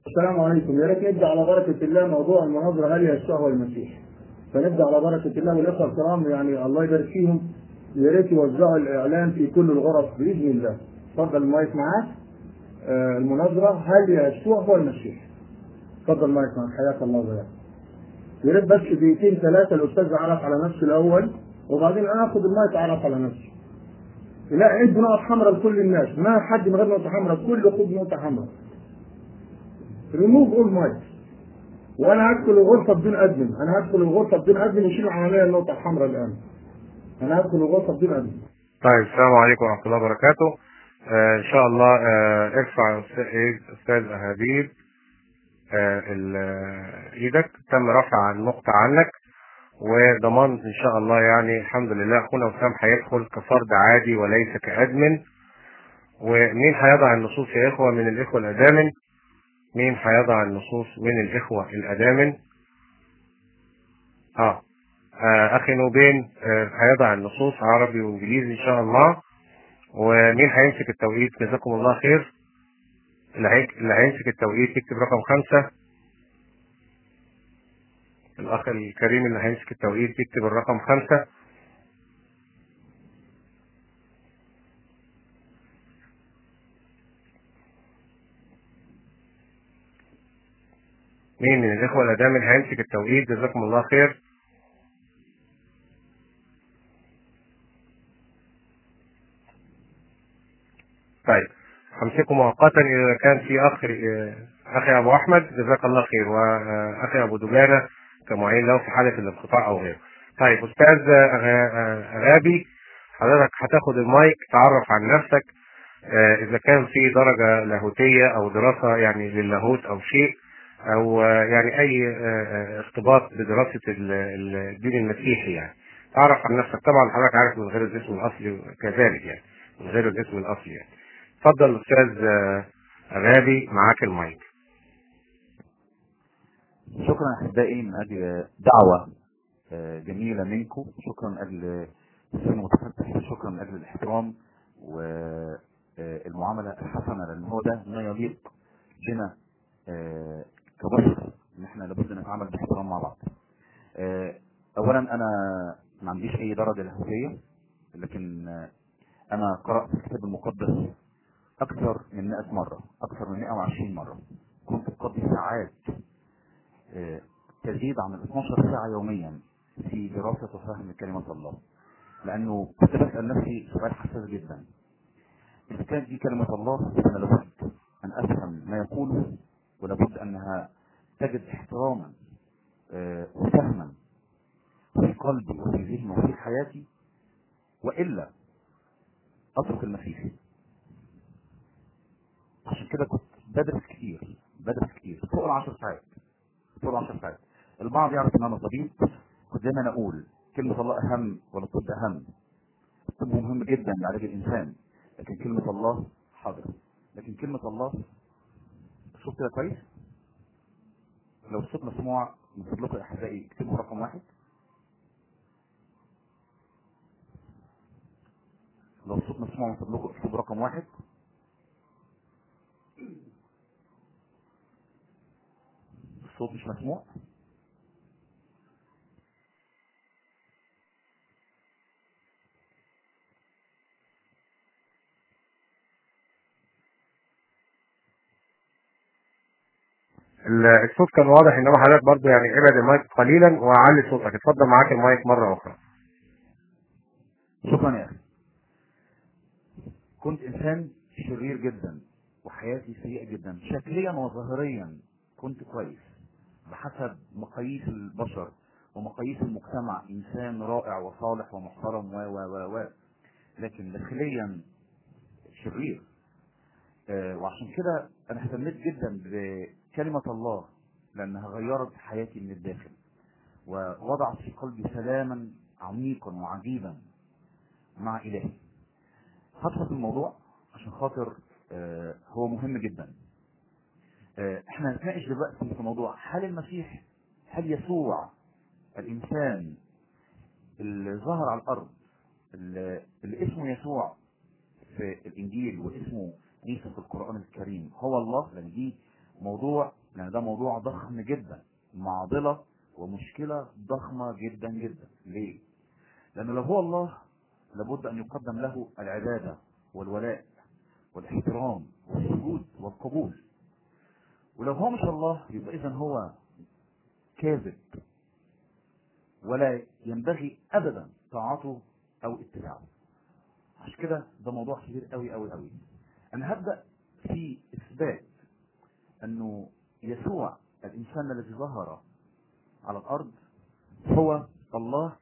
السلام عليكم يا ريت نبدا على بركه الله موضوع المناظره هل يشتهى المسيح فنبدا على بركه الله والاخوه الكرام يعني الله يبارك فيهم يا ريت يوزعوا الاعلان في كل الغرف باذن الله اتفضل المايك معاك آه المناظره هل يشوع هو المسيح اتفضل المايك معاك حياك الله وبياك يا ريت بس دقيقتين ثلاثه الاستاذ يعرف على نفسه الاول وبعدين انا اخد المايك اعرف على نفسي لا عيد نقط حمراء لكل الناس ما حد من غير نقطه حمراء كله خد نقطه حمراء ريموف اول مايك وانا هدخل الغرفه بدون ادمن انا هدخل الغرفه بدون ادمن يشيل العمليه النقطه الحمراء الان انا هدخل الغرفه بدون ادمن طيب السلام عليكم ورحمة الله وبركاته آه إن شاء الله آه ارفع يا أستاذ- إيه، أستاذ أهابيل آه ال- آه، إيدك تم رفع النقطة عنك وضمان إن شاء الله يعني الحمد لله أخونا وسام هيدخل كفرد عادي وليس كأدمن ومين هيضع النصوص يا إخوة من الإخوة الأدامن مين هيضع النصوص من الإخوة الأدامن آه آه، أخي نوبين آه، هيضع النصوص عربي وإنجليزي إن شاء الله ومين هيمسك التوقيت جزاكم الله خير اللي هي- اللي هيمسك التوقيت يكتب رقم خمسة الأخ الكريم اللي هيمسك التوقيت يكتب الرقم خمسة مين من الإخوة الأدامن هيمسك التوقيت جزاكم الله خير طيب همسكه مؤقتا اذا كان في اخ اخي ابو احمد جزاك الله خير واخي ابو دجانه كمعين له في حاله الانقطاع او غيره. طيب استاذ غ- غابي حضرتك هتاخد المايك تعرف عن نفسك آه، اذا كان في درجه لاهوتيه او دراسه يعني للاهوت او شيء او آه، يعني اي آه، آه، ارتباط بدراسه ال- ال- الدين المسيحي يعني. تعرف عن نفسك طبعا حضرتك عارف من غير الاسم الاصلي كذلك يعني من غير الاسم الاصلي يعني. اتفضل استاذ آه، غابي معاك المايك شكرا احبائي من اجل دعوه آه، جميله منكم شكرا من اجل السن المتفتح شكرا من اجل الاحترام والمعامله الحسنه لان هو ده ما يليق بنا آه، كبشر ان احنا لابد نتعامل باحترام مع بعض آه، اولا انا ما عنديش اي درجه لاهوتيه لكن آه، انا قرات في الكتاب المقدس اكثر من 100 مره اكثر من 120 مره كنت بقضي ساعات آه، تزيد عن ال 12 ساعة يوميا في دراسة وفهم كلمة الله لأنه كنت بسأل نفسي سؤال حساس جدا إذا كانت دي كلمة الله فأنا لابد أن أفهم ما يقوله ولابد أنها تجد احتراما آه، وفهما في قلبي وفي ذهني وفي حياتي وإلا أترك المسيح عشان كده كنت بدرس كتير بدرس كتير فوق العشر ساعات فوق العشر ساعات البعض يعرف ان انا طبيب كنت دايما اقول كلمة الله اهم ولا الطب اهم الطب مهم جدا لعلاج الانسان لكن كلمة الله حاضرة لكن كلمة الله الصوت كده كويس لو الصوت مسموع من فضلكم يا احبائي اكتبوا رقم واحد لو الصوت مسموع من فضلكم اكتبوا رقم واحد الصوت مش مسموع ال- الصوت كان واضح انما حضرتك برضو يعني ابعد المايك قليلا وعلي صوتك اتفضل معاك المايك مره اخرى شكرا يا اخي كنت انسان شرير جدا وحياتي سيئة جدا شكليا وظاهريا كنت كويس بحسب مقاييس البشر ومقاييس المجتمع انسان رائع وصالح ومحترم و و و و لكن داخليا شرير آه، وعشان كده انا اهتميت جدا بكلمة الله لانها غيرت حياتي من الداخل ووضعت في قلبي سلاما عميقا وعجيبا مع الهي هدخل في الموضوع عشان خاطر آه، هو مهم جدا آه، احنا هنتناقش دلوقتي في موضوع هل المسيح هل يسوع الانسان اللي ظهر على الارض اللي, اللي اسمه يسوع في الانجيل واسمه عيسى في القران الكريم هو الله لان دي موضوع لان ده موضوع ضخم جدا معضله ومشكله ضخمه جدا جدا ليه لان لو هو الله لابد ان يقدم له العباده والولاء والاحترام والسجود والقبول ولو هو مش الله يبقى اذا هو كاذب ولا ينبغي ابدا طاعته او اتباعه عشان كده ده موضوع كبير قوي قوي قوي انا هبدا في اثبات انه يسوع الانسان الذي ظهر على الارض هو الله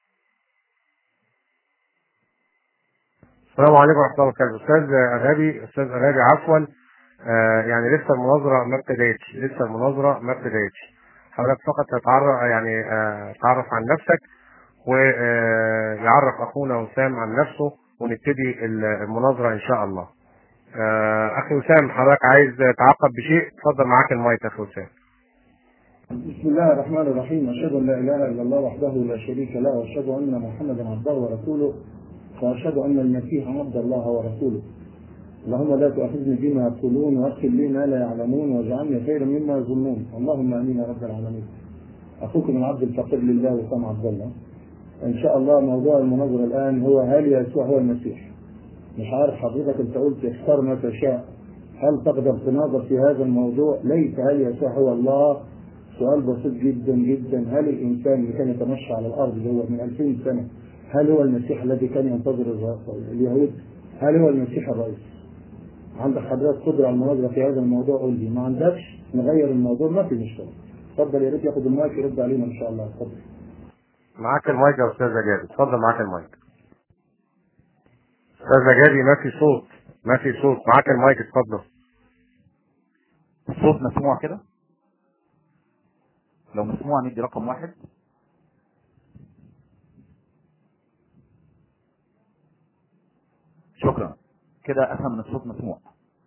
السلام عليكم ورحمه الله وبركاته استاذ اغابي استاذ اغابي عفوا آه يعني لسه المناظره ما ابتدتش لسه المناظره ما ابتدتش حضرتك فقط تتعرف يعني آه تعرف عن نفسك ويعرف اخونا وسام عن نفسه ونبتدي المناظره ان شاء الله آه اخي وسام حضرتك عايز تعقب بشيء اتفضل معاك المايك اخي وسام بسم الله الرحمن الرحيم أشهد أن لا إله إلا الله وحده لا شريك له وأشهد أن محمدا عبده ورسوله وأشهد أن المسيح عبد الله ورسوله اللهم لا تؤاخذني بما يقولون واغفر لي ما لا يعلمون واجعلني خيرا مما يظنون اللهم امين يا رب العالمين اخوكم العبد الفقير لله وسام عبد الله ان شاء الله موضوع المناظره الان هو هل يسوع هو المسيح مش عارف حضرتك انت قلت اختار ما تشاء هل تقدر تناظر في هذا الموضوع ليس هل يسوع هو الله سؤال بسيط جدا جدا هل الانسان اللي كان يتمشى على الارض اللي هو من 2000 سنه هل هو المسيح الذي كان ينتظر اليهود هل هو المسيح الرئيس عندك حضرتك قدرة على المناظرة في هذا الموضوع قول لي ما عندكش نغير الموضوع ما في مشكلة اتفضل يا ريت ياخد المايك يرد علينا ان شاء الله اتفضل معاك المايك يا استاذ جابي اتفضل معاك المايك استاذ جابي ما في صوت ما في صوت معاك المايك اتفضل الصوت مسموع كده لو مسموع ندي رقم واحد شكرا كده افهم ان الصوت مسموع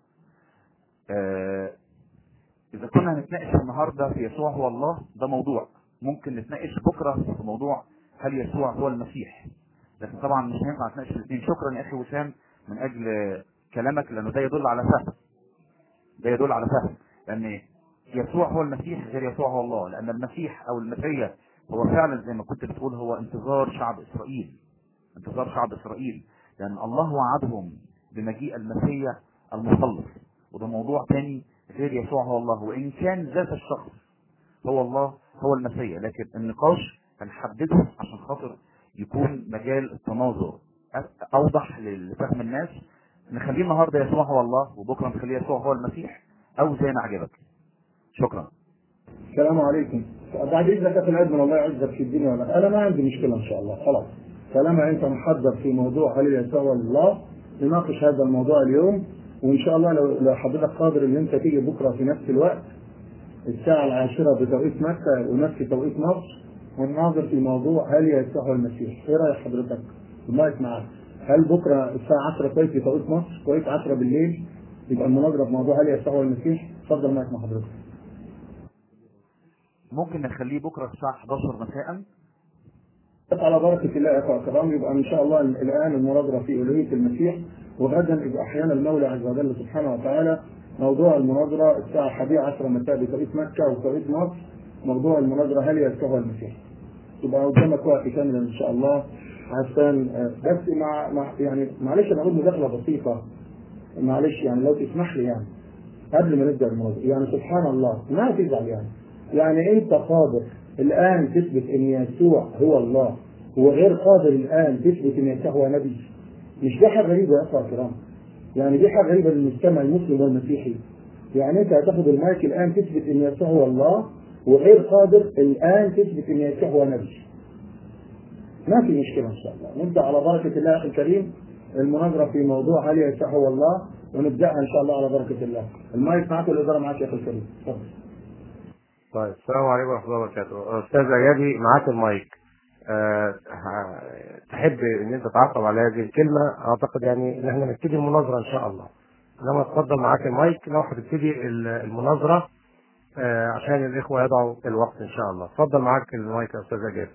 آه اذا كنا هنتناقش النهارده في يسوع هو الله ده موضوع ممكن نتناقش بكره في موضوع هل يسوع هو المسيح لكن طبعا مش هينفع نتناقش الاثنين شكرا يا اخي وسام من اجل كلامك لانه ده يدل على فهم ده يدل على فهم لان يسوع هو المسيح غير يسوع هو الله لان المسيح او المسيح هو فعلا زي ما كنت بتقول هو انتظار شعب اسرائيل انتظار شعب اسرائيل لان الله وعدهم بمجيء المسيح المخلص وده موضوع تاني غير يسوع هو الله وان كان ذات الشخص هو الله هو المسيح لكن النقاش هنحدده عشان خاطر يكون مجال التناظر اوضح لفهم الناس نخليه النهارده يسوع هو الله وبكره نخليه يسوع هو المسيح او زي ما عجبك شكرا السلام عليكم بعد اذنك يا اخي العلم الله يعزك في الدنيا ولا انا ما عندي مشكله ان شاء الله خلاص طالما انت محضر في موضوع هل يسوع الله نناقش هذا الموضوع اليوم وان شاء الله لو لو حضرتك قادر ان انت تيجي بكره في نفس الوقت الساعه العاشره بتوقيت مكه ونفس توقيت مصر ونناظر في موضوع هل يسوع هو المسيح ايه رايك حضرتك؟ المايك معاك هل بكره الساعه 10 كويس في توقيت مصر كويس 10 بالليل يبقى المناظره في موضوع هل يسوع هو المسيح اتفضل مايك مع حضرتك ممكن نخليه بكره الساعه 11 مساء على بركة الله يا أخوة الكرام يبقى إن شاء الله الآن المناظرة في ألوهية المسيح وغدا يبقى أحيانا المولى عز وجل سبحانه وتعالى موضوع المناظرة الساعة 11 مساء بتوقيت مكة وتوقيت مصر موضوع المناظرة هل يسوع المسيح يبقى قدامك وقت كامل إن شاء الله عشان بس مع, مع يعني معلش أنا أقول مداخلة بسيطة معلش يعني لو تسمح لي يعني قبل ما نبدأ المناظرة يعني سبحان الله ما تزعل يعني يعني أنت قادر الآن تثبت أن يسوع هو الله وغير قادر الآن تثبت أن يسوع هو نبي مش دي حاجة غريبة يا أخوة الكرام يعني دي حاجة غريبة للمجتمع المسلم والمسيحي يعني أنت هتاخد المايك الآن تثبت أن يسوع هو الله وغير قادر الآن تثبت أن يسوع هو نبي ما في مشكلة إن شاء الله نبدأ على بركة الله أخي الكريم المناظرة في موضوع هل يسوع هو الله ونبدأها إن شاء الله على بركة الله المايك معاك والإدارة معاك يا أخي الكريم تفضل طيب السلام عليكم ورحمه الله وبركاته استاذ ايادي معاك المايك أه تحب ان انت تعقب على هذه الكلمه اعتقد يعني ان احنا نبتدي المناظره ان شاء الله انما اتفضل معاك المايك لو هتبتدي المناظره أه عشان الاخوه يضعوا الوقت ان شاء الله اتفضل معاك المايك يا استاذ ايادي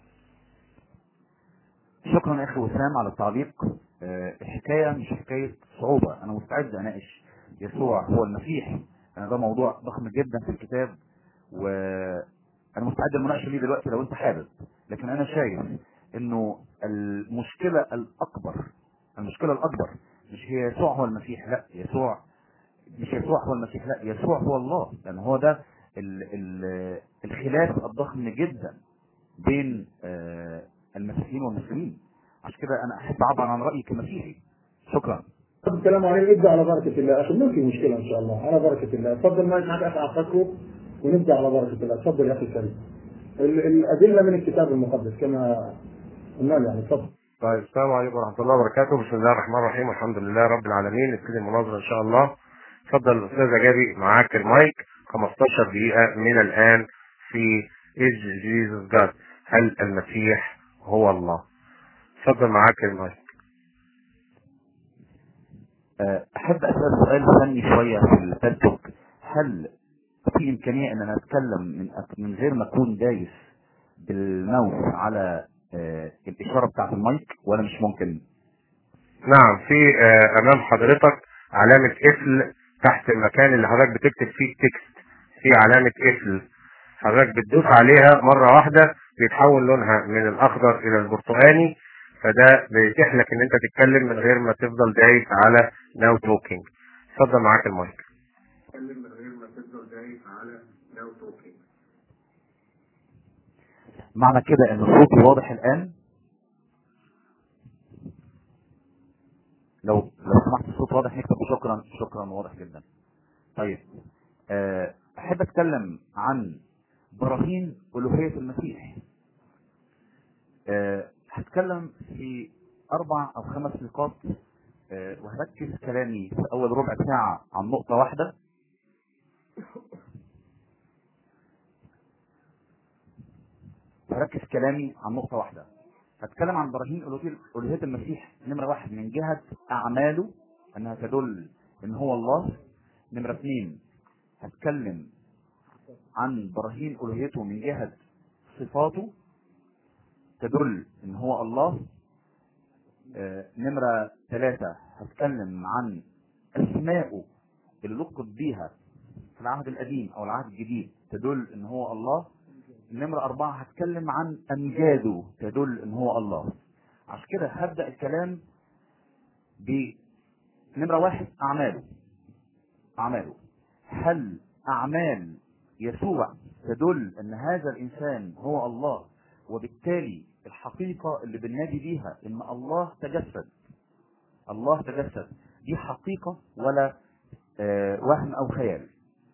شكرا يا اخي وسام على التعليق أه الحكايه مش حكايه صعوبه انا مستعد اناقش يسوع هو المسيح أنا ده موضوع ضخم جدا في الكتاب وأنا مستعد للمناقشة ليه دلوقتي لو أنت حابب لكن أنا شايف إنه المشكلة الأكبر المشكلة الأكبر مش هي يسوع هو المسيح لا يسوع مش يسوع هو المسيح لا يسوع هو الله لأن هو ده ال ال الخلاف الضخم جدا بين آه، المسيحيين والمسلمين عشان كده أنا أحب أعبر عن رأيي كمسيحي شكرا الكلام عليه ابدا على بركه الله عشان ما في مشكله ان شاء الله على بركه الله اتفضل ما معك اخ عفاكو ونبدا على بركه الله اتفضل يا اخي الكريم ال- الادله من الكتاب المقدس كما قلنا يعني اتفضل طيب السلام عليكم ورحمة الله وبركاته بسم الله الرحمن الرحيم الحمد لله رب العالمين نبتدي المناظرة إن شاء الله اتفضل أستاذ جابي معاك المايك 15 دقيقة من الآن في Is Jesus God هل المسيح هو الله اتفضل معاك المايك آه، أحب أسأل سؤال فني شوية في التدك هل في إمكانية أن أنا أتكلم من أك- من غير ما أكون دايس بالماوس على آه، الإشارة بتاعت المايك ولا مش ممكن؟ نعم في آه، أمام حضرتك علامة قفل تحت المكان اللي حضرتك بتكتب فيه التكست في علامة قفل حضرتك بتدوس عليها مرة واحدة بيتحول لونها من الأخضر إلى البرتقاني فده بيتيح لك إن أنت تتكلم من غير ما تفضل دايس على ناو توكينج اتفضل معاك المايك تتكلم من غير ما تفضل دايس على ناو توكينج معنى كده ان صوتي واضح الان لو لو سمحت الصوت واضح نكتب شكرا شكرا واضح جدا طيب آه، احب اتكلم عن براهين الوهية المسيح آه، هتكلم في اربع او خمس نقاط آه، وهركز كلامي في اول ربع ساعة عن نقطة واحدة هركز كلامي عن نقطة واحدة هتكلم عن براهين ألوهية- ألوهية المسيح نمرة واحد من جهة أعماله أنها تدل إن هو الله نمرة اثنين هتكلم عن براهين ألوهيته من جهة صفاته تدل إن هو الله آه، نمرة ثلاثة هتكلم عن أسمائه اللي لقب بيها في العهد القديم أو العهد الجديد تدل إن هو الله نمرة أربعة هتكلم عن أمجاده تدل إن هو الله عشان كده هبدأ الكلام بنمرة واحد أعماله أعماله هل أعمال يسوع تدل أن هذا الإنسان هو الله وبالتالي الحقيقة اللي بننادي بيها إن الله تجسد الله تجسد دي حقيقة ولا آه وهم أو خيال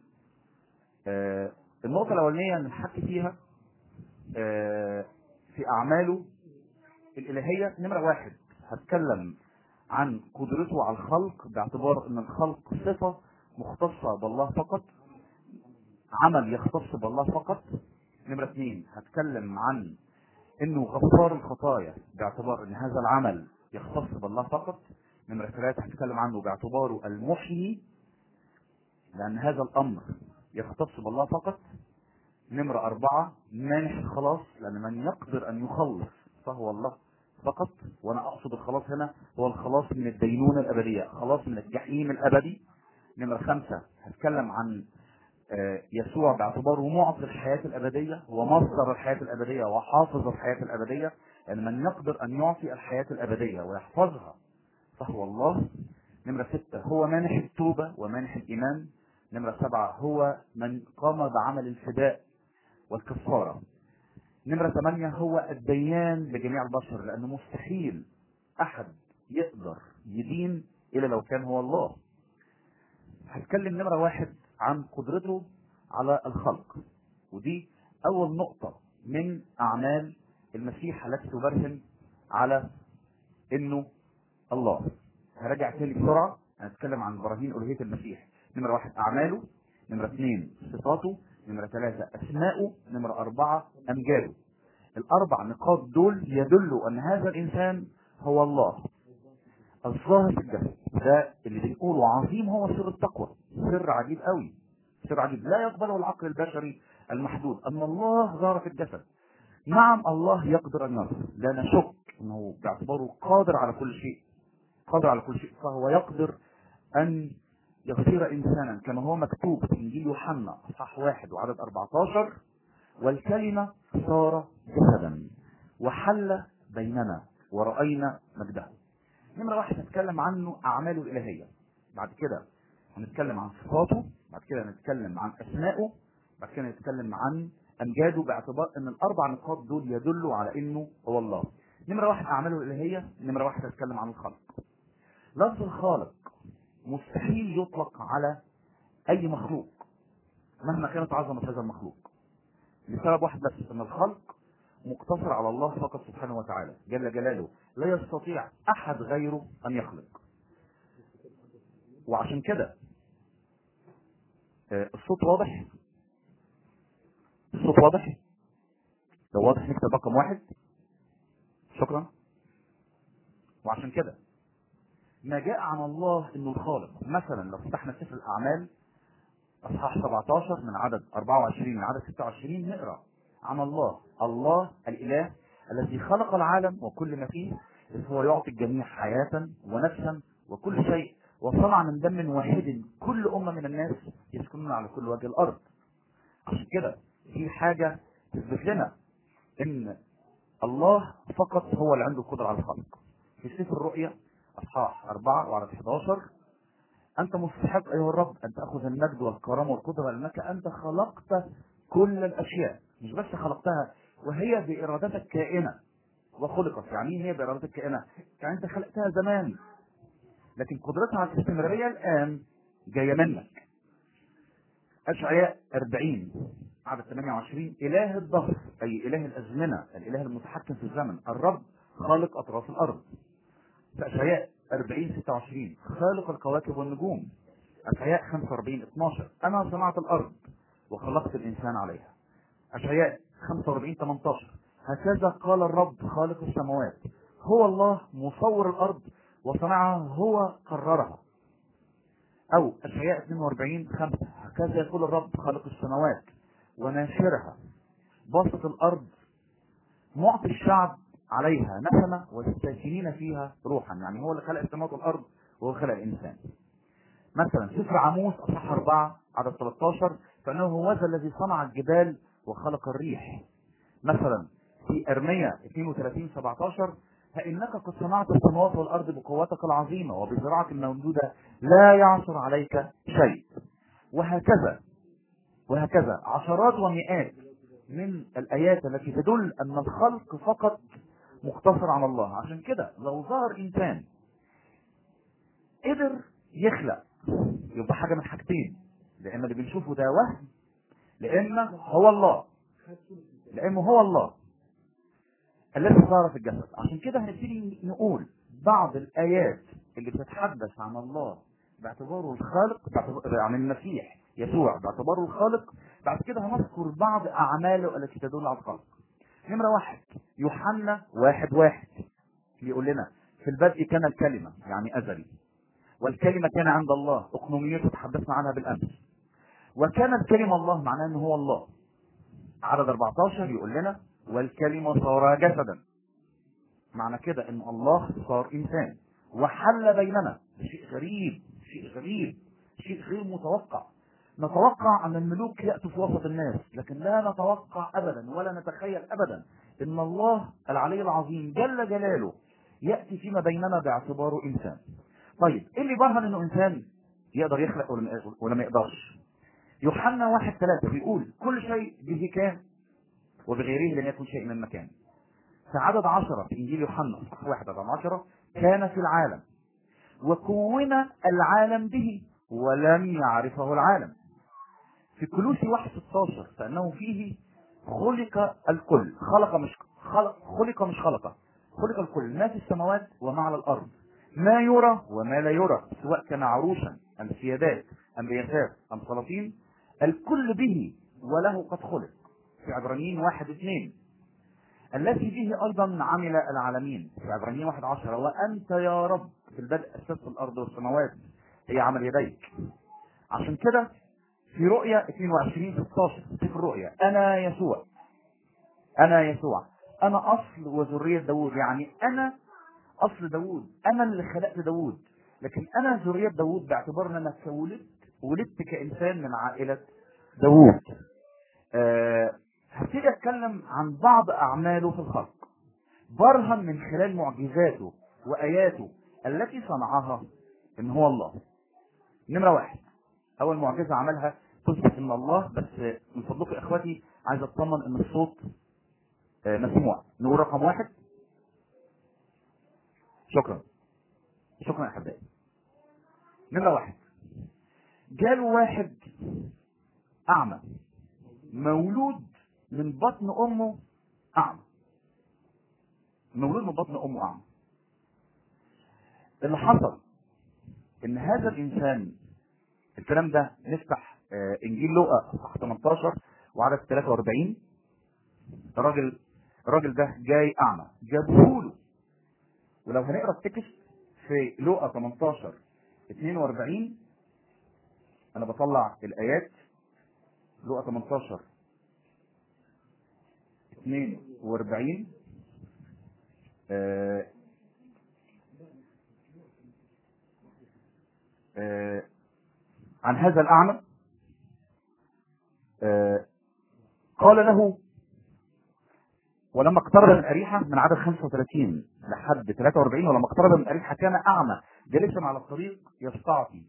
آه النقطة الأولانية اللي نحكي فيها آه في أعماله الإلهية نمرة واحد هتكلم عن قدرته على الخلق باعتبار أن الخلق صفة مختصة بالله فقط عمل يختص بالله فقط نمرة اثنين هتكلم عن انه غفار الخطايا باعتبار ان هذا العمل يختص بالله فقط نمرة ثلاثة هتكلم عنه باعتباره المحيي لان هذا الامر يختص بالله فقط نمرة أربعة مانح الخلاص لأن من يقدر أن يخلص فهو الله فقط وأنا أقصد الخلاص هنا هو الخلاص من الدينونة الأبدية خلاص من الجحيم الأبدي نمرة خمسة هتكلم عن آه، يسوع باعتباره معطي الحياة الأبدية ومصدر الحياة الأبدية وحافظ الحياة الأبدية يعني من يقدر أن يعطي الحياة الأبدية ويحفظها فهو الله نمرة ستة هو مانح التوبة ومانح الإيمان نمرة سبعة هو من قام بعمل الفداء والكفارة نمرة ثمانية هو الديان لجميع البشر لأنه مستحيل أحد يقدر يدين إلا لو كان هو الله هتكلم نمرة واحد عن قدرته على الخلق ودي أول نقطة من أعمال المسيح التي تبرهن على إنه الله هرجع تاني بسرعة هنتكلم عن براهين ألوهية المسيح نمرة واحد أعماله نمرة اثنين صفاته نمرة ثلاثة أسماؤه نمرة أربعة أمجاده الأربع نقاط دول يدلوا أن هذا الإنسان هو الله الظاهر في الجسد ده اللي بنقوله عظيم هو سر التقوى سر عجيب قوي سر عجيب لا يقبله العقل البشري المحدود أن الله ظهر في الجسد نعم الله يقدر أن يظهر لا نشك أنه باعتباره قادر على كل شيء قادر على كل شيء فهو يقدر أن يصير إنسانا كما هو مكتوب في إنجيل يوحنا أصحاح واحد وعدد 14 والكلمة صار جسدا وحل بيننا ورأينا مجده نمرة واحد هنتكلم عنه أعماله الإلهية بعد كده هنتكلم عن صفاته بعد كده هنتكلم عن أسمائه بعد كده هنتكلم عن أمجاده باعتبار أن الأربع نقاط دول يدلوا على أنه هو الله نمرة واحد أعماله الإلهية نمرة واحد هنتكلم عن الخلق لفظ الخالق مستحيل يطلق على أي مخلوق مهما كانت عظمة هذا المخلوق لسبب واحد بس أن الخلق مقتصر على الله فقط سبحانه وتعالى جل جلاله لا يستطيع أحد غيره أن يخلق وعشان كده آه، الصوت واضح الصوت واضح لو واضح نكتب رقم واحد شكرا وعشان كده ما جاء عن الله انه الخالق مثلا لو فتحنا سفر الاعمال اصحاح 17 من عدد 24 من عدد 26 نقرا عن الله الله الاله الذي خلق العالم وكل ما فيه إذ هو يعطي الجميع حياة ونفسا وكل شيء وصنع من دم واحد كل أمة من الناس يسكنون على كل وجه الأرض عشان كده في حاجة تثبت لنا إن الله فقط هو اللي عنده القدرة على الخلق في سفر الرؤيا أصحاح 4 وعدد 11 أنت مستحق أيها الرب أن تأخذ المجد والكرامة والقدرة لأنك أنت خلقت كل الأشياء مش بس خلقتها وهي بإرادتك كائنة وخلقت يعني إيه هي بإرادتك كائنة يعني أنت خلقتها زمان لكن قدرتها على الاستمرارية الآن جاية منك أشعياء 40 عدد 28 إله الظهر أي إله الأزمنة الإله المتحكم في الزمن الرب خالق أطراف الأرض في أشعياء 40 26 خالق الكواكب والنجوم أشعياء 45 12 أنا صنعت الأرض وخلقت الإنسان عليها أشعياء 45 18 هكذا قال الرب خالق السماوات هو الله مصور الأرض وصنعها هو قررها أو أشعياء 42 5 هكذا يقول الرب خالق السماوات وناشرها باسط الأرض معطي الشعب عليها نسمة والساكنين فيها روحا يعني هو اللي خلق السماوات والأرض وهو خلق الإنسان مثلا سفر عموس أصحاح 4 عدد 13 فإنه هو ذا الذي صنع الجبال وخلق الريح مثلا في أرمية 32 17 فإنك قد صنعت السماوات والأرض بقوتك العظيمة وبزراعك الموجودة لا يعثر عليك شيء وهكذا وهكذا عشرات ومئات من الآيات التي تدل أن الخلق فقط مقتصر على الله عشان كده لو ظهر إنسان قدر يخلق يبقى حاجة من حاجتين لأن اللي بنشوفه ده وهم لأن هو الله لأنه هو الله الذي ظهر في الجسد عشان كده هنبتدي نقول بعض الآيات اللي بتتحدث عن الله باعتباره الخالق باعتبار عن المسيح يسوع باعتباره الخالق بعد كده هنذكر بعض أعماله التي تدل على الخلق نمرة واحد يوحنا واحد واحد بيقول لنا في البدء كان الكلمة يعني أزلي والكلمة كان عند الله أقنوميته تحدثنا عنها بالأمس وكانت كلمة الله معناه أنه هو الله عدد 14 يقول لنا والكلمة صار جسدا معنى كده ان الله صار انسان وحل بيننا ده شيء غريب شيء غريب شيء غير متوقع نتوقع ان الملوك ياتوا في وسط الناس لكن لا نتوقع ابدا ولا نتخيل ابدا ان الله العلي العظيم جل جلاله ياتي فيما بيننا باعتباره انسان طيب ايه اللي برهن انه انسان يقدر يخلق ولا ما- ولا ما يقدرش يوحنا واحد ثلاثة بيقول كل شيء به كان وبغيره لم يكن شيء من مكان في عدد عشرة في إنجيل يوحنا صح واحد عدد عشرة كان في العالم وكون العالم به ولم يعرفه العالم في كلوسي واحد 16 فإنه فيه خلق الكل خلق مش خلق خلق مش خلق خلق الكل ما في السماوات وما على الأرض ما يرى وما لا يرى سواء كان عروشا أم سيادات أم رياسات أم سلاطين الكل به وله قد خلق في عبرانيين واحد اثنين التي به ايضا عمل العالمين في عبرانيين واحد عشرة وانت يا رب في البدء اسست الارض والسماوات هي عمل يديك عشان كده في رؤيا 22 16 في الرؤيا انا يسوع انا يسوع انا اصل وذرية داوود يعني انا اصل داوود انا اللي خلقت داوود لكن انا ذريه داوود باعتبار ان انا ولدت ولدت كانسان من عائله داوود أه هبتدي اتكلم عن بعض اعماله في الخلق برهن من خلال معجزاته واياته التي صنعها ان هو الله نمره واحد اول معجزه عملها تثبت ان الله بس من فضلكم يا اخواتي عايز اطمن ان الصوت آه، مسموع نقول رقم واحد شكرا شكرا يا احبائي نمرة واحد جاله واحد أعمى مولود من بطن أمه أعمى مولود من بطن أمه أعمى اللي حصل إن هذا الإنسان الكلام ده نفتح آه، إنجيل لوقا صح 18 وعدد 43 الراجل الراجل ده جاي أعمى جابوه له ولو هنقرا التكست في لوقا 18 42 انا بطلع الايات لوقا 18 42 آه آه عن هذا الاعمى آه قال له ولما اقترب من أريحة من عدد 35 لحد 43 ولما اقترب من أريحة كان أعمى جالسا على الطريق يستعطي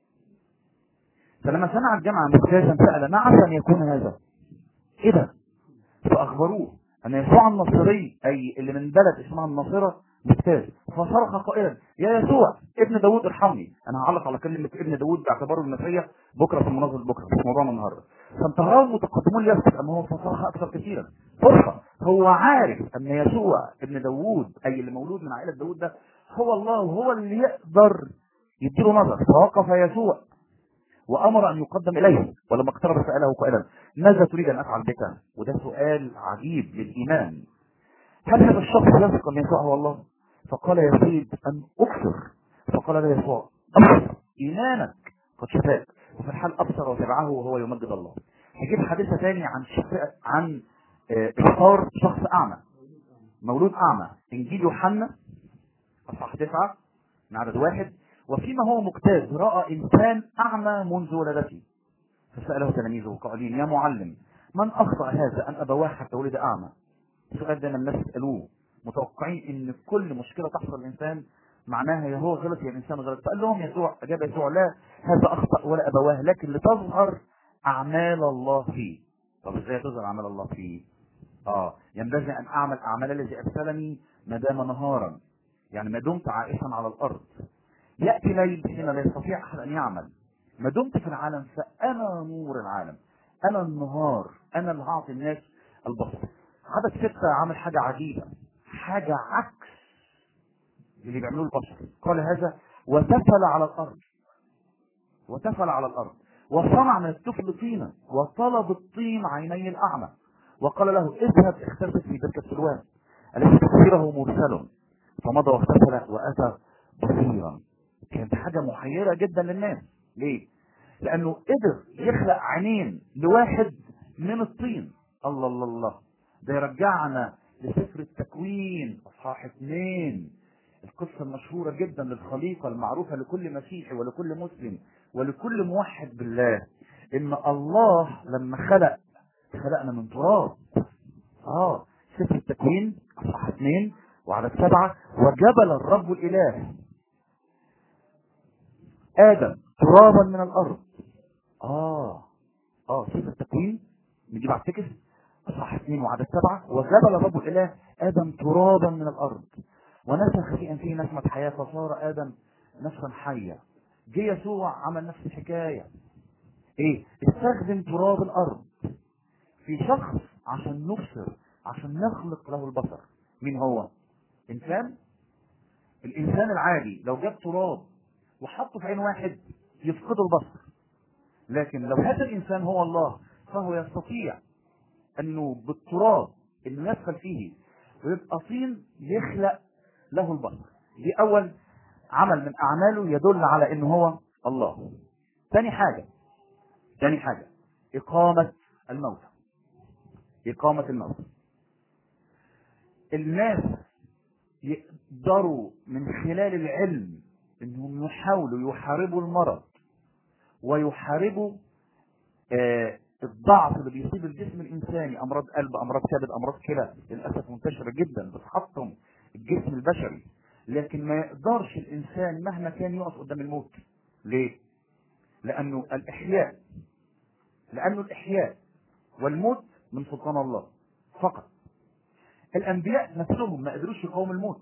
فلما سمع الجمع مجتازا سأل ما عسى أن يكون هذا؟ إيه ده؟ فأخبروه أن يسوع النصري أي اللي من بلد اسمها الناصرة مجتاز فصرخ قائلا يا يسوع ابن داوود ارحمني أنا هعلق على كلمة ابن داوود باعتباره المسيح بكرة في مناظرة بكرة مش موضوعنا النهاردة فانتهروا المتقدمون ليثبت أنه فصرخ أكثر كثيرا فرصة هو عارف أن يسوع ابن داوود أي اللي مولود من عائلة داوود ده هو الله وهو اللي يقدر يديله نظر فوقف يسوع وامر ان يقدم اليه ولما اقترب ساله قائلا ماذا تريد ان افعل بك وده سؤال عجيب للايمان هل هذا الشخص يثق ان يسوع هو الله فقال يا سيد ان اكثر فقال له يسوع ابصر ايمانك قد شفاك وفي الحال ابصر وتبعه وهو يمجد الله هجيب حادثه ثاني عن شفاء عن آه، ابصار شخص اعمى مولود اعمى انجيل يوحنا اصحاح تسعه من عدد واحد وفيما هو مجتاز راى انسان اعمى منذ ولدته فساله تلاميذه قائلين يا معلم من اخطا هذا ان ابواه حتى ولد اعمى السؤال ده الناس يسالوه متوقعين ان كل مشكله تحصل للانسان معناها يا هو غلط يا الانسان غلط فقال لهم يسوع اجاب يسوع لا هذا اخطا ولا ابواه لكن لتظهر اعمال الله فيه طب ازاي تظهر اعمال الله فيه اه ينبغي ان اعمل اعمال الذي ارسلني ما دام نهارا يعني ما دمت عائشا على الارض ياتي ليل حين لا يستطيع احد ان يعمل ما دمت في العالم فانا نور العالم انا النهار انا اللي هعطي الناس البصر عدد ستة عمل حاجة عجيبة حاجة عكس اللي بيعملوه البشر قال هذا وتفل على الارض وتفل على الارض وصنع من الطفل طينا وطلب الطين عيني الاعمى وقال له اذهب اختفت في بركة سلوان التي تفسيره مرسل فمضى واختفل واتى بصيرا كانت حاجة محيرة جدا للناس ليه؟ لأنه قدر يخلق عينين لواحد من الطين الله الله الله ده يرجعنا لسفر التكوين أصحاح اثنين القصة المشهورة جدا للخليقة المعروفة لكل مسيحي ولكل مسلم ولكل موحد بالله إن الله لما خلق خلقنا من تراب اه سفر التكوين أصحاح اثنين وعدد سبعة وجبل الرب الإله آدم ترابا من الأرض آه آه سفر التكوين نجيب على التكس أصحاح اثنين وعدد سبعة وجبل الرب الإله آدم ترابا من الأرض ونفخ في أنفه نسمة حياة فصار آدم نفسا حية جه يسوع عمل نفس الحكاية إيه استخدم تراب الأرض في شخص عشان نبصر عشان نخلق له البصر مين هو؟ إنسان الإنسان العادي لو جاب تراب وحطه في عين واحد يفقده البصر لكن لو هذا الانسان هو الله فهو يستطيع انه بالتراب انه يدخل فيه ويبقى طين يخلق له البصر دي اول عمل من اعماله يدل على انه هو الله تاني حاجه تاني حاجه اقامه الموتى اقامه الموتى الناس يقدروا من خلال العلم انهم يحاولوا يحاربوا المرض ويحاربوا آه الضعف اللي بيصيب الجسم الانساني امراض قلب امراض كبد امراض كلى للاسف منتشره جدا بتحطم الجسم البشري لكن ما يقدرش الانسان مهما كان يقف قدام الموت ليه لانه الاحياء لانه الاحياء والموت من سلطان الله فقط الانبياء نفسهم ما قدروش يقاوموا الموت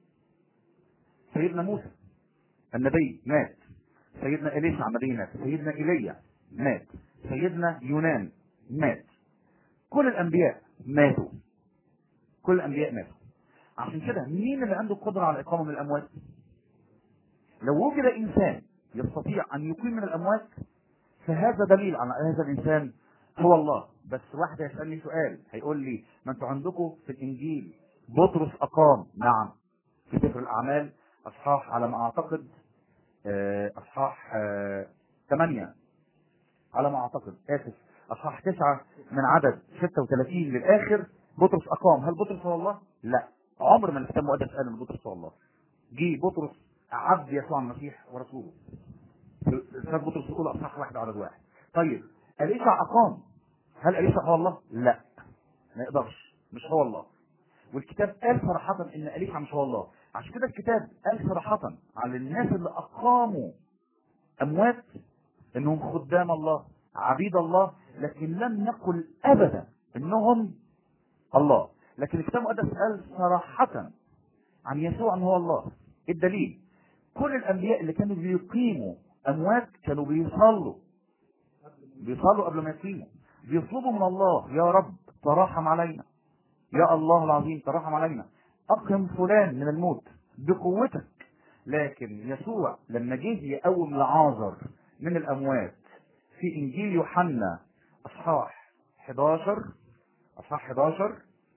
سيدنا موسى النبي مات سيدنا اليسع النبي مات سيدنا ايليا مات سيدنا يونان مات كل الانبياء ماتوا كل الانبياء ماتوا عشان كده مين اللي عنده القدره على الاقامه من الاموات لو وجد انسان يستطيع ان يقيم من الاموات فهذا دليل على ان هذا الانسان هو الله بس واحد هيسالني سؤال هيقول لي ما انتوا عندكم في الانجيل بطرس اقام نعم في سفر الاعمال اصحاح على ما اعتقد آه، اصحاح آه، 8 على ما اعتقد اسف اصحاح 9 من عدد 36 للاخر بطرس اقام هل بطرس هو الله؟ لا عمر ما الكتاب المقدس قال ان بطرس هو الله جه بطرس عبد يسوع المسيح ورسوله كتاب بطرس يقول اصحاح واحد عدد واحد طيب اليسع اقام هل اليسع هو الله؟ لا ما يقدرش مش هو الله والكتاب قال صراحة ان اليسع مش هو الله عشان كده الكتاب قال صراحة على الناس اللي اقاموا اموات انهم خدام الله عبيد الله لكن لم يقل ابدا انهم الله لكن الكتاب المقدس قال صراحة عن يسوع ان هو الله الدليل كل الانبياء اللي كانوا بيقيموا اموات كانوا بيصلوا بيصلوا قبل ما يقيموا بيطلبوا من الله يا رب ترحم علينا يا الله العظيم ترحم علينا اقم فلان من الموت بقوتك لكن يسوع لما جه يقوم لعازر من الاموات في انجيل يوحنا اصحاح 11 اصحاح 11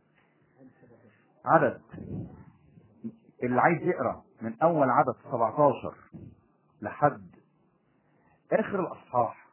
عدد اللي عايز يقرا من اول عدد 17 لحد اخر الاصحاح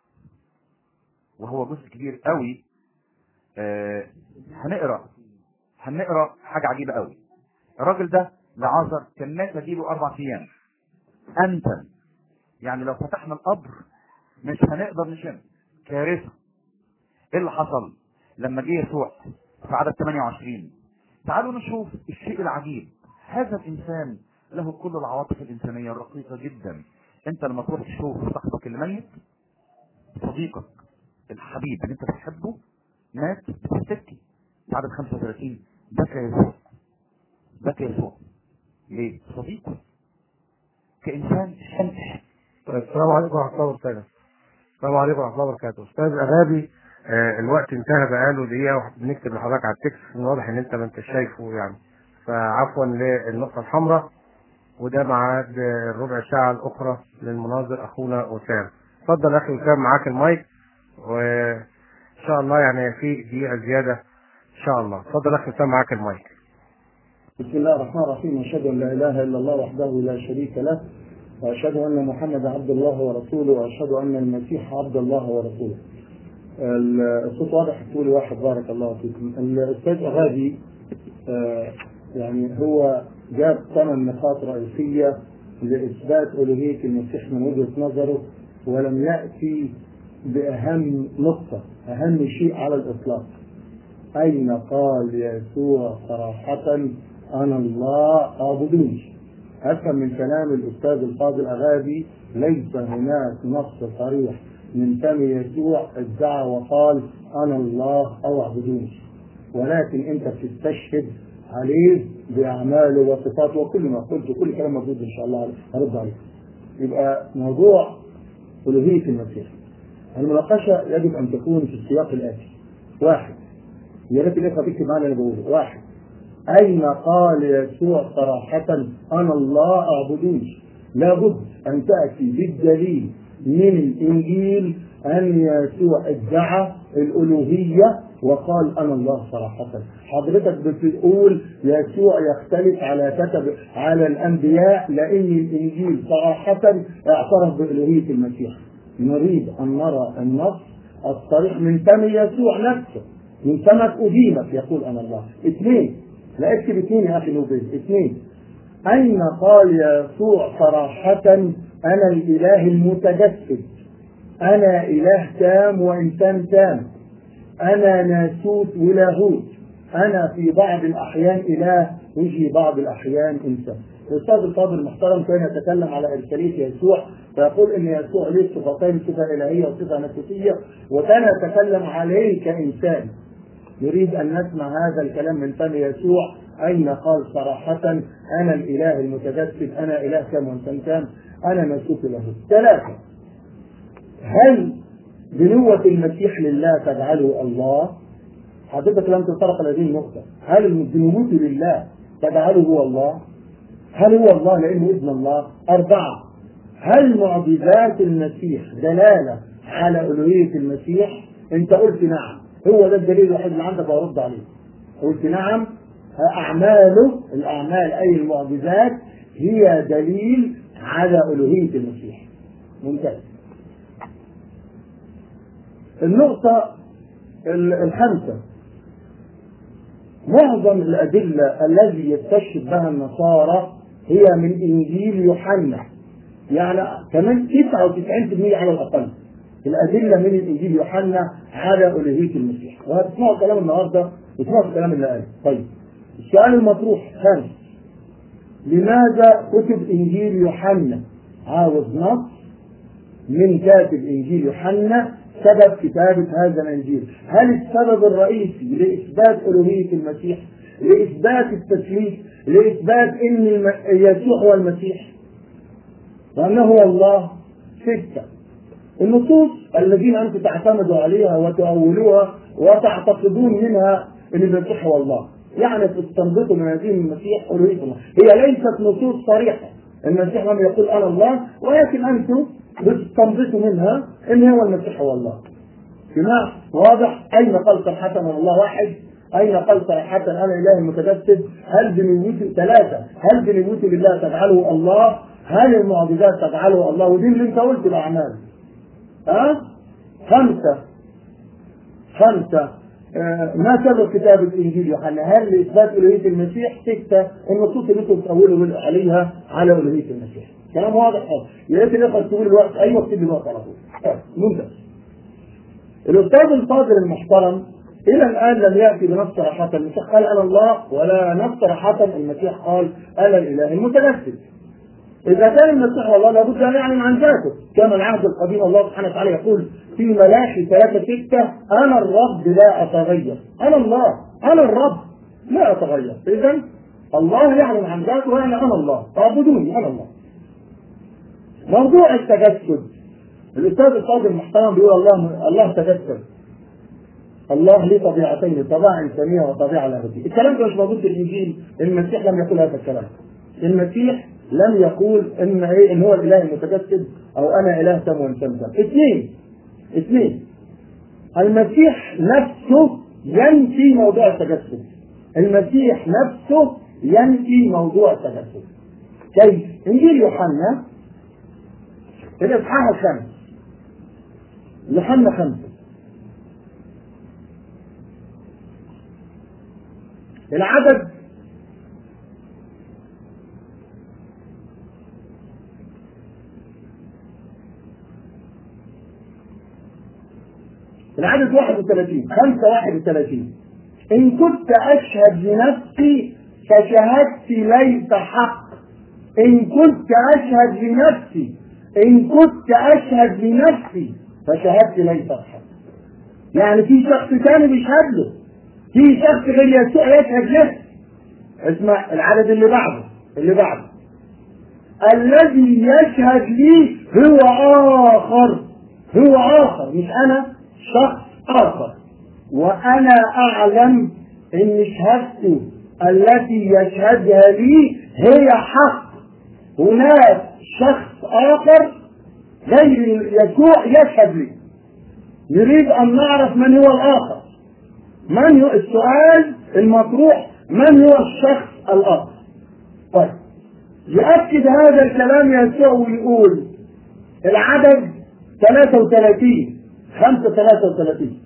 وهو جزء كبير قوي آه هنقرا هنقرا حاجه عجيبه قوي الراجل ده لعازر كان مات له اربع ايام انت يعني لو فتحنا القبر مش هنقدر نشم كارثه ايه اللي حصل لما جه يسوع في عدد 28 تعالوا نشوف الشيء العجيب هذا الانسان له كل العواطف الانسانيه الرقيقه جدا انت لما تروح تشوف صاحبك اللي ميت صديقك الحبيب اللي انت بتحبه مات بتبكي في عدد 35 بكى يسوع بكى يسوع ليه؟ صديقه كانسان شمس طيب السلام عليكم ورحمه الله وبركاته السلام عليكم ورحمه الله وبركاته استاذ اغابي آه الوقت انتهى بقاله دقيقه بنكتب لحضرتك على التكست من واضح ان انت ما انتش شايفه يعني فعفوا للنقطه الحمراء وده ميعاد آه، الربع ساعه الاخرى للمناظر اخونا وسام اتفضل يا اخي وسام معاك المايك وان شاء الله يعني في دقيقه زياده ان شاء الله اتفضل يا اخي وسام معاك المايك بسم الله الرحمن الرحيم أشهد أن لا إله إلا الله وحده لا شريك له وأشهد أن محمد عبد الله ورسوله وأشهد أن المسيح عبد الله ورسوله الصوت واضح تقولي واحد بارك الله فيكم الأستاذ أغادي آه، يعني هو جاب ثمان نقاط رئيسية لإثبات ألوهية المسيح من وجهة نظره ولم يأتي بأهم نقطة أهم شيء على الإطلاق أين قال يسوع صراحة أنا الله أعبدوني أفهم من كلام الأستاذ الفاضل أغابي ليس هناك نص صريح من فم يسوع ادعى وقال أنا الله أو اعبدوني ولكن أنت بتستشهد عليه بأعماله وصفاته وكل ما قلت كل كلام موجود إن شاء الله هرد عليه يبقى موضوع ألوهية المسيح المناقشة يجب أن تكون في السياق الآتي واحد يا ريت الإخوة تكتب معانا اللي بقوله واحد أين قال يسوع صراحة أنا الله أعبدوني لابد أن تأتي بالدليل من الإنجيل أن يسوع ادعى الألوهية وقال أنا الله صراحة حضرتك بتقول يسوع يختلف على كتب على الأنبياء لأن الإنجيل صراحة اعترف بألوهية المسيح نريد أن نرى النص الصريح من فم يسوع نفسه من فمك أديمك يقول أنا الله اثنين لا اكتب اثنين يا أخي نوبل اثنين أين قال يسوع صراحة أنا الإله المتجسد أنا إله تام وإنسان تام أنا ناسوت ولاهوت أنا في بعض الأحيان إله وفي بعض الأحيان إنسان الأستاذ الفاضل المحترم كان يتكلم على إرسالية يسوع فيقول إن يسوع له صفتين صفة إلهية وصفة نفسية وكان يتكلم عليه كإنسان نريد أن نسمع هذا الكلام من فم يسوع أين قال صراحة أنا الإله المتجسد أنا إله كم وإنسان كام أنا ناسوت له ثلاثة هل بنوة المسيح لله تجعله الله؟ حضرتك لم تتطرق هذه النقطة، هل بنوته لله تجعله هو الله؟ هل هو الله لأنه ابن الله؟ أربعة هل معجزات المسيح دلالة على ألوهية المسيح؟ أنت قلت نعم، هو ده الدليل الوحيد اللي عندك وأرد عليه. قلت نعم أعماله الأعمال أي المعجزات هي دليل على ألوهية المسيح. ممتاز. النقطة الخامسة معظم الأدلة الذي يستشهد بها النصارى هي من إنجيل يوحنا يعني كمان 99% على الأقل الأدلة من الإنجيل يوحنا على ألوهية المسيح وهتسمعوا الكلام النهاردة وتسمعوا الكلام اللي قاله طيب السؤال المطروح خامس لماذا كتب إنجيل يوحنا عاوز نص من كاتب إنجيل يوحنا سبب كتابة هذا الإنجيل هل السبب الرئيسي لإثبات ألوهية المسيح لإثبات التثليث لإثبات أن الم... يسوع هو المسيح وأنه هو الله ستة النصوص الذين أنتم تعتمدوا عليها وتؤولوها وتعتقدون منها أن المسيح هو الله يعني تستنبطوا من هذه المسيح ألوهية الله هي ليست نصوص صريحة المسيح لم يقول أنا الله ولكن أنتم بتستنبطوا منها ان هو المسيح هو الله. جماعة واضح اين قال صراحة ان الله واحد؟ اين قال صراحة انا اله المتجسد؟ هل بنيته ثلاثة؟ هل بنيته لله تجعله الله؟ هل المعجزات تجعله الله؟ ودي اللي انت قلت الاعمال. ها؟ أه؟ خمسة خمسة آه ما سبب كتابة إنجيل يوحنا؟ هل لإثبات ألوهية المسيح؟ ستة النصوص اللي انتم بتأولوا عليها على ألوهية المسيح. كلام واضح خالص يا ريت الاخوه تقول الوقت ايوه اكتب الوقت على طول ممتاز الاستاذ الفاضل المحترم الى الان لم ياتي بنص صراحه المسيح قال انا الله ولا نص صراحه المسيح قال انا الاله المتجسد اذا كان المسيح هو الله لابد ان يعلن عن ذاته كما العهد القديم الله سبحانه وتعالى يقول في ملاحي ثلاثة ستة أنا الرب لا أتغير أنا الله أنا الرب لا أتغير إذا الله يعلن عن ذاته وأنا أنا الله اعبدوني أنا الله موضوع التجسد الاستاذ الفاضل المحترم بيقول الله الله تجسد الله ليه طبيعتين طبيعه انسانيه وطبيعه لاهوتيه الكلام ده مش موجود في الانجيل المسيح لم يقول هذا الكلام المسيح لم يقول ان ايه ان هو الاله المتجسد او انا اله تام وانسان تام اثنين اثنين المسيح نفسه ينفي موضوع التجسد المسيح نفسه ينفي موضوع التجسد كيف انجيل يوحنا الإصحاح الخامس يوحنا خمسة العدد العدد 31 5 31 إن كنت أشهد لنفسي فشهادتي ليس حق إن كنت أشهد لنفسي إن كنت أشهد لنفسي فشهادتي ليس حق يعني في شخص ثاني بيشهد له في شخص غير يسوع يشهد له اسمع العدد اللي بعده اللي بعده الذي يشهد لي هو آخر هو آخر مش أنا شخص آخر وأنا أعلم إن شهادته التي يشهدها لي هي حق هناك شخص آخر غير يسوع يشهد لي نريد أن نعرف من هو الآخر من هو السؤال المطروح من هو الشخص الآخر طيب يؤكد هذا الكلام يسوع ويقول العدد 33 5 33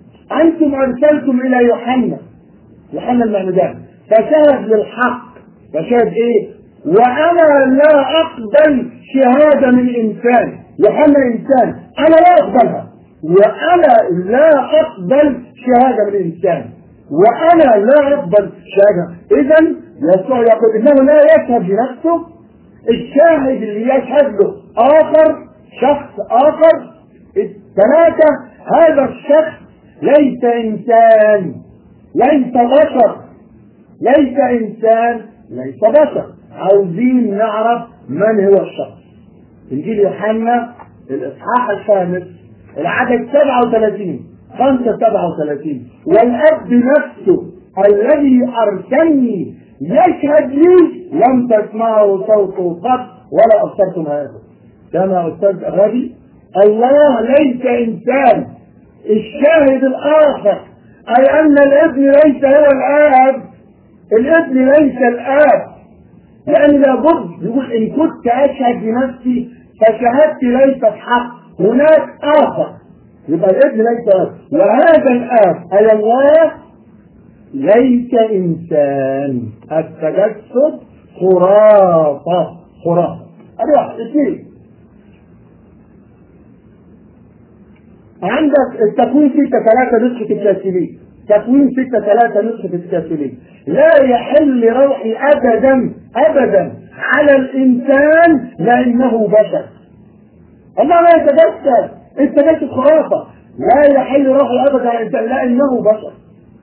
أنتم أرسلتم إلى يوحنا يوحنا المعمدان فشهد للحق فشاهد ايه وانا لا اقبل شهاده من انسان يوحنا انسان انا لا اقبلها وانا لا اقبل شهاده من انسان وانا لا اقبل شهاده اذا يسوع يقول انه لا يشهد بنفسه الشاهد اللي يشهد له اخر شخص اخر ثلاثه هذا الشخص ليس انسان ليس بشر ليس انسان ليس بشر عاوزين نعرف من هو الشخص انجيل يوحنا الاصحاح الخامس العدد 37 5 37 والاب نفسه الذي ارسلني يشهد لي لم تسمعوا صوته قط ولا ابصرتم هذا كما استاذ غبي الله ليس انسان الشاهد الاخر اي ان الابن ليس هو الاب الابن ليس الاب لان لابد يقول ان كنت اشهد بنفسي فشهادتي ليست حق هناك اخر يبقى الابن ليس اب وهذا الاب اي الله ليس انسان التجسد خرافه خرافه ادي واحد اثنين عندك التكوين 6 3 نسخة الكاسلين تكوين 6 3 نسخة الكاسلين لا يحل روحي ابدا ابدا على الانسان لانه بشر الله لا يتجسد التجسد خرافة لا يحل روحي ابدا على الانسان لانه بشر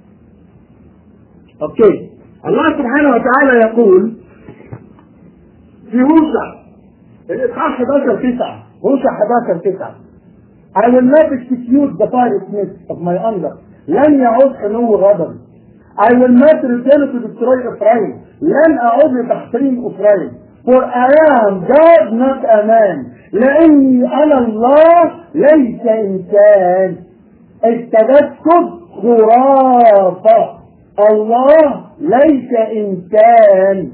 اوكي الله سبحانه وتعالى يقول في هوشع الاصحاح 11 9 هوشع 11 9 I will not execute the fierceness of my anger. لن يعود حنو غضب. I will not return to destroy Ephraim. لن أعود لتحطيم إفرايم. For I am God not a man. لأني أنا الله ليس إنسان. التجسد خرافة. الله ليس إنسان.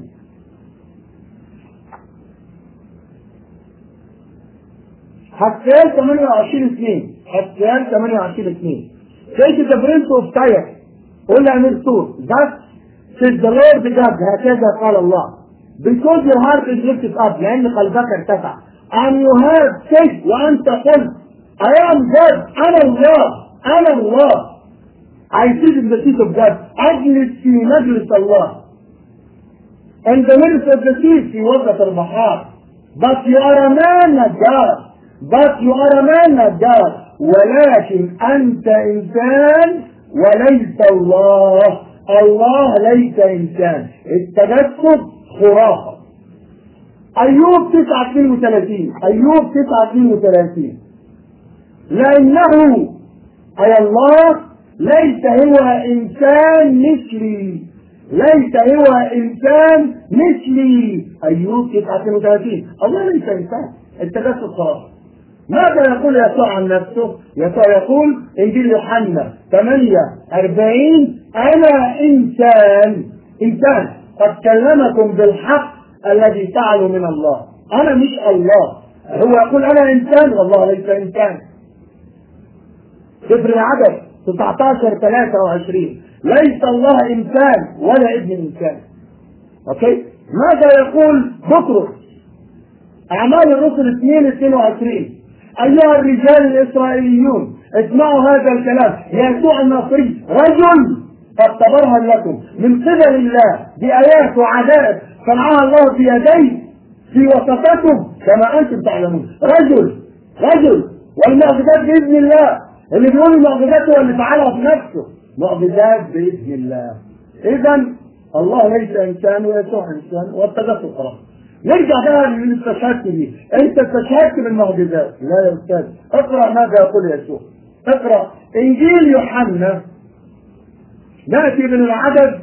حسيان 28 2 حسيان 28 2 Take the prince of Tyre قول أمير سور Thus says the Lord God هكذا قال الله Because your heart is lifted up لأن قلبك ارتفع and you have said وأنت قلت I am God أنا الله أنا الله I sit in the seat of God أجلس في مجلس الله and the midst of the sea في وسط البحار but you are a man of God but you are a man of God ولكن أنت إنسان وليس الله الله ليس إنسان التجسد خرافة أيوب 9 32 أيوب 9 32 لأنه أي الله ليس هو إنسان مثلي ليس هو إنسان مثلي أيوب 9 32 الله ليس إنسان التجسد خرافة ماذا يقول يسوع عن نفسه؟ يسوع يقول انجيل يوحنا 8 40 انا انسان انسان قد كلمكم بالحق الذي تعلو من الله انا مش الله هو يقول انا انسان والله ليس انسان سفر العدد 19 23 ليس الله انسان ولا ابن انسان اوكي ماذا يقول بطرس اعمال الرسل 2 22 أيها الرجال الإسرائيليون اسمعوا هذا الكلام يسوع الناصري رجل قد تبرهن لكم من قبل الله بآيات وعجائب صنعها الله بيديه في وسطكم كما أنتم تعلمون رجل رجل والمعجزات بإذن الله اللي بيقول المعجزات هو اللي فعلها بنفسه معجزات بإذن الله إذا الله ليس إنسان ويسوع إنسان والتجسد خلاص نرجع بقى من استشهدت دي انت استشهدت بالمعجزات لا يا استاذ اقرا ماذا يقول يسوع اقرا انجيل يوحنا ناتي من العدد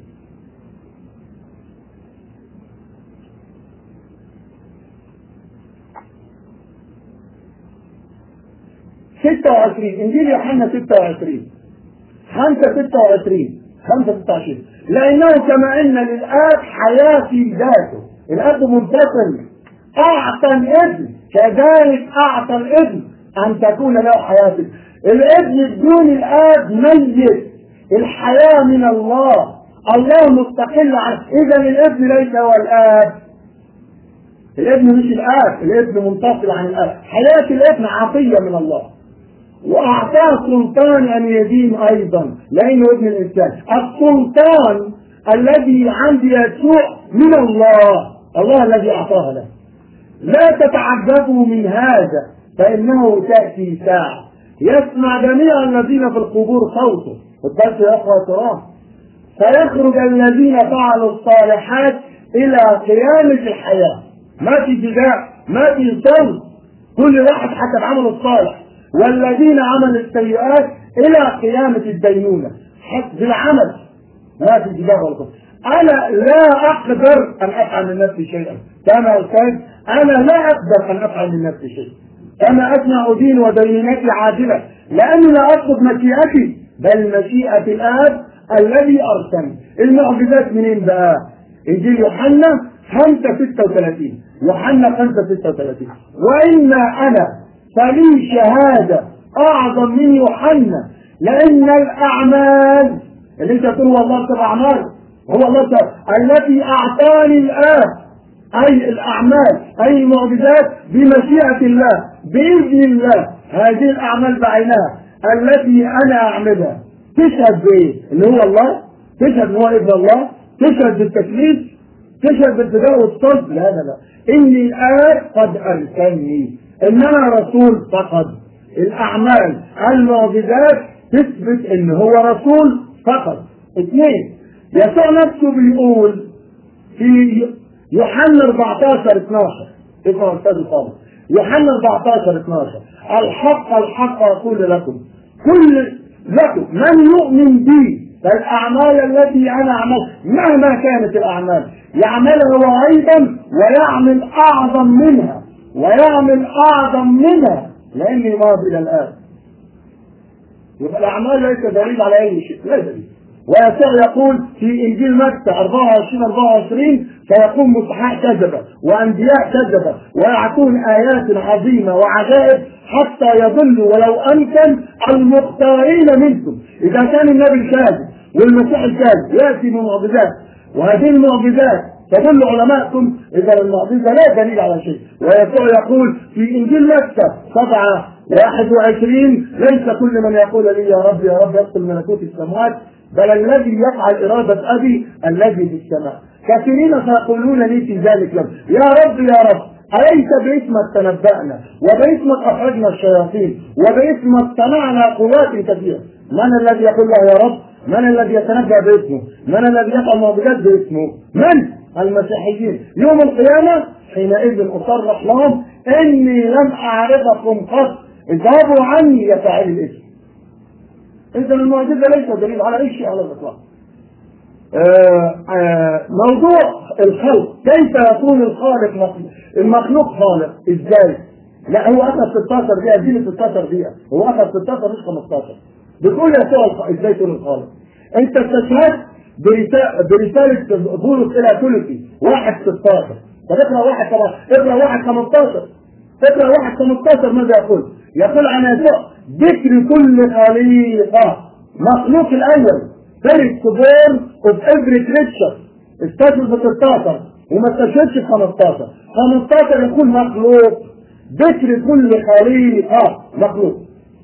ستة وعشرين انجيل يوحنا ستة وعشرين خمسة ستة وعشرين خمسة ستة وعشرين لأنه كما أن للآب حياة في ذاته الاب منفصل اعطى الابن كذلك اعطى الابن ان تكون له حياه الابن بدون الاب ميت الحياه من الله الله مستقل عن اذا الابن ليس هو الاب الابن مش الاب الابن منفصل عن الاب حياه الابن عطيه من الله واعطاه سلطان ان يدين ايضا لانه ابن الانسان السلطان الذي عند يسوع من الله الله الذي اعطاه له لا تتعجبوا من هذا فانه تاتي ساعه يسمع جميع الذين في القبور صوته والدرس يا اخوه الكرام فيخرج الذين فعلوا الصالحات الى قيامه الحياه ما في جزاء ما في صوت كل واحد حسب عمله الصالح والذين عملوا السيئات الى قيامه الدينونه حسب العمل ما في جزاء ولا صوت انا لا اقدر ان افعل من نفسي شيئا كما استاذ انا لا اقدر ان افعل من نفسي شيئا كما اسمع دين ودينتي عاجله لاني لا اطلب مشيئتي بل مشيئه الاب الذي ارسلني المعجزات منين بقى؟ انجيل يوحنا 5 36 يوحنا 5 36 واما انا فلي شهاده اعظم من يوحنا لان الاعمال اللي انت تقول هو الله تبع اعمال هو الله تبع التي اعطاني الاب اي الاعمال اي المعجزات بمشيئه الله باذن الله هذه الاعمال بعينها التي انا اعملها تشهد بايه؟ اللي هو الله تشهد ان هو ابن الله تشهد بالتكليف تشهد بالفداء والصلب لا لا لا اني الاب قد ارسلني ان انا رسول فقط الاعمال المعجزات تثبت ان هو رسول فقط اثنين يسوع نفسه بيقول في يوحنا 14 12 اسمع استاذ الفاضل يوحنا 14 12 الحق الحق اقول لكم كل لكم من يؤمن بي فالاعمال التي انا اعمل مهما كانت الاعمال يعملها هو ايضا ويعمل اعظم منها ويعمل اعظم منها لاني ماضي الى الان يبقى الاعمال ليس دليل على اي شيء لا دليل ويسوع يقول في انجيل متى 24 24 سيقوم مسحاء كذبة وانبياء كذبة ويعطون ايات عظيمة وعجائب حتى يضلوا ولو امكن المختارين منكم اذا كان النبي الكاذب والمسيح الكاذب ياتي بمعجزات وهذه المعجزات تدل علماءكم اذا المعجزه لا دليل على شيء ويسوع يقول في انجيل متى 7 21 ليس كل من يقول لي يا رب يا رب يدخل ملكوت السماوات بل الذي يفعل إرادة أبي الذي في السماء كثيرين سيقولون لي في ذلك لهم يا رب يا رب أليس باسمك تنبأنا وباسمك أخرجنا الشياطين وباسمك صنعنا قوات كثيرة من الذي يقول له يا رب من الذي يتنبأ باسمه من الذي يفعل معجزات باسمه من المسيحيين يوم القيامة حينئذ أصرح لهم إني لم أعرفكم قط اذهبوا عني يا فاعل الاسم إذا المعجزة ليس دليل على أي شيء على الإطلاق. آه آه موضوع الخلق كيف يكون الخالق مخلوق المخلوق خالق ازاي؟ لا هو اخذ 16 دقيقه اديني 16 دقيقه هو اخذ 16 مش 15 بتقول يا سؤال ازاي يكون الخالق؟ انت استشهدت برساله بولس الى تولسي واحد 16 طب اقرا واحد طبعا اقرا واحد 15 اقرا واحد 15 ماذا يقول؟ يقول عن يسوع ذكر كل خليقه مخلوق الاول فيرست بورن اوف افري كريتشر استشهد ب 16 وما استشهدش ب 15 15 يكون مخلوق ذكر كل خليقه مخلوق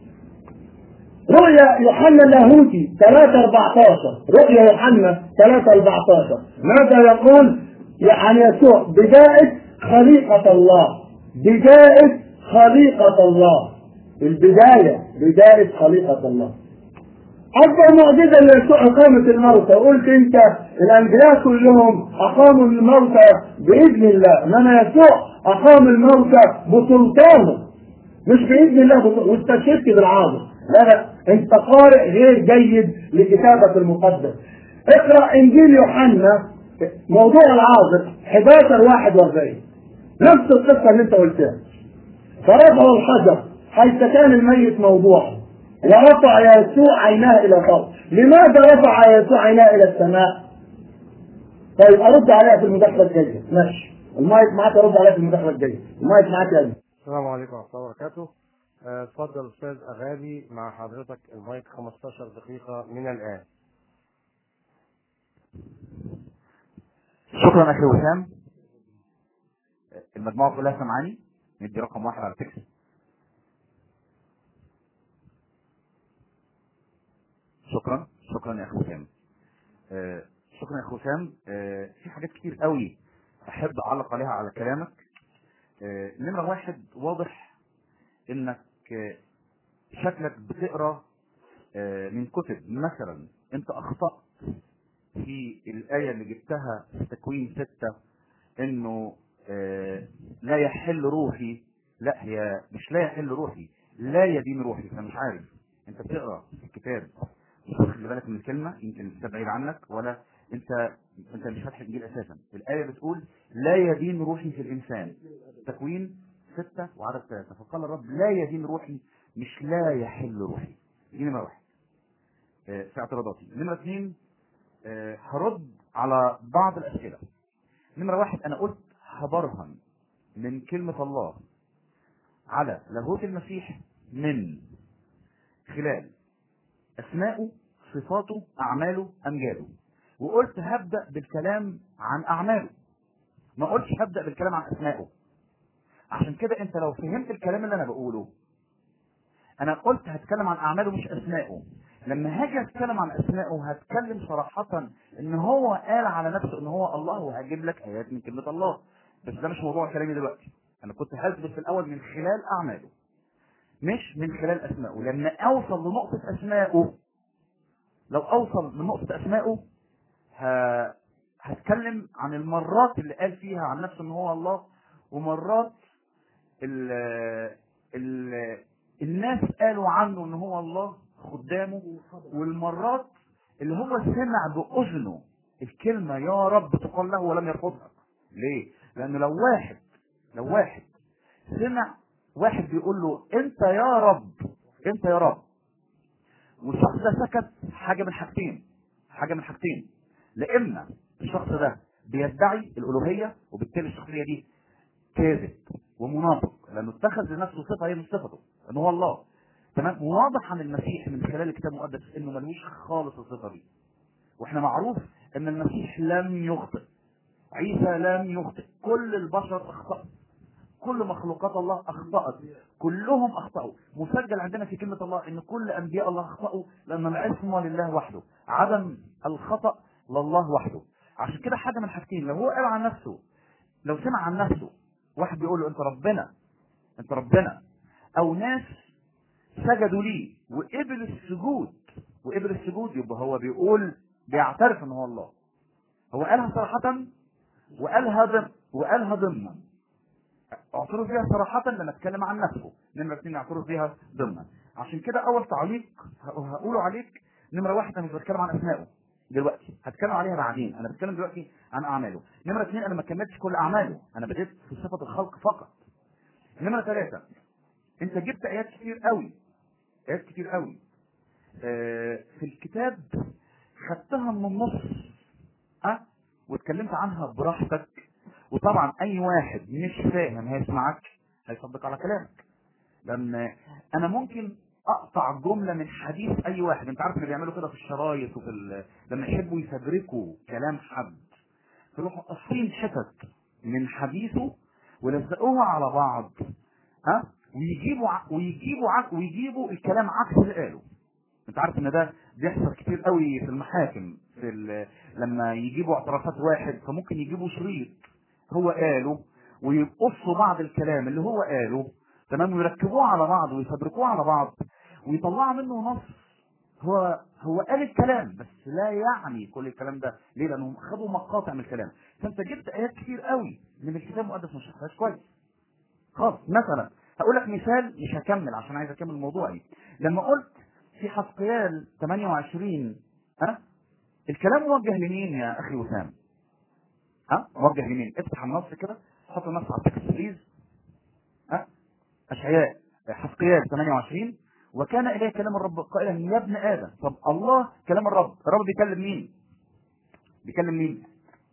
رؤيا يوحنا اللاهوتي 3 14 رؤيا يوحنا 3 14 ماذا يقول عن يسوع بداية خليقة الله بداية خليقة الله البداية بداية خليقة الله أكبر معجزة ليسوع إقامة الموتى قلت أنت الأنبياء كلهم أقاموا الموتى بإذن الله إنما يسوع أقام الموتى بسلطانه مش بإذن الله واستشهدت بالعاصر لا لا أنت قارئ غير جيد لكتابة المقدس اقرأ إنجيل يوحنا موضوع العاصر 11 41 نفس القصة اللي أنت قلتها فرفعوا الحجر حيث كان الميت موضوعا ورفع يسوع عيناه الى فوق لماذا رفع يسوع عيناه الى السماء طيب ارد عليها في المداخله الجايه ماشي المايك معاك ارد عليها في المداخله الجايه المايك معاك يا ابني السلام عليكم ورحمه الله وبركاته آه، اتفضل استاذ اغاني مع حضرتك المايك 15 دقيقه من الان شكرا اخي وسام المجموعه كلها سامعاني ندي رقم واحد على التكست شكرا شكرا يا اخي وسام آه، شكرا يا اخي وسام آه، في حاجات كتير قوي احب اعلق عليها على كلامك آه، نمره واحد واضح انك آه، شكلك بتقرا آه، من كتب مثلا انت اخطات في الايه اللي جبتها في تكوين ستة انه آه، لا يحل روحي لا هي مش لا يحل روحي لا يدين روحي فانا مش عارف انت بتقرا الكتاب مش واخد بالك من الكلمه يمكن انت بعيد عنك ولا انت انت مش فاتح الانجيل اساسا الايه بتقول لا يدين روحي في الانسان تكوين ستة وعدد ثلاثة فقال الرب لا يدين روحي مش لا يحل روحي دي نمرة واحد آه، في اعتراضاتي نمرة اثنين آه، هرد على بعض الأسئلة نمرة واحد أنا قلت هبرهن من كلمة الله على لاهوت المسيح من خلال أسمائه صفاته أعماله أمجاده وقلت هبدأ بالكلام عن أعماله ما قلتش هبدأ بالكلام عن أسمائه عشان كده أنت لو فهمت الكلام اللي أنا بقوله أنا قلت هتكلم عن أعماله مش أسمائه لما هاجي اتكلم عن اسمائه هتكلم صراحة ان هو قال على نفسه ان هو الله وهجيب لك ايات من كلمة الله بس ده مش موضوع كلامي دلوقتي انا كنت هثبت في الاول من خلال اعماله مش من خلال اسمائه لما اوصل لنقطة اسمائه لو اوصل لنقطة اسمائه ه... هتكلم عن المرات اللي قال فيها عن نفسه ان هو الله ومرات ال... ال... الناس قالوا عنه ان هو الله خدامه والمرات اللي هو سمع بأذنه الكلمة يا رب تقال له ولم يرفضها ليه؟ لأنه لو واحد لو واحد سمع واحد بيقول له أنت يا رب أنت يا رب والشخص ده سكت حاجة من حاجتين حاجة من حاجتين لا إما الشخص ده بيدعي الألوهية وبالتالي الشخصية دي كاذب ومنافق لأنه اتخذ لنفسه صفة هي مش صفته إن هو الله تمام واضح عن المسيح من خلال الكتاب المقدس انه ملوش خالص الصفه دي واحنا معروف ان المسيح لم يخطئ عيسى لم يخطئ كل البشر اخطأوا كل مخلوقات الله اخطأت كلهم اخطأوا مسجل عندنا في كلمة الله ان كل انبياء الله اخطأوا لان العصمة لله وحده عدم الخطأ لله وحده عشان كده حاجة من حاجتين لو هو قال عن نفسه لو سمع عن نفسه واحد بيقول له انت ربنا انت ربنا او ناس سجدوا لي وقبل السجود وقبل السجود يبقى هو بيقول بيعترف ان هو الله هو قالها صراحة وقالها ضمن وقالها ضمنا اعترف بيها صراحة لما اتكلم عن نفسه نمرة اثنين اعترف بيها ضمنا عشان كده اول تعليق هقوله عليك نمرة واحد انا مش بتكلم عن اسمائه دلوقتي هتكلم عليها بعدين انا بتكلم دلوقتي عن اعماله نمرة اثنين انا ما كملتش كل اعماله انا بديت في صفة الخلق فقط نمرة ثلاثة انت جبت ايات كتير قوي ايات كتير قوي آه في الكتاب خدتها من النص ها واتكلمت عنها براحتك وطبعا اي واحد مش فاهم هيسمعك هيصدق على كلامك لان انا ممكن اقطع جمله من حديث اي واحد انت عارف اللي بيعملوا كده في الشرايط وفي ال... لما يحبوا يفبركوا كلام حد يروحوا قاصين حتت من حديثه ولزقوها على بعض ها ويجيبوا ع... ويجيبوا ع... ويجيبوا الكلام عكس اللي قاله انت عارف ان ده بيحصل كتير قوي في المحاكم في ال... لما يجيبوا اعترافات واحد فممكن يجيبوا شريط هو قاله ويقصوا بعض الكلام اللي هو قاله تمام ويركبوه على بعض ويفبركوه على بعض ويطلعوا منه نص هو هو قال الكلام بس لا يعني كل الكلام ده ليه لانهم خدوا مقاطع من الكلام فانت جبت ايات كتير قوي من الكتاب المقدس ما شرحتهاش كويس خالص مثلا هقول لك مثال مش هكمل عشان عايز اكمل موضوعي لما قلت في حسقيال 28 ها الكلام موجه لمين يا اخي وسام ها موجه لمين افتح النص كده حط النص على التكست بليز ها اشعياء حسقيال 28 وكان اليه كلام الرب قائلا يا ابن ادم طب الله كلام الرب الرب بيكلم مين بيكلم مين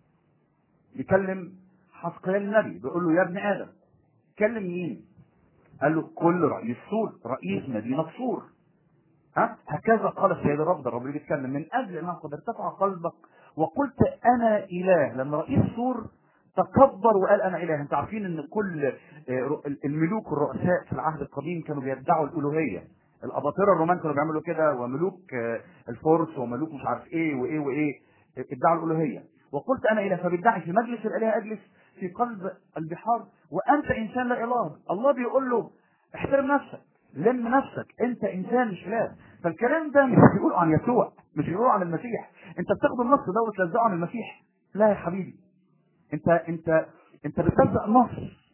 بيكلم حسقيال النبي بيقول له يا ابن ادم كلم مين قال له كل رئيس سور رئيس مدينه سور ها هكذا قال السيد الرب ده الرب اللي بيتكلم من اجل انه قد ارتفع قلبك وقلت انا اله لما رئيس سور تكبر وقال انا اله انتوا عارفين ان كل آه، الملوك الرؤساء في العهد القديم كانوا بيدعوا الالوهيه الاباطره الرومان كانوا بيعملوا كده وملوك آه، الفرس وملوك مش عارف ايه وايه وايه ادعوا الالوهيه وقلت انا اله فبيدعي في مجلس الالهه اجلس في قلب البحار وانت انسان لا اله الله بيقول له احترم نفسك لم نفسك انت انسان مش اله فالكلام ده مش بيقول عن يسوع مش بيقول عن المسيح انت بتاخد النص ده وتلزقه عن المسيح لا يا حبيبي انت انت انت بتلزق نص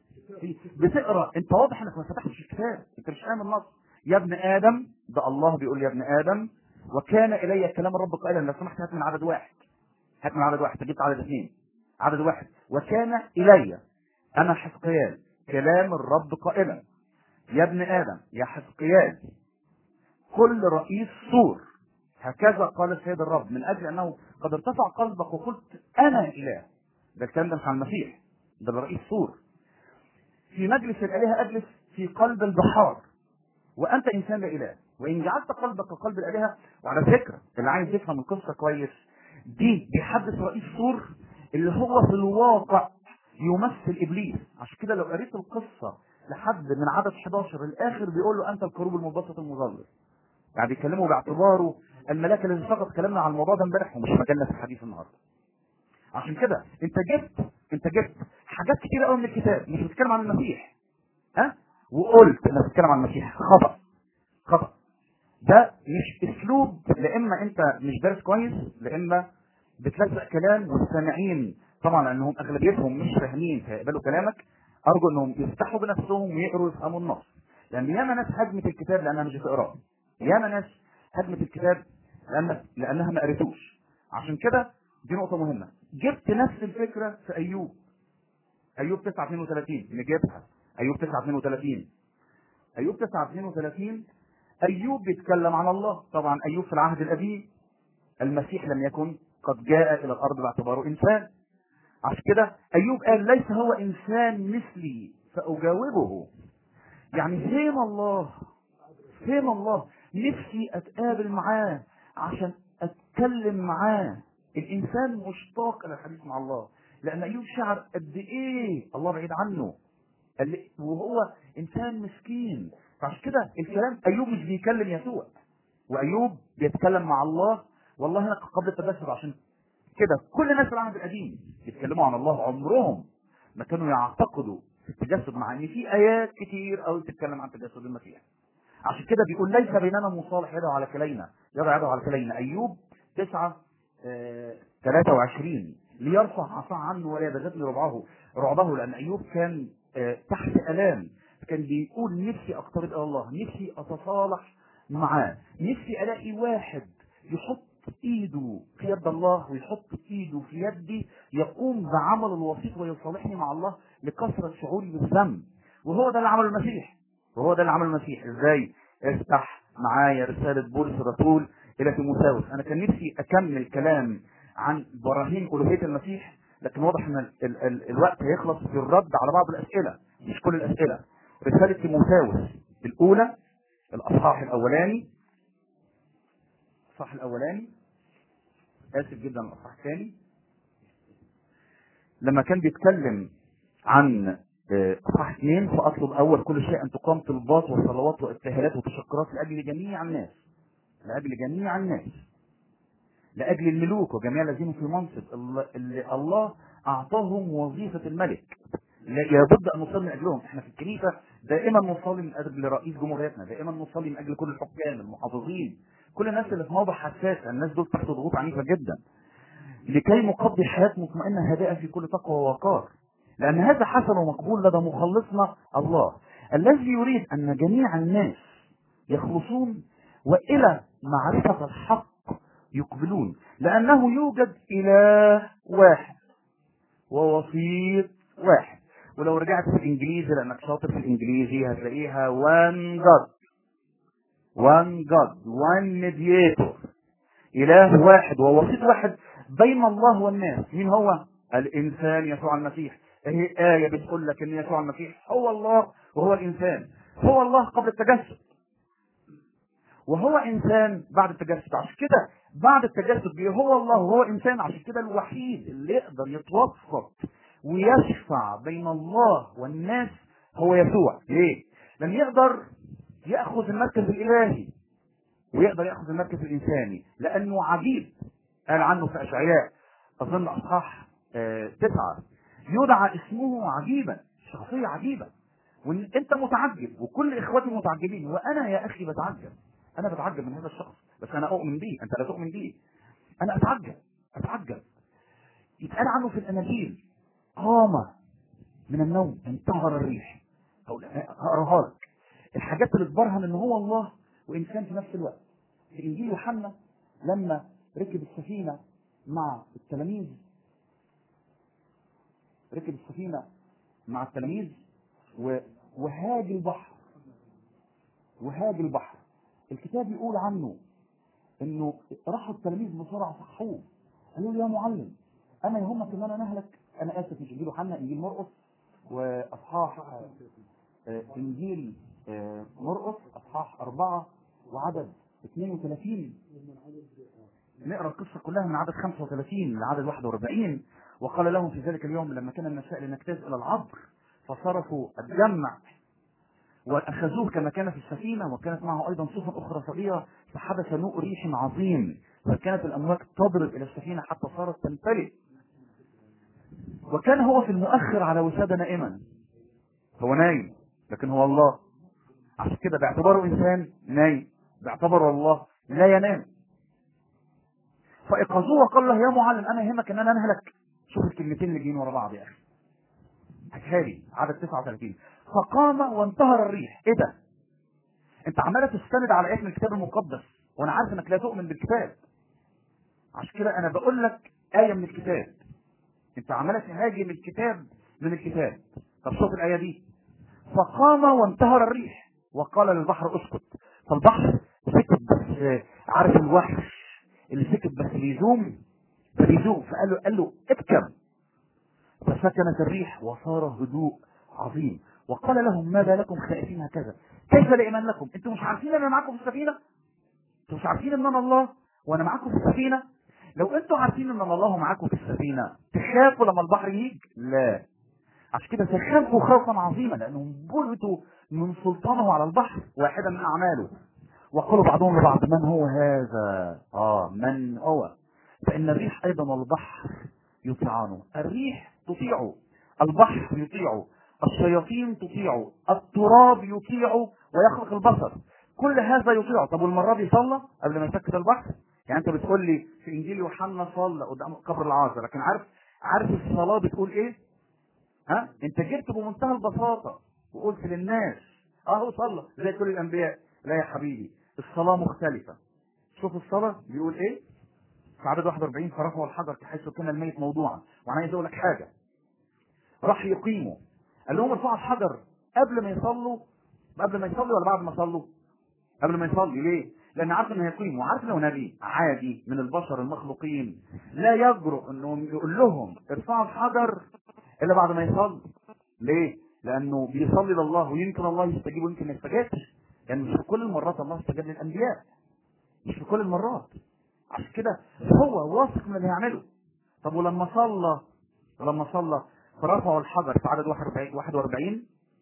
بتقرا انت واضح انك ما فتحتش الكتاب انت مش فاهم النص يا ابن ادم ده الله بيقول يا ابن ادم وكان الي كلام الرب قائلا لو سمحت هات من عدد واحد هات من عدد واحد جبت عدد اثنين عدد واحد وكان الي انا حزقيال كلام الرب قائلا يا ابن ادم يا حزقيال كل رئيس سور هكذا قال السيد الرب من اجل انه قد ارتفع قلبك وقلت انا اله ده الكلام ده مش عن المسيح ده رئيس سور في مجلس الالهه اجلس في قلب البحار وانت انسان لا اله وان جعلت قلبك كقلب الالهه وعلى فكره اللي عايز يفهم القصه كويس دي بيحدث رئيس سور اللي هو في الواقع يمثل ابليس عشان كده لو قريت القصه لحد من عدد 11 الاخر بيقول له انت الكروب المنبسط المظلل يعني بيكلمه باعتباره الملاك الذي سقط كلامنا عن الموضوع ده امبارح ومش مجالنا في الحديث النهارده عشان كده انت جبت انت جبت حاجات كتير قوي من الكتاب مش بتتكلم عن المسيح ها وقلت انك بتتكلم عن المسيح خطا خطا ده مش اسلوب لا اما انت مش دارس كويس لا اما بتلزق كلام والسامعين طبعا لانهم اغلبيتهم مش فاهمين فيقبلوا كلامك ارجو انهم يفتحوا بنفسهم ويقروا يفهموا النص لان ياما ناس هجمت الكتاب لانها مش بتقراه ياما ناس هجمت الكتاب لان لانها ما قريتوش عشان كده دي نقطة مهمة جبت نفس الفكرة في أيوب أيوب 9 32 نجيبها أيوب 9 32 أيوب 9 32 أيوب بيتكلم عن الله طبعا أيوب في العهد القديم المسيح لم يكن قد جاء إلى الأرض باعتباره إنسان عشان كده أيوب قال ليس هو إنسان مثلي فأجاوبه يعني فين الله فين الله نفسي أتقابل معاه عشان أتكلم معاه الانسان مشتاق الى الحديث مع الله لان ايوب شعر قد ايه الله بعيد عنه قال وهو انسان مسكين فعشان كده الكلام ايوب مش بيكلم يسوع وايوب بيتكلم مع الله والله هنا قبل التجسد عشان كده كل الناس في العهد القديم بيتكلموا عن الله عمرهم ما كانوا يعتقدوا في التجسد مع ان في ايات كتير قوي بتتكلم عن تجسد المسيح عشان كده بيقول ليس بيننا مصالح يده على كلينا يضع يده على كلينا ايوب تسعة 23 ليرفع عصا عنه ولا يبغتني ربعه رعبه لان ايوب كان تحت الام كان بيقول نفسي اقترب الى الله نفسي اتصالح معاه نفسي الاقي واحد يحط ايده في يد الله ويحط ايده في يدي يقوم بعمل الوسيط ويصالحني مع الله لكثره شعوري بالذنب وهو ده اللي عمله المسيح وهو ده اللي عمله المسيح ازاي افتح معايا رساله بولس الرسول الى تيموثاوس انا كان نفسي اكمل كلام عن براهين الوهيه المسيح لكن واضح ان ال ال ال الوقت هيخلص في الرد على بعض الاسئله مش كل الاسئله رساله تيموثاوس الاولى الاصحاح الاولاني الاصحاح الاولاني اسف جدا الاصحاح الثاني لما كان بيتكلم عن اصحاح اثنين فاطلب اول كل شيء ان تقام طلبات وصلوات وابتهالات وتشكرات لاجل جميع الناس لاجل جميع الناس لاجل الملوك وجميع الذين في منصب اللي الله اعطاهم وظيفه الملك لابد ان نصلي من اجلهم احنا في الكنيسه دائما نصلي من اجل رئيس جمهوريتنا دائما نصلي من اجل كل الحكام المحافظين كل الناس اللي في موضع حساس الناس دول تحت ضغوط عنيفه جدا لكي نقضي حياه مطمئنه هادئه في كل تقوى ووقار لان هذا حسن ومقبول لدى مخلصنا الله الذي يريد ان جميع الناس يخلصون والى معرفه الحق يقبلون لانه يوجد اله واحد ووسيط واحد ولو رجعت في الانجليزي لانك شاطر في الانجليزي هتلاقيها one God one God one mediator اله واحد ووسيط واحد بين الله والناس مين هو الانسان يسوع المسيح هي آية بتقول لك ان يسوع المسيح هو الله وهو الانسان هو الله قبل التجسد وهو انسان بعد التجسد عشان كده بعد التجسد بيه هو الله وهو انسان عشان كده الوحيد اللي يقدر يتوسط ويشفع بين الله والناس هو يسوع ليه لم يقدر ياخذ المركز الالهي ويقدر ياخذ المركز الانساني لانه عجيب قال عنه في اشعياء اظن اصحاح آه تسعه يدعى اسمه عجيبا شخصيه عجيبه وان انت متعجب وكل اخواتي متعجبين وانا يا اخي بتعجب انا بتعجب من هذا الشخص بس انا اؤمن به انت لا تؤمن به انا اتعجب اتعجب يتقال عنه في الاناجيل قام من النوم انتهر الريح أو هقراها لك الحاجات اللي تبرهن ان هو الله وانسان في نفس الوقت في انجيل يوحنا لما ركب السفينه مع التلاميذ ركب السفينه مع التلاميذ و- وهاج البحر وهاج البحر الكتاب يقول عنه انه راحوا التلاميذ بسرعه صحوه قالوا له يا معلم انا يهمك ان انا نهلك انا اسف مش انجيل يوحنا انجيل مرقس واصحاح آه، انجيل آه، مرقس اصحاح اربعه وعدد 32 نقرا القصه كلها من عدد 35 لعدد 41 وقال لهم في ذلك اليوم لما كان المساء لنجتاز الى العبر فصرفوا الجمع واخذوه كما كان في السفينه وكانت معه ايضا سفن اخرى صغيره فحدث نوء ريح عظيم فكانت الامواج تضرب الى السفينه حتى صارت تمتلئ وكان هو في المؤخر على وسادة نائما هو نايم لكن هو الله عشان كده باعتباره انسان نايم باعتباره الله لا ينام فايقظوه وقال له يا معلم انا يهمك ان انا انهلك شوف الكلمتين اللي جايين ورا بعض يا اخي هاتها عدد 39 فقام وانتهر الريح ايه ده انت عماله تستند على اسم الكتاب المقدس وانا عارف انك لا تؤمن بالكتاب عشان كده انا بقول لك ايه من الكتاب انت عماله تهاجم الكتاب من الكتاب طب شوف الايه دي فقام وانتهر الريح وقال للبحر اسكت فالبحر سكت بس عارف الوحش اللي سكت بس بيزوم فبيزوم فقال له قال له ابكم فسكنت الريح وصار هدوء عظيم وقال لهم ماذا لكم خائفين هكذا كيف الايمان لكم انتم مش عارفين ان انا معاكم في السفينه انتم مش عارفين ان انا الله وانا معاكم في السفينه لو انتم عارفين ان الله معاكم في السفينه تخافوا لما البحر يجي لا عشان كده تخافوا خوفا عظيما لانهم بلتوا من سلطانه على البحر واحدا من اعماله وقالوا بعضهم لبعض من هو هذا اه من هو فان الريح ايضا والبحر يطيعانه الريح تطيعه البحر يطيعه الشياطين تطيعه التراب يطيعه ويخلق البصر كل هذا يطيعه طب والمره دي صلى قبل ما يسكت البحر يعني انت بتقول لي في انجيل يوحنا صلى قدام قبر العازر لكن عارف عارف الصلاه بتقول ايه ها انت جبت بمنتهى البساطه وقلت للناس اهو صلى زي كل الانبياء لا يا حبيبي الصلاه مختلفه شوف الصلاه بيقول ايه في عدد 41 فرفعوا الحجر حيث كان الميت موضوعا وانا عايز اقول لك حاجه راح يقيموا قال لهم ارفعوا الحجر قبل ما يصلوا قبل ما يصلوا ولا بعد ما يصلوا قبل ما يصلي ليه لان عارف انه هيقيم وعارف انه نبي عادي من البشر المخلوقين لا يجرؤ انه يقول لهم ارفعوا الحجر الا بعد ما يصلي ليه لانه بيصلي لله ويمكن الله يستجيب ويمكن ما يستجابش يعني مش في كل المرات الله استجاب للانبياء مش في كل المرات عشان كده هو واثق من اللي هيعمله طب ولما صلى ولما صلى فرفعوا الحجر في عدد 41 41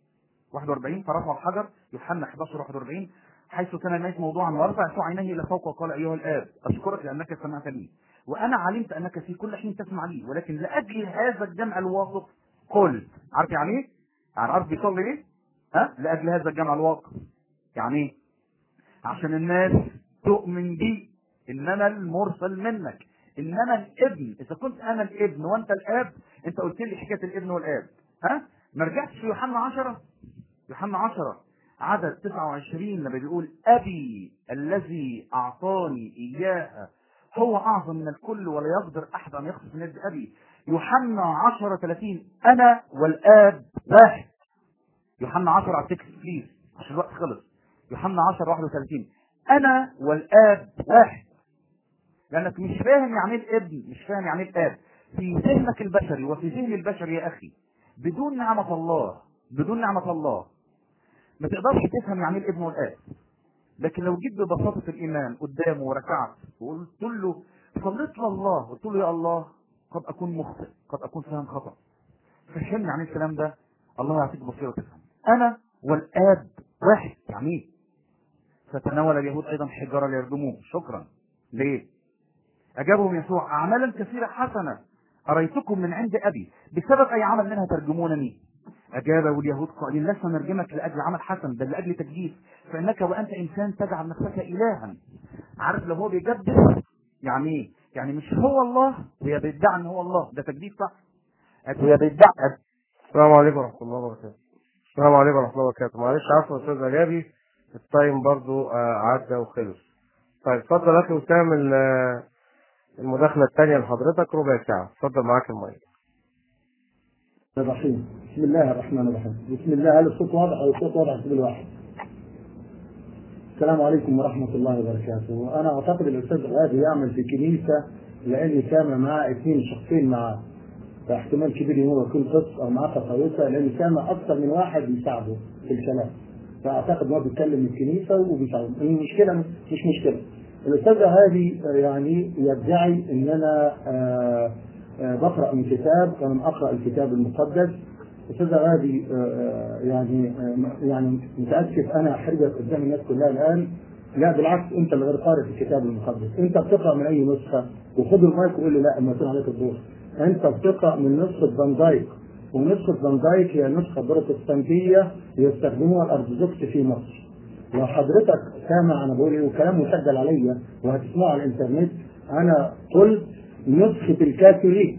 41 فرفعوا الحجر يوحنا 11 41 حيث كان الميت موضوعا ورفع يسوع عينيه الى فوق وقال ايها الاب اشكرك لانك سمعت لي وانا علمت انك في كل حين تسمع لي ولكن لاجل هذا الجمع الواقف قل عارف يعني ايه؟ يعني عارف بيصلي ايه؟ ها؟ لاجل هذا الجمع الواقف يعني ايه؟ عشان الناس تؤمن بي ان انا المرسل منك ان انا الابن اذا كنت انا الابن وانت الاب انت قلت لي حكايه الابن والاب ها ما رجعتش في يوحنا 10 يوحنا 10 عدد 29 لما بيقول ابي الذي اعطاني اياها هو اعظم من الكل ولا يقدر احد ان يخصص من يد ابي يوحنا 10 30 انا والاب واحد يوحنا 10 على التكست بليز عشان الوقت خلص يوحنا 10 31 انا والاب واحد لانك مش فاهم يعني ايه الابن مش فاهم يعني ايه الاب في ذهنك البشري وفي ذهن البشري يا اخي بدون نعمة الله بدون نعمة الله ما تقدرش تفهم يعني ايه الابن والاب لكن لو جيت ببساطة الإيمان قدامه وركعت وقلت له صليت لله قلت له يا الله قد أكون مخطئ قد أكون فاهم خطأ فهمني عن الكلام ده الله يعطيك بصيرة تفهم أنا والآب واحد يعني إيه؟ فتناول اليهود أيضا حجارة ليرجموه شكرا ليه؟ أجابهم يسوع أعمالا كثيرة حسنة أريتكم من عند أبي بسبب أي عمل منها ترجمونني أجابه اليهود قائلين لسنا نرجمك لأجل عمل حسن بل لأجل تجديد فإنك وأنت إنسان تجعل نفسك إلها عارف لو هو بيجدد يعني إيه؟ يعني مش هو الله وهي بيدعي إن هو الله ده تجديد صح وهي بيدعي السلام عليكم ورحمة الله وبركاته السلام عليكم ورحمة الله وبركاته معلش عفوا أستاذ أجابي التايم برضو آه، عدى وخلص طيب اتفضل أخي وسام ال- المداخلة الثانية لحضرتك ربع ساعة اتفضل معاك المايك الرحيم بسم الله الرحمن الرحيم بسم الله هل الصوت واضح او الصوت واضح في الواحد السلام عليكم ورحمة الله وبركاته أنا أعتقد الأستاذ غادي يعمل في كنيسة لأن كان معاه اثنين شخصين معاه فاحتمال كبير هو يكون قص أو معاه كويسة لأن كان أكثر من واحد يساعده في الكلام فأعتقد هو بيتكلم من الكنيسة وبيساعده المشكلة مش مشكلة الأستاذ هادي يعني يدعي إن أنا آه، آه، بقرأ من كتاب وأنا أقرأ الكتاب المقدس أستاذ غادي آه، آه، يعني آه، يعني متأسف أنا أحرجك قدام الناس كلها الآن لا بالعكس أنت اللي غير قارئ في الكتاب المقدس أنت بتقرأ من أي نسخة وخد المايك وقول لي لا ما يكون عليك الدور أنت بتقرأ من نسخة فان دايك ونسخة فان دايك هي نسخة بروتستانتية يستخدموها الأرثوذكس في مصر لو حضرتك سامع انا بقول ايه وكلام مسجل عليا وهتسمعه على الانترنت انا قلت نسخة الكاثوليك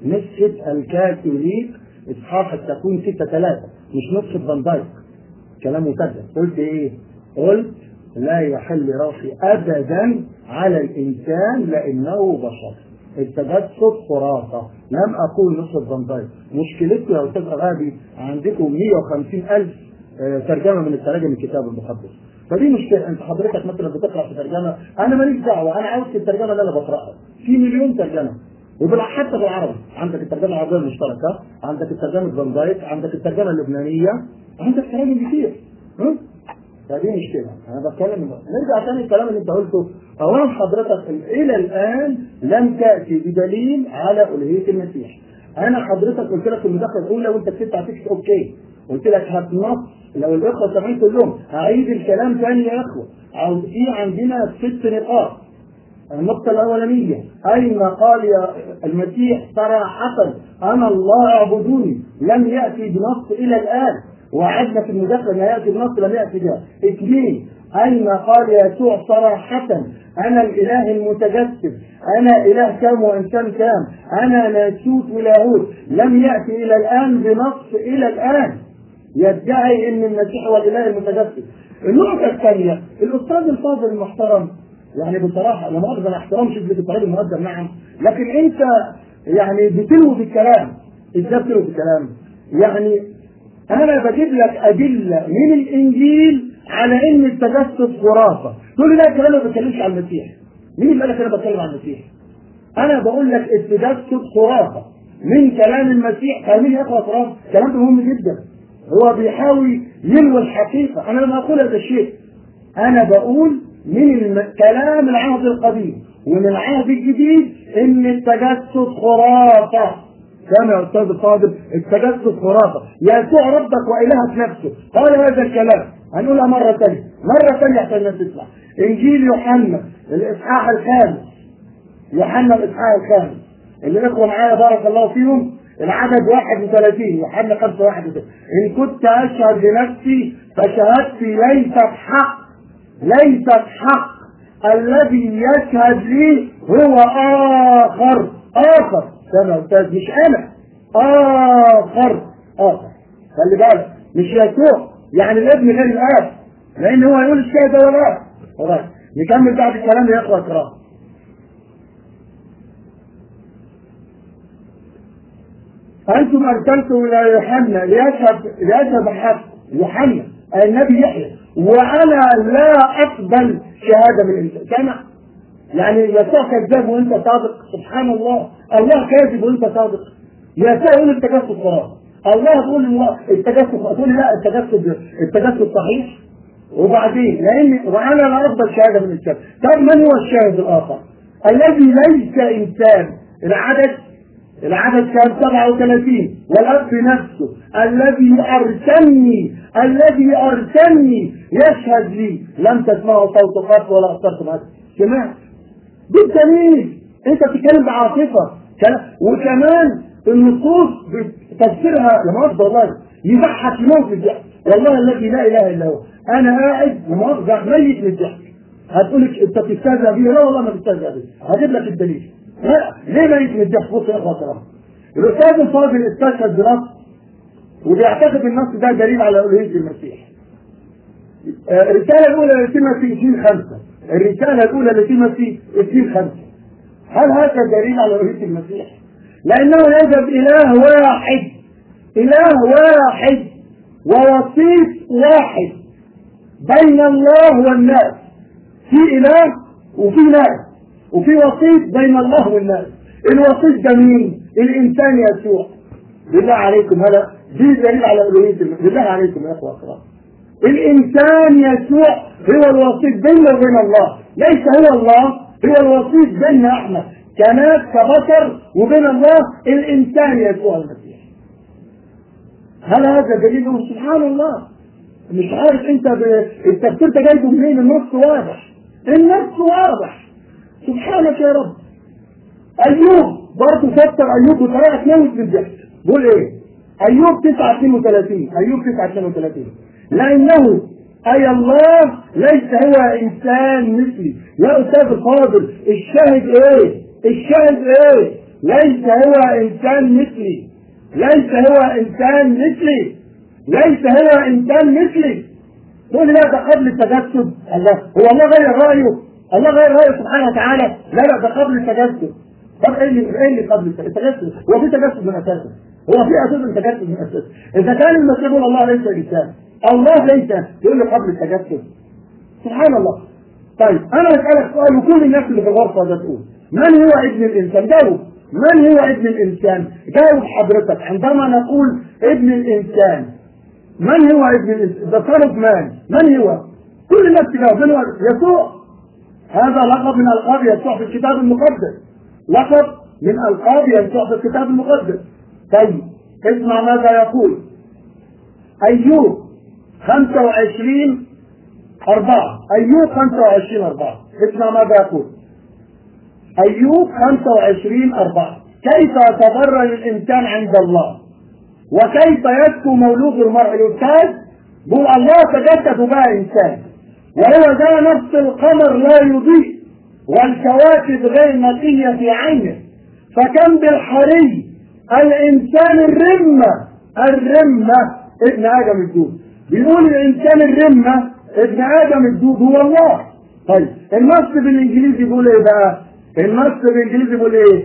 نسخة الكاثوليك اصحاح التكوين 6 3 مش نسخة فان دايك كلام مسجل قلت ايه؟ قلت لا يحل روحي ابدا على الانسان لانه بشر التجسد خرافه لم اقول نسخة فان دايك مشكلتكم يا استاذ غابي عندكم 150 الف آه، ترجمه من التراجم الكتاب المقدس فدي مشكله انت حضرتك مثلا بتقرا في ترجمه انا ماليش دعوه انا عاوز الترجمه اللي انا بقراها في مليون ترجمه وبالع حتى بالعربي عندك الترجمه العربيه المشتركه عندك الترجمه فان دايك عندك الترجمه اللبنانيه عندك تراجم كتير ها؟ فدي مشكله انا بتكلم نرجع تاني الكلام اللي انت قلته اولا حضرتك الى الان لم تاتي بدليل على الوهيه المسيح انا حضرتك قلت لك في المداخله الاولى وانت كتبت على تكست اوكي قلت لك هات نص لو الاخوه سامعين كلهم هعيد الكلام تاني يا اخوه عاوز في عندنا ست نقاط النقطة الأولانية أين قال يا المسيح صراحة أنا الله اعبدوني لم يأتي بنص إلى الآن وعدنا في المداخلة ما يأتي بنص لم يأتي بها اثنين أين قال يسوع صراحة أنا الإله المتجسد أنا إله كام وإنسان كام أنا ناسوت ولاهوت لم يأتي إلى الآن بنص إلى الآن يدعي ان المسيح هو الاله المتجسد. النقطه الثانيه الاستاذ الفاضل المحترم يعني بصراحه انا مؤاخذه انا احترام شبه الطالب المقدم نعم لكن انت يعني بتلوي بالكلام ازاي بتلوي بالكلام؟ يعني انا بجيب لك ادله من الانجيل على ان التجسد خرافه تقول لي لا الكلام ما بتكلمش عن المسيح مين اللي قال لك انا بتكلم عن المسيح؟ انا بقول لك التجسد خرافه من كلام المسيح فاهمين يا اخوه خرافه كلام ده مهم جدا هو بيحاول يلوي الحقيقة أنا لما أقول هذا الشيء أنا بقول من الم... كلام العهد القديم ومن العهد الجديد إن التجسد خرافة كما يا أستاذ الفاضل التجسد خرافة يسوع ربك وإلهك نفسه قال هذا الكلام هنقولها مرة ثانية مرة ثانية عشان الناس تسمع إنجيل يوحنا الإصحاح الخامس يوحنا الإصحاح الخامس اللي الإخوة معايا بارك الله فيهم العدد 31 يوحنا 5 31 إن كنت أشهد لنفسي فشهادتي ليست حق ليست حق الذي يشهد لي هو آخر آخر سامع يا أستاذ مش أنا آخر آخر خلي بالك مش يسوع يعني الابن غير الآب لأن هو يقول الشيء ده ولا خلاص نكمل بعد الكلام يا إخوة الكرام أنتم أرسلتم إلى يوحنا ليشهد ليشهد حق يوحنا النبي يحيى وأنا لا أقبل شهادة من الإنسان سمع يعني يسوع كذاب وأنت صادق سبحان الله الله كاذب وأنت صادق يسوع يقول التجسد خلاص الله بيقول الله التجسد تقول لا التجسد التجسد صحيح وبعدين لان وانا لا اقبل شهاده من الانسان طب من هو الشاهد الاخر الذي ليس انسان العدد العدد كان 37 والاب نفسه الذي ارسلني الذي ارسلني يشهد لي لم تسمعوا صوت قط ولا اخترت معك سمعت دي جميل انت بتتكلم بعاطفه كلام- وكمان النصوص تفسيرها يا مؤاخذة والله يضحك يموت الضحك والله الذي لا اله الا هو انا قاعد يا مؤاخذة ميت من الضحك هتقول لك انت بتستهزأ بيه لا والله ما بستهزأ بيه هجيب لك الدليل لا ليه ميت من الضحك بص يا اخوة الكرام الاستاذ الفاضل استشهد بنص وبيعتقد النص ده دليل على الوهيه المسيح آه، الرسالة الأولى لتيموثي 2 5 الرسالة الأولى لتيموثي 2 5 هل هذا دليل على ألوهية المسيح؟ لأنه يوجد إله واحد إله واحد ووسيط واحد بين الله والناس في إله وفي ناس وفي وسيط بين الله والناس الوسيط ده مين؟ الإنسان يسوع بالله عليكم هذا دي دليل على ألوهية المسيح بالله عليكم يا أخوة أكرام الإنسان يسوع هو الوسيط بيننا وبين الله ليس هو الله هو الوسيط بيننا احنا كناس كبشر وبين الله الإنسان يسوع المسيح هل هذا دليل سبحان الله مش عارف انت ب... التفسير ده جايبه منين النص واضح النص واضح سبحانك يا رب ايوب برضه فسر ايوب بطريقه تموت من الضحك بيقول ايه؟ ايوب 9 32 ايوب 9 32 لانه اي الله ليس هو انسان مثلي يا استاذ الفاضل الشاهد ايه؟ الشاهد ايه؟ ليس هو انسان مثلي ليس هو انسان مثلي ليس هو انسان مثلي تقول لي لا ده قبل التجسد الله هو الله غير رايه الله غير رايه سبحانه وتعالى لا لا ده قبل التجسد طب ايه اللي ايه اللي قبل التجسد هو في تجسد من اساسه هو في اساس تجسد من اساسه اذا كان المسيح يقول الله ليس انسان الله ليس يقول له قبل التجسد سبحان الله طيب انا اسالك سؤال وكل الناس اللي في الغرفه ده تقول من هو ابن الانسان جاوب من هو ابن الانسان جاوب حضرتك عندما نقول ابن الانسان من هو ابن الانسان ده صارت مان من هو كل الناس تجاوب من هو يسوع هذا لقب من القاب يسوع في الكتاب المقدس لقب من القاب يسوع في الكتاب المقدس طيب اسمع ماذا يقول ايوب 25 أربعة أيوب 25 أربعة اسمع ماذا يقول أيوب 25 أربعة كيف يتبرر الإنسان عند الله وكيف يسكو مولود المرء الأستاذ بل الله تجسد بها إنسان وهو ده نفس القمر لا يضيء والكواكب غير نقية في عينه فكم بالحري الإنسان الرمة الرمة ابن آدم الدود بيقول الإنسان الرمة ابن آدم الدود هو الله طيب النص بالإنجليزي بيقول إيه بقى؟ النص بالإنجليزي بيقول إيه؟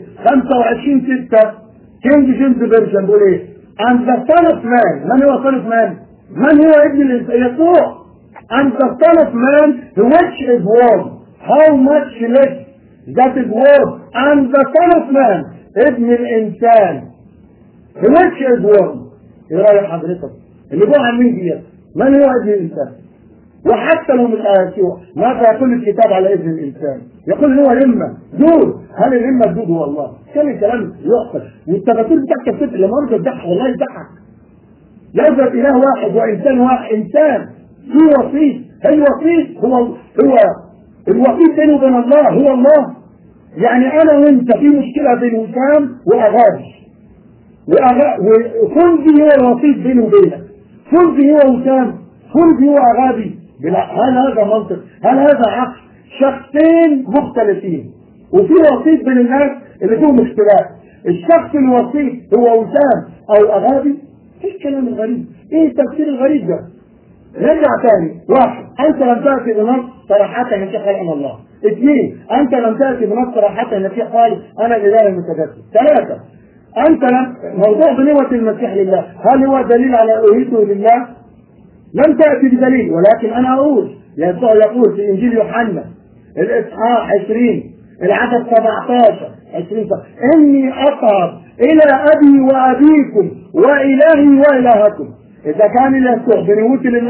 25 6 كينج جيمس فيرجن بيقول إيه؟ And the son of man من هو son of man؟ من هو ابن الإنسان؟ يسوع And the son of man which is warm how much less that is warm and the son of man ابن الإنسان which is warm ايه رأي حضرتك؟ اللي جوه عن مين ديت؟ من هو ابن الإنسان؟ وحتى لو من يسوع ماذا يقول الكتاب على ابن الانسان؟ يقول هو رمه دود هل الرمه الدود هو الله؟ كان الكلام يعقل والتفاسير بتاعت الفكر لما ارجع تضحك والله يضحك يوجد اله واحد وانسان واحد انسان في وسيط الوسيط هو هو الوسيط بينه وبين الله هو الله يعني انا وانت في مشكله بين وسام واغاثي وأغا... وفندي هو الوسيط بينه وبينك فندي هو وسام فندي هو اغابي بلا هل هذا منطق؟ هل هذا عقل؟ شخصين مختلفين وفي وسيط بين الناس اللي فيهم اختلاف الشخص الوسيط هو وسام او اغابي ايه الكلام الغريب؟ ايه التفسير الغريب ده؟ رجع تاني واحد انت لم تاتي بنص صراحة ان في خلق الله اثنين انت لم تاتي بنص صراحة ان في قال انا الاله المتجسد ثلاثة انت لم موضوع بنوة المسيح لله هل هو دليل على الوهيته لله؟ لم تأتي بدليل ولكن أنا أقول يسوع يقول في إنجيل يوحنا الإصحاح 20 العدد 17 20 إني أصعد إلى أبي وأبيكم وإلهي وإلهكم إذا كان يسوع بنوة لله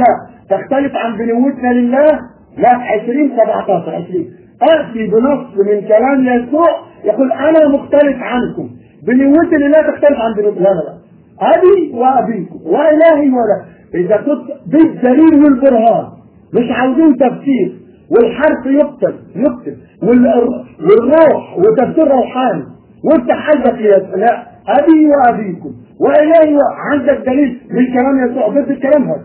تختلف عن بنوتنا لله لا 20 17 20 اتي بنص من كلام يسوع يقول انا مختلف عنكم بنوتي لله تختلف عن بنوتي لا لا لا ابي وابيكم والهي ولا اذا كنت بالدليل والبرهان مش عاوزين تفسير والحرف يكتب يكتب وال- والروح وتفسير روحاني وافتح قلبك يا لا ابي وابيكم والهي و- عندك دليل من كلام يسوع ضد الكلام هذا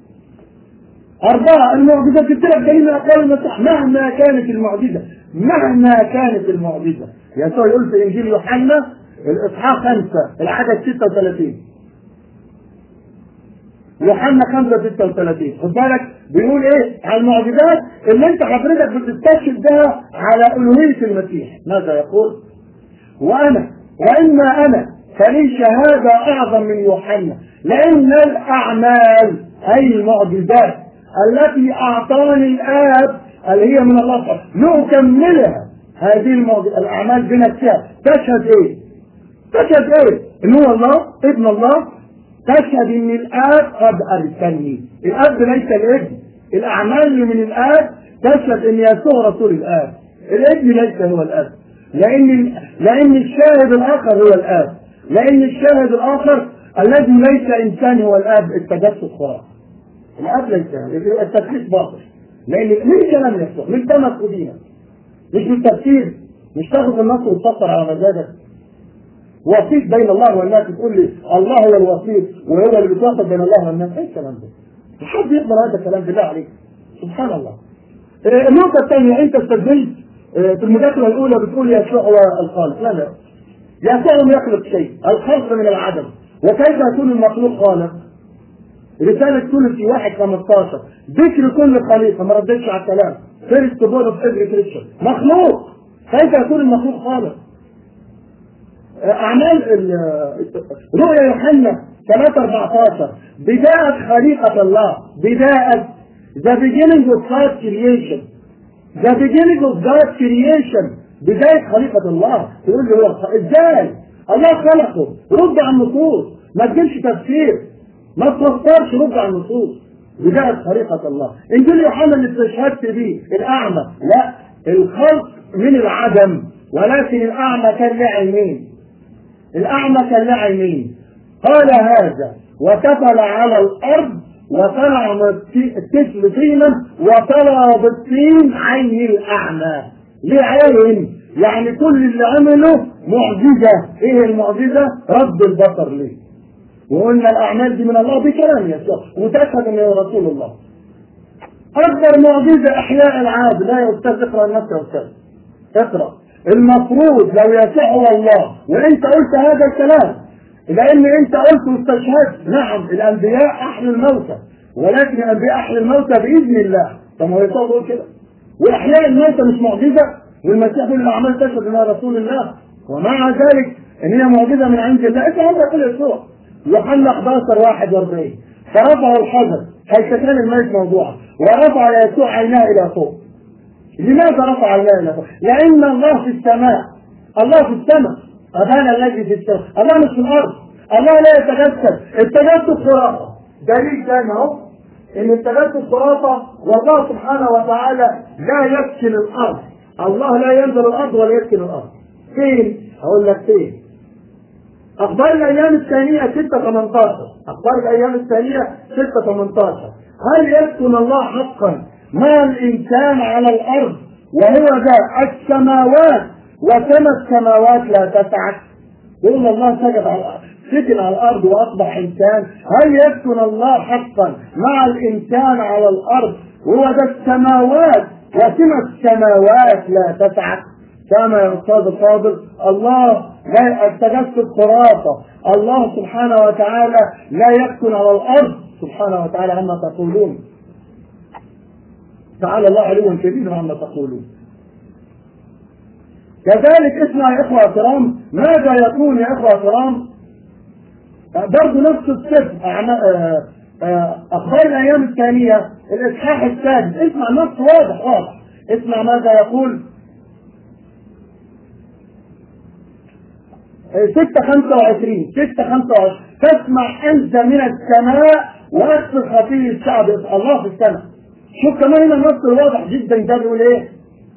أربعة المعجزة قلت لك دليل من أقوال المسيح مهما كانت المعجزة مهما كانت المعجزة يسوع يقول في إنجيل يوحنا الإصحاح خمسة العدد 36 يوحنا 5 36 خد بالك بيقول ايه على المعجزات اللي انت حضرتك بتستشهد بها على الوهيه المسيح ماذا يقول؟ وانا واما انا فلي شهاده اعظم من يوحنا لان الاعمال اي المعجزات التي اعطاني الاب اللي هي من الله تعالى نكملها هذه المعجزات الاعمال بنفسها تشهد ايه؟ تشهد ايه؟ ان هو الله ابن الله تشهد ان الاب قد ارسلني الاب ليس الابن الاعمال اللي من الاب تشهد ان يسوع رسول الاب الابن ليس هو الاب لان لان الشاهد الاخر هو الاب لان الشاهد الاخر الذي ليس انسان هو الاب التجسد خرافي الاب ليس التثليث باطل لان من كلام يسوع من تمس دينك مش بالتفسير مش تاخد النص وتفكر على مزاجك وسيط بين الله والناس تقول لي الله هو الوسيط وهو اللي بيتوسط بين الله والناس ايه الكلام ده؟ حد يقبل هذا الكلام بالله عليك سبحان الله آه، النقطة الثانية أنت استدلت آه، في المذاكرة الأولى بتقول يسوع هو الخالق لا لا يسوع لم يخلق شيء الخلق من العدم وكيف يكون المخلوق خالق؟ رسالة تونس في 1 15 ذكر كل خليقة ما ردتش على الكلام فيرست بول اوف افري كريستشن مخلوق كيف يكون المخلوق خالق؟ أعمال ال- رؤيا يوحنا 3 14 بداية خليقة الله بداية the beginning of God's creation the beginning of God's creation بداية خليقة الله تقول لي هو ازاي؟ الله خلقه رد على النصوص ما تجيبش تفسير ما تفسرش رد على النصوص بداية خليقة الله انجيل يوحنا اللي استشهدت بيه الأعمى لا الخلق من العدم ولكن الأعمى كان له عينين الأعمى كان له عينين قال هذا وتفل على الأرض وطلع الطفل طينا وطلع بالطين عين الأعمى ليه عين؟ يعني كل اللي عمله معجزة ايه المعجزة؟ رد البصر ليه وقلنا الأعمال دي من الله بكلام يسوع وتشهد أنه رسول الله أكبر معجزة إحياء العاد لا يا أستاذ اقرأ النص يا أستاذ اقرأ المفروض لو يسوع هو الله وأنت قلت هذا الكلام لأن أنت قلت واستشهدت نعم الأنبياء أحيوا الموتى ولكن الأنبياء أحيوا الموتى بإذن الله طب ما هو يسوع بيقول كده وإحياء الموتى مش معجزة والمسيح يقول الأعمال تشهد أنها رسول الله ومع ذلك إن هي معجزة من عند الله أنت هذا يقول يسوع يوحنا 11 41 فرفعوا الحجر حيث كان الميت موضوعا ورفع يسوع عيناه الى فوق لماذا رفع عيناه الى فوق؟ لان الله في السماء الله في السماء ابانا الذي في السماء الله مش في الارض الله لا يتجسد التجسد خرافه دليل ثاني اهو ان التجسد خرافه والله سبحانه وتعالى لا يسكن الارض الله لا ينزل الارض ولا يسكن الارض فين؟ اقول لك فين؟ أخبار الأيام الثانية 6 18 أخبار الأيام الثانية 6 18 هل يسكن الله حقا مع الإنسان على الأرض وهو ذا السماوات وكما السماوات لا تسعك يقول الله سجد على الأرض سكن على الأرض وأصبح إنسان هل يسكن الله حقا مع الإنسان على الأرض وهو ذا السماوات وكما السماوات لا تسعك كما يا أستاذ الفاضل الله لا التجسد خرافة الله سبحانه وتعالى لا يسكن على الأرض سبحانه وتعالى عما تقولون تعالى الله علوا كبيرا عما تقولون كذلك اسمع يا إخوة الكرام ماذا يكون يا إخوة الكرام برضه نفس السر أخبار الأيام الثانية الإصحاح السادس اسمع نص واضح واضح اسمع ماذا يقول ستة خمسة وعشرين ستة خمسة وعشرين تسمع أنت من السماء واغفر خطيئة شعب الله في السماء شوف كمان هنا النص واضح جدا ده بيقول ايه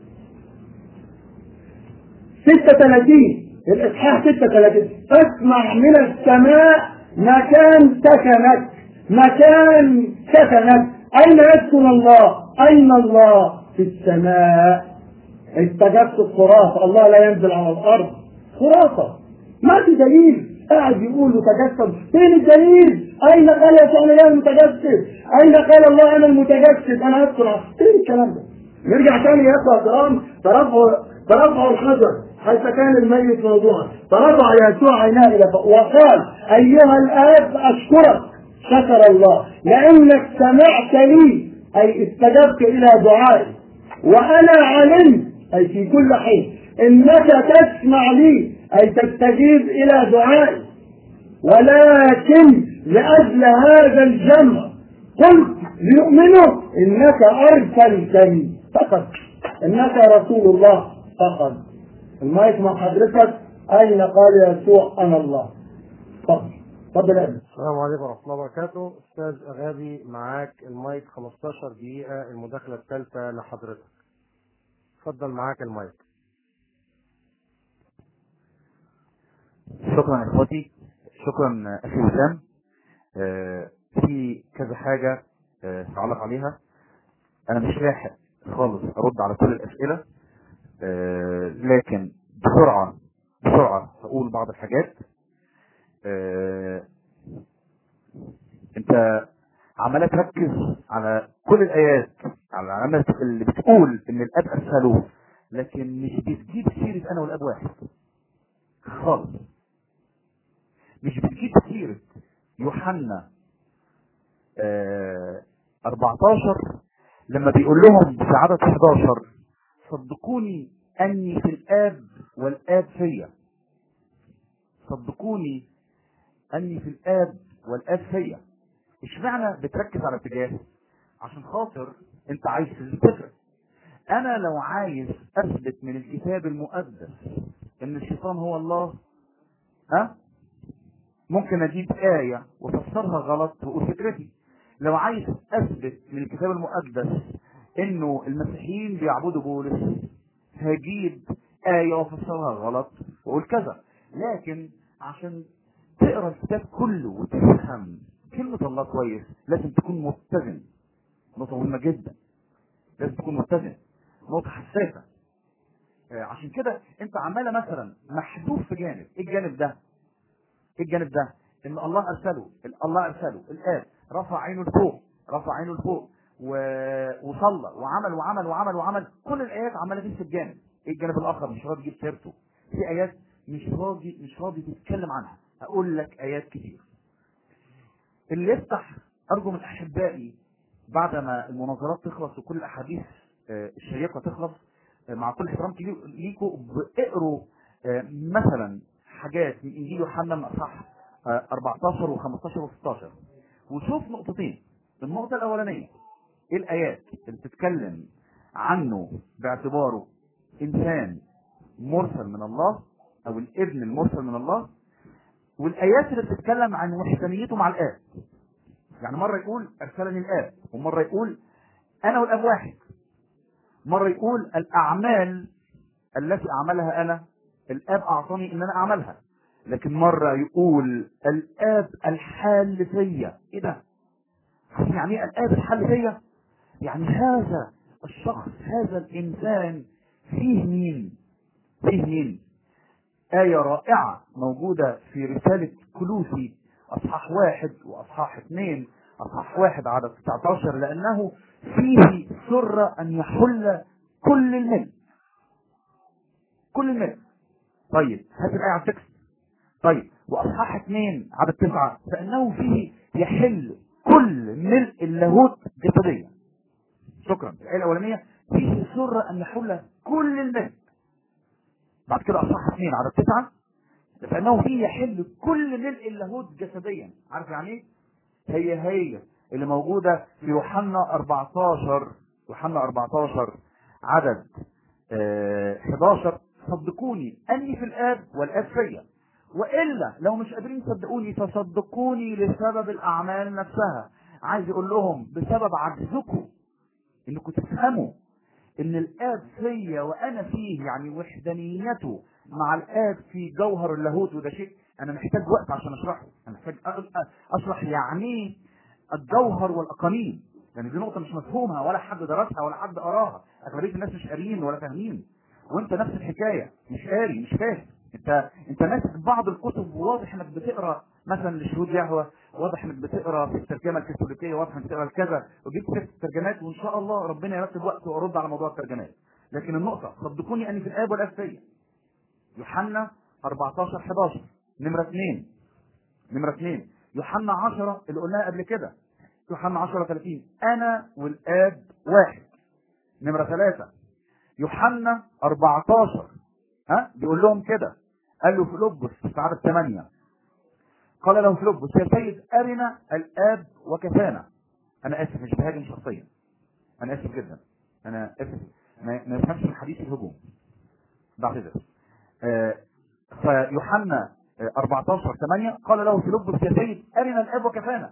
36 الاصحاح 36 اسمع من السماء مكان سكنك مكان سكنك اين يسكن الله اين الله في السماء استجبت الخرافه الله لا ينزل على الارض خرافه ما في دليل قاعد يقول متجسد فين الدليل اين قال يسوع انا المتجسد اين قال الله انا المتجسد انا ادخل على فين الكلام ده نرجع تاني يا اخوه الكرام ترفعوا ترفعوا الحجر حيث كان الميت موضوعا فرفع يسوع عيناه الى فوق وقال ايها الاب اشكرك شكر الله لانك سمعت لي اي استجبت الى دعائي وانا علمت اي في كل حين انك تسمع لي اي تستجيب الى دعائي ولكن لاجل هذا الجمع قلت ليؤمنوا انك ارسلتني فقط انك رسول الله فقط المايك مع حضرتك اين قال يسوع انا الله فقط تفضل يا ابني السلام عليكم ورحمة الله وبركاته أستاذ أغابي معاك المايك 15 دقيقة المداخلة الثالثة لحضرتك اتفضل معاك المايك شكرا يا اخواتي شكرا اخي وسام آه، في كذا حاجة آه، هعلق عليها انا مش لاحق خالص ارد على كل الاسئلة آه، لكن بسرعة بسرعة هقول بعض الحاجات آه، انت عمال تركز على كل الايات على عمال اللي بتقول ان الاب ارسله لكن مش بتجيب سيرة انا والاب واحد خالص مش بتجيب سيرة يوحنا آه 14 لما بيقول لهم في عدد 11 صدقوني اني في الاب والاب فيا صدقوني اني في الاب والاب فيا اشمعنى بتركز على اتجاه عشان خاطر انت عايز تثبت انا لو عايز اثبت من الكتاب المقدس ان الشيطان هو الله ها ممكن اجيب آية وافسرها غلط واقول فكرتي لو عايز اثبت من الكتاب المقدس انه المسيحيين بيعبدوا بولس هجيب آية وافسرها غلط واقول كذا لكن عشان تقرا الكتاب كله وتفهم كلمة الله كويس لازم تكون متزن نقطة مهمة جدا لازم تكون متزن نقطة حساسة آه، عشان كده انت عمالة مثلا محذوف في جانب ايه الجانب ده ايه الجانب ده ان الله ارسله الله ارسله الاب رفع عينه لفوق رفع عينه لفوق و... وصلى وعمل وعمل وعمل وعمل كل الايات عماله تمسك جانب ايه الجانب الاخر مش راضي يجيب سيرته في ايات مش راضي مش راضي تتكلم عنها هقول لك ايات كتير اللي يفتح ارجو من احبائي بعد ما المناظرات تخلص وكل الاحاديث آه، الشيقه تخلص آه، مع كل احترام ليكم اقروا آه، مثلا حاجات من انجيل يوحنا من اصحاح آه، 14 و15 و16 وشوف نقطتين النقطه الاولانيه ايه الايات اللي بتتكلم عنه باعتباره انسان مرسل من الله او الابن المرسل من الله والايات اللي بتتكلم عن وحدانيته مع الاب يعني مره يقول ارسلني الاب ومره يقول انا والاب واحد مره يقول الاعمال التي اعملها انا الاب اعطاني ان انا اعملها لكن مره يقول الاب الحال فيا ايه ده عارف يعني ايه الاب الحال فيا يعني هذا الشخص هذا الانسان فيه مين فيه مين آية رائعة موجودة في رسالة كلوسي أصحاح واحد وأصحاح اثنين أصحاح واحد عدد 19 لأنه فيه سر أن يحل كل الملك كل الملك طيب هات الآية على التكست طيب وأصحاح اثنين عدد تسعة فإنه فيه يحل كل ملء اللاهوت جسديا شكرا الآية الأولانية فيه سر أن يحل كل الملك بعد كده اصحاح اثنين عدد تسعة فانه فيه يحل كل ملء اللاهوت جسديا عارف يعني ايه؟ هي هي اللي موجودة في يوحنا 14 يوحنا 14 عدد آه 11 صدقوني اني في الاب والاب فيا والا لو مش قادرين تصدقوني فصدقوني لسبب الاعمال نفسها عايز يقول لهم بسبب عجزكم انكم تفهموا ان الاب فيا وانا فيه يعني وحدانيته مع الاب في جوهر اللاهوت وده شيء انا محتاج وقت عشان اشرحه انا محتاج أ- اشرح يعني ايه الجوهر والاقانيم يعني دي نقطه مش مفهومه ولا حد درسها ولا حد قراها اغلبيه الناس مش قاريين ولا فاهمين وانت نفس الحكايه مش قاري مش فاهم انت انت ماسك بعض الكتب وواضح انك بتقرا مثلا لشهود يهوه واضح انك بتقرا في الترجمه الكاثوليكيه واضح انك بتقرا الكذا وجبت ست الترجمات وان شاء الله ربنا يرتب وقت وارد على موضوع الترجمات لكن النقطه صدقوني اني في الاب والاب فيا يوحنا 14 11 نمره 2 نمره 2 يوحنا 10 اللي قلناها قبل كده يوحنا 10 30 انا والاب واحد نمره 3 يوحنا 14 ها بيقول لهم كده قال له فيلبس في عدد 8 قال له فيلبس يا سيد ارنا الاب وكفانا انا اسف مش بهاجم شخصيا انا اسف جدا انا اسف ما ما يفهمش من حديث الهجوم بعتذر آه، فيوحنا آه، 14 8 قال له فيلبس يا سيد ارنا الاب وكفانا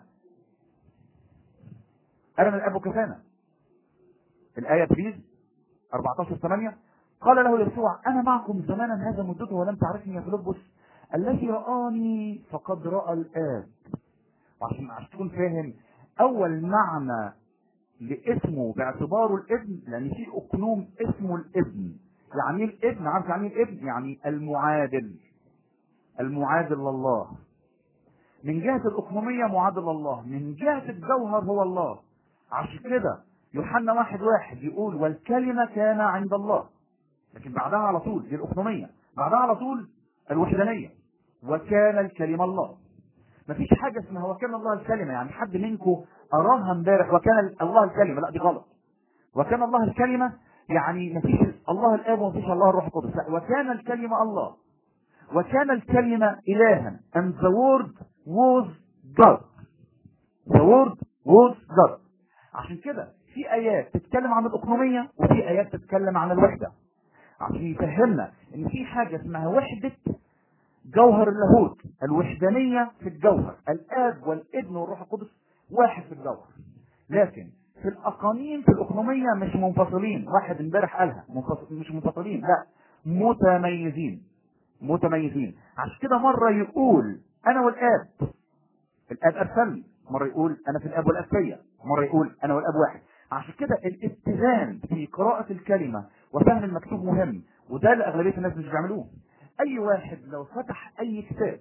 ارنا الاب وكفانا الايه بليز 14 8 قال له يسوع انا معكم زمانا هذا مدته ولم تعرفني يا فيلبس الذي رآني فقد رأى الآب وعشان عشان تكون فاهم أول معنى لاسمه باعتباره الابن لأن في أقنوم اسمه الابن يعني ايه الابن عارف يعني ايه الابن يعني المعادل المعادل لله من جهة الأقنومية معادل لله من جهة الجوهر هو الله عشان كده يوحنا واحد واحد يقول والكلمة كان عند الله لكن بعدها على طول دي الأقنومية بعدها على طول الوحدانية وكان الكلمة الله مفيش حاجة اسمها وكان الله الكلمة يعني حد منكم أراها امبارح وكان الله الكلمة لا دي غلط وكان الله الكلمة يعني مفيش الله الآب ومفيش الله الروح القدس لا وكان الكلمة الله وكان الكلمة إلها and the word was God the word was God عشان كده في آيات تتكلم عن الأقنومية وفي آيات تتكلم عن الوحدة عشان يفهمنا ان في حاجة اسمها وحدة جوهر اللاهوت الوحدانية في الجوهر الآب والابن والروح القدس واحد في الجوهر لكن في الأقانيم في الأقنومية مش منفصلين واحد امبارح قالها منفصل مش منفصلين لا متميزين متميزين عشان كده مرة يقول أنا والآب الآب أرسلني مرة يقول أنا في الآب والآب فيا مرة يقول أنا والآب واحد عشان كده الاتزان في قراءة الكلمة وفهم المكتوب مهم وده اللي أغلبية الناس مش بيعملوه أي واحد لو فتح أي كتاب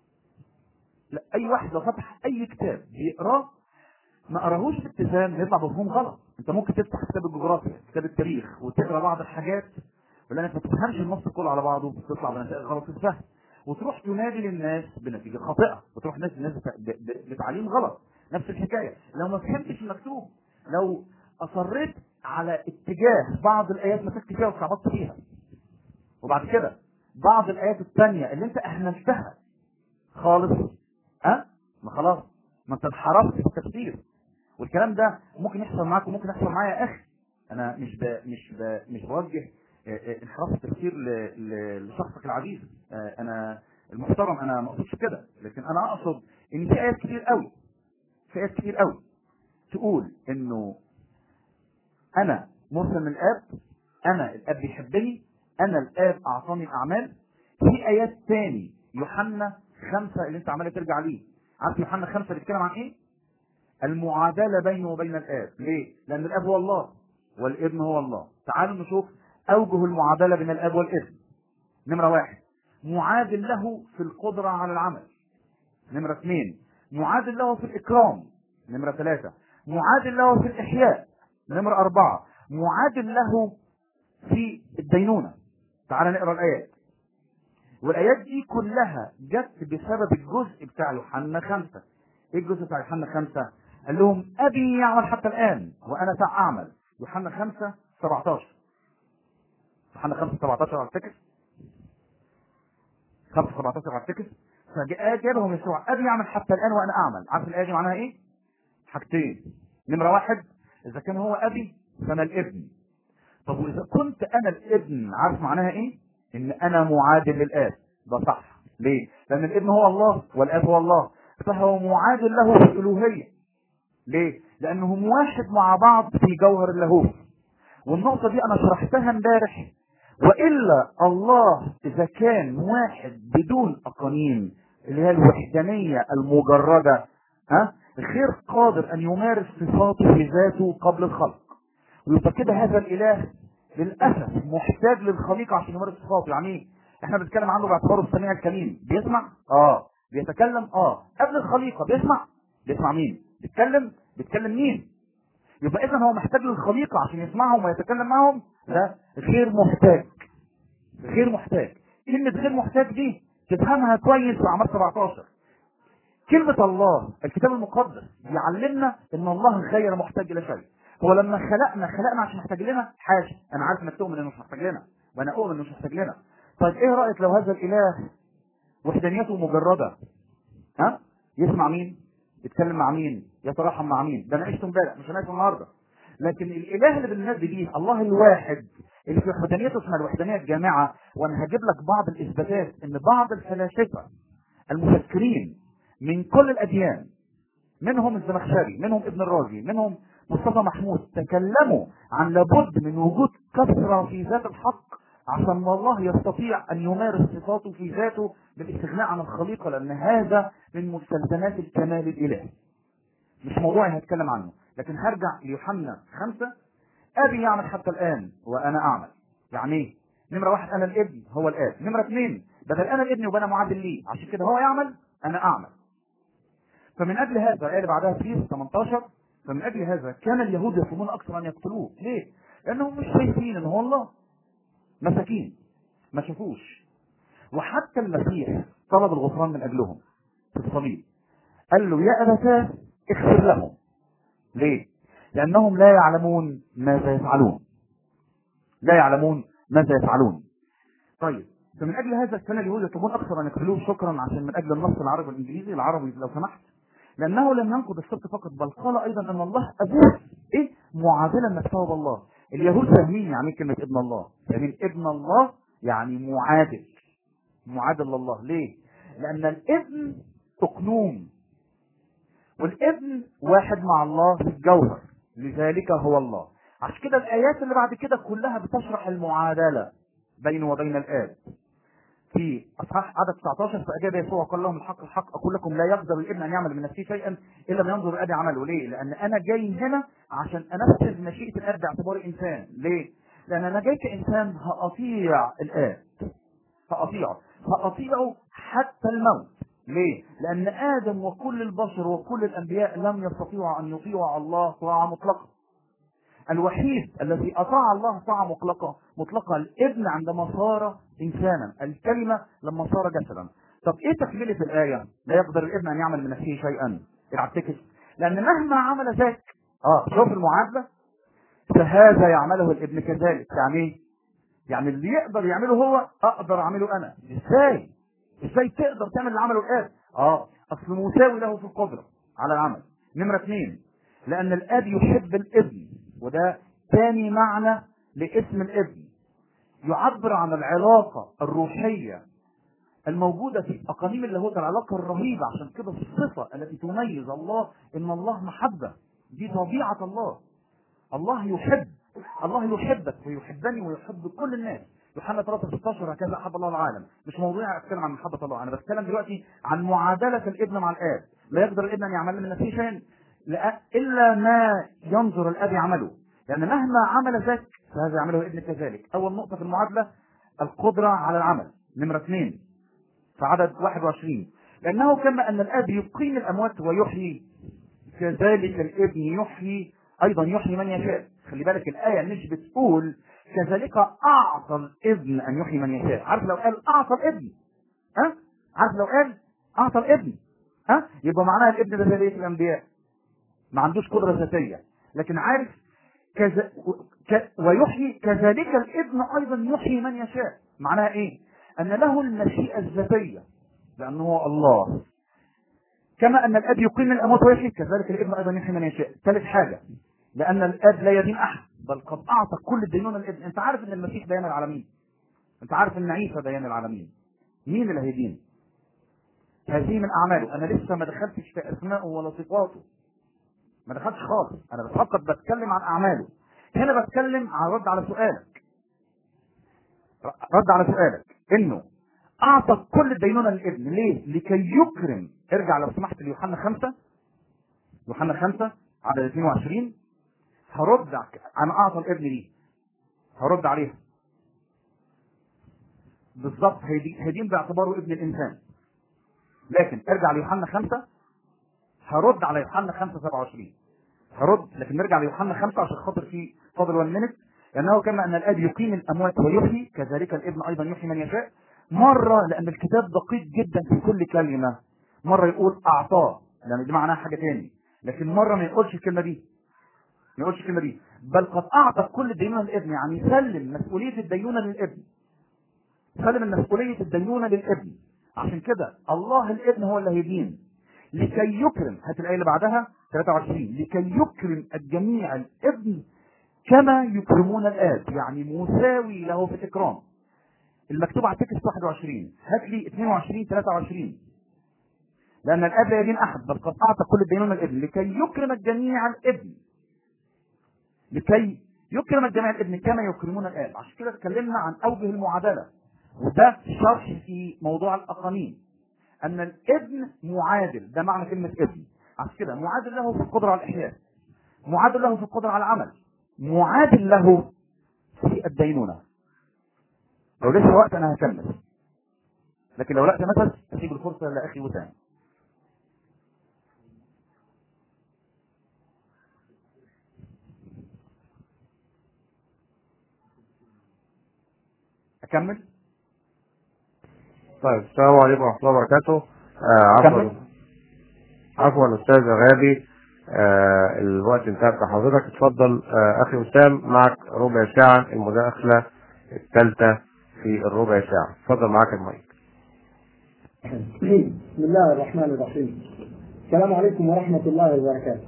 لا أي واحد لو فتح أي كتاب بيقراه ما قراهوش باتزان يطلع مفهوم غلط انت ممكن تفتح كتاب الجغرافيا كتاب التاريخ وتقرا بعض الحاجات ولانك ما تفهمش النص كله على بعضه بتطلع بنتائج غلط في الفهم وتروح تنادي للناس بنتيجه خاطئه وتروح ناس الناس بت- ب- ب- بتعليم غلط نفس الحكايه لو ما فهمتش المكتوب لو اصريت على اتجاه بعض الايات مسكت فيها واتعبطت فيها وبعد كده بعض الايات الثانيه اللي انت اهملتها خالص ها ما خلاص ما انت انحرفت في التفسير والكلام ده ممكن يحصل معاك وممكن يحصل معايا يا اخي انا مش ب... مش ب... مش بوجه آه، آه، انحراف التفسير ل... ل... لشخصك العزيز آه، انا المحترم انا ما اقصدش كده لكن انا اقصد ان في ايات كتير قوي في ايات كتير قوي تقول انه انا مرسل من الاب انا الاب بيحبني انا الاب اعطاني الاعمال في ايات تاني يوحنا خمسة اللي انت عمال ترجع ليه عارف يوحنا خمسة بيتكلم عن ايه المعادلة بينه وبين الاب ليه لان الاب هو الله والابن هو الله تعالوا نشوف اوجه المعادلة بين الاب والابن نمرة واحد معادل له في القدرة على العمل نمرة اثنين معادل له في الإكرام نمرة ثلاثة معادل له في الإحياء نمرة أربعة معادل له في الدينونة تعال نقرأ الآيات والآيات دي كلها جت بسبب الجزء بتاع يوحنا خمسة إيه الجزء بتاع يوحنا خمسة؟ قال لهم أبي يعمل حتى الآن وأنا ساعة أعمل يوحنا خمسة 17 يوحنا 5 17 على الفكر 5 17 على الفكر فجاء جابهم يسوع ابي يعمل حتى الان وانا اعمل عارف الايه دي معناها ايه؟ حاجتين نمره واحد اذا كان هو ابي فانا الابن طب واذا كنت انا الابن عارف معناها ايه؟ ان انا معادل للاب ده صح ليه؟ لان الابن هو الله والاب هو الله فهو معادل له في الالوهيه ليه؟ لانهم واحد مع بعض في جوهر اللاهوت والنقطة دي انا شرحتها امبارح والا الله اذا كان واحد بدون اقانيم اللي هي الوحدانية المجردة ها غير قادر ان يمارس صفاته في ذاته قبل الخلق ويبقى كده هذا الاله للاسف محتاج للخليقة عشان يمارس صفاته يعني ايه؟ احنا بنتكلم عنه باعتباره السميع الكريم بيسمع اه بيتكلم اه قبل الخليقة بيسمع بيسمع مين بيتكلم بيتكلم مين يبقى اذا هو محتاج للخليقة عشان يسمعهم ويتكلم معهم لا غير محتاج غير محتاج كلمة غير محتاج دي تفهمها كويس في اعمال 17 كلمة الله الكتاب المقدس يعلمنا ان الله غير محتاج الى شيء هو لما خلقنا خلقنا عشان محتاج لنا حاجة انا عارف انك تؤمن انه مش محتاج لنا وانا اؤمن انه مش محتاج لنا طيب ايه رأيك لو هذا الاله وحدانيته مجردة ها يسمع مين يتكلم مع مين يترحم مع مين ده انا عشته امبارح مش هنعيشه النهارده لكن الاله اللي بننادي بيه الله الواحد اللي في وحدانيته اسمها الوحدانيه الجامعه وانا هجيب لك بعض الاثباتات ان بعض الفلاسفه المفكرين من كل الاديان منهم الزمخشري منهم ابن الرازي منهم مصطفى محمود تكلموا عن لابد من وجود كثره في ذات الحق عشان الله يستطيع ان يمارس صفاته في ذاته بالاستغناء عن الخليقه لان هذا من مستلزمات الكمال الالهي. مش موضوعي هتكلم عنه، لكن هرجع ليوحنا خمسه ابي يعمل حتى الان وانا اعمل. يعني ايه؟ نمره واحد انا الابن هو الاب، نمره اثنين بدل انا الابن يبقى انا معادل ليه، عشان كده هو يعمل انا اعمل. فمن اجل هذا الايه اللي بعدها في 18 فمن اجل هذا كان اليهود يصومون اكثر ان يقتلوه، ليه؟ لانهم مش شايفين ان هو الله. مساكين ما شافوش وحتى المسيح طلب الغفران من اجلهم في الصليب قال له يا ابتاه اغفر لهم ليه لانهم لا يعلمون ماذا يفعلون لا يعلمون ماذا يفعلون طيب فمن اجل هذا كان اليهود يطلبون اكثر ان يقتلوه شكرا عشان من اجل النص العربي والانجليزي العربي لو سمحت لانه لم ينقض السبت فقط بل قال ايضا ان الله ابوه ايه معادلا نفسه بالله اليهود فاهمين يعني ايه كلمه ابن الله فاهمين ابن الله يعني معادل معادل لله ليه لان الابن اقنوم والابن واحد مع الله في الجوهر لذلك هو الله عشان كده الايات اللي بعد كده كلها بتشرح المعادله بينه وبين الاب في اصحاح عدد 19 فاجاب يسوع قال لهم الحق الحق اقول لكم لا يقدر الابن ان يعمل من نفسه شيئا الا ما ينظر الاب عمله ليه؟ لان انا جاي هنا عشان انفذ مشيئه الاب باعتباري انسان ليه؟ لان انا جاي كانسان هاطيع الاب هاطيعه هاطيعه حتى الموت ليه؟ لان ادم وكل البشر وكل الانبياء لم يستطيعوا ان يطيعوا الله طاعه مطلقه الوحيد الذي اطاع الله طاعه مطلقه مطلقه الابن عندما صار انسانا الكلمه لما صار جسدا طب ايه تكمله الايه لا يقدر الابن ان يعمل من نفسه شيئا العكس لان مهما عمل ذاك اه شوف المعادله فهذا يعمله الابن كذلك يعني ايه يعني اللي يقدر يعمله هو اقدر اعمله انا ازاي ازاي تقدر تعمل اللي عمله الاب اه اصل مساوي له في القدره على العمل نمره اثنين لان الاب يحب الابن وده ثاني معنى لاسم الابن يعبر عن العلاقة الروحية الموجودة في أقانيم اللاهوت العلاقة الرهيبة عشان كده الصفة التي تميز الله إن الله محبة دي طبيعة الله الله يحب الله يحبك ويحبني ويحب كل الناس يوحنا 3 16 هكذا احب الله العالم مش موضوعي اتكلم عن محبه الله انا بتكلم دلوقتي عن معادله الابن مع الاب لا يقدر الابن ان يعمل من نفسه شيئا الا ما ينظر الاب يعمله لان مهما عمل ذاك فهذا يعمله الابن كذلك اول نقطه في المعادله القدره على العمل نمره اثنين في عدد 21 لانه كما ان الاب يقيم الاموات ويحيي كذلك الابن يحيي ايضا يحيي من يشاء خلي بالك الايه مش بتقول كذلك اعطى الابن ان يحيي من يشاء عارف لو قال اعطى الابن ها عارف لو قال اعطى الابن ها يبقى معناها الابن ده زي الانبياء ما عندوش قدره ذاتيه لكن عارف كذا ك... ويحيي كذلك الابن ايضا يحيي من يشاء معناها ايه ان له المشيئه الذاتيه لانه هو الله كما ان الاب يقيم الاموات ويحيي كذلك الابن ايضا يحيي من يشاء ثالث حاجه لان الاب لا يدين احد بل قد اعطى كل الدينون الابن انت عارف ان المسيح ديان العالمين انت عارف ان عيسى ديان العالمين مين اللي هيدين هذه من اعماله انا لسه ما دخلتش في اسمائه ولا صفاته ما دخلتش خالص انا فقط بتكلم عن اعماله هنا بتكلم عن رد على سؤالك رد على سؤالك انه اعطى كل الدينونه للابن ليه؟ لكي يكرم ارجع لو سمحت ليوحنا خمسه يوحنا خمسه عدد 22 هرد ع- انا اعطى الابن ليه هرد عليها بالظبط هيدي- هيدين باعتباره ابن الانسان لكن ارجع ليوحنا خمسه هرد على يوحنا 5 27 هرد لكن نرجع ليوحنا 5 عشان خاطر في فاضل 1 مينت لانه كما ان الاب يقيم الاموات ويحيي كذلك الابن ايضا يحيي من يشاء مره لان الكتاب دقيق جدا في كل كلمه مره يقول اعطاه لان دي معناها حاجه تاني لكن مره ما يقولش الكلمه دي ما يقولش الكلمه دي بل قد اعطى كل الدينونه للابن يعني سلم مسؤوليه الدينونه للابن سلم مسؤوليه الدينونه للابن عشان كده الله الابن هو اللي هيدين لكي يكرم هات الايه اللي بعدها 23 لكي يكرم الجميع الابن كما يكرمون الاب يعني مساوي له في الاكرام المكتوب على التكست 21 هات لي 22 23 لان الاب لا يدين احد بل قد اعطى كل الدينون الابن لكي يكرم الجميع الابن لكي يكرم الجميع الابن كما يكرمون الاب عشان كده اتكلمنا عن اوجه المعادله وده شرح في موضوع الاقانيم ان الابن معادل ده معنى كلمه ابن عشان كده معادل له في القدره على الاحياء معادل له في القدره على العمل معادل له في الدينونه لو لسه وقت انا هكمل لكن لو لا تنفس هسيب الفرصه لاخي وسام اكمل طيب السلام عليكم ورحمة الله وبركاته آه عفوا كمل. عفوا أستاذ غابي آه الوقت انتهى بتاع حضرتك اتفضل آه أخي وسام معك ربع ساعة المداخلة الثالثة في الربع ساعة اتفضل معاك المايك بسم الله الرحمن الرحيم السلام عليكم ورحمة الله وبركاته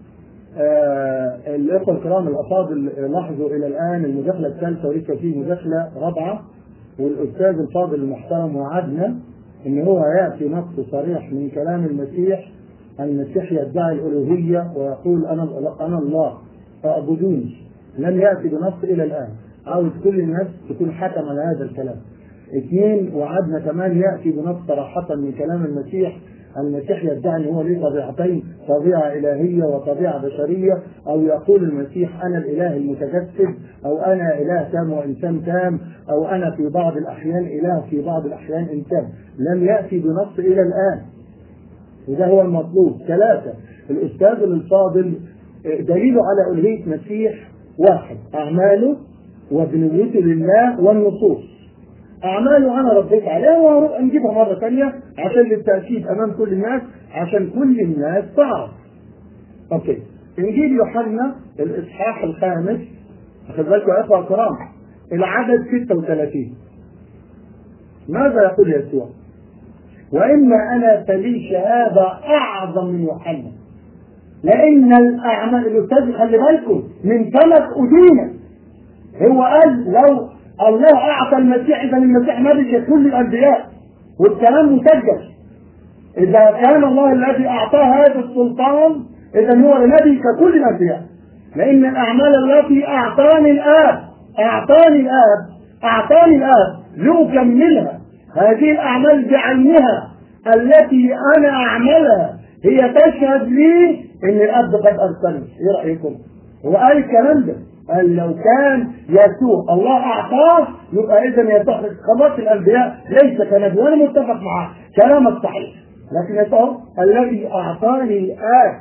آه الإخوة الكرام الأفاضل لاحظوا إلى الآن المداخلة الثالثة ولسه في مداخلة رابعة والأستاذ الفاضل المحترم وعدنا إن هو يأتي نص صريح من كلام المسيح المسيح يدعي الألوهية ويقول أنا أنا الله فاعبدوني لم يأتي بنص إلى الآن عاوز كل الناس تكون حكم على هذا الكلام اثنين وعدنا كمان ياتي بنص صراحه من كلام المسيح المسيح يدعي ان هو له طبيعتين طبيعه الهيه وطبيعه بشريه او يقول المسيح انا الاله المتجسد او انا اله تام وانسان تام او انا في بعض الاحيان اله في بعض الاحيان انسان لم ياتي بنص الى الان وده هو المطلوب ثلاثه الاستاذ الفاضل دليله على الوهيه مسيح واحد اعماله وبنيته لله والنصوص اعماله انا رديت عليها ونجيبها مره ثانيه عشان للتاكيد امام كل الناس عشان كل الناس تعرف. اوكي انجيل يوحنا الاصحاح الخامس خد بالكم يا اخوه الكرام العدد 36 ماذا يقول يسوع؟ واما انا فلي شهاده اعظم من يوحنا لان الاعمال الاستاذ خلي بالكم من ثلاث ادينه هو قال لو الله اعطى المسيح اذا المسيح نبي ككل الانبياء والكلام مسجل اذا كان الله الذي اعطاه هذا السلطان اذا هو نبي ككل الانبياء لان الاعمال التي اعطاني الاب اعطاني الاب اعطاني الاب لاكملها هذه الاعمال بعينها التي انا اعملها هي تشهد لي ان الاب قد ارسلني ايه رايكم؟ هو قال الكلام ده قال لو كان يسوع الله اعطاه يبقى اذا يسوع خلاص الانبياء ليس كنبي وانا متفق معاه كلامك صحيح لكن يسوع الذي اعطاني الاب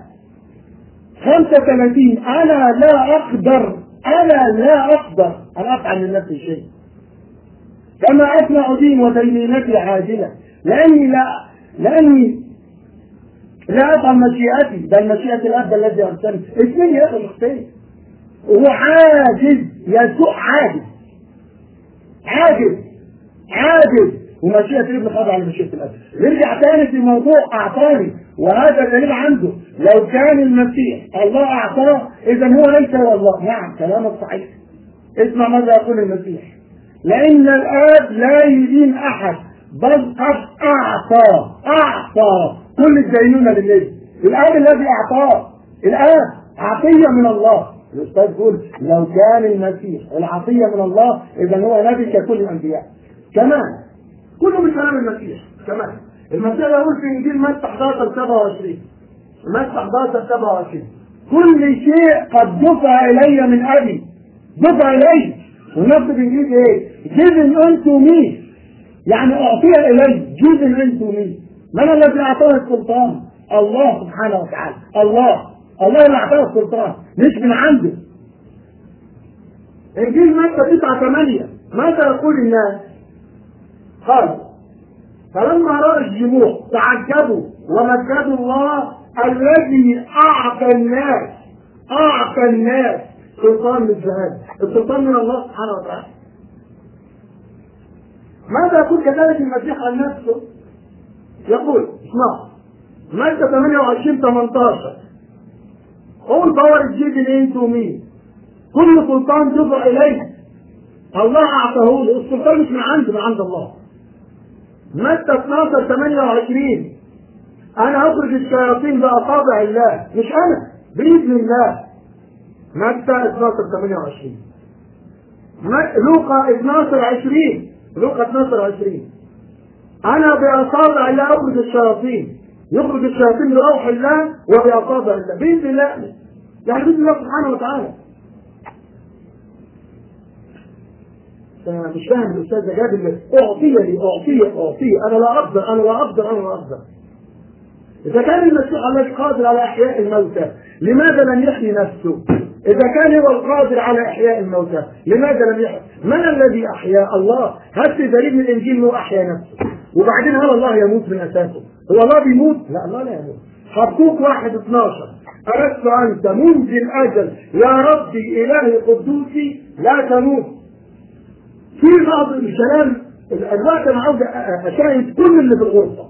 35 انا لا اقدر انا لا اقدر ان افعل من نفسي شيء كما اصنع دين ودينونتي عاجله لاني لا لاني لا افعل مشيئتي بل مشيئه الاب الذي ارسلني اثنين يا اخي مختلف هو عاجز يسوع عاجز عاجز عاجز ومشيئة الابن خاضعة لمشيئة الاب نرجع تاني في موضوع اعطاني وهذا الدليل عنده لو كان المسيح الله اعطاه اذا هو ليس هو الله نعم كلامك صحيح اسمع ماذا يقول المسيح لان الاب لا يدين احد بل قد اعطى اعطى كل الدينونة لله الاب الذي اعطاه الآن عطية من الله الأستاذ يقول لو كان المسيح العطية من الله إذا هو نبي ككل الأنبياء كمان كله من كلام المسيح كمان المسيح يقول في إنجيل متى 11 27 متى 11 27 كل شيء قد دفع إلي من أبي دفع إلي ونفس الإنجيل إيه؟ given unto me يعني أعطي إلي given unto me من الذي أعطاه السلطان؟ الله سبحانه وتعالى الله الله اللي أعطاه السلطان مش من عنده إنجيل متى 9 8 ماذا يقول الناس؟ قال فلما رأى الجموع تعجبوا ومجدوا الله الذي أعطى الناس أعطى الناس سلطان للجهاد السلطان من الله سبحانه وتعالى ماذا يقول كذلك المسيح عن نفسه؟ يقول اسمع مادة 28 18 All power is given into me كل سلطان دفع إليه الله أعطاه له السلطان مش من عنده من عند الله مادة 12 28 أنا أخرج الشياطين بأصابع الله مش أنا بإذن الله مادة 12 28 لوقا 12 20 لوقا 12 20 أنا بأصابع الله أخرج الشياطين يخرج الشياطين بروح الله وبأصابع الله بإذن الله يعني بإذن الله سبحانه وتعالى أنا مش فاهم الأستاذ ده جاب اللي أعطي لي أعطي أعطي أنا لا أقدر أنا لا أقدر أنا لا أقدر إذا كان المسيح الذي قادر على إحياء الموتى لماذا لم يحيي نفسه؟ إذا كان هو القادر على إحياء الموتى لماذا لم يحيي؟ من الذي أحيا الله؟ هات لي دليل من الإنجيل إنه أحيا نفسه وبعدين هل الله يموت من أساسه؟ هو الله بيموت؟ لا الله لا يموت حقوق واحد 12 أردت أنت منذ الأجل يا ربي إلهي قدوسي لا تموت في بعض الكلام الوقت انا عاوز اشاهد كل اللي في الغرفه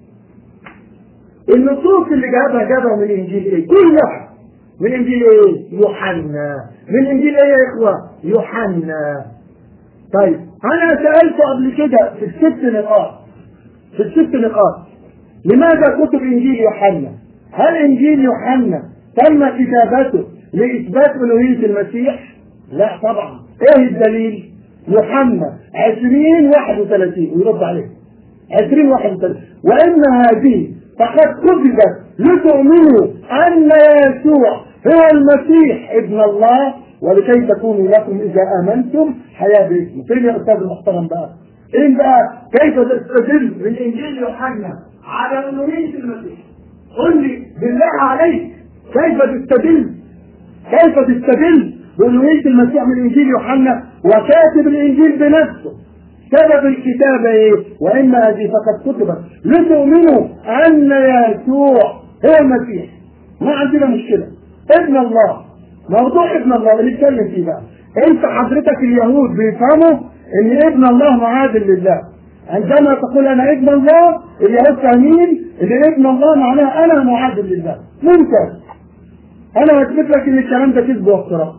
النصوص اللي جابها جابها من انجيل ايه؟ كلها من انجيل ايه؟ يوحنا من انجيل ايه يا اخوه؟ يوحنا طيب انا سالت قبل كده في الست نقاط في الست نقاط لماذا كتب انجيل يوحنا؟ هل انجيل يوحنا تم كتابته لاثبات الوهيه المسيح؟ لا طبعا ايه الدليل؟ يوحنا 20 31 ويرد عليه 20 31 وان هذه فقد كتبت لتؤمنوا ان يسوع هو المسيح ابن الله ولكي تكونوا لكم اذا امنتم حياه باسمه فين يا استاذ المحترم بقى؟ ايه بقى كيف تستدل من انجيل يوحنا على الوهيه المسيح؟ قل لي بالله عليك كيف تستدل؟ كيف تستدل بألوهية المسيح من إنجيل يوحنا وكاتب الإنجيل بنفسه سبب الكتابة إيه؟ وإن هذه فقد كتبت لتؤمنوا أن يسوع هو المسيح ما عندنا مشكلة ابن الله موضوع ابن الله اللي نتكلم فيه بقى أنت حضرتك اليهود بيفهموا إن ابن الله معادل لله عندما تقول أنا ابن الله اليهود فاهمين إن ابن الله معناها أنا معادل لله ممتاز أنا هثبت لك إن الكلام ده كذب وافتراء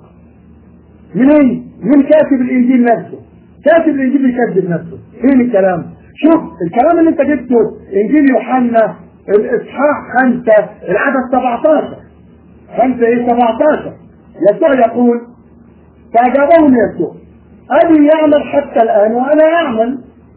منين؟ من كاتب الانجيل نفسه كاتب الانجيل بيكذب نفسه فين الكلام؟ شوف الكلام اللي انت جبته انجيل يوحنا الاصحاح خمسه العدد 17 خمسه ايه 17 يسوع يقول فاجابهم يسوع ابي يعمل حتى الان وانا اعمل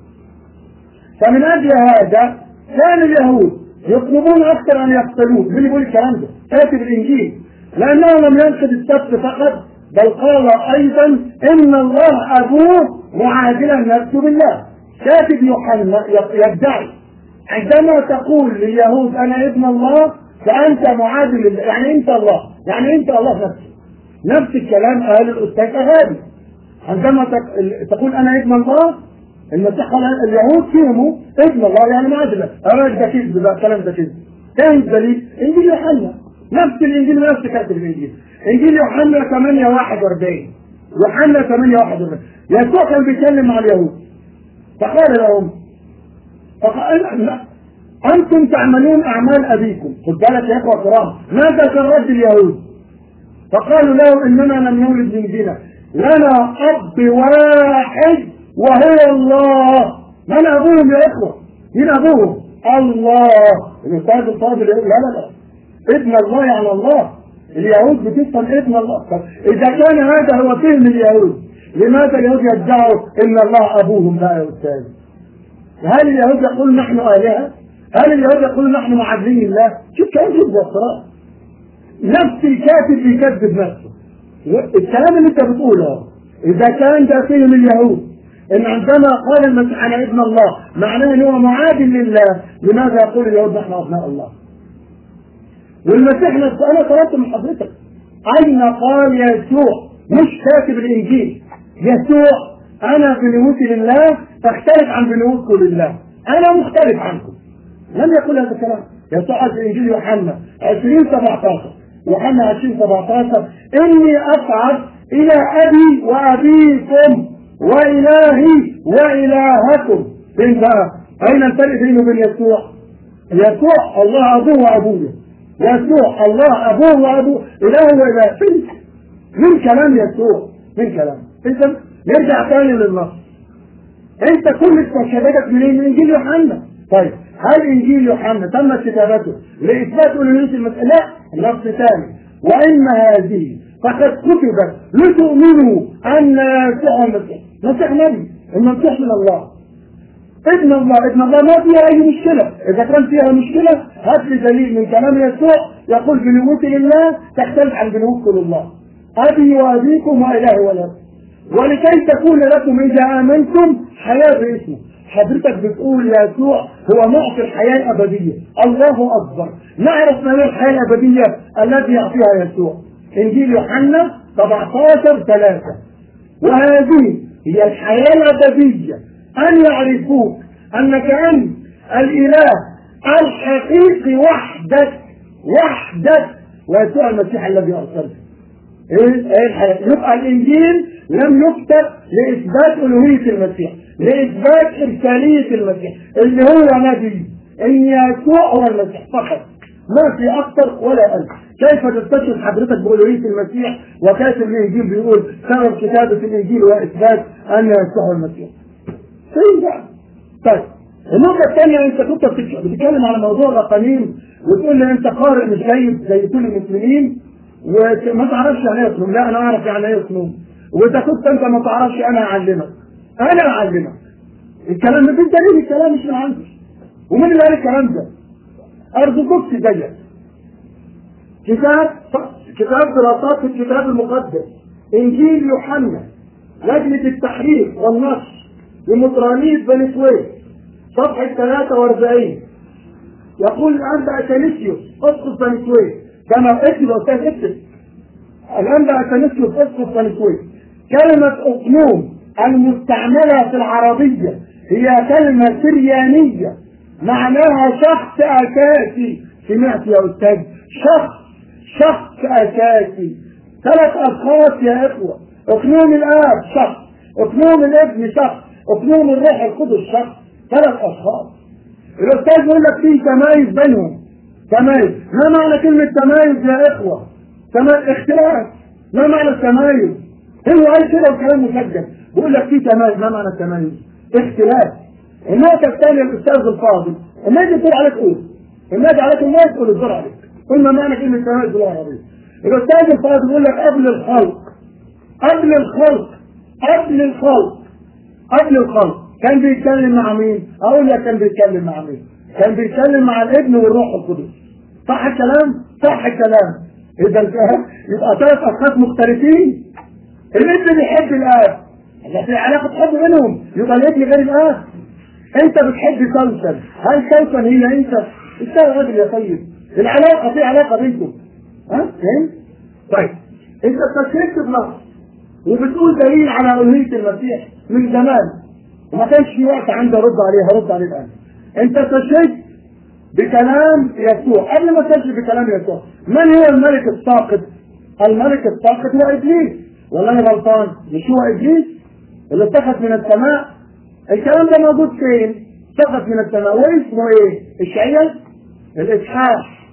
فمن اجل هذا كان اليهود يطلبون اكثر ان يقتلوه مين يقول الكلام ده؟ كاتب الانجيل لانه لم ينقض السبت فقط بل قال ايضا ان الله ابوه معادلا نفسه بالله كاتب يوحنا يدعي عندما تقول لليهود انا ابن الله فانت معادل لله يعني انت الله يعني انت الله نفسه نفس الكلام قال الاستاذ اغاني عندما تقول انا ابن الله المسيح قال اليهود فهموا ابن الله يعني معادل انا ده كذب ده كلام ده كذب كان الدليل انجيل يوحنا نفس الانجيل نفس كاتب الانجيل انجيل يوحنا 8 41 يوحنا 8 41 يسوع كان بيتكلم مع اليهود فقال لهم فقال انتم تعملون اعمال ابيكم خد بالك يا اخوه الكرام ماذا كان رد اليهود فقالوا له اننا لم نولد من زنا لنا اب واحد وهو الله من ابوهم يا اخوه مين ابوهم الله الاستاذ الفاضل لا لا لا ابن الله يعني الله اليهود بتفهم ابن الله طب اذا كان هذا هو فهم اليهود لماذا اليهود يدعوا ان الله ابوهم بقى يا استاذ هل اليهود يقول نحن الهه هل اليهود يقول نحن معادلين الله شوف كلام كذب وافتراء نفس الكاتب بيكذب نفسه الكلام اللي انت بتقوله اذا كان ده فهم اليهود ان عندما قال المسيح انا ابن الله معناه ان هو معادل لله لماذا يقول اليهود نحن ابناء الله والمسيح نفسه انا طلبت من حضرتك اين قال يسوع مش كاتب الانجيل يسوع انا بنوتي لله تختلف عن بنوتكم لله انا مختلف عنكم لم يقل هذا الكلام يسوع في انجيل يوحنا 20 17 يوحنا 20 17 اني اصعد الى ابي وابيكم والهي والهكم فين بقى؟ اين الفرق بينه وبين يسوع؟ يسوع الله ابوه وابوه يسوع الله ابوه وابوه اله واله فين؟ من كلام يسوع من كلام اذا نرجع تاني للنص انت كل استشهاداتك منين؟ من انجيل يوحنا طيب هل انجيل يوحنا تمت كتابته لاثبات الوهيه المسيح؟ لا نص ثاني واما هذه فقد كتبت لتؤمنوا ان يسوع المسيح مسيح نبي المسيح من الله ابن الله ابن الله ما فيها اي مشكله اذا كان فيها مشكله هات لي دليل من كلام يسوع يقول بنوتي لله تختلف عن بنوتكم لله ابي وابيكم واله ولا ولكي تكون لكم اذا امنتم حياه باسمه حضرتك بتقول يسوع هو معطي الحياه الابديه الله اكبر نعرف ما هي الحياه الابديه التي يعطيها يسوع انجيل يوحنا 17 3 وهذه هي الحياه الابديه ان يعرفوك انك انت الاله الحقيقي وحدك وحدك ويسوع المسيح الذي ارسلته ايه ايه الحياه يبقى الانجيل لم يكتب لاثبات الوهيه المسيح لاثبات ارساليه المسيح اللي هو نبي ان يسوع هو المسيح فقط ما في اكثر ولا اقل كيف تستشهد حضرتك بألوهية المسيح وكاتب الانجيل بيقول سبب كتابة الانجيل هو اثبات ان يسوع المسيح فين بقى؟ طيب النقطة الثانية انت كنت بتتكلم على موضوع الرقمين وتقول لي انت قارئ مش جيد زي كل المسلمين وما تعرفش يعني ايه يصوم لا انا اعرف يعني ايه يصوم واذا كنت انت ما تعرفش انا اعلمك انا اعلمك الكلام ده بالدليل الكلام مش من عندي ومين اللي قال الكلام ده؟ ارثوذكسي زيك كتاب كتاب دراسات في الكتاب المقدس انجيل يوحنا لجنة التحرير والنشر لمطرانية بني سويف صفحة 43 يقول الأنبا أتانيسيوس أسقف بني سويف كما اكتب يا أستاذ اكتب الأنبا أتانيسيوس أسقف بني سويف كلمة أقنوم المستعملة في العربية هي كلمة سريانية معناها شخص أساسي سمعت يا أستاذ شخص شخص أساسي ثلاث أشخاص يا إخوة أقنوم الآب شخص أقنوم الابن شخص أقنوم الروح القدس شخص ثلاث أشخاص الأستاذ يقول لك في تمايز بينهم تمايز ما معنى كلمة تمايز يا إخوة؟ تمايز اختلاف ما معنى التمايز؟ هو قال كده والكلام مسجل بيقول لك في تمايز ما معنى التمايز؟ اختلاف النقطة الثانية الأستاذ الفاضل الناس تقول عليك قول الناس عليك الناس تقول الدور عليك قل ما معنى كلمة تمايز باللغة العربية الأستاذ الفاضل يقول لك قبل الخلق قبل الخلق قبل الخلق قبل الخلق كان بيتكلم مع مين؟ أقول لك كان بيتكلم مع مين؟ كان بيتكلم مع الابن والروح القدس صح الكلام؟ صح الكلام إذا يبقى ثلاث أشخاص مختلفين الابن بيحب الآب لا في علاقة حب بينهم يبقى الابن غير الآب أنت بتحب كوثر هل كوثر هي أنت؟ أنت راجل يا طيب العلاقة في علاقة بينكم ها؟ فهمت؟ طيب أنت استشركت بنص وبتقول دليل على ألوهية المسيح من زمان وما كانش في وقت عندي ارد عليه هرد عليه الان انت استشهدت بكلام يسوع قبل ما تستشهد بكلام يسوع من هو الملك الساقط الملك الساقط هو ابليس ولا انا غلطان مش هو ابليس اللي سقط من السماء الكلام ده موجود فين سقط من السماء واسمه ايه اشعياء الاصحاح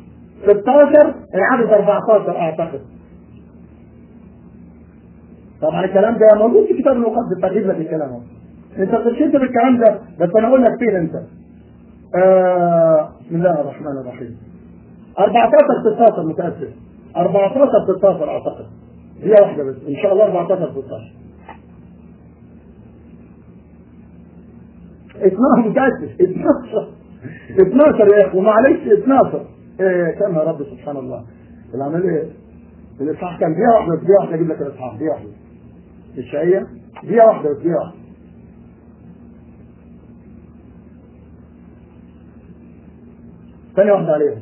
16 العدد 14 اعتقد طبعا الكلام ده موجود في كتاب المقدس تجيب لك الكلام ده انت استشهدت بالكلام ده بس انا اقول لك فين انت آه بسم الله الرحمن الرحيم 14 16 متاسف 14 16 اعتقد دقيقه واحده بس ان شاء الله 14 16 12 متاسف 12 12 يا اخي ومعلش 12 ايه كم يا رب سبحان الله العمليه الاصحاح كان دقيقه واحده بس دقيقه واحده اجيب لك الاصحاح دقيقه واحده الشقيه دقيقه واحده بس دقيقه واحده ثانية واحدة عليها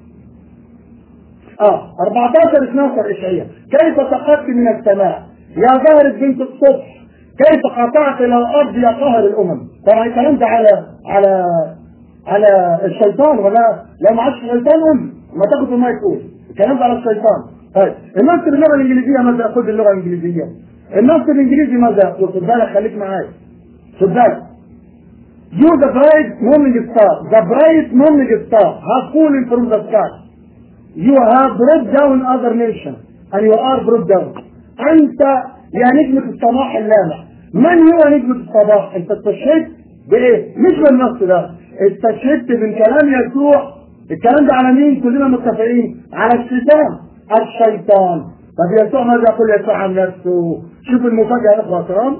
اه 14 12 اشعياء كيف سقطت من السماء يا ظاهر بنت الصبح كيف قطعت الى الارض يا قهر الامم طبعا الكلام ده على على على الشيطان ولا لا ما عادش الشيطان قول ما تاخد ما يقول الكلام ده على الشيطان طيب النص باللغه الانجليزيه ماذا يقول باللغه الانجليزيه النص الانجليزي ماذا يقول خد بالك خليك معايا خد بالك You the bright morning star, the bright morning star has fallen from the sky. You have brought down other nations and you are brought down. أنت يا نجمة الصباح اللامع. من هو نجمة الصباح؟ أنت استشهدت بإيه؟ مش بالنص ده. استشهدت من كلام يسوع الكلام ده على مين؟ كلنا متفقين على الشيطان. الشيطان. طب يسوع ماذا يقول يسوع عن نفسه؟ شوف المفاجأة يا إخوة الكرام.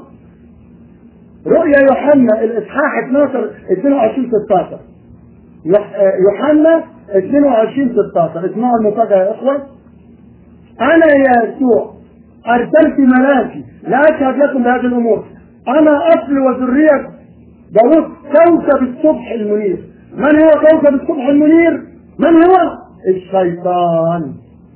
رؤيا يوحنا الاصحاح 12 22 16 يوحنا 22 16 اسمعوا المفاجاه يا اخوه انا يا يسوع ارسلت ملاكي لا اشهد لكم بهذه الامور انا اصل وذريه داوود كوكب الصبح المنير من هو كوكب الصبح المنير من هو الشيطان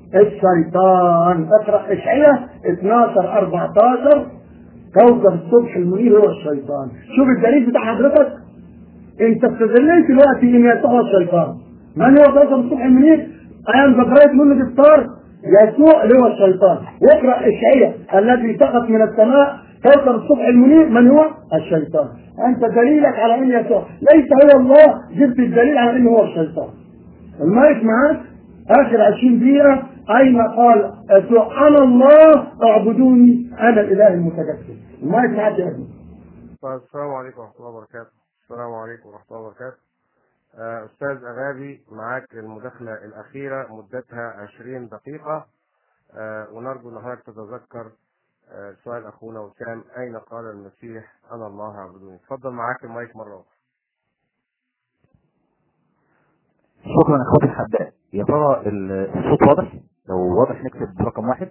الشيطان اقرا اشعياء 12 14 كوكب الصبح المنير هو الشيطان شوف الدليل بتاع حضرتك انت استدليت دلوقتي ان يسوع الشيطان من هو كوكب الصبح المنير ايام ذكريت منه الستار يسوع اللي هو الشيطان واقرا اشعياء الذي سقط من السماء كوكب الصبح المنير من هو الشيطان انت دليلك على ان يسوع ليس هو الله جبت الدليل على انه هو الشيطان المايك معاك اخر 20 دقيقه اين قال يسوع انا الله اعبدوني انا الاله المتجسد المايك معاك يا ابني طيب السلام عليكم ورحمة الله وبركاته السلام عليكم ورحمة الله وبركاته آه، أستاذ أغابي معاك المداخلة الأخيرة مدتها 20 دقيقة آه، ونرجو أن حضرتك تتذكر آه، سؤال أخونا وسام أين قال المسيح أنا الله اعبدوني اتفضل معاك المايك مرة أخرى شكرا يا اخواتي الحباء يا ترى ال- الصوت واضح لو واضح نكتب رقم واحد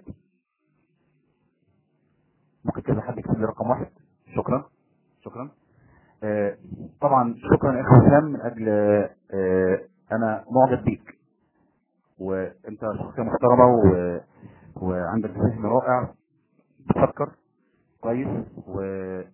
ممكن كذا حد يكتب لي رقم واحد شكرا شكرا آه طبعا شكرا يا اخي وسام من اجل آه انا معجب بيك وانت شخصيه محترمه و... وعندك فهم رائع بتفكر كويس وفي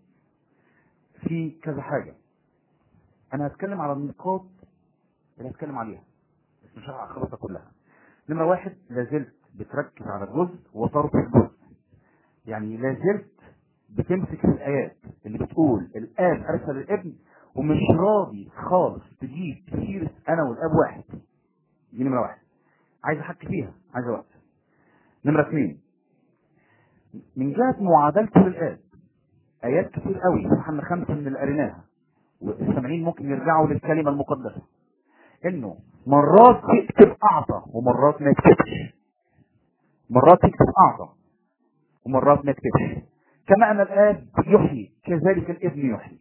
كذا حاجه انا هتكلم على النقاط اللي هتكلم عليها بس مش هلحق اخلصها كلها نمرة واحد لازلت بتركز على الجزء وتربط الجزء يعني لازلت بتمسك في الآيات اللي بتقول الآب أرسل الابن ومش راضي خالص تجيب سيرة أنا والآب واحد دي نمرة واحد عايز أحكي فيها عايز وقت نمرة اثنين من جهة معادلته للآب آيات كتير قوي يوحنا خمسة من اللي قريناها والسامعين ممكن يرجعوا للكلمة المقدسة انه مرات يكتب اعطى ومرات ما يكتبش مرات يكتب اعطى ومرات ما يكتبش كما ان الاب يحيي كذلك الابن يحيي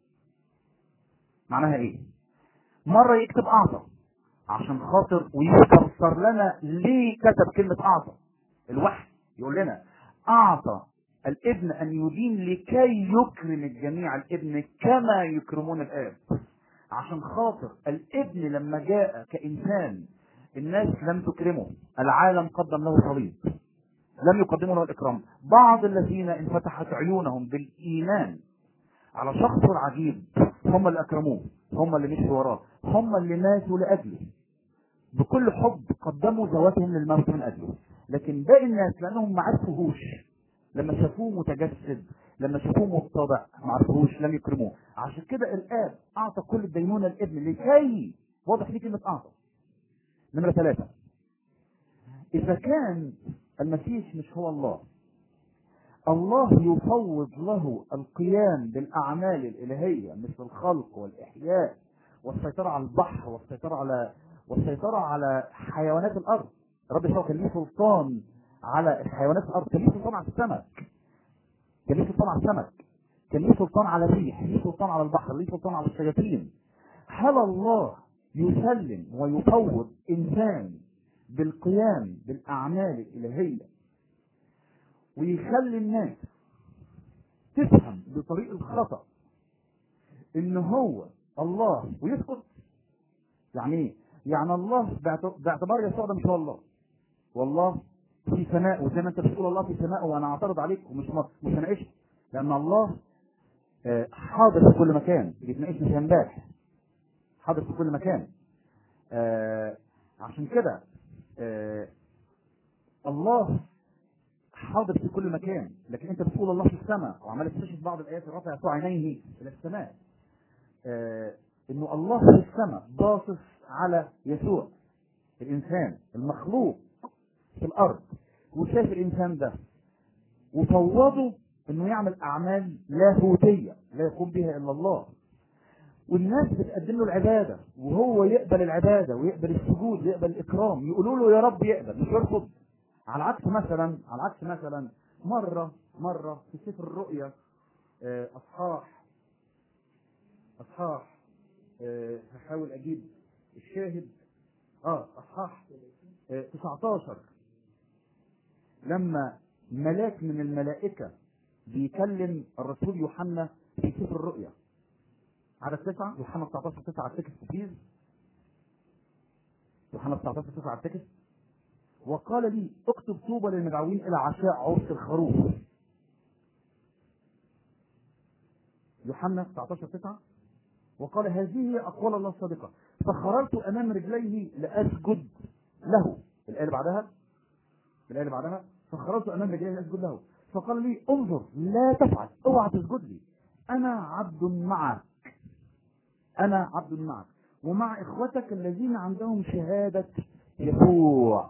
معناها ايه مرة يكتب اعطى عشان خاطر ويفسر لنا ليه كتب كلمة اعطى الوحي يقول لنا اعطى الابن ان يدين لكي يكرم الجميع الابن كما يكرمون الاب عشان خاطر الابن لما جاء كإنسان الناس لم تكرمه العالم قدم له صليب لم يقدموا له الإكرام بعض الذين انفتحت عيونهم بالإيمان على شخصه العجيب هم اللي أكرموه هم اللي مشوا وراه هم اللي ماتوا لأجله بكل حب قدموا ذواتهم للموت من أجله لكن باقي الناس لأنهم ما عرفوهوش لما شافوه متجسد لما شافوه متضع ما عرفوهوش لم يكرموه عشان كده الاب اعطى كل الدينونه الابن لكي واضح ليه كلمه اعطى نمره ثلاثه اذا كان المسيح مش هو الله الله يفوض له القيام بالاعمال الالهيه مثل الخلق والاحياء والسيطره على البحر والسيطره على والسيطره على حيوانات الارض رب يسوع كان ليه سلطان على الحيوانات الارض كان ليه سلطان على السمك كان ليه سلطان على السمك كان ليه سلطان على الريح ليه سلطان على البحر ليه سلطان على الشياطين هل الله يسلم ويفوض انسان بالقيام بالاعمال الالهيه ويخلي الناس تفهم بطريق الخطا ان هو الله ويسكت يعني ايه يعني الله باعت- باعتبار يسوع ده مش هو الله والله في سماء وزي ما انت بتقول الله في سماء وانا اعترض عليك ومش م- مش هناقشك لان الله آه، حاضر في كل مكان بيتناقش مش امبارح حاضر في كل مكان آه، عشان كده آه، الله حاضر في كل مكان لكن انت بتقول الله في السماء وعمال تكتشف بعض الايات رفع يسوع عينيه الى السماء آه، انه الله في السماء باصص على يسوع الانسان المخلوق في الارض وشاف الانسان ده وفوضه انه يعمل اعمال لاهوتيه لا يقوم بها الا الله والناس بتقدم له العباده وهو يقبل العباده ويقبل السجود ويقبل الاكرام يقولوا له يا رب يقبل مش يرفض على عكس مثلا على عكس مثلا مره مره في سفر الرؤيا آه، اصحاح اصحاح آه، هحاول اجيب الشاهد اه اصحاح آه، 19 لما ملاك من الملائكة بيكلم الرسول يوحنا في سفر الرؤيا عدد تسعة يوحنا 19 9 على التكست بليز يوحنا 19 9 على التكست وقال لي اكتب طوبى للمدعوين الى عشاء عرس الخروف يوحنا 19 9 وقال هذه هي اقوال الله الصادقه فخررت امام رجليه لاسجد له الايه اللي بعدها الايه اللي بعدها فخرجت امام رجليه لاسجد له فقال لي انظر لا تفعل اوعى تسجد لي انا عبد معك انا عبد معك ومع اخوتك الذين عندهم شهاده يسوع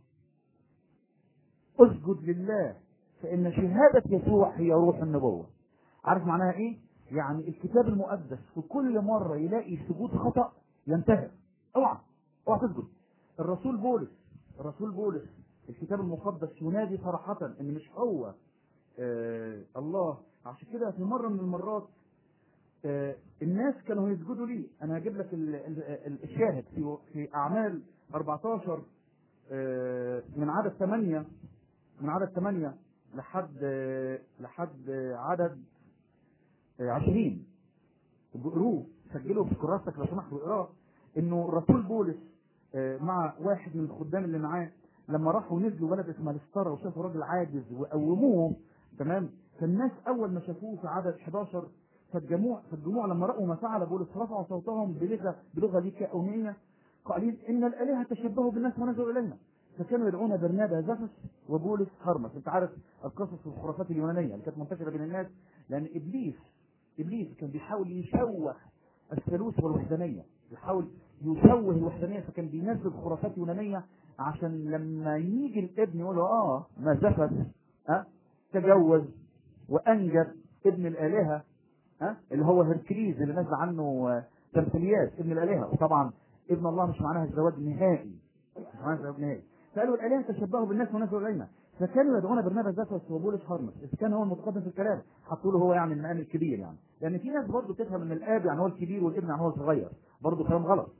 اسجد لله فان شهاده يسوع هي روح النبوه عارف معناها ايه يعني الكتاب المقدس في كل مره يلاقي سجود خطا ينتهر اوعى اوعى تسجد الرسول بولس الرسول بولس الكتاب المقدس ينادي صراحة ان مش هو آه الله عشان كده في مرة من المرات آه الناس كانوا يسجدوا لي انا هجيب لك ال- ال- ال- الشاهد في في اعمال 14 آه من عدد 8 من عدد 8 لحد آه لحد آه عدد آه 20 بقروه سجلوا في كراستك لو سمحت واقراه انه الرسول بولس آه، مع واحد من الخدام اللي معاه لما راحوا نزلوا بلد اسمها لسترا وشافوا راجل عاجز وقوموه تمام فالناس اول ما شافوه في عدد 11 فالجموع فالجموع لما راوا ما فعل بولس رفعوا صوتهم بلغه بلغه ليكاونيه قائلين ان الالهه تشبهوا بالناس ونزلوا الينا فكانوا يدعون برنابا زفس وبولس هرمس انت عارف القصص والخرافات اليونانيه اللي كانت منتشره بين الناس لان ابليس ابليس كان بيحاول يشوه الثالوث والوحدانيه يحاول يشوه الوحدانيه فكان بينزل خرافات يونانيه عشان لما يجي الابن يقول له اه ما زفت ها تجوز وانجب ابن الالهه ها اللي هو هركليز اللي نزل عنه آه، تمثيليات ابن الالهه وطبعا ابن الله مش معناها الزواج نهائي مش معناها الزواج نهائي فقالوا الالهه تشبهوا بالناس ونزلوا الينا فكانوا يدعون برنابا زفس وبولس هرمس اذا كان هو المتقدم في الكلام حطوا له هو يعني المقام الكبير يعني لان في ناس برضه تفهم ان الاب يعني هو الكبير والابن يعني هو الصغير برضه كلام غلط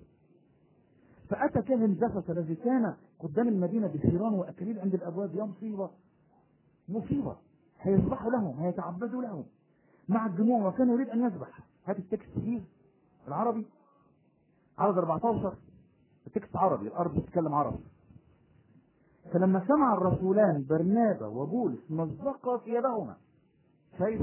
فأتى كاهن زفس الذي كان قدام المدينة بثيران وأكاليل عند الأبواب يا مصيبة مصيبة هيذبحوا لهم هيتعبدوا لهم مع الجموع وكان يريد أن يذبح هات التكست فيه العربي عدد 14 التكست عربي الأرض بتتكلم عربي فلما سمع الرسولان برنابا وبولس مزقا ثيابهما شايف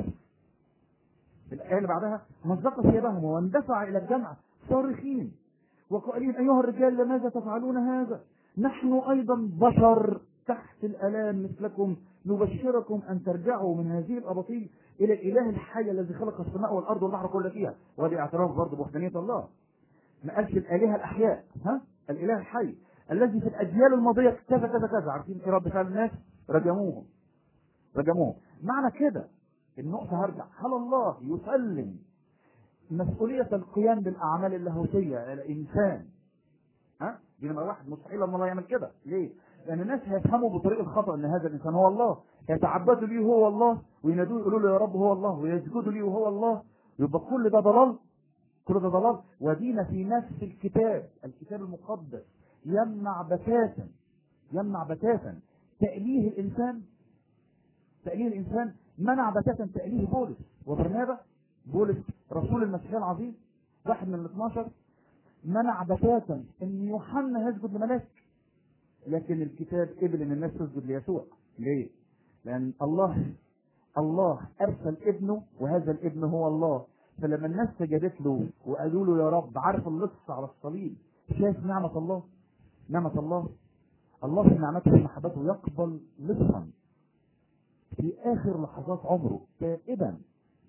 الآية اللي بعدها مزق ثيابهما واندفع إلى الجمع صارخين وقائلين أيها الرجال لماذا تفعلون هذا نحن أيضا بشر تحت الآلام مثلكم نبشركم أن ترجعوا من هذه الأباطيل إلى الإله الحي الذي خلق السماء والأرض والبحر كل فيها وهذه اعتراف برضه بوحدانية الله ما قالش الآلهة الأحياء ها الإله الحي الذي في الأجيال الماضية كذا كذا كذا عارفين إيه رد فعل الناس رجموهم رجموهم معنى كده النقطة هرجع هل الله يسلم مسؤولية القيام بالأعمال اللاهوتية على الإنسان ها دي نمرة واحد مستحيل ان الله يعمل كده ليه؟ لان الناس هيفهموا بطريق الخطا ان هذا الانسان هو الله يتعبدوا ليه هو الله وينادوه يقولوا له يا رب هو الله ويسجدوا ليه وهو الله يبقى كل ده ضلال كل ده ضلال ودينا في نفس الكتاب الكتاب المقدس يمنع بتاتا يمنع بتاتا تأليه الإنسان تأليه الإنسان منع بتاتا تأليه بولس وبرنابا بولس رسول المسيح العظيم واحد من ال 12 منع بتاتا ان يوحنا يسجد لملاك لكن الكتاب قبل ان الناس تسجد ليسوع ليه؟ لان الله الله ارسل ابنه وهذا الابن هو الله فلما الناس سجدت له وقالوا له يا رب عارف اللص على الصليب شايف نعمة الله نعمة الله الله في نعمته ومحبته يقبل لصا في اخر لحظات عمره تائبا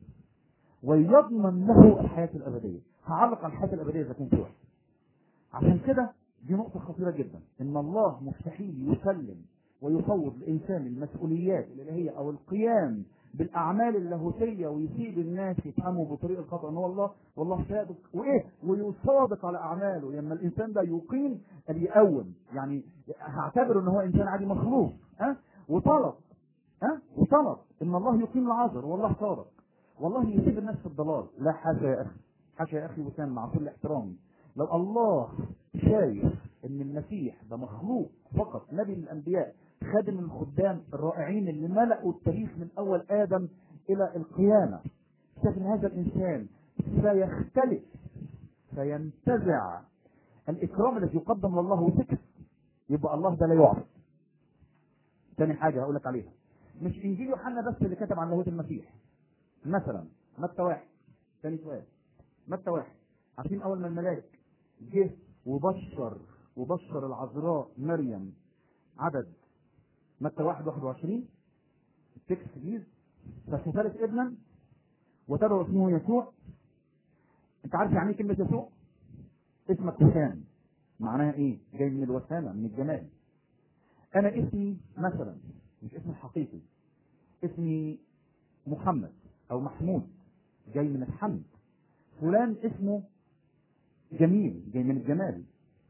ويضمن له الحياة الأبدية هعلق على الحياة الأبدية إذا كنت واحد عشان كده دي نقطة خطيرة جدا إن الله مستحيل يسلم ويفوض الإنسان المسؤوليات الإلهية أو القيام بالأعمال اللاهوتية ويسيب الناس يفهموا بطريق الخطأ إن هو الله والله صادق وإيه ويصادق على أعماله لما الإنسان ده يقيم يقوم يعني هعتبره إن هو إنسان عادي مخلوق ها أه؟ وطلب ها أه؟ وطلب إن الله يقيم العذر والله صادق والله يسيب الناس في الضلال لا حاشا يا اخي حاشا يا اخي وسام مع كل احترامي لو الله شايف ان المسيح ده مخلوق فقط نبي من الانبياء خادم من الخدام الرائعين اللي ملأوا التاريخ من اول ادم الى القيامه شايف ان هذا الانسان سيختلف سينتزع الاكرام الذي يقدم لله وسكت يبقى الله ده لا يعرف تاني حاجه هقول لك عليها مش انجيل يوحنا بس اللي كتب عن لاهوت المسيح مثلا متى واحد ثاني سؤال متى واحد عارفين اول ما الملاك جه وبشر وبشر العذراء مريم عدد متى واحد واحد وعشرين التكست بليز فشفلت ابنا وتدعو اسمه يسوع انت عارف يعني ايه كلمة يسوع؟ اسمك وسام معناها ايه؟ جاي من الوسامة من الجمال انا اسمي مثلا مش اسمي الحقيقي اسمي محمد او محمود جاي من الحمد فلان اسمه جميل جاي من الجمال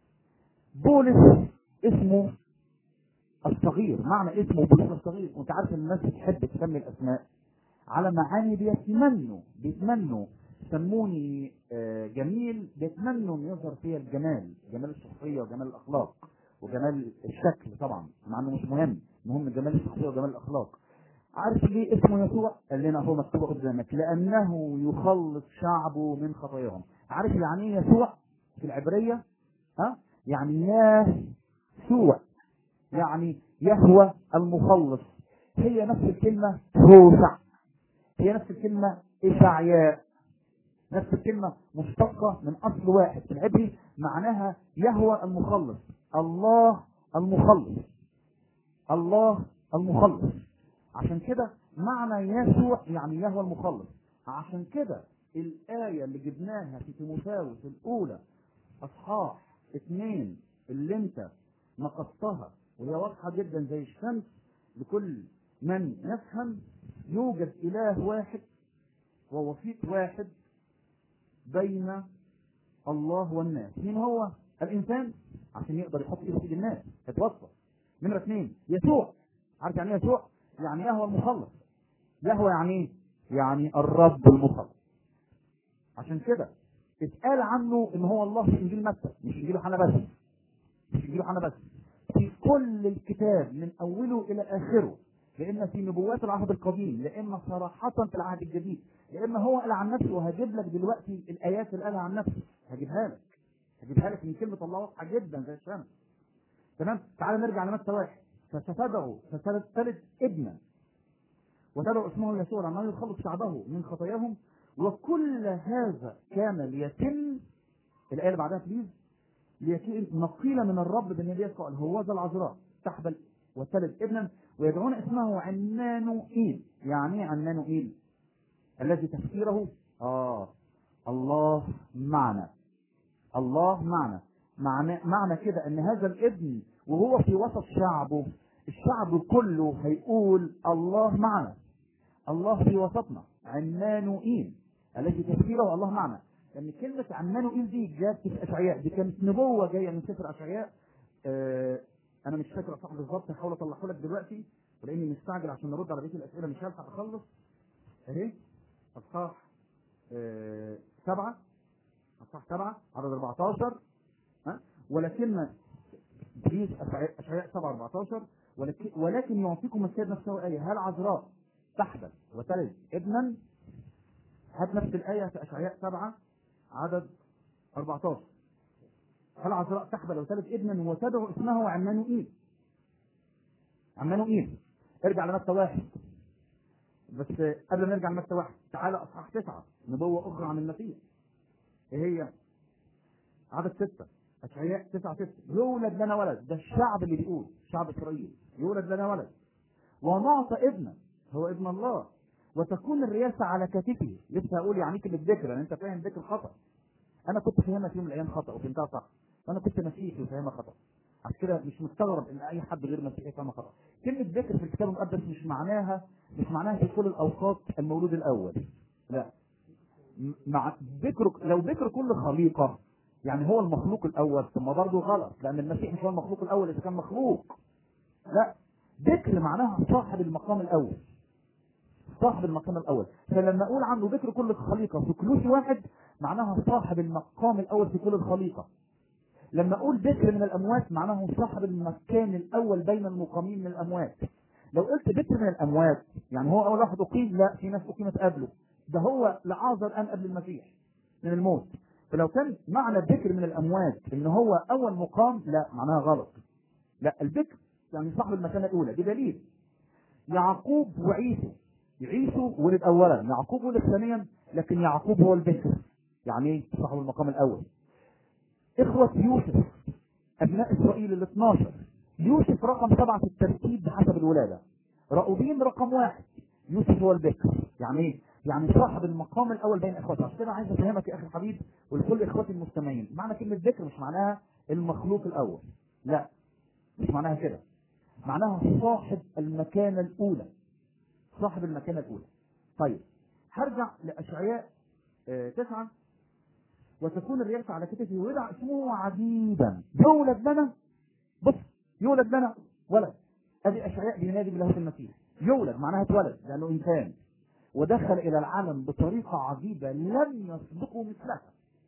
بولس اسمه الصغير معنى اسمه بولس الصغير وانت عارف ان الناس بتحب تسمي الاسماء على معاني بيتمنوا بيتمنوا سموني جميل بيتمنوا ان يظهر فيها الجمال جمال الشخصيه وجمال الاخلاق وجمال الشكل طبعا مع انه مش مهم المهم جمال الشخصيه وجمال الاخلاق عارف ليه اسمه يسوع؟ قال لنا هو مكتوب قدامك لأنه يخلص شعبه من خطاياهم. عارف يعني ايه يسوع في العبرية؟ ها؟ يعني يسوع يعني يهوى المخلص هي نفس الكلمة هوسع هي نفس الكلمة إشعياء نفس الكلمة مشتقة من أصل واحد في العبري معناها يهوى المخلص الله المخلص الله المخلص عشان كده معنى يسوع يعني يهوى المخلص عشان كده الآية اللي جبناها في تيموثاوس الأولى أصحاح اثنين اللي أنت نقضتها وهي واضحة جدا زي الشمس لكل من يفهم يوجد إله واحد ووسيط واحد بين الله والناس مين هو الإنسان عشان يقدر يحط إيده في الناس يتوصل نمرة اثنين يسوع عارف يعني ايه يسوع؟ يعني يهوى المخلص يهوى يعني ايه؟ يعني الرب المخلص عشان كده اتقال عنه ان هو الله في انجيل متى مش انجيل يوحنا بس مش انجيل يوحنا بس في كل الكتاب من اوله الى اخره لان في نبوات العهد القديم لان صراحة في العهد الجديد لان هو قال عن نفسه وهجيب لك دلوقتي الايات اللي قالها عن نفسه هجيبها لك هجيبها لك من كلمة الله واضحة جدا زي الشمس تمام تعال نرجع لمتى واحد فستدعو فستلد ابنا وتدعو اسمه يسوع لما يخلص شعبه من خطاياهم وكل هذا كان ليتم الآية اللي بعدها بليز ليتم نقيل من الرب بالنبي قال هو ذا العذراء تحبل وتلد ابنا ويدعون اسمه عنانوئيل يعني ايه عنانوئيل الذي تفسيره اه الله معنا الله معنا معنى معنى كده ان هذا الابن وهو في وسط شعبه الشعب كله هيقول الله معنا الله في وسطنا عنانوئيل الذي تفسيره الله معنا لان كلمه عنانوئيل دي جت في اشعياء دي كانت نبوه جايه من سفر اشعياء آه انا مش فاكر اصح بالظبط هحاول اطلعه لك دلوقتي ولاني مستعجل عشان نرد على بقيه الاسئله مش هلحق اخلص اهي اصحاح آه، سبعه اصحاح سبعه عدد 14 ها ولكن في أشعياء- اشعياء 7 14 ولكن, ولكن يعطيكم السيد نفسه آية هل عذراء تحبل وتلد ابنا هات نفس الآية في أشعياء 7 عدد 14 هل عذراء تحبل وتلد ابنا وتدعو اسمه عمانوئيل عمانوئيل ارجع لمتى واحد بس قبل ما نرجع لمتى واحد تعالى اصحاح تسعه نبوه اخرى عن المسيح ايه هي؟ عدد ستة أشعياء تسعة ستة يولد لنا ولد ده الشعب اللي بيقول شعب إسرائيل يولد لنا ولد ونعطى ابنا هو ابن الله وتكون الرياسة على كتفه لسه هقول يعني كلمة ذكر لأن أنت فاهم ذكر خطأ أنا كنت فاهمها في يوم من الأيام خطأ وفهمتها صح وأنا كنت مسيحي وفاهمها خطأ عشان كده مش مستغرب ان اي حد غير مسيحي يفهمها خطا. كلمه ذكر في الكتاب المقدس مش معناها مش معناها في كل الاوقات المولود الاول. لا. م- مع ذكر لو ذكر كل خليقه يعني هو المخلوق الاول ثم برضه غلط لان المسيح مش هو المخلوق الاول اذا كان مخلوق. لا ذكر معناها صاحب المقام الاول. صاحب المقام الاول فلما اقول عنه ذكر كل الخليقه في كلوسي واحد معناها صاحب المقام الاول في كل الخليقه لما اقول ذكر من الاموات معناه صاحب المكان الاول بين المقامين من الاموات لو قلت ذكر من الاموات يعني هو اول واحد اقيم لا في ناس اقيمت قبله ده هو لعازر ان قبل المسيح من الموت فلو كان معنى الذكر من الاموات ان هو اول مقام لا معناها غلط لا الذكر يعني صاحب المكانه الاولى بدليل يعقوب وعيسو عيسو ولد اولا يعقوب ولد ثانيا لكن يعقوب هو الذكر يعني ايه صاحب المقام الاول إخوة يوسف أبناء إسرائيل ال 12 يوسف رقم سبعة في الترتيب بحسب الولادة رأوبين رقم واحد يوسف هو البكر يعني إيه؟ يعني صاحب المقام الأول بين إخوته عشان كده عايز أفهمك يا أخي الحبيب ولكل إخواتي المستمعين معنى كلمة ذكر مش معناها المخلوق الأول لا مش معناها كده معناها صاحب المكانة الأولى صاحب المكانة الأولى طيب هرجع لأشعياء آه، تسعة وتكون الرياسة على كتفه ويدع اسمه عجيبا يولد لنا بص يولد لنا ولد ادي اشعياء بينادي بلاهوت المسيح يولد معناها اتولد لانه انسان ودخل الى العالم بطريقه عجيبه لم يسبقه مثلها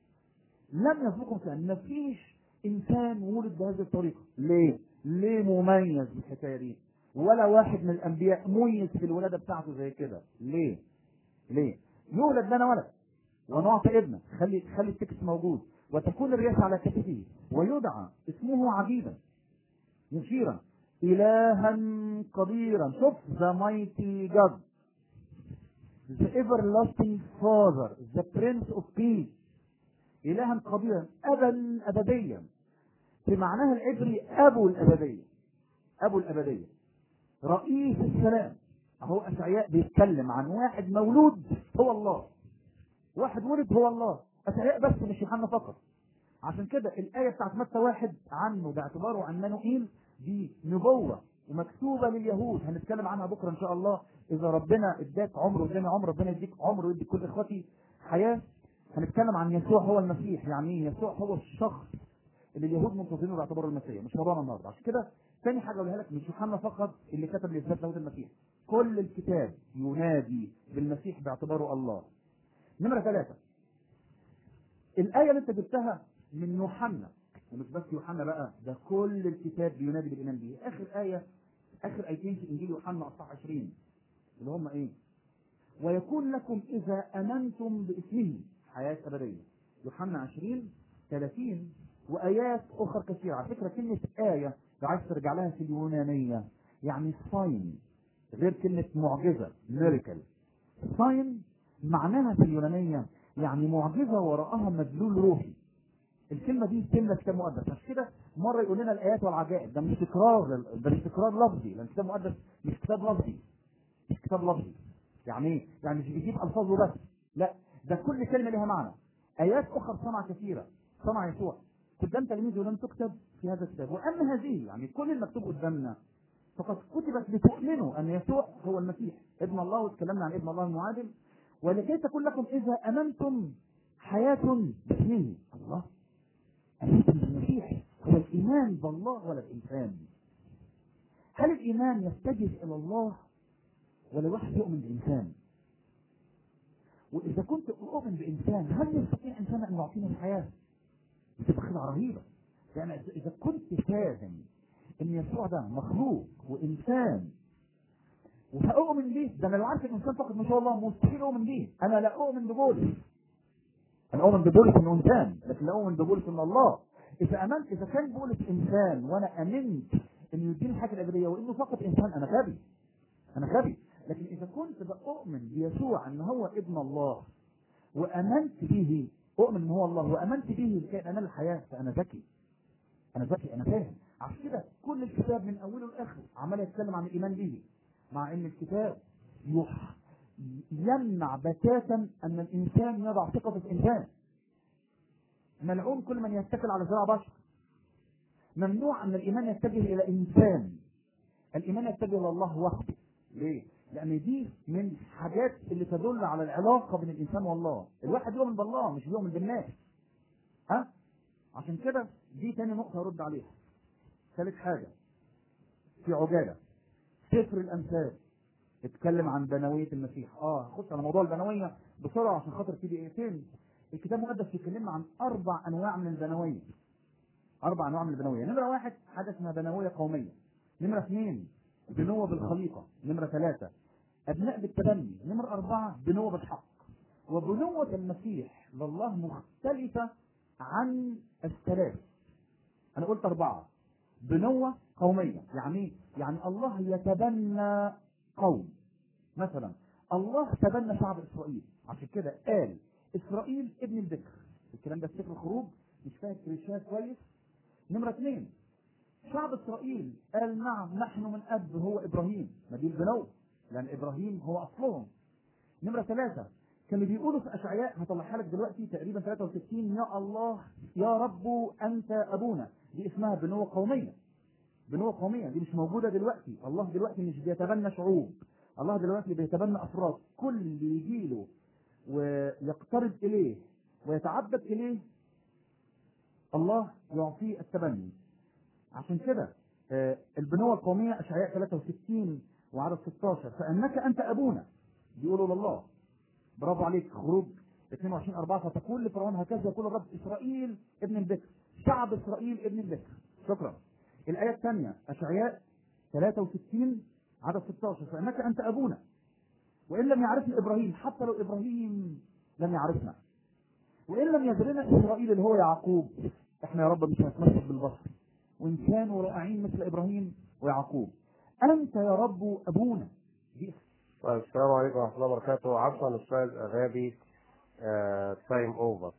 لم يسبقه مثلها مفيش انسان ولد بهذه الطريقه ليه؟ ليه مميز بالحكايه دي؟ ولا واحد من الانبياء مميز في الولاده بتاعته زي كده ليه؟ ليه؟ يولد لنا ولد ونعطي ابنا خلي خلي التكست موجود وتكون الرياسة على كتفه ويدعى اسمه عجيبا مشيرا إلها قديرا شوف ذا مايتي جاد the everlasting father the prince of peace إلها قديرا أبا أبديا في معناها العبري أبو الأبدية أبو الأبدية رئيس السلام أهو أشعياء بيتكلم عن واحد مولود هو الله واحد ولد هو الله أشعياء بس مش يوحنا فقط عشان كده الآية بتاعت متى واحد عنه باعتباره عمانوئيل دي نبوة ومكتوبة لليهود هنتكلم عنها بكرة إن شاء الله إذا ربنا اداك عمر واداني عمر ربنا يديك عمر ويدي كل إخواتي حياة هنتكلم عن يسوع هو المسيح يعني إيه يسوع هو الشخص اللي اليهود منتظرينه باعتباره المسيح مش موضوعنا النهارده عشان كده ثاني حاجه اقولها لك مش يوحنا فقط اللي كتب لاثبات لاهوت المسيح كل الكتاب ينادي بالمسيح باعتباره الله نمرة ثلاثة الآية اللي أنت جبتها من يوحنا ومش بس يوحنا بقى ده كل الكتاب بينادي بالإيمان به آخر آية آخر آيتين في إنجيل يوحنا أصحاح 20 اللي هم إيه؟ ويكون لكم إذا أمنتم باسمه حياة أبدية يوحنا 20 30 وآيات أخرى كثيرة على فكرة كلمة آية لو عايز ترجع لها في اليونانية يعني ساين غير كلمة معجزة ميريكل ساين معناها في اليونانية يعني معجزة وراءها مدلول روحي الكلمة دي كلمة كتاب مقدس عشان كده مرة يقول لنا الآيات والعجائب ده مش تكرار ده مش تكرار لفظي لأن الكتاب المقدس مش كتاب لفظي مش كتاب لفظي يعني ايه؟ يعني مش بيجيب ألفاظه بس لا ده كل كلمة لها معنى آيات أخرى صنع كثيرة صنع يسوع قدام تلاميذه لم تكتب في هذا الكتاب وأما هذه يعني كل المكتوب قدامنا فقد كتبت لتؤمنوا أن يسوع هو المسيح ابن الله واتكلمنا عن ابن الله المعادل ولكي تكون لكم إذا أمنتم حياة باسمه الله أمنتم بالمسيح هو الإيمان بالله ولا الإنسان هل الايمان يتجه الى الله ولا الواحد يؤمن بانسان واذا كنت اؤمن بانسان هل يستطيع انسان ان يعطيني الحياه بتبقى خدعه رهيبه يعني اذا كنت فاهم ان يسوع ده مخلوق وانسان وهأؤمن بيه ده انا لو عارف الانسان فقط ما شاء الله مستحيل اؤمن بيه انا لا اؤمن ببولس انا اؤمن ببولس انه انسان لكن لا اؤمن ببولس انه الله اذا امنت اذا كان بولس انسان وانا امنت انه يديني الحاجه الابديه وانه فقط انسان انا غبي انا غبي لكن اذا كنت بؤمن بيسوع ان هو ابن الله وامنت به اؤمن ان هو الله وامنت به لكي انال الحياه فانا ذكي انا ذكي انا فاهم عشان كده كل الكتاب من اوله لاخره عمال يتكلم عن الايمان به مع ان الكتاب يح يمنع بتاتا ان الانسان يضع ثقته في انسان ملعون كل من يتكل على ذراع بشر ممنوع ان الايمان يتجه الى انسان الايمان يتجه الى الله وحده ليه لان دي من الحاجات اللي تدل على العلاقه بين الانسان والله الواحد يؤمن بالله مش بيؤمن بالناس ها عشان كده دي تاني نقطه ارد عليها ثالث حاجه في عجاله سفر الامثال اتكلم عن بنويه المسيح اه هخش على موضوع البنويه بسرعه عشان خاطر في دقيقتين الكتاب المقدس بيكلمنا عن اربع انواع من البنويه اربع انواع من البنويه نمره واحد حاجه اسمها بنويه قوميه نمره اثنين بنوه بالخليقه نمره ثلاثه ابناء بالتبني نمره اربعه بنوه بالحق وبنوه المسيح لله مختلفه عن الثلاث انا قلت اربعه بنوه قوميه يعني ايه؟ يعني الله يتبنى قوم مثلا الله تبنى شعب اسرائيل عشان كده قال اسرائيل ابن البكر الكلام ده في سفر الخروج مش فاهم كريشاه كويس نمره اثنين شعب اسرائيل قال نعم نحن من اب هو ابراهيم ما دي البنوه لان ابراهيم هو اصلهم نمره ثلاثه كانوا بيقولوا في اشعياء هطلعها لك دلوقتي تقريبا 63 يا الله يا رب انت ابونا دي اسمها بنوه قوميه بنوه قوميه دي مش موجوده دلوقتي الله دلوقتي مش بيتبنى شعوب الله دلوقتي بيتبنى افراد كل اللي يجي له ويقترب اليه ويتعبد اليه الله يعطيه التبني عشان كده آه، البنوه القوميه اشعياء 63 وعدد 16 فانك انت ابونا بيقولوا لله برافو عليك خروج 22 4 فتقول لفرعون هكذا يقول الرب اسرائيل ابن البكر شعب اسرائيل ابن البكر شكرا الايه الثانيه اشعياء 63 عدد 16 فانك انت ابونا وان لم يعرفني ابراهيم حتى لو ابراهيم لم يعرفنا وان لم يدرنا اسرائيل اللي هو يعقوب احنا يا رب مش هنتمسك بالبصر وان كانوا رائعين مثل ابراهيم ويعقوب انت يا رب ابونا دي طيب السلام عليكم ورحمة الله وبركاته عفوا أستاذ أغابي تايم أوفر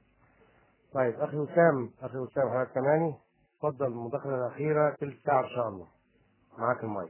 طيب أخي وسام أخي وسام حضرتك سامعني اتفضل المداخلة الأخيرة تلت ساعة إن شاء الله معاك المايك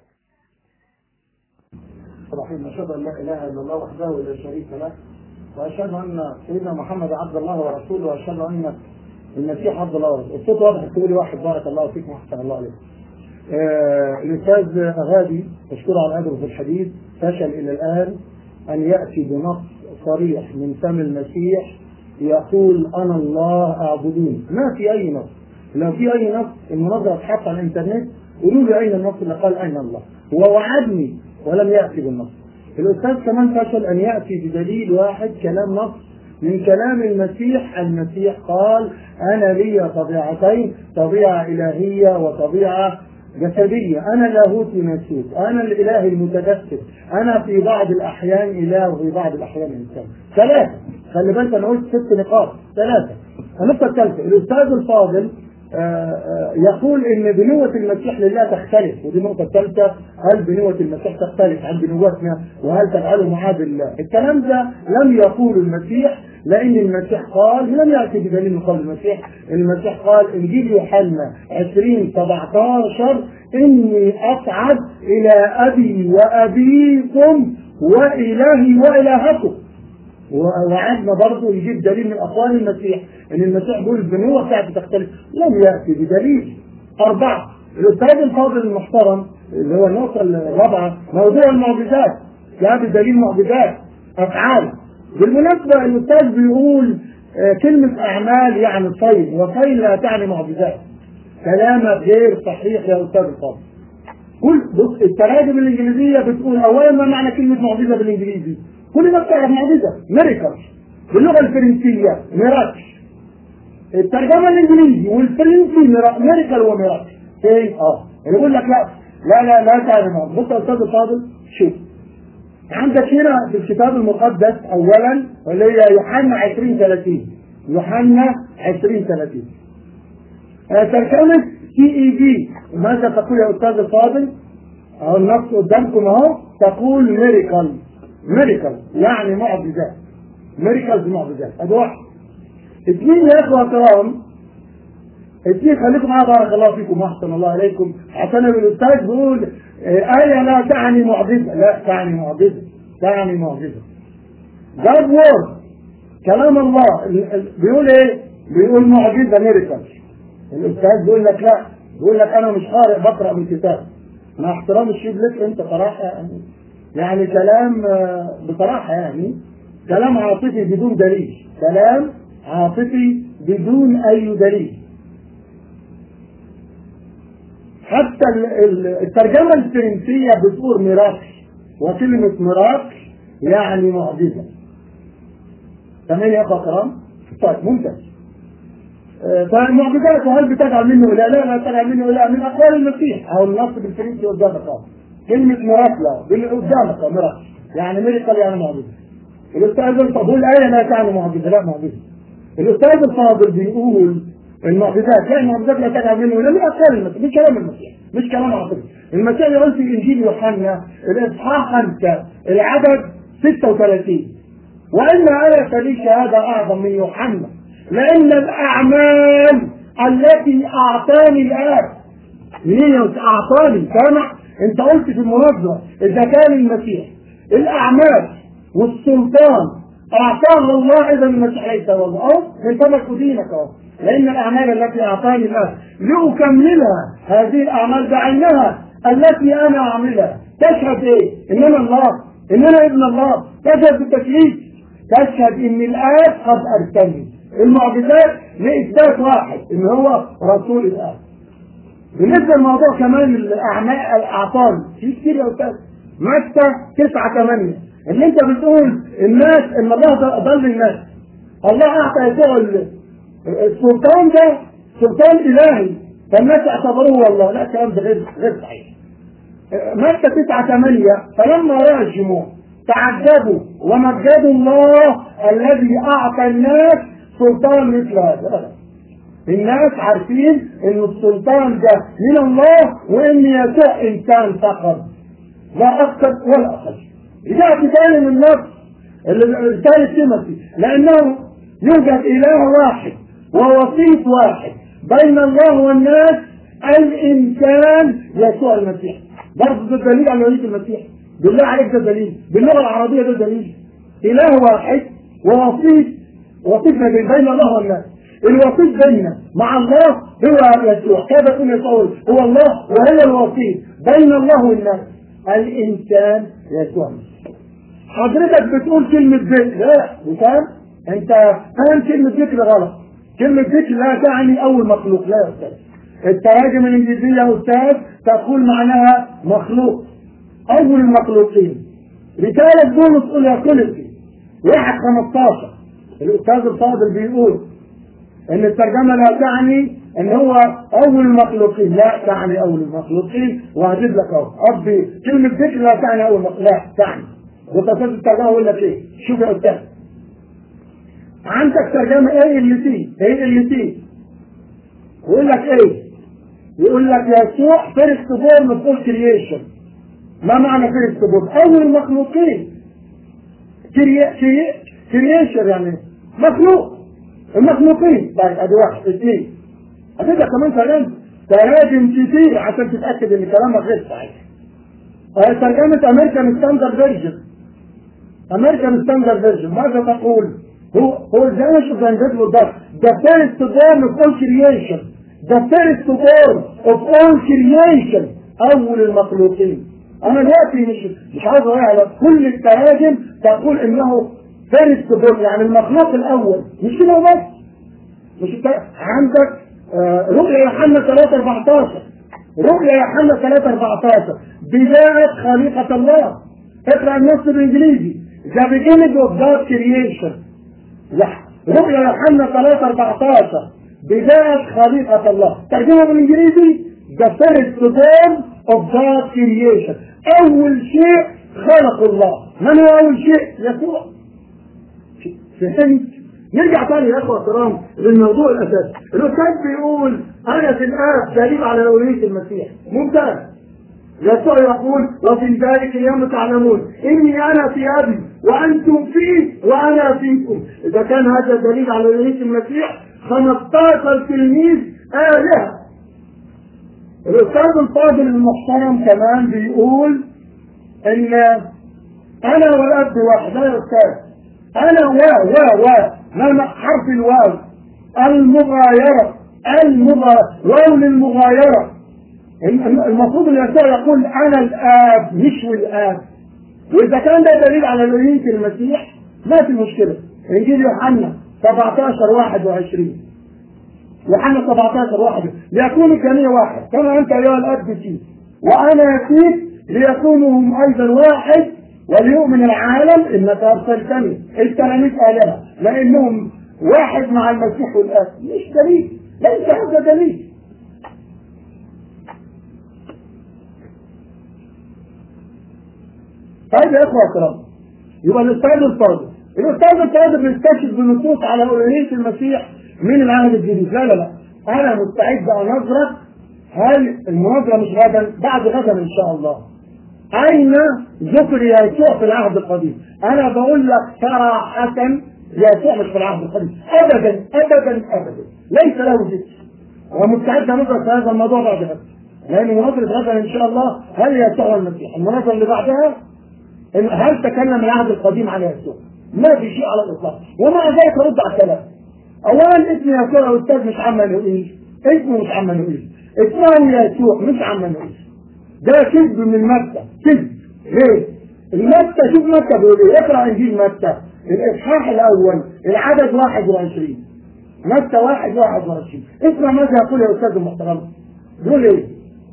الرحيم أشهد أن لا إله إلا الله وحده لا شريك له وأشهد أن سيدنا محمد عبد الله ورسوله وأشهد أن المسيح عبد الله ورسوله الصوت واضح تقول لي واحد بارك الله فيكم وأحسن الله عليكم آه، الأستاذ أغادي مشكور على أجره في الحديث فشل إلى الآن أن يأتي بنص صريح من فم المسيح يقول أنا الله أعبدون ما في أي نص لو في أي نص المناظرة اتحط على الإنترنت قولوا لي أين النص اللي قال أين الله هو وعدني ولم يأتي بالنص الأستاذ كمان فشل أن يأتي بدليل واحد كلام نص من كلام المسيح المسيح قال أنا لي طبيعتين طبيعة إلهية وطبيعة جسدية أنا لاهوت ناسوت أنا الإله المتجسد أنا في بعض الأحيان إله وفي بعض الأحيان إنسان ثلاثة خلي بالك أنا قلت ست نقاط ثلاثة النقطة الثالثة الأستاذ الفاضل آه، آه، يقول ان بنوة المسيح لله تختلف ودي النقطة الثالثة هل بنوة المسيح تختلف عن بنوتنا وهل تفعله معاه بالله الكلام ده لم يقول المسيح لان المسيح قال لم يأتي بدليل من قول المسيح المسيح قال انجيل يوحنا 20 17 اني اصعد الى ابي وابيكم والهي والهكم ووعدنا برضه يجيب دليل من اقوال المسيح ان المسيح بيقول البنوه بتاعته تختلف لم ياتي بدليل اربعه الاستاذ الفاضل المحترم اللي هو النقطه الرابعه موضوع المعجزات جاب دليل معجزات افعال بالمناسبه الاستاذ بيقول آه، كلمه اعمال يعني صيد وصيد لا تعني معجزات كلامك غير صحيح يا استاذ الفاضل كل بص التراجم الانجليزيه بتقول اولا ما معنى كلمه معجزه بالانجليزي كل الناس تعرف معجزه ميريكل باللغه الفرنسيه ميراكل الترجمه الانجليزي والفرنسي ميرا- ميريكل وميراكل فين اه اللي يقول لك لا لا لا لا تعرف بص يا استاذ فاضل شوف عندك هنا في الكتاب المقدس اولا اللي هي يوحنا 20 30 يوحنا 20 30 آه، ترجمة سي اي بي ماذا تقول يا استاذ الفاضل؟ اهو النص قدامكم اهو تقول ميريكل ميريكل يعني معجزات ميريكلز معجزات ادي واحد اثنين يا اخوه الكرام اثنين خليكم معايا بارك الله فيكم واحسن الله عليكم عشان الاستاذ بيقول آه، آية لا تعني معجزة لا تعني معجزة تعني معجزة God word كلام الله ال- ال- بيقول ايه؟ بيقول معجزة ميريكل الاستاذ بيقول لك لا بيقول لك انا مش قارئ بقرا من كتاب مع احترام الشيب لك انت صراحه يعني يعني كلام آه، بصراحه يعني كلام عاطفي بدون دليل كلام عاطفي بدون اي دليل حتى ال- ال- الترجمه الفرنسيه بتقول ميراكل وكلمه ميراكل يعني معجزه تمام يا اخوة الكرام؟ طيب ممتاز فالمعجزات هل بتجعل منه اله؟ لا لا تجعل منه اله من اقوال المسيح او النص بالفرنسي قدامك اهو. كلمة ميراكلا بال- قدامك اهو ميراكل يعني ميراكل يعني معجزة. الاستاذ الفاضل الايه لا تعني معجزة لا معجزة. الاستاذ الفاضل بيقول المعجزات لا المعجزات لا تجعل منه اله من اقوال المسيح مش كلام المسيح مش كلام عاطفي. المسيح يقول في انجيل يوحنا الاصحاح 5 العدد 36 وإن آية لي شهادة أعظم من يوحنا لأن الأعمال التي أعطاني الآب مين أعطاني سامع أنت قلت في المناظرة إذا كان المسيح الأعمال والسلطان أعطاه الله إذا المسيح ليس هو الله أهو من فمك دينك أهو لأن الأعمال التي أعطاني الآب لأكملها هذه الأعمال بعينها التي أنا أعملها تشهد إيه؟ إن أنا الله إن أنا ابن الله تشهد بالتكليف تشهد ان الآب قد أرسلني المعجزات لإثبات واحد ان هو رسول الآب بالنسبة لموضوع كمان الأعمال الأعطال في كتير يا أستاذ متى 9 8 اللي أنت بتقول الناس إن الله ضل الناس الله أعطى يسوع ال- السلطان ده سلطان إلهي فالناس اعتبروه والله لا الكلام ده غير غير صحيح متى 9 8 فلما رأى الجموع تعجبوا ومجدوا الله الذي أعطى الناس سلطان مثل هذا الناس عارفين ان السلطان ده من الله وان يسوع انسان فقط لا اكثر ولا اقل جاء في ثاني من النص الثالث تيموثي لانه يوجد اله واحد ووسيط واحد بين الله والناس الانسان يسوع المسيح برضه ده دليل على ولية المسيح بالله عليك ده دليل باللغه العربيه ده دليل اله واحد ووسيط وسيط ما بين بين الله والناس الوسيط بيننا مع الله هو يسوع كيف يكون يسوع هو الله وهو الوسيط بين الله والناس الانسان يسوع حضرتك بتقول كلمة ذكر لا بفهم انت فاهم كلمة ذكر غلط كلمة ذكر لا تعني اول مخلوق لا يا استاذ التراجم الانجليزية يا استاذ تقول معناها مخلوق اول المخلوقين رسالة بولس اولى كولوسي واحد 15 الاستاذ الفاضل بيقول ان الترجمة لا تعني ان هو اول المخلوقين لا تعني اول المخلوقين وهجيب لك اهو قصدي كلمة ذكر لا تعني اول المخلوق لا تعني وتصل الترجمة يقول لك ايه شوف يا استاذ عندك ترجمة ايه اللي تي ايه اللي تي يقول لك ايه يقول لك يسوع فيرست بورن فول كرييشن ما معنى فيرست بورن اول المخلوقين كرييشن يعني مخلوق المخلوقين طيب ادي واحد اثنين هتبقى كمان كلام تراجم كتير عشان تتاكد ان كلامك غير صحيح آه، ترجمة امريكان ستاندرد فيرجن امريكان ستاندرد فيرجن ماذا تقول؟ هو هو الجانش اوف اندفلو ده the first born of all creation the first born of all creation اول المخلوقين انا دلوقتي مش مش عايز اقول على كل التراجم تقول انه فيرست بورن يعني المخلوق الاول مش كده بس مش انت عندك آه، رؤيا يوحنا 3 14 رؤيا يوحنا 3 14 بداية خليقة الله اقرأ النص بالانجليزي The beginning of God creation لا رؤيا يوحنا 3 14 بداية خليقة الله ترجمة بالانجليزي The first dawn of God creation أول شيء خلق الله من هو أول شيء؟ يسوع فهمت؟ نرجع تاني يا اخوة الكرام للموضوع الاساسي الاستاذ بيقول انا في الاب دليل على اولوية المسيح ممتاز يسوع يقول وفي ذلك اليوم تعلمون اني انا في ابي وانتم فيه وانا فيكم اذا كان هذا دليل على اولوية المسيح 15 تلميذ آلهة الاستاذ الفاضل المحترم كمان بيقول ان انا والاب واحد لا يا استاذ انا و و و ما حرف الواو المغايرة المغايرة واو للمغايرة المفروض ان يسوع يقول انا الاب مش والاب واذا كان ده دليل على الوهية المسيح ما في مشكلة انجيل يوحنا 17 21 يوحنا 17 واحد ليكون الجميع واحد كما انت ايها الاب فيه وانا فيك ليكونوا هم ايضا واحد وليؤمن العالم انك ارسلتني التلاميذ الهه لانهم واحد مع المسيح والاب مش دليل ليس هذا دليل طيب يا اخوه الكرام يبقى الاستاذ الفاضل الاستاذ الفاضل بيستشهد بنصوص على الوهيه المسيح من العهد الجديد لا لا لا انا مستعد انظرك هل المناظره مش غدا بعد غدا ان شاء الله أين ذكر يسوع في العهد القديم؟ أنا بقول لك صراحة يسوع مش في العهد القديم، أبدا أبدا أبدا، ليس له ذكر. ومستعد أندرس هذا الموضوع بعد غدا. لأن مناظرة غدا إن شاء الله هل يسوع هو المسيح؟ المناظرة اللي بعدها هل تكلم العهد القديم عن يسوع؟ ما في شيء على الإطلاق، ومع ذلك رد على الكلام. أولا اسم يسوع يا أستاذ مش عم نقيل، اسمه مش عم نقيل، اسمه يسوع مش عم نقيل. ده كذب من مكة كذب ليه؟ المكة شوف مكة بيقول ايه اقرا انجيل مكة الاصحاح الاول العدد 21 مكة 1 21 اسمع ماذا يقول يا استاذ المحترم بيقول ايه؟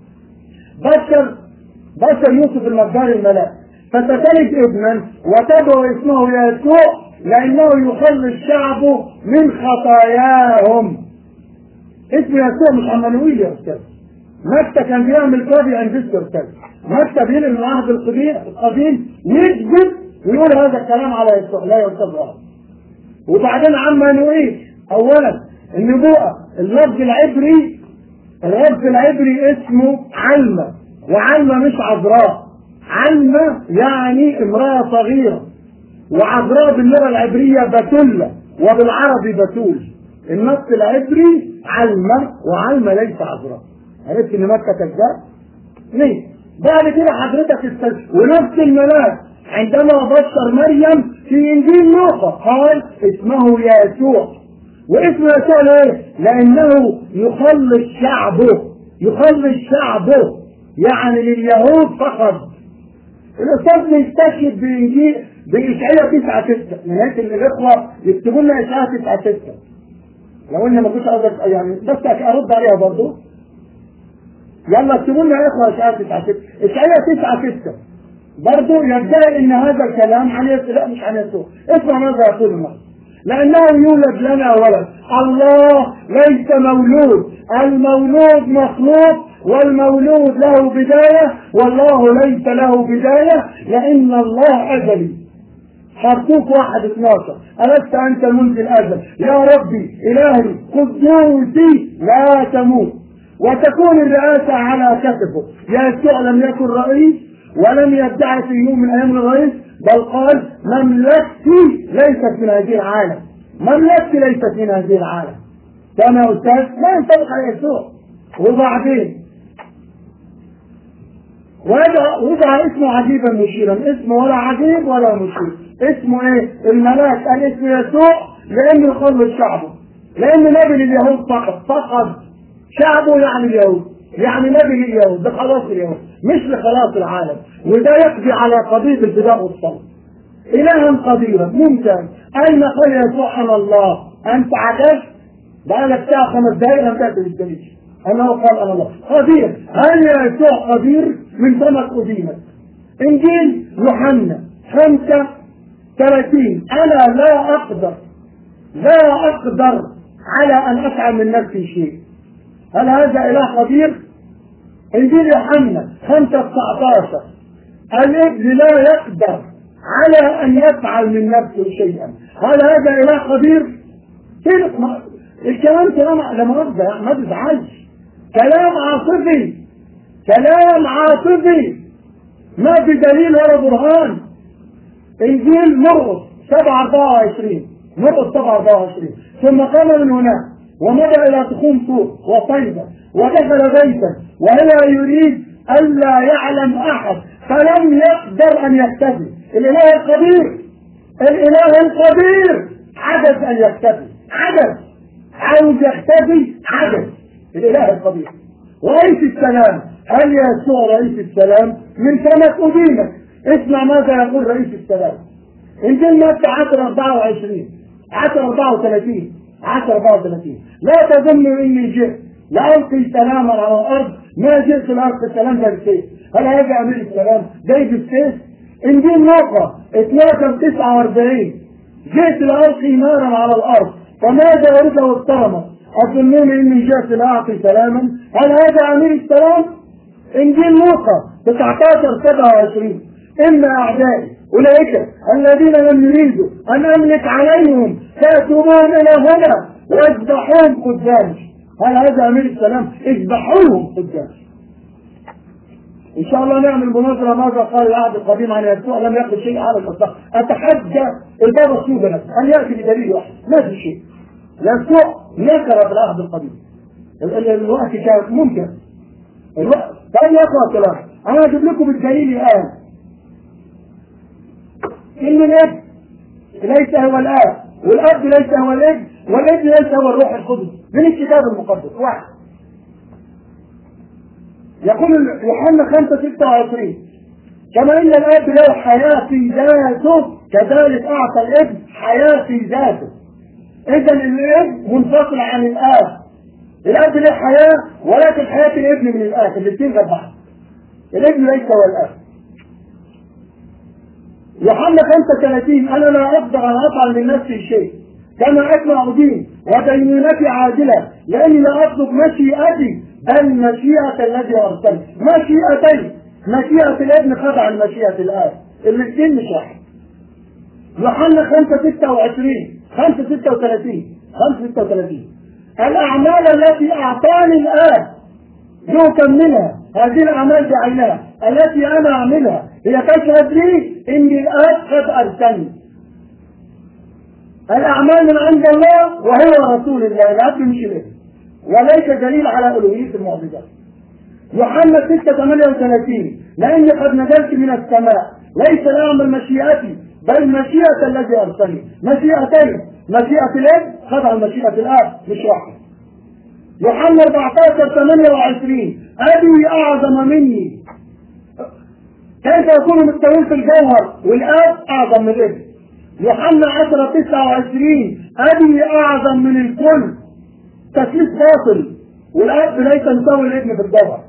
بشر بشر يوسف النجار الملاك فتتلد ابنا وتدعو اسمه يسوع لانه يخلص شعبه من خطاياهم اسم يسوع مش عمانويل يا استاذ متى كان بيعمل كوبي عند السرطان متى بينقل العهد القديم القديم يكذب ويقول هذا الكلام على يسوع لا يرتضى وبعدين عما نعيد اولا النبوءة اللفظ العبري اللفظ العبري اسمه علمة وعلمة مش عذراء علمة يعني امرأة صغيرة وعذراء باللغة العبرية بتولة وبالعربي بتول النص العبري علمة وعلمة ليس عذراء عرفت ان مكة كذاب؟ ليه؟ بعد كده حضرتك استل... ونفس الملاك عندما بشر مريم في انجيل لوقا قال اسمه يسوع واسم يسوع ليه؟ لانه يخلص شعبه يخلص شعبه يعني لليهود فقط الاستاذ بيستشهد بانجيل باشعياء 9 6 نهايه الاخوه يكتبوا لنا اشعياء 9 6 لو اني ما كنتش اقدر يعني بس ارد عليها برضه يلا اكتبوا لنا يا اخوه اشعياء 9 6 اشعياء 9 6 برضه يدعي ان هذا الكلام عن يسوع لا مش عن يسوع اسمع ماذا يقول النص لانه يولد لنا ولد الله ليس مولود المولود مخلوق والمولود له بداية والله ليس له بداية لأن الله أزلي حرفوك واحد 12 ألست أنت منذ الأزل يا ربي إلهي قدوسي لا تموت وتكون الرئاسة على كتفه يسوع لم يكن رئيس ولم يدعي في يوم من أيام الرئيس بل قال مملكتي ليست من هذه العالم مملكتي ليست من هذه العالم كان يا أستاذ لا ينطبق على يسوع وبعدين وضع وضع اسمه عجيبا مشيرا اسمه ولا عجيب ولا مشير اسمه ايه الملاك قال اسم يسوع لانه يخلص شعبه لان نبي لليهود فقط فقط شعبه يعني اليهود يعني نبي لليهود ده خلاص اليهود مش لخلاص العالم وده يقضي على قضيه الفداء والصلب الها قديرا ممتاز اين قال يسوع انا الله انت عجزت بقى لك ساعه خمس دقائق لم تاتي بالدليل انه قال انا الله قدير هل يسوع قدير من فمك ادينك انجيل يوحنا خمسة ثلاثين انا لا اقدر لا اقدر على ان افعل من نفسي شيء هل هذا اله قدير انجيل يوحنا 5 19 الابن لا يقدر على ان يفعل من نفسه شيئا هل هذا اله قدير كده ما- الكلام كلام لا مؤاخذه ما تزعلش كلام عاطفي كلام عاطفي ما في دليل ولا برهان انجيل مرقس 7 24 مرقس 7 24 ثم قام من هناك ومضى الى تخوم سوق وطيبه ودخل بيتا وهو يريد الا يعلم احد فلم يقدر ان يختفي الاله القدير الاله القدير عجز ان يختفي عجز عاوز يختفي عجز الاله القدير رئيس السلام هل يسوع رئيس السلام من فمك أدينك اسمع ماذا يقول رئيس السلام انجيل متى 10 24 10 34 10 34 لا تظنوا اني جئت لألقي سلاما على الارض ما جئت لألقي السلام بالسيف هل هذا امير السلام جاي بالسيف انجيل لوقا 12 49 جئت لألقي نارا على الارض فماذا اريد واضطرمت اظنون اني جئت لاعطي سلاما هل هذا امير السلام انجيل لوقا 19 27 ان اعدائي اولئك الذين لم يريدوا ان املك عليهم فيتوبون الى هنا واذبحوهم قدامي هل هذا امير السلام اذبحوهم قدامي ان شاء الله نعمل مناظره ماذا قال العهد القديم عن يسوع لم يقل شيء على الاطلاق اتحدى البابا السوداء نفسه ان ياتي بدليل واحد ما في شيء يسوع نكر في العهد القديم ال- ال- الوقت كان ممكن الوقت طيب يا اخوة كلام انا اجيب لكم الدليل الان ان الاب ليس هو الاب والاب ليس هو الابن والابن ليس هو الروح القدس من الكتاب المقدس واحد يقول ال- يوحنا 5 26 كما ان الاب له حياه في ذاته كذلك اعطى الابن حياه في ذاته اذا الابن منفصل عن الاب الاب له حياه ولكن حياه الابن من الاب الاثنين غير بعض الابن ليس هو الاب يوحنا 35 انا لا اقدر ان افعل من نفسي شيء كما اسمع دين ودينونتي عاجله لاني لا اطلب مشيئتي بل مشيئه الذي ارسلني مشيئتين مشيئه الابن خضع لمشيئه الاب الاثنين مش واحد يوحنا 5 26 5 36 5 36 الاعمال التي اعطاني الاب يكملها هذه الاعمال بعينها التي انا اعملها هي تشهد لي ان الاب قد ارسلني الاعمال من عند الله وهو رسول الله الاب مش الابن وليس دليل على الوهيه المعجزات يوحنا 6 38 لاني قد نزلت من السماء ليس لاعمل مشيئتي بل مشيئه الذي ارسلني مشيئتين مشيئه الاب خضع مشيئه الاب مش واحده يوحنا 14 28 ابي اعظم مني كيف يكون مستوين في الجوهر والاب اعظم من الابن يوحنا 10 29 ابي اعظم من الكل تثليث باطل والاب ليس مساوي الابن في الجوهر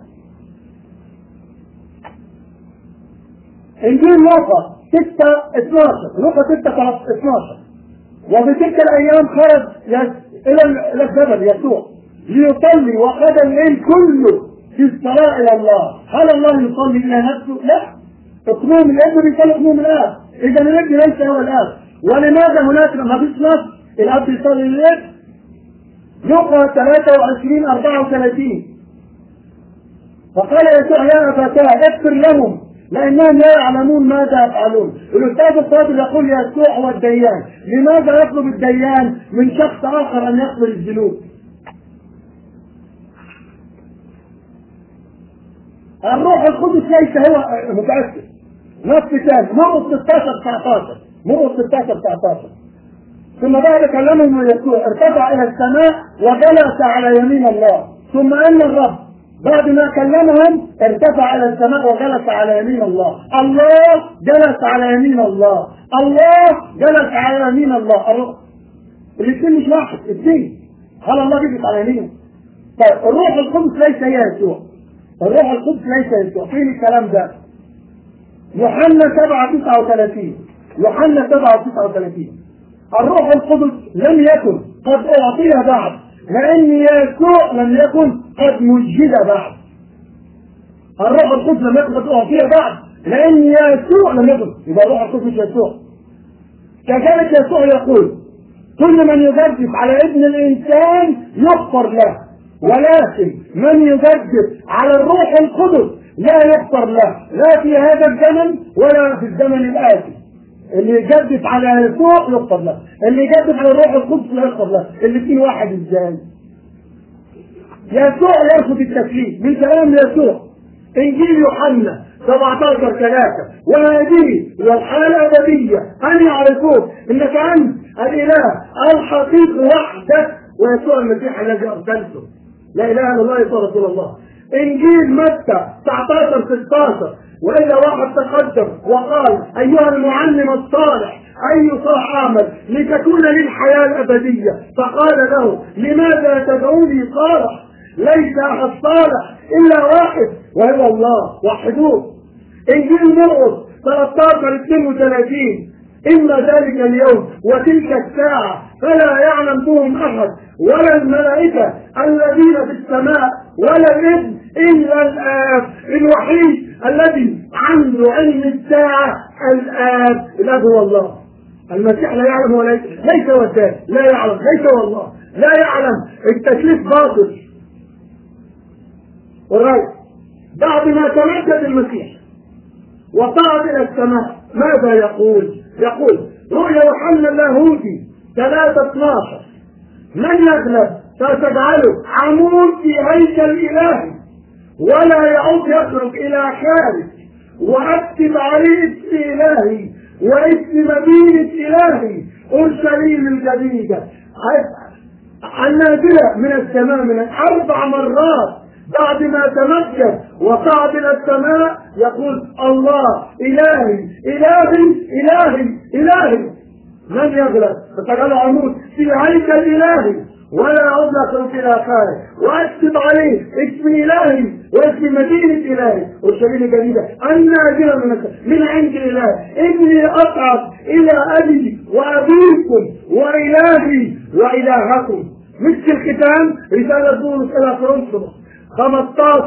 انجيل لوقا 6 12 لوقا 6 12 وفي تلك الايام خرج يس- الى ال- الى الجبل يسوع ليصلي وقضى الليل كله في الصلاه الى الله هل الله يصلي الى نفسه؟ لا اقنوم الابن بيصلي اقنوم الاب اذا الابن ليس هو الاب ولماذا هناك ما فيش نص الاب يصلي للابن لوقا 23 34 فقال يسوع يا ابتاه اغفر لهم لانهم لا يعلمون ماذا يفعلون الاستاذ الفاضل يقول يسوع هو الديان لماذا يطلب الديان من شخص اخر ان يقبل الذنوب الروح القدس ليس هو متأكد نص ثاني مرقس 16 19 مرقس 16 19 ثم بعد كلمهم يسوع ارتفع الى السماء وجلس على يمين الله ثم ان الرب بعد ما كلمهم ارتفع الى السماء وجلس على يمين الله الله جلس على يمين الله الله جلس على يمين الله الروح الاثنين مش واحد اثنين هل الله جلس على يمينه طيب الروح القدس ليس هي يسوع الروح القدس ليس يسوع فين الكلام ده؟ يوحنا 7 39 يوحنا 7 39 الروح القدس لم يكن قد اعطي بعد لان يسوع لم يكن قد مجد بعد الروح القدس لم يكن قد اعطي بعد لان يسوع لم يكن يبقى الروح القدس مش يسوع كذلك يسوع يقول كل من يجدف على ابن الانسان يغفر له ولكن من يجدف على الروح القدس لا يغفر له لا في هذا الزمن ولا في الزمن الاتي اللي يجدف على يسوع يغفر له اللي يجدف على الروح القدس لا يغفر له الاثنين واحد ازاي يسوع يرفض التكليف من كلام يسوع انجيل يوحنا 17 3 وهذه هي الحياه الابديه ان يعرفوك انك انت الاله الحقيقي وحدك ويسوع المسيح الذي ارسلته لا اله الا الله يسوع رسول الله انجيل متى 19 16 والا واحد تقدم وقال ايها المعلم الصالح اي صالح اعمل لتكون لي الحياه الابديه فقال له لماذا تدعوني صالح ليس احد صالح الا واحد وهو الله وحدوه انجيل مرقس 13 32 إما ذلك اليوم وتلك الساعة فلا يعلم بهم أحد ولا الملائكة الذين في السماء ولا الابن إلا الآب الوحيد الذي عنده علم الساعة الآب الآب هو الله المسيح لا يعلم ولا ليس هو الذات لا يعلم ليس هو الله لا يعلم التكليف باطل والرأي بعد ما تمجد المسيح وصعد إلى السماء ماذا يقول؟ يقول رؤيا يوحنا اللاهوتي 3 12 من يغلب فتجعله عمود في هيكل إلهي ولا يعود يخرج إلى خارج وأكتب عليه اسم إلهي واسم مدينة إلهي أورشليم الجديدة النازلة من السماء من أربع مرات بعد ما تمكن وصعد الى السماء يقول الله الهي الهي الهي الهي من يغلب فتجعل عمود في هيكل الهي ولا يعود يخرج الى خارج واكتب عليه اسم الهي واسم مدينه الهي والشريعه الجديده النازله من السماء من عند الاله اني اصعد الى ابي وابيكم والهي والهكم مثل الختام رساله بولس الى كورنثوس 15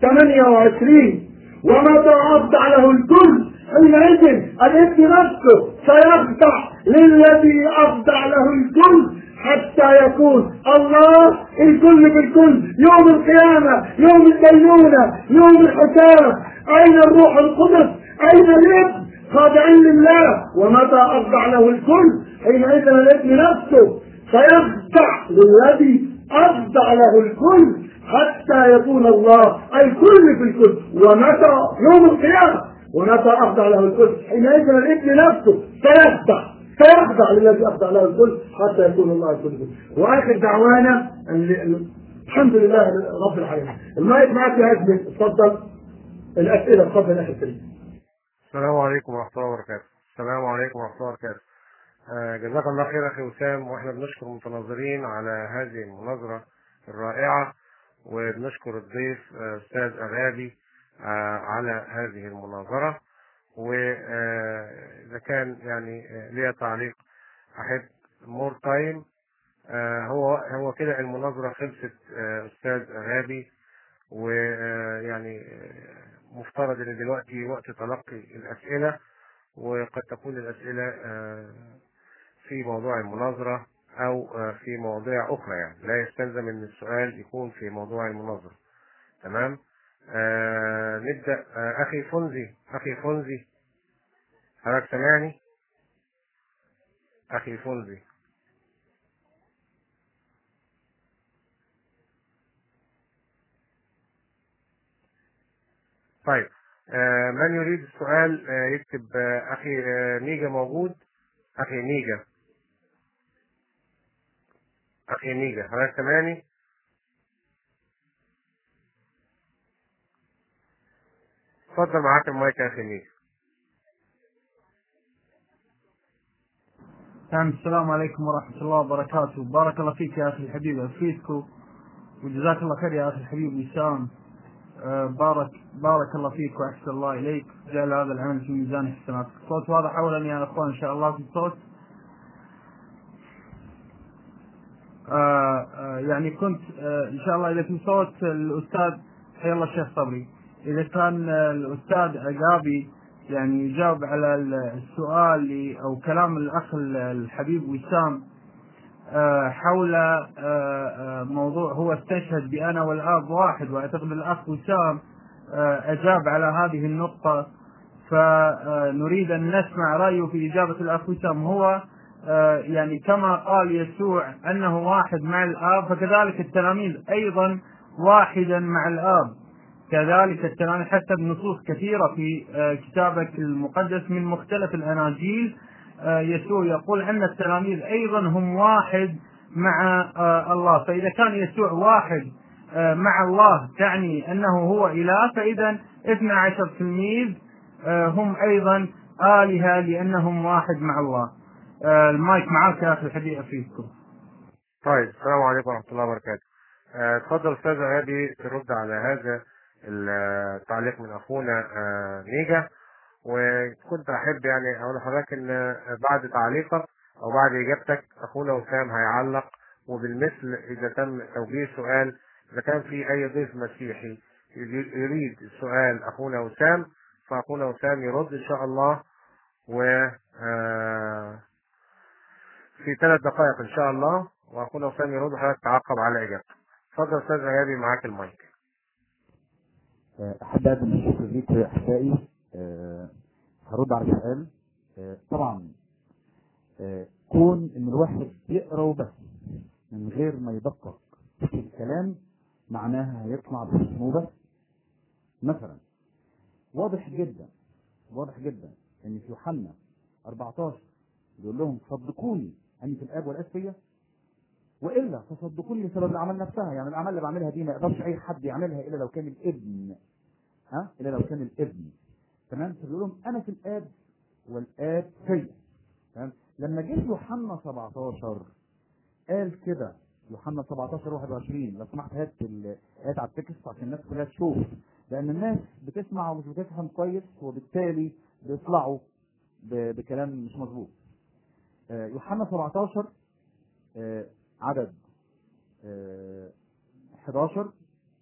28 ومتى أخضع له الكل حينئذ الاسم نفسه سيخضع للذي أخضع له الكل حتى يكون الله الكل بالكل يوم القيامة يوم الدينونة يوم الحساب أين الروح القدس أين الابن خاضعين لله ومتى أخضع له الكل حينئذ الابن نفسه سيخضع للذي أخضع له الكل حتى يكون الله الكل في الكل ومتى يوم القيامة ومتى أخضع له الكل حينئذ الابن نفسه سيخضع سيخضع للذي أخضع له الكل حتى يكون الله الكل في الكل وآخر دعوانا الحمد لله رب العالمين المايك معك يا أزمي اتفضل الأسئلة اتفضل يا أخي الكريم السلام عليكم ورحمة الله وبركاته السلام عليكم ورحمة الله وبركاته آه، جزاك الله خير أخي وسام وإحنا بنشكر المتناظرين على هذه المناظرة الرائعة وبنشكر الضيف أستاذ أغابي على هذه المناظرة وإذا كان يعني ليا تعليق أحب مور تايم هو هو كده المناظرة خلصت أستاذ أغابي ويعني مفترض ان دلوقتي وقت تلقي الأسئلة وقد تكون الأسئلة في موضوع المناظرة او في مواضيع اخرى يعني لا يستلزم ان السؤال يكون في موضوع المناظرة تمام آه نبدأ آه اخي فونزي اخي فونزي حضرتك سامعني اخي فونزي طيب آه من يريد السؤال آه يكتب آه اخي آه نيجا موجود اخي نيجا اخي نيجا حضرتك سامعني اتفضل معاك المايك يا اخي نيجا نعم السلام عليكم ورحمة الله وبركاته بارك الله فيك يا أخي الحبيب أفيدكم وجزاك الله خير يا اخي الحبيب وسام آه، بارك بارك الله فيك واحسن الله اليك جعل هذا العمل في ميزان حسناتك الصوت واضح اولا يا اخوان ان شاء الله في الصوت آه، آه، يعني كنت آه، ان شاء الله اذا في صوت الاستاذ حيا الله الشيخ صبري اذا كان آه، الاستاذ عقابي يعني يجاوب على السؤال اللي- او كلام الاخ الحبيب وسام آه، حول آه، آه، موضوع هو استشهد بأنا والآب واحد وأعتقد الأخ وسام آه، أجاب على هذه النقطة فنريد أن نسمع رأيه في إجابة الأخ وسام هو آه، يعني كما قال يسوع أنه واحد مع الآب فكذلك التلاميذ أيضا واحدا مع الآب كذلك التلاميذ حسب نصوص كثيرة في آه، كتابك المقدس من مختلف الأناجيل آه، يسوع يقول أن التلاميذ أيضا هم واحد مع آه، الله فإذا كان يسوع واحد آه، مع الله تعني أنه هو إله فإذا 12 تلميذ آه، هم أيضا آلهة لأنهم واحد مع الله آه، المايك معك يا أخي الحبيب أفيدكم طيب السلام عليكم ورحمة الله وبركاته. آه، اتفضل أستاذ غابي ترد على هذا التعليق من أخونا آه، ميجا وكنت أحب يعني أقول لحضرتك إن بعد تعليقك أو بعد إجابتك أخونا وسام هيعلق وبالمثل إذا تم توجيه سؤال إذا كان في أي ضيف مسيحي يريد سؤال أخونا وسام فأخونا وسام يرد إن شاء الله و آه، في ثلاث دقائق ان شاء الله واخونا وسام يرد وحضرتك تعقب على اجابته. اتفضل استاذ غيابي معاك المايك. احب اقدم الشكر ليك يا احبائي آه، هرد على السؤال آه، طبعا آه، كون ان الواحد يقرا وبس من غير ما يدقق في الكلام معناها هيطلع باسمه بس مثلا واضح جدا واضح جدا ان في يوحنا 14 بيقول لهم صدقوني اني في الاب والاب فيا والا فصدقوني بسبب الاعمال نفسها يعني الاعمال اللي بعملها دي ما يقدرش اي حد يعملها الا لو كان الابن ها الا لو كان الابن تمام فبيقول لهم انا في الاب والاب فيا تمام لما جه يوحنا 17 قال كده يوحنا 17 21 لو سمحت هات الايات على التكست عشان الناس كلها تشوف لان الناس بتسمع ومش بتفهم كويس وبالتالي بيطلعوا ب- بكلام مش مظبوط آه، يوحنا 17 آه، عدد آه، 11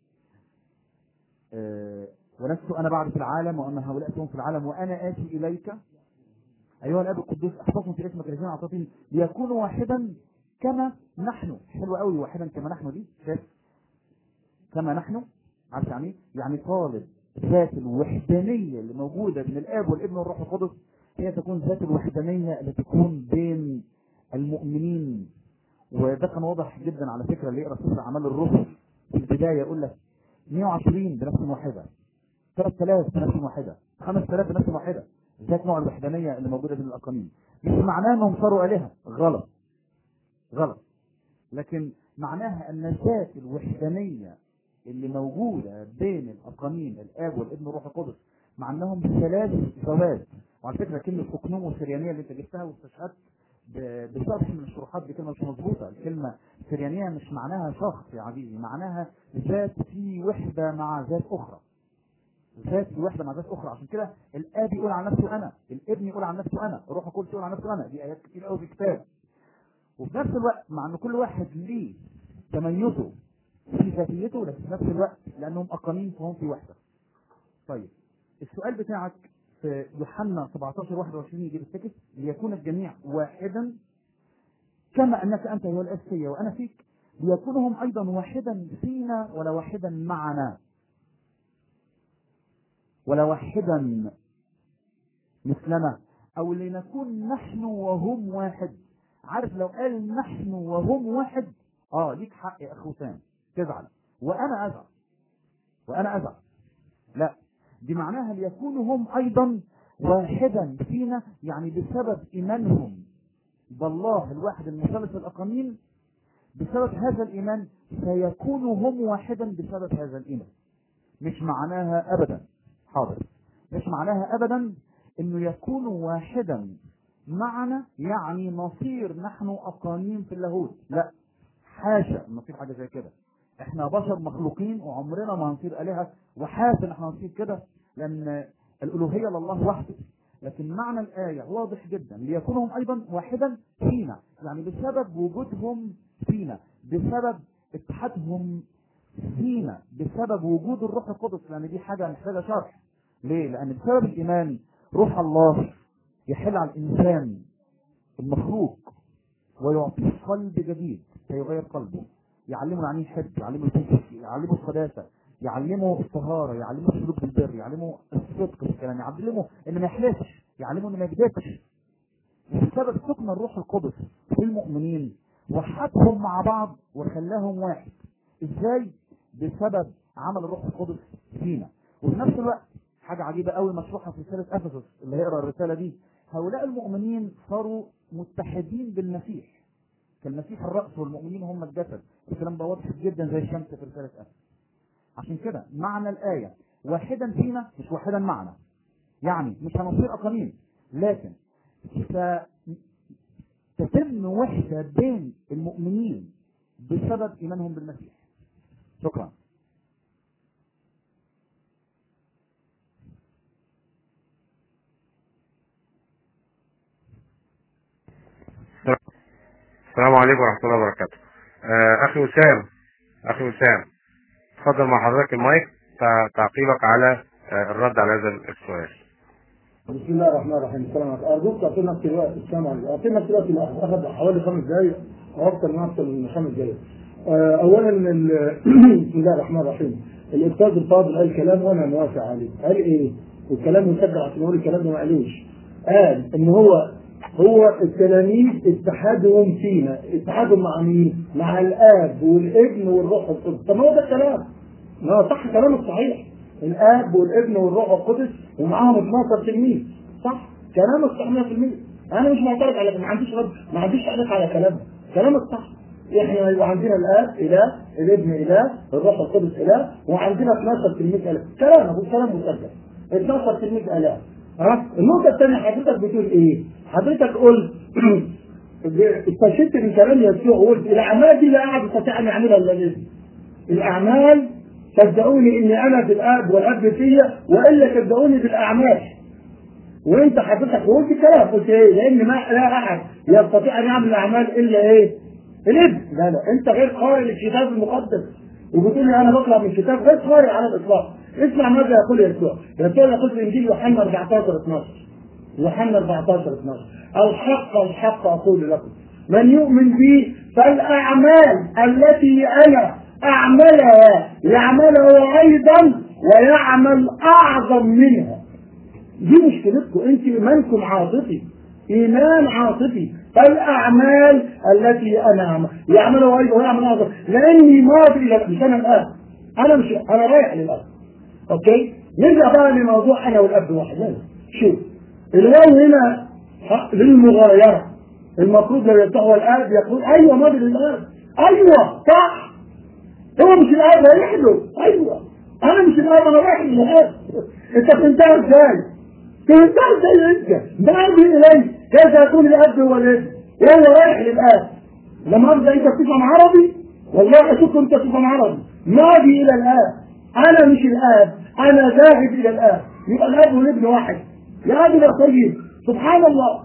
آه، ولست انا بعد في العالم وان هؤلاء هم في العالم وانا اتي اليك ايها الاب القدوس احفظهم في اسمك الذين اعطيتني ليكونوا واحدا كما نحن حلو قوي واحدا كما نحن دي شايف كما نحن عارف يعني إيه؟ يعني طالب ذات الوحدانيه اللي موجوده بين الاب والابن والروح القدس هي تكون ذات الوحدانيه اللي تكون بين المؤمنين وده كان واضح جدا على فكره اللي يقرا سفر اعمال الرسل في البدايه يقول لك 120 بنفس واحده 3000 بنفس واحده 5000 بنفس واحده ذات نوع الوحدانيه اللي موجوده بين الاقانيم مش معناه انهم صاروا الهه غلط غلط لكن معناها ان ذات الوحدانيه اللي موجوده بين الاقانيم الاب والابن والروح القدس مع انهم ثلاث ذوات وعلى فكره كلمه اقنوم والسريانيه اللي انت جبتها واستشهدت ب- بشرح من الشروحات دي كلمه مش مظبوطه الكلمه سريانيه مش معناها شخص يا عزيزي معناها ذات في وحده مع ذات اخرى ذات في وحده مع ذات اخرى عشان كده الاب يقول عن نفسه انا الابن يقول عن نفسه انا الروح القدس يقول عن نفسه انا دي ايات كتير قوي في الكتاب وفي نفس الوقت مع ان كل واحد ليه تميزه في ذاتيته لكن في نفس الوقت لانهم اقانيم فهم في وحده طيب السؤال بتاعك في يوحنا 17 21 يجيب التكست ليكون الجميع واحدا كما انك انت هو الاب فيا وانا فيك ليكونوا هم ايضا واحدا فينا ولا واحدا معنا ولا واحدا مثلنا او لنكون نحن وهم واحد عارف لو قال نحن وهم واحد اه ليك حق يا اخو سام تزعل وانا ازعل وانا ازعل لا دي معناها ليكونوا هم ايضا واحدا فينا يعني بسبب ايمانهم بالله الواحد المثلث الاقانيم بسبب هذا الايمان سيكونوا هم واحدا بسبب هذا الايمان مش معناها ابدا حاضر مش معناها ابدا انه يكونوا واحدا معنا يعني نصير نحن اقانيم في اللاهوت لا حاشا ان نصير حاجه زي كده احنا بشر مخلوقين وعمرنا ما هنصير آلهة وحاسن احنا هنصير كده لأن الألوهية لله وحده لكن معنى الآية واضح جدا ليكونوا هم أيضا واحدا فينا يعني بسبب وجودهم فينا بسبب اتحادهم فينا بسبب وجود الروح القدس لأن دي حاجة محتاجة شرح ليه؟ لأن بسبب الإيمان روح الله يحل على الإنسان المخلوق ويعطيه قلب جديد فيغير قلبه يعلمه يعني ايه يحب يعلمه الفكر يعلمه القداسة يعلمه الطهارة يعلمه السلوك بالبر يعلمه الصدق في الكلام يعلمه ان ما يحلفش يعلمه ان ما يكذبش بسبب سكن الروح القدس في المؤمنين وحدهم مع بعض وخلاهم واحد ازاي بسبب عمل الروح القدس فينا وفي نفس الوقت حاجة عجيبة قوي مشروحة في رسالة افسس اللي هيقرا الرسالة دي هؤلاء المؤمنين صاروا متحدين بالمسيح كالمسيح الرأس والمؤمنين هم الجسد الكلام ده واضح جدا زي الشمس في رسالة افسس عشان كده معنى الآية واحدا فينا مش واحدا معنا يعني مش هنصير أقانيم لكن ستتم وحدة بين المؤمنين بسبب إيمانهم بالمسيح شكرا السلام عليكم ورحمة الله وبركاته آه، أخي وسام أخي وسام اتفضل مع حضرتك المايك تع- تعقيبك على آه، الرد على هذا السؤال بسم الله الرحمن الرحيم السلام عليكم ارجوك تعطي نفس الوقت السلام عليكم اعطي نفس الوقت اللي اخذ حوالي خمس دقائق او اكثر من اكثر من خمس دقائق آه، اولا ال- بسم الله الرحمن الرحيم الاستاذ الفاضل قال كلام وانا موافق عليه قال ايه والكلام مسجل عشان يقول الكلام ده ما قالوش قال ان هو هو التلاميذ اتحادهم فينا اتحادهم مع مين؟ مع الاب والابن والروح القدس طب ما هو ده الكلام ما هو صح كلامك صحيح الاب والابن والروح القدس ومعاهم 12 تلميذ صح كلامك صح 100% انا مش معترض على ما عنديش رد ما عنديش تعليق على كلامك كلامك صح احنا يبقى عندنا الاب اله الابن اله الروح القدس اله وعندنا 12 تلميذ اله كلامك والكلام مسجل 12 تلميذ اله ها النقطه الثانيه حضرتك بتقول ايه حضرتك قلت استشهدت من كلام يسوع وقلت الاعمال دي لا احد يستطيع ان يعملها الا الابن الاعمال صدقوني اني انا بالاب والاب فيا والا صدقوني بالاعمال وانت حضرتك قلت كلام قلت ايه لان ما لا احد يستطيع ان يعمل الاعمال الا ايه الابن لا لا انت غير قارئ للكتاب المقدس وبتقول لي انا بطلع من الكتاب غير قارئ على الاطلاق اسمع ماذا يقول يسوع يسوع يقول في انجيل يوحنا 14 12 يوحنا 14 12 الحق الحق اقول لكم من يؤمن بي فالاعمال التي انا اعملها يعملها ايضا ويعمل اعظم منها دي مشكلتكم انت ايمانكم عاطفي ايمان عاطفي فالاعمال التي انا اعمل يعملها ايضا ويعمل اعظم لاني ماضي الى مش انا الان انا مش انا رايح للاب اوكي نرجع بقى لموضوع انا والاب واحد لا، شوف الواو هنا ح- للمغايره المفروض لو يفتحوا الاب يقول ايوه ماضي للاب ايوه صح هو مش الاب رايح له ايوه انا مش الاب انا رايح للاب انت فهمتها ازاي؟ فهمتها ازاي انت؟ ماضي الي كيف يكون الاب هو الابن؟ وهو رايح للاب لما ابدا انت بتفهم عربي والله اشك انت تفهم عربي ماضي الى الاب انا مش الاب انا ذاهب الى الاب يبقى الاب والابن واحد يا ابن يا طيب سبحان الله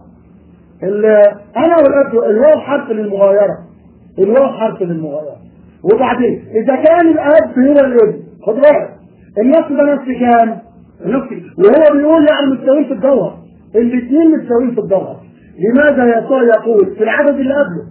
ال- انا والاب الواو حرف للمغايره الواو حرف للمغايره وبعدين اذا كان الاب هو الابن خد بالك النص ده نص كام؟ نص وهو بيقول يعني متساويين في الجوهر الاثنين متساويين في الجوهر لماذا يسوع يقول في العدد اللي قبله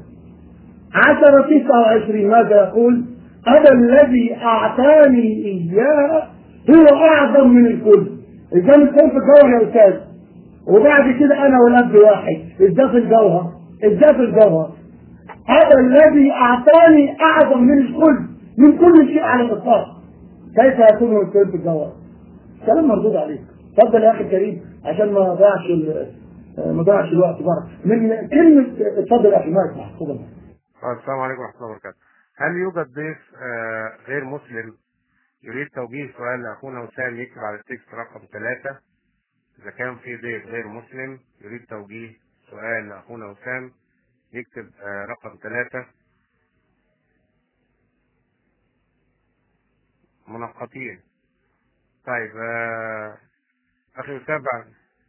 عشرة تسعة وعشرين ماذا يقول أنا الذي أعطاني إياه هو أعظم من الكل إذا الكل في الجوهر يا أستاذ وبعد كده أنا والأب واحد إزاي في الجوهر إزاي في الجوهر هذا الذي أعطاني أعظم من الكل من كل شيء على الإطلاق كيف يكون الكل في الجوهر كلام مردود عليك اتفضل يا أخي الكريم عشان ما ضيعش ال- ما ضيعش الوقت بره من كلمة اتفضل يا أخي ما يسمح اتفضل آه، السلام عليكم ورحمة الله وبركاته هل يوجد ضيف آه، غير مسلم يريد توجيه سؤال لأخونا وسام يكتب على التكست رقم ثلاثة إذا كان في ضيف غير مسلم يريد توجيه سؤال لأخونا وسام يكتب آه، رقم ثلاثة منقطين طيب آه، اخي اسامه بعد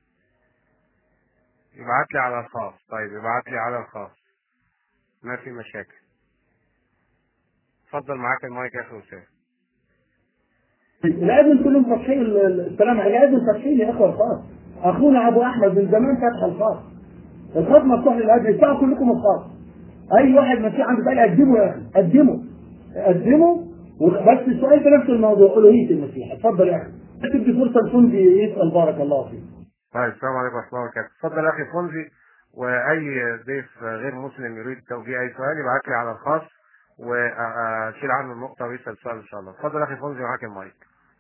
يبعت لي على الخاص طيب يبعت لي على الخاص ما في مشاكل اتفضل معاك المايك يا اخي اسامه الأذن كلهم فاتحين ال- ال- السلام عليكم الأذن فاتحين يا إخوة الخاص أخونا أبو أحمد من زمان فتح الخاص الخاص مفتوح للأذن ادفعوا كلكم الخاص أي واحد مسيح عنده سؤال قدمه يا أخي قدمه قدمه بس السؤال في نفس الموضوع ألوهية المسيح اتفضل يا أخي تدي فرصة لفندي يسأل بارك الله فيك طيب السلام عليكم ورحمه الله وبركاته اتفضل يا اخي فونزي واي ضيف غير مسلم يريد توجيه اي سؤال يبعت لي على الخاص واشيل عنه النقطه ويسال سؤال ان شاء الله اتفضل يا اخي فونزي معاك المايك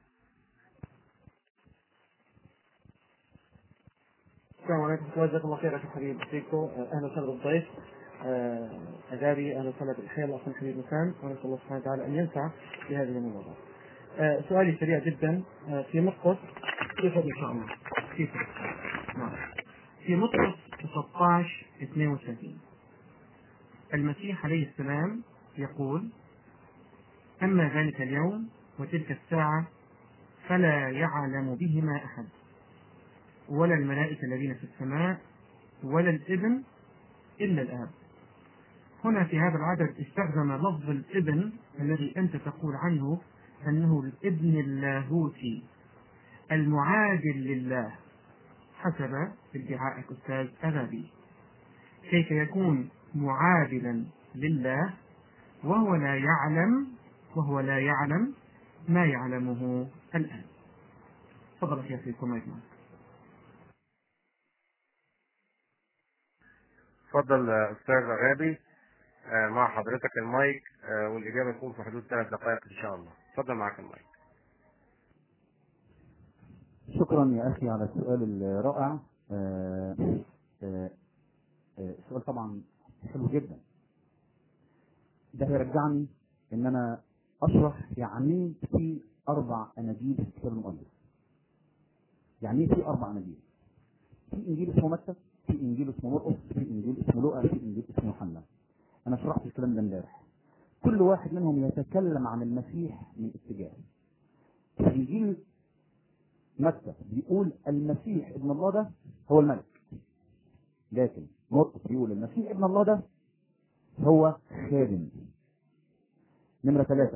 السلام عليكم جزاكم الله خير اخي حبيب فيكم اهلا وسهلا بالضيف آه، اجابي اهلا وسهلا بالاحياء الله اخونا حبيب مسان ونسال الله سبحانه وتعالى ان ينفع بهذه الموضوع. آه، سؤالي سريع جدا آه، في مقص كيف ان شاء الله كيف نعم. في مقص 16 32 المسيح عليه السلام يقول اما ذلك اليوم وتلك الساعه فلا يعلم بهما احد ولا الملائكة الذين في السماء ولا الابن إلا الآب هنا في هذا العدد استخدم لفظ الابن الذي أنت تقول عنه أنه الابن اللاهوتي المعادل لله حسب ادعائك أستاذ أغابي كيف يكون معادلا لله وهو لا يعلم وهو لا يعلم ما يعلمه الآن تفضل يا سيدكم معك اتفضل آه، استاذ غابي آه، مع حضرتك المايك آه، والاجابه تكون في حدود ثلاث دقائق ان شاء الله اتفضل معاك المايك شكرا يا اخي على السؤال الرائع آه، آه، آه، السؤال طبعا حلو جدا ده هيرجعني ان انا اشرح يعني ايه في اربع اناجيل في الكتاب المقدس يعني ايه في اربع اناجيل في انجيل اسمه متى في انجيل اسمه مرقس في انجيل اسمه لوقا في انجيل اسمه يوحنا انا شرحت الكلام ده امبارح كل واحد منهم يتكلم عن المسيح من اتجاه في انجيل متى بيقول المسيح ابن الله ده هو الملك لكن مرقس بيقول المسيح ابن الله ده هو خادم نمرة ثلاثة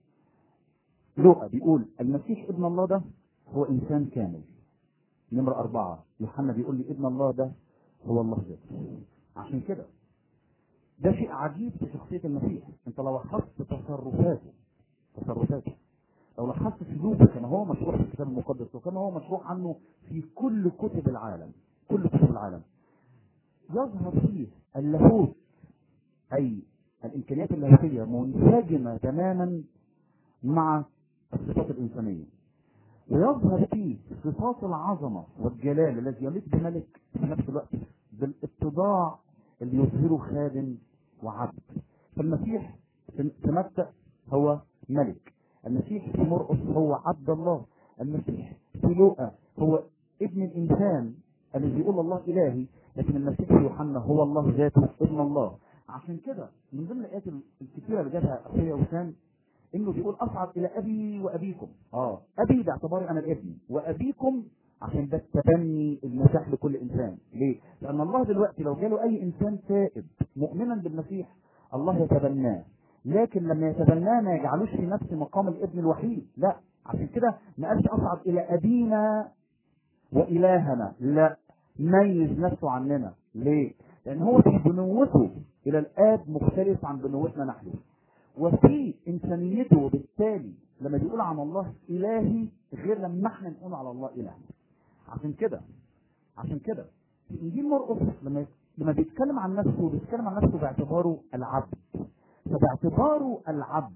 لوقا بيقول المسيح ابن الله ده هو إنسان كامل نمرة أربعة يوحنا بيقول لي ابن الله ده هو الله ذاته عشان كده ده شيء عجيب في شخصية المسيح انت لو لاحظت تصرفاته تصرفاته لو لاحظت سلوكه كما هو مشروح في الكتاب المقدس وكما هو مشروح عنه في كل كتب العالم كل كتب العالم يظهر فيه اللاهوت أي الإمكانيات اللاهوتية منسجمة تماما مع الصفات الإنسانية ويظهر فيه صفات العظمة والجلال الذي يليق بملك في نفس الوقت بالاتضاع اللي يظهره خادم وعبد فالمسيح في في متى هو ملك المسيح في مرقس هو عبد الله المسيح في لوقا هو ابن الإنسان الذي يقول الله إلهي لكن المسيح في يوحنا هو الله ذاته ابن الله عشان كده من ضمن الآيات الكثيرة اللي جابها أخويا وسام انه بيقول اصعد الى ابي وابيكم اه ابي باعتباري انا الابن وابيكم عشان ده التبني المتاح لكل انسان ليه لان الله دلوقتي لو جاله اي انسان تائب مؤمنا بالمسيح الله يتبناه لكن لما يتبناه ما يجعلوش في نفس مقام الابن الوحيد لا عشان كده ما قالش اصعد الى ابينا والهنا لا ميز نفسه عننا ليه لان هو في بنوته الى الاب مختلف عن بنوتنا نحن وفي انسانيته بالتالي لما بيقول عن الله الهي غير لما احنا نقول على الله اله عشان كده عشان كده في انجيل مرقس لما لما بيتكلم عن نفسه بيتكلم عن نفسه باعتباره العبد فباعتباره العبد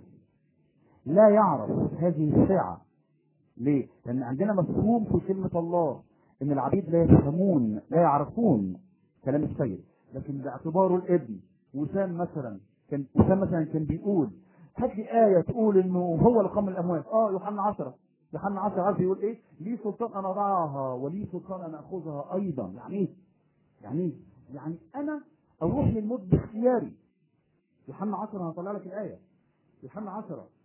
لا يعرف هذه الساعة ليه؟ لأن عندنا مفهوم في كلمة الله إن العبيد لا يفهمون لا يعرفون كلام السيد لكن باعتباره الابن وسام مثلا كان وسام مثلا كان بيقول هات لي آية تقول إنه هو اللي قام الأموات اه يوحنا 10 يوحنا 10 عارف يقول إيه؟ لي سلطان أن أضعها ولي سلطان أن أخذها أيضا يعني إيه؟ يعني إيه؟ يعني أنا أروح للموت باختياري يوحنا 10 أنا هطلع لك الآية يوحنا 10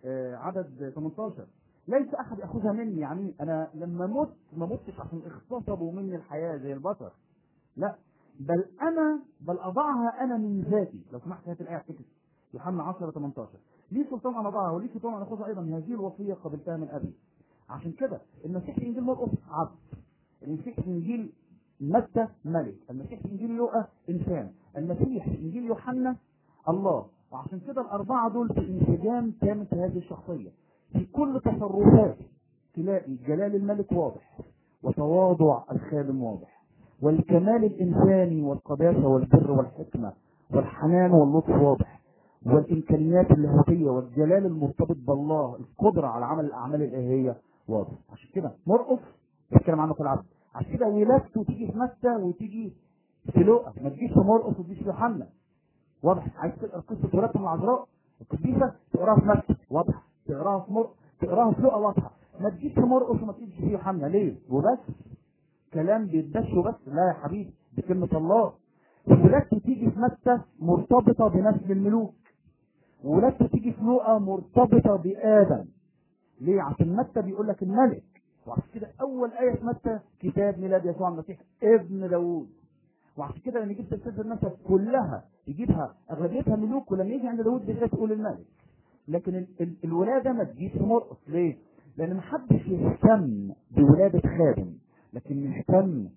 آه، عدد 18 ليس احد ياخذها مني يعني انا لما مت ما متش عشان اغتصبوا مني الحياه زي البشر لا بل انا بل اضعها انا من ذاتي لو سمحت هات الايه تكتب يوحنا 10 18 لي سلطان ان اضعها ولي سلطان ان اخذها ايضا هذه الوصيه قبلتها من ابي عشان كده المسيح في انجيل مرقس عبد المسيح في انجيل متى ملك المسيح في انجيل لوقا انسان المسيح في انجيل يوحنا الله وعشان كده الاربعه دول في انسجام تام في هذه الشخصيه في كل تصرفاته تلاقي جلال الملك واضح وتواضع الخادم واضح والكمال الانساني والقداسه والبر والحكمه والحنان واللطف واضح والامكانيات اللاهوتيه والجلال المرتبط بالله القدره على عمل الاعمال الالهيه واضح عشان كده مرقص بيتكلم عنه في العبد عشان كده ولادته تيجي في متى وتيجي في لوقا ما تجيش في مرقص وتجيش في يوحنا واضح عايز تقرا قصه ولادته العذراء القديسه تقراها في متى واضح تقراها في مر تقراها في لوقا واضحه ما تجيش في مرقص وما تجيش في يوحنا ليه؟ وبس كلام بيتدش وبس لا يا حبيبي دي كلمه الله ولادته تيجي في متى مرتبطه بنسل الملوك ولادته تيجي في لوقا مرتبطه بادم ليه؟ عشان متى بيقول لك الملك وعشان كده اول ايه في متى كتاب ميلاد يسوع المسيح ابن داوود وعشان كده لما يجيب سلسله النسب كلها يجيبها اغلبيتها ملوك ولما يجي عند داوود بالذات يقول الملك لكن ال ال الولاده ما تجيش في مرقص ليه؟ لان ما حدش يهتم بولاده خادم لكن يهتم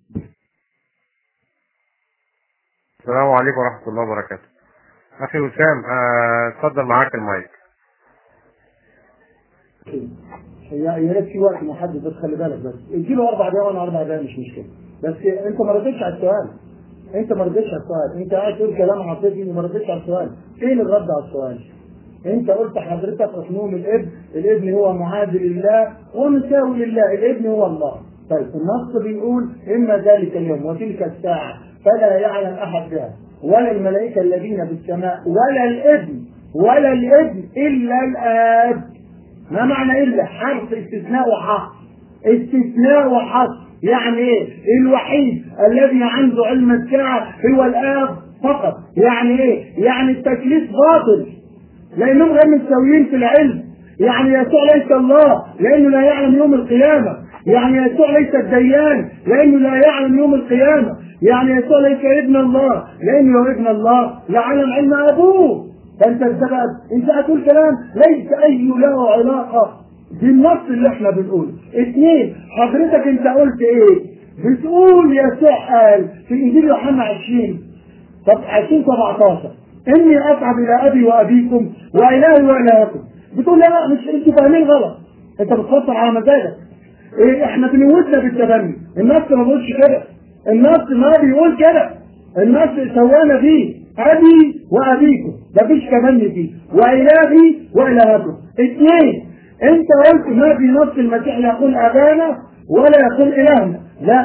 السلام عليكم ورحمة الله وبركاته أخي وسام آه، اتفضل معاك المايك يا يا ريت في وقت محدد بس خلي بالك بس اديله اربع دقايق وانا اربع دقايق مش مشكله بس انت ما ردتش على السؤال انت ما ردتش على السؤال انت قاعد تقول كلام عاطفي وما ردتش على السؤال فين الرد على السؤال؟ انت قلت حضرتك اصنوم الابن الابن هو معادل لله ومساوي لله الابن هو الله طيب النص بيقول اما ذلك اليوم وتلك الساعه فلا يعلم احد بها ولا الملائكه الذين بالسماء ولا الابن ولا الابن الا الاب ما معنى الا حرف استثناء وحصر استثناء وحصر يعني ايه الوحيد الذي عنده علم الساعه هو الاب فقط يعني ايه يعني التكليف باطل لانهم غير متساويين في العلم يعني يسوع ليس الله لانه لا يعلم يوم القيامه يعني يسوع ليس الديان لانه لا يعلم يوم القيامه يعني يسوع ليس ابن الله لانه لو ابن الله لعلم علم ابوه فانت بقى انت هتقول كلام ليس اي له علاقه بالنص اللي احنا بنقوله اثنين حضرتك انت قلت ايه بتقول يسوع قال في انجيل يوحنا 20 طب 20 17 اني اصعد الى ابي وابيكم والهي والهكم بتقول لا لا مش انتوا فاهمين غلط انت بتفسر على مزاجك إيه احنا بنودنا بالتبني النص ما بيقولش كده النص ما بيقول كده النص سوانا فيه ابي وابيكم مفيش تبني فيه والهي والهكم اثنين انت قلت ما في نص المسيح يقول ابانا ولا يقول الهنا لا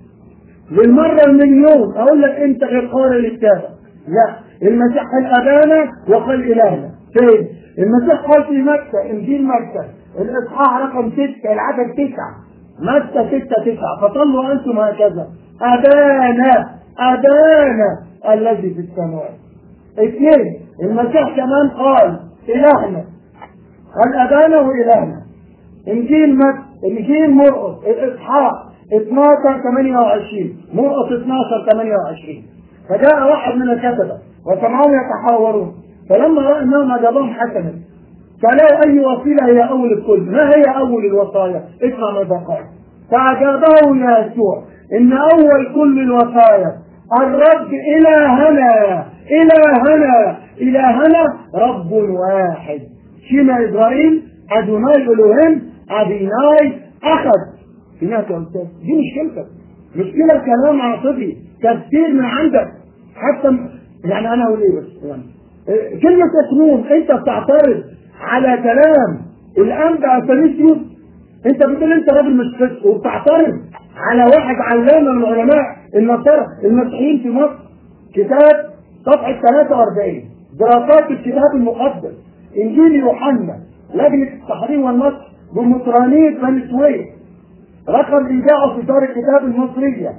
للمرة المليون اقول لك انت غير قارئ للكتاب لا المسيح قال ابانا وقال الهنا فين المسيح قال في مكة انجيل مكة الاصحاح رقم ستة العدد تسعة مكة ستة تسعة فصلوا انتم هكذا ابانا ابانا الذي في السماوات اثنين المسيح كمان قال الهنا قال ابانا والهنا انجيل مكة انجيل مرقس الاصحاح 12 28 مرقس 12 28 فجاء واحد من الكتبه وسمعهم يتحاورون فلما راى انهم اجابهم حسنا فلا اي وسيله هي اول الكل ما هي اول الوصايا اسمع ماذا قال فاجابه يسوع ان اول كل الوصايا الرب الهنا الهنا الهنا رب واحد شيما ابراهيم ادوناي الوهيم ابيناي اخذ هناك يا استاذ دي مشكلتك مشكله كلام عاطفي تفسير من عندك حتى م- يعني انا اقول ايه بس يعني إيه، كلمه تسنون انت بتعترض على كلام الانبا اثنيسيوس انت بتقول انت راجل مش فقه وبتعترض على واحد علامه من علماء النصارى المسيحيين في مصر كتاب صفحه 43 دراسات الكتاب المقدس انجيل يوحنا لجنه التحرير والنصر بمطرانيه بني سويف رقم ايداعه في دار الكتاب المصريه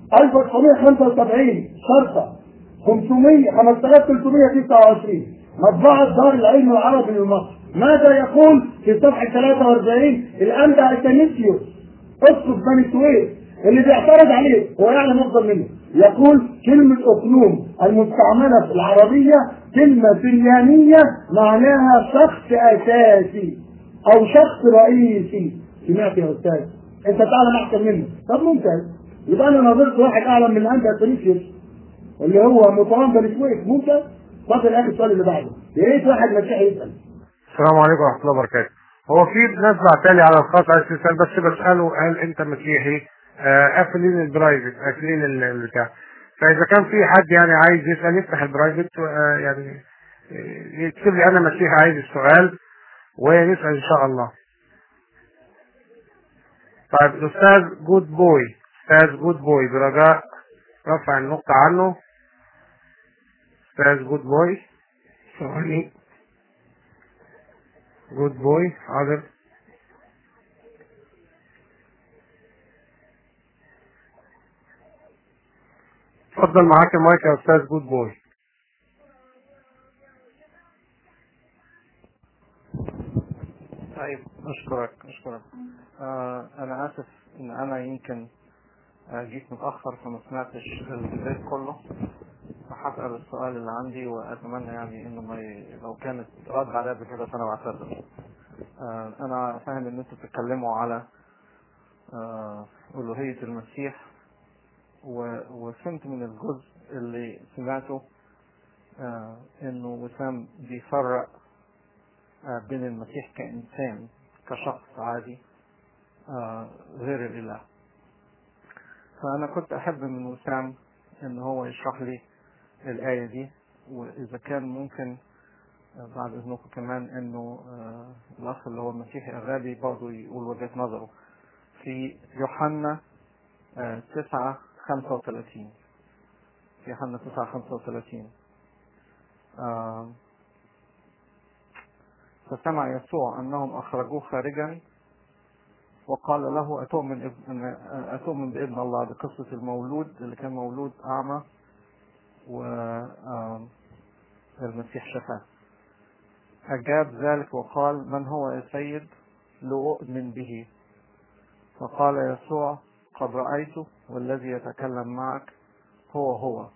1975 شرطه 500 5329 مطبعه دار العلم العربي لمصر ماذا يقول في صفحة 43 الأنبا أتنسيوس اسقف بني سويس اللي بيعترض عليه هو يعلم أفضل منه يقول كلمة أقنوم المستعملة في العربية كلمة سريانية معناها شخص أساسي أو شخص رئيسي سمعت يا أستاذ أنت تعلم أحسن منه طب ممتاز يبقى أنا نظرت واحد أعلم من أنت أتنسيوس اللي هو مطعم بني سويس ممتاز اتفضل يا أخي السؤال اللي بعده يا ريت واحد مسيحي يسأل السلام عليكم ورحمه الله وبركاته هو في ناس بعتالي على الخاص عايز تسال بس بساله هل انت مسيحي آه، قافلين البرايفت قافلين ال- البتاع فاذا كان في حد يعني عايز يسال يفتح البرايفت آه، يعني آه، يكتب لي انا مسيحي عايز السؤال ونسال ان شاء الله طيب الاستاذ جود بوي استاذ جود بوي برجاء رفع النقطة عنه استاذ جود بوي ثواني جود بوي حاضر اتفضل معاك المايك يا استاذ جود بوي طيب اشكرك اشكرك آه انا اسف ان انا يمكن آه جيت متاخر فما سمعتش البيت كله فهسال السؤال اللي عندي واتمنى يعني انه ما ي... لو كانت رد عليا قبل كده فانا بعتذر آه انا فاهم ان انتوا بتتكلموا على آه الوهيه المسيح و... وفهمت من الجزء اللي سمعته آه انه وسام بيفرق آه، بين المسيح كإنسان كشخص عادي آه، غير الإله فأنا كنت أحب من وسام إن هو يشرح لي الآية دي وإذا كان ممكن آه، بعد إذنكم كمان إنه آه، الأخ اللي هو المسيحي الغالي برضه يقول وجهة نظره في يوحنا آه، تسعة خمسة وثلاثين في يوحنا تسعة خمسة وثلاثين آه فسمع يسوع أنهم أخرجوه خارجا وقال له أتؤمن, ابن أتؤمن بابن الله بقصة المولود اللي كان مولود أعمى والمسيح شفاه أجاب ذلك وقال من هو يا سيد لأؤمن به فقال يسوع قد رأيته والذي يتكلم معك هو هو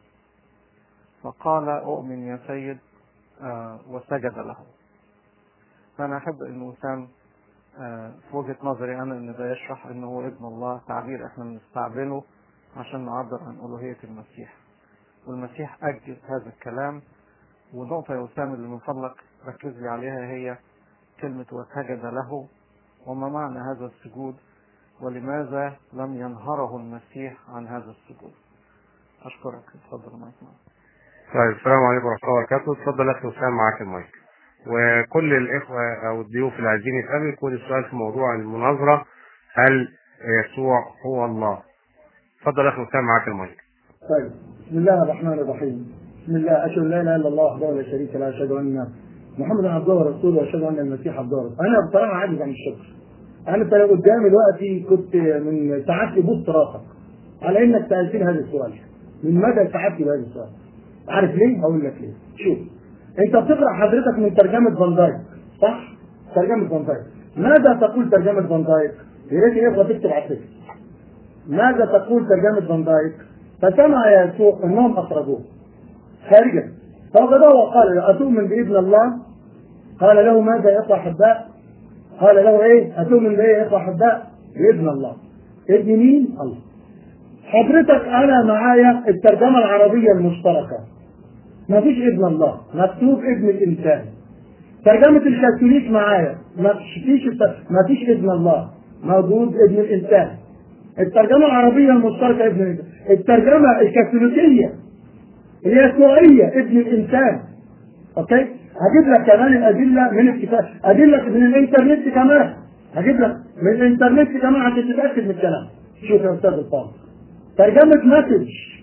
فقال أؤمن يا سيد آه، وسجد له فأنا أحب إن وسام آه، في وجهة نظري أنا إن ده يشرح إن هو ابن الله تعبير إحنا بنستعمله عشان نعبر عن ألوهية المسيح والمسيح أجل هذا الكلام ونقطة يا وسام اللي من فضلك ركز لي عليها هي كلمة وسجد له وما معنى هذا السجود ولماذا لم ينهره المسيح عن هذا السجود أشكرك اتفضل معك طيب السلام عليكم ورحمة الله وبركاته اتفضل أخي وسام معاك المايك وكل الإخوة أو الضيوف اللي عايزين يسألوا يكون السؤال في موضوع المناظرة هل يسوع هو الله اتفضل أخي وسام معاك المايك طيب بسم الله الرحمن الرحيم بسم الله اشهد ان لا اله الا الله وحده لا شريك له اشهد ان محمدا عبده ورسوله واشهد ان المسيح عبده ورسوله انا بصراحه عاجز عن الشكر انا انت لو قدامي دلوقتي كنت من سعادتي بص راسك على انك سالتني هذا السؤال من مدى سعادتي بهذا السؤال عارف ليه؟ هقول لك ليه شوف انت بتقرا حضرتك من ترجمه فان دايك صح؟ ترجمه فان دايك ماذا تقول ترجمه فان دايك؟ يا ريت يبقى تكتب على الفكر ماذا تقول ترجمه فان دايك؟ فسمع يسوع انهم اخرجوه خارجا فوجده وقال له اتؤمن بابن الله؟ قال له ماذا يا اخوه احباء؟ قال له ايه؟ اتؤمن بايه يا اخوه احباء؟ بابن الله. ابن مين؟ الله. حضرتك انا معايا الترجمه العربيه المشتركه. ما فيش ابن الله، مكتوب ابن الانسان. ترجمه الكاثوليك معايا، ما فيش ما فيش ابن الله، موجود ابن الانسان. الترجمه العربيه المشتركه ابن الانسان. الترجمه الكاثوليكيه اليسوعيه ابن الانسان. اوكي؟ هجيب لك كمان الادله من الكتاب، ادله من الانترنت كمان. هجيب لك من الانترنت كمان عشان تتاكد من الكلام. شوف يا استاذ الفاضل. ترجمه مسج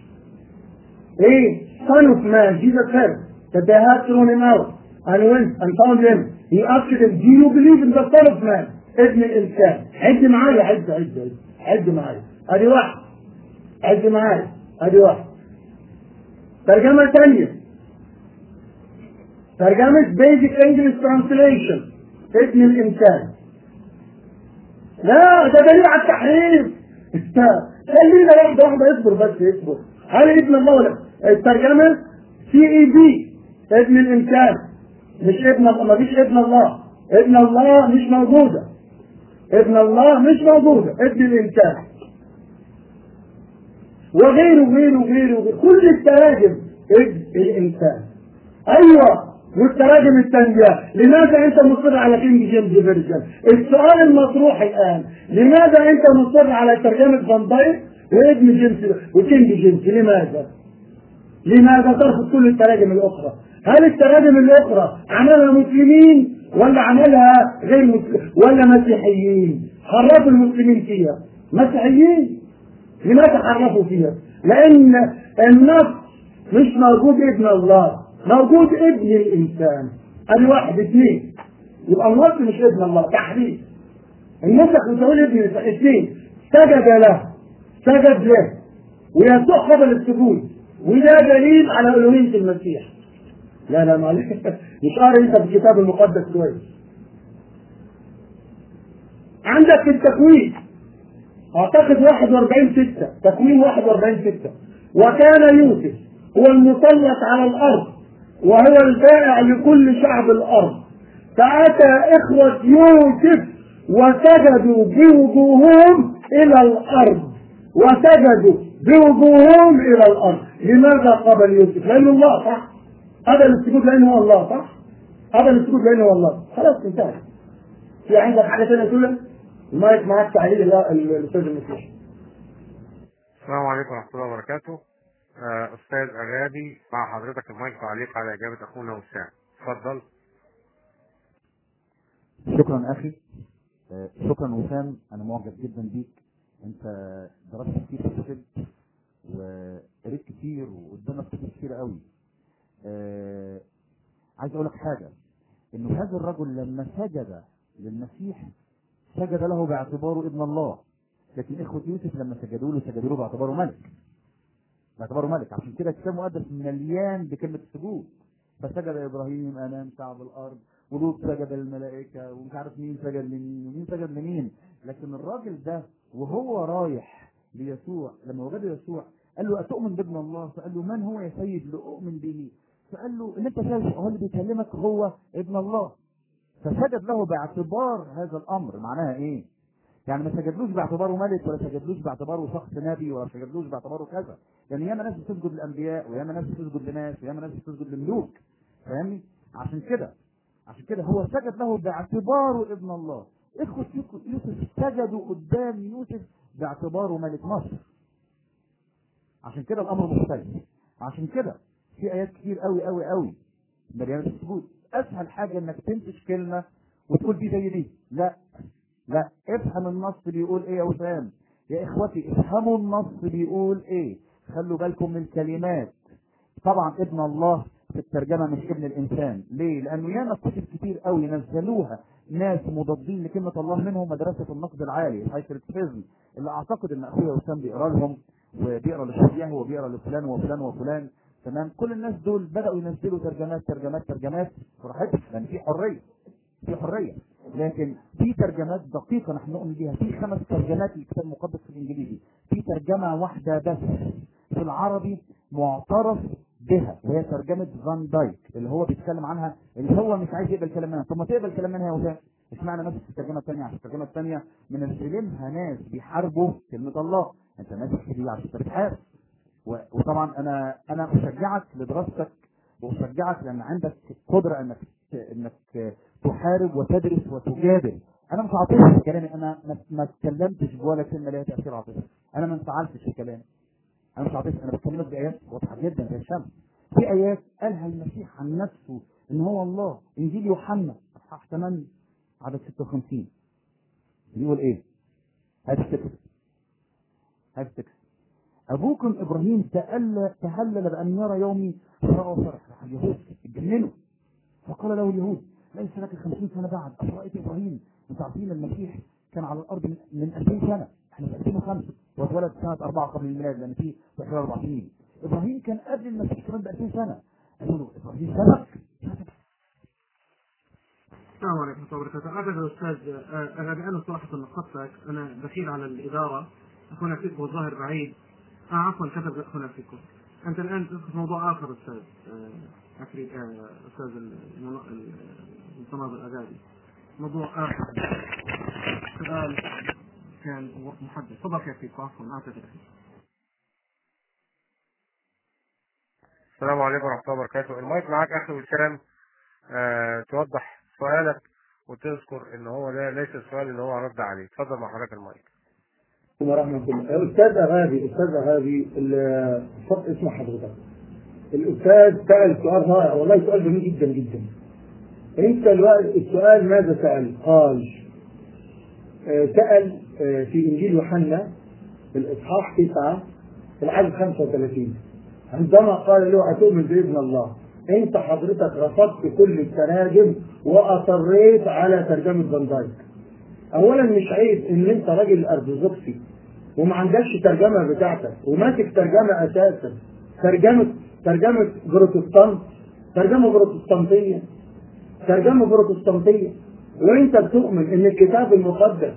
ايه؟ Son of man, Jesus said that they had thrown him out and went and found him. He asked them, Do you believe in the Son of Man? ابن الانسان. عد معايا عد عد عد عد معايا. ادي واحد. عد معايا. ادي واحد. ترجمة ثانية ترجمة Basic English Translation ابن الانسان لا ده دليل على التحريف خلينا واحده واحده اصبر بس اصبر هل ابن الله ولا الترجمه سي اي بي ابن الانسان مش ابن الله ما فيش ابن الله ابن الله مش موجوده ابن الله مش موجوده ابن الانسان وغيره وغيره وغيره وغيره كل التراجم ابن الانسان ايوه والتراجم التانية لماذا انت مصر على كينج جيمس فيرجن السؤال المطروح الان لماذا انت مصر على ترجمة فان دايك وابن جيمس وكينج جيمس لماذا لماذا ترفض كل التراجم الاخرى هل التراجم الاخرى عملها مسلمين ولا عملها غير مسلم ولا مسيحيين حرفوا المسلمين فيها مسيحيين لماذا حرفوا فيها لان النص مش موجود ابن الله موجود ابن الانسان ادي واحد اثنين يبقى النص مش ابن الله تحريف النسخ بتقول ابن الانسان اثنين سجد له سجد له ويسوع قبل السجود وده دليل على الوهيه المسيح لا لا معلش مش قاري انت في الكتاب المقدس كويس عندك في التكوين اعتقد 41 6 تكوين 41 6 وكان يوسف هو المسلط على الارض وهو البائع لكل شعب الارض فاتى اخوة يوسف وسجدوا بوجوههم الى الارض وسجدوا بوجوههم الى الارض لماذا قبل يوسف لانه الله صح هذا السجود لانه هو الله صح هذا السجود لانه هو الله خلاص انتهى في عندك حاجه ثانيه تقولها المايك معاك تعليق الاستاذ المسيح السلام عليكم ورحمة الله وبركاته آه، أستاذ أغابي مع حضرتك المايك تعليق على إجابة أخونا وسام اتفضل شكرا اخي آه، شكرا وسام انا معجب جدا بيك انت درست كتير في الطب وقريت كتير وقدامك كتير كتير قوي آه، عايز اقول لك حاجه انه هذا الرجل لما سجد للمسيح سجد له باعتباره ابن الله لكن اخوه يوسف لما سجدوا له سجدوا له باعتباره ملك باعتباره ملك عشان كده الكتاب المقدس مليان بكلمه السجود فسجد ابراهيم امام شعب الارض ولوط سجد للملائكه ومش عارف مين سجد لمين ومين سجد لمين لكن الراجل ده وهو رايح ليسوع لما وجد يسوع قال له اتؤمن بابن الله فقال له من هو يا سيد لاؤمن به فقال له اللي انت شايفه هو اللي بيكلمك هو ابن الله فسجد له باعتبار هذا الامر معناها ايه يعني ما سجدلوش باعتباره ملك ولا سجدلوش باعتباره شخص نبي ولا سجدلوش باعتباره كذا يعني ياما ناس بتسجد للانبياء وياما ناس بتسجد لناس وياما ناس بتسجد لملوك فاهمني عشان كده عشان كده هو سجد له باعتباره ابن الله اخوة يوسف سجدوا قدام يوسف باعتباره ملك مصر عشان كده الامر مختلف عشان كده في ايات كتير قوي قوي قوي مليانه السجود اسهل حاجه انك تنتج كلمه وتقول دي زي دي لا لا افهم النص بيقول ايه يا وسام يا اخوتي افهموا النص بيقول ايه خلوا بالكم من الكلمات طبعا ابن الله في الترجمة مش ابن الإنسان ليه؟ لأنه ياما كتب كتير قوي نزلوها ناس مضادين لكلمة الله منهم مدرسة النقد العالي حيث الكتفيزم اللي أعتقد إن أخويا وسام بيقرا لهم وبيقرا للشيخ وبيقرا لفلان وفلان وفلان تمام كل الناس دول بدأوا ينزلوا ترجمات ترجمات ترجمات براحتهم لأن في حرية في حرية لكن في ترجمات دقيقة نحن نؤمن بها في خمس ترجمات للكتاب المقدس في الإنجليزي في ترجمة واحدة بس في العربي معترف بها وهي ترجمة فان دايك اللي هو بيتكلم عنها اللي هو مش عايز يقبل كلام منها طب ما تقبل كلام منها يا وسام اشمعنى نفس الترجمة الثانية عشان الترجمة الثانية منزلينها ناس بيحاربوا كلمة الله انت ماسك دي عشان انت بتحارب و- وطبعا انا انا اشجعك لدراستك واشجعك لان عندك قدرة انك انك تحارب وتدرس وتجادل انا مش عاطفي في كلامي انا ما- ما اتكلمتش بولا كلمه ليها تاثير عاطفي انا ما انفعلتش في كلامي انا مش عاطفي انا بكلمك بايات واضحه جدا زي الشمس في ايات قالها المسيح عن نفسه ان هو الله انجيل يوحنا اصحاح 8 عدد 56 بيقول ايه؟ هات التكست هات التكست ابوكم ابراهيم تأل تهلل بان يرى يومي فرأى فرح راح اليهود اتجننوا فقال له اليهود ليس لك خمسين سنة بعد أفرأيت إبراهيم أنتوا عارفين المسيح كان على الأرض من, من 2000 سنة احنا في 2005 واتولد سنة 4 قبل الميلاد لأن في خلال أربع سنين إبراهيم كان قبل المسيح كمان ب 2000 سنة قالوا له إبراهيم سبق السلام عليكم ورحمة الله وبركاته. أعتقد أستاذ آه، أنا أنا صراحة نقصتك أنا بخيل على الإدارة أخونا فيكم الظاهر بعيد آه عفوا كتب أخونا فيكم أنت الآن تدخل في موضوع آخر أستاذ آه، أفريق آه، أستاذ المن- ال- المتناظر الأدابي موضوع آخر سؤال كان محدد تفضل يا فيكو عفوا أعتذر أخي. السلام عليكم ورحمة الله وبركاته المايك معاك أخي وسام آه توضح سؤالك وتذكر إن هو ده ليس السؤال اللي هو رد عليه اتفضل مع حضرتك المايك ورحمة الله أستاذ أغابي أستاذ أغابي ال- فضل اسم حضرتك الأستاذ سأل سؤال رائع والله سؤال جميل جدا جدا أنت الوقت السؤال ماذا سأل؟ قال آه، سأل آه، في إنجيل يوحنا في الإصحاح 9 في العدد 35 عندما قال له أتؤمن بإذن الله أنت حضرتك رفضت كل التراجم وأصريت على ترجمة فان دايك اولا مش عيب ان انت راجل ارثوذكسي وما عندكش ترجمه بتاعتك وماسك ترجمه اساسا ترجمه ترجمه بروتستانت ترجمه بروتستانتيه ترجمه بروتستانتيه وانت بتؤمن ان الكتاب المقدس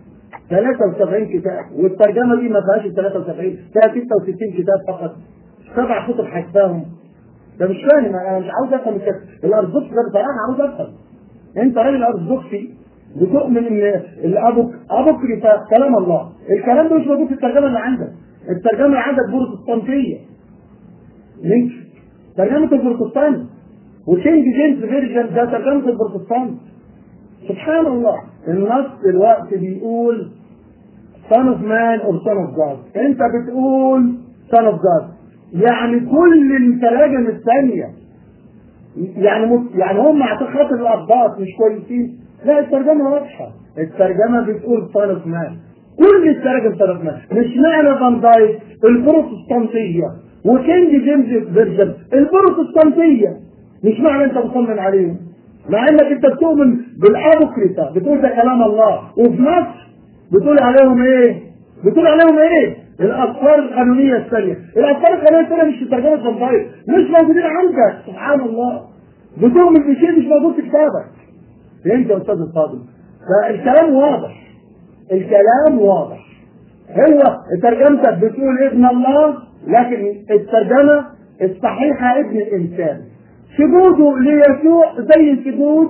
73 كتاب والترجمه دي ما فيهاش ال 73 فيها 66 كتاب فقط سبع كتب حسباهم ده مش فاهم انا مش عاوز افهم الكتاب الارثوذكس ده بصراحه عاوز افهم انت راجل ارثوذكسي بتؤمن ان الابوك ابوك كلام الله الكلام ده مش موجود في الترجمه اللي عندك الترجمه اللي عندك بروتستانتيه لينك ترجمه البروتستانت وكينج جيمس فيرجن ده ترجمه البروتستانت سبحان الله النص دلوقتي بيقول son of man or son of God انت بتقول son of God يعني كل التراجم الثانيه يعني مت... يعني هم عشان خاطر الاباط مش كويسين لا الترجمه واضحه الترجمه بتقول صارف مال كل التراجم صارف مال مش معنى فان دايك البروتستانتيه وكينج جيمس فيرجن البروتستانتيه مش معنى انت مصمم عليهم مع انك انت بتؤمن بالابوكريتا بتقول ده كلام الله وفي مصر بتقول عليهم ايه؟ بتقول عليهم ايه؟ الافكار القانونيه الثانيه، الافكار القانونيه الثانيه مش في ترجمه فان مش موجودين عندك سبحان الله بتؤمن بشيء مش موجود في كتابك فهمت يا استاذ الفاضل؟ فالكلام واضح الكلام واضح هو ترجمتك بتقول ابن الله لكن الترجمه الصحيحه ابن الانسان سجوده ليسوع زي سجود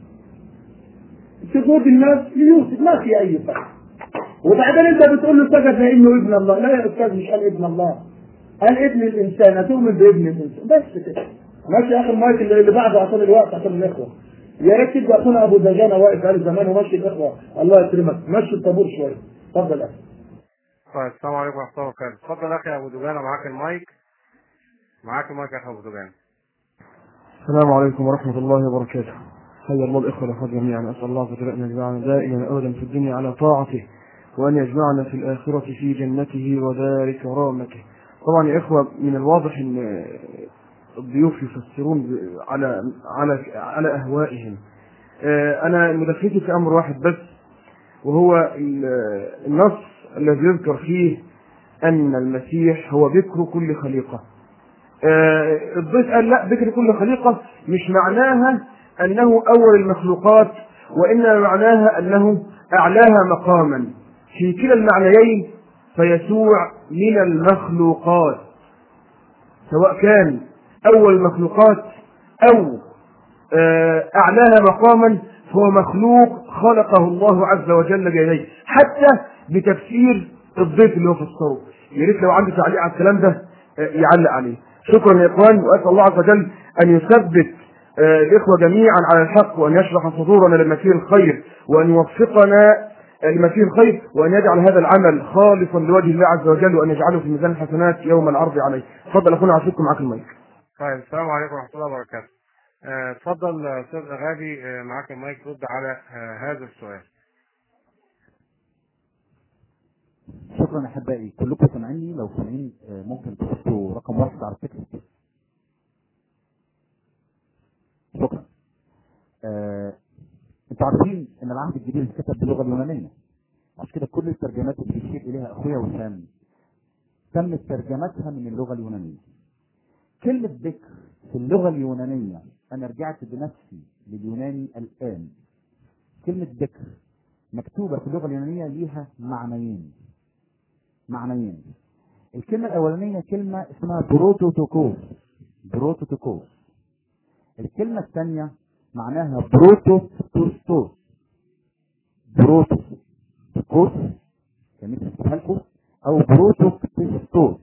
سجود الناس ليوسف ما في اي فرق وبعدين انت بتقول له سجد لانه ابن الله لا يا استاذ مش قال ابن الله قال ابن الانسان هتؤمن بابن الانسان بس كده ماشي يا اخي المايك اللي اللي بعده عشان الوقت عشان الاخوه يا ريت تبقى اخونا ابو دجانه واقف بقاله زمان ومشي الاخوه الله يكرمك مشي الطابور شويه اتفضل يا اخي طيب السلام عليكم ورحمة الله وبركاته اتفضل يا أخي أبو دجانة معاك المايك معاك المايك يا أخي أبو دجانة السلام عليكم ورحمة الله وبركاته حيا الله الإخوة والأخوات جميعا أسأل الله تعالى أن يجمعنا دائما أبدا في الدنيا على طاعته وأن يجمعنا في الآخرة في جنته ودار كرامته طبعا يا إخوة من الواضح أن الضيوف يفسرون ب- على على على أهوائهم آه، أنا مدخلتي في أمر واحد بس وهو ال- النص الذي يذكر فيه أن المسيح هو بكر كل خليقة آه، الضيف قال لا ذكر كل خليقة مش معناها أنه أول المخلوقات وإنما معناها أنه أعلاها مقاما في كلا المعنيين فيسوع من المخلوقات سواء كان أول المخلوقات أو آه، أعلاها مقاما فهو مخلوق خلقه الله عز وجل بيديه حتى بتفسير الضيف اللي هو فسره يا ريت لو عنده تعليق على الكلام ده آه، يعلق عليه شكرا يا اخوان واسال الله عز وجل ان يثبت آه، الاخوه جميعا على الحق وان يشرح صدورنا لمسير الخير وان يوفقنا لمسير الخير وان يجعل هذا العمل خالصا لوجه الله عز وجل وان يجعله في ميزان الحسنات يوم العرض عليه. تفضل اخونا عاشقكم معاك المايك. طيب السلام عليكم ورحمة الله وبركاته آه، اتفضل يا أستاذ غابي آه، معاك المايك رد على آه، هذا السؤال شكرا احبائي كلكم سامعيني لو سامعين آه، ممكن تحطوا رقم واحد على التكست شكرا آه، انتوا عارفين ان العهد الجديد اتكتب باللغه اليونانيه عشان كده كل الترجمات اللي بيشير اليها اخويا وسام تمت ترجمتها من اللغه اليونانيه كلمه ذكر في اللغه اليونانيه انا رجعت بنفسي لليوناني الآن كلمة بكر مكتوبة في اللغة اليونانية ليها معنيين معنيين الكلمة الأولانية كلمة اسمها بروتوتوكوس بروتوتوكوس الكلمة الثانية معناها بروتوستوس بروتوتوكوس كان نفسي لكم أو بروتوستوس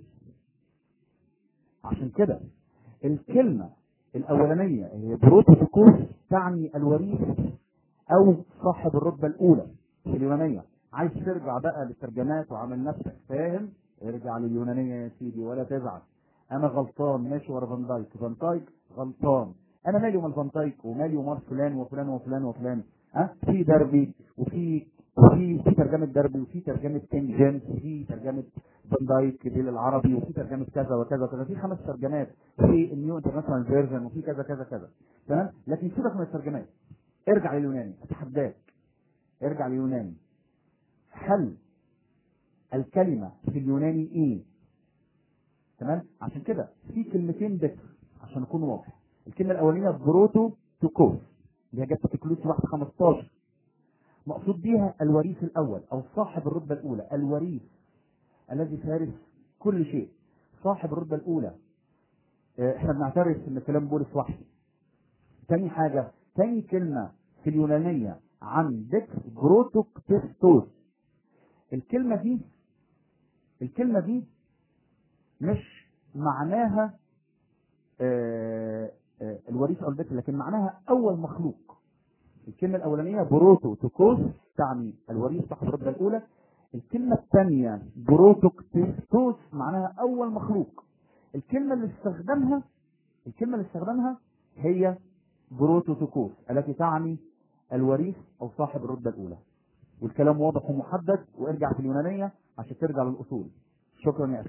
عشان كده الكلمة الأولانية هي بروتوتوكوس تعني الوريث أو صاحب الرتبة الأولى في اليونانية عايز ترجع بقى للترجمات وعمل نفسك فاهم ارجع لليونانية يا سيدي ولا تزعل أنا غلطان ماشي ورا فان دايك فان دايك غلطان أنا مالي ومال فان دايك ومالي ومال فلان وفلان وفلان وفلان ها في دربي وفي وفي في ترجمة دربي وفي ترجمة كينج جيمس وفي ترجمة فان دايك بالعربي وفي ترجمة كذا وكذا وكذا في خمس ترجمات في النيو انترناشونال فيرجن وفي كذا كذا كذا تمام لكن سيبك من الترجمات ارجع لليوناني اتحداك ارجع لليوناني هل الكلمة في اليوناني ايه تمام عشان كده في كلمتين بس عشان اكون واضح الكلمة الاولانية بروتو توكوس اللي هي جت في كلوس واحد 15 مقصود بيها الوريث الاول او صاحب الرتبة الاولى الوريث الذي فارس كل شيء صاحب الرتبة الاولى اه، احنا بنعترف ان كلام بولس وحي تاني حاجة تاني كلمة في اليونانية عن ذكر بروتوكتستوس الكلمة دي الكلمة دي مش معناها آه، آه، الوريث او البكر لكن معناها اول مخلوق الكلمة الاولانية بروتو توكوس تعني الوريث صاحب الرتبة الاولى الكلمة الثانية بروتوكتستوس معناها اول مخلوق الكلمة اللي استخدمها الكلمة اللي استخدمها هي بروتوتوكوس التي تعني الوريث او صاحب الرتبة الاولى والكلام واضح ومحدد وارجع في اليونانية عشان ترجع للاصول شكرا يا اخي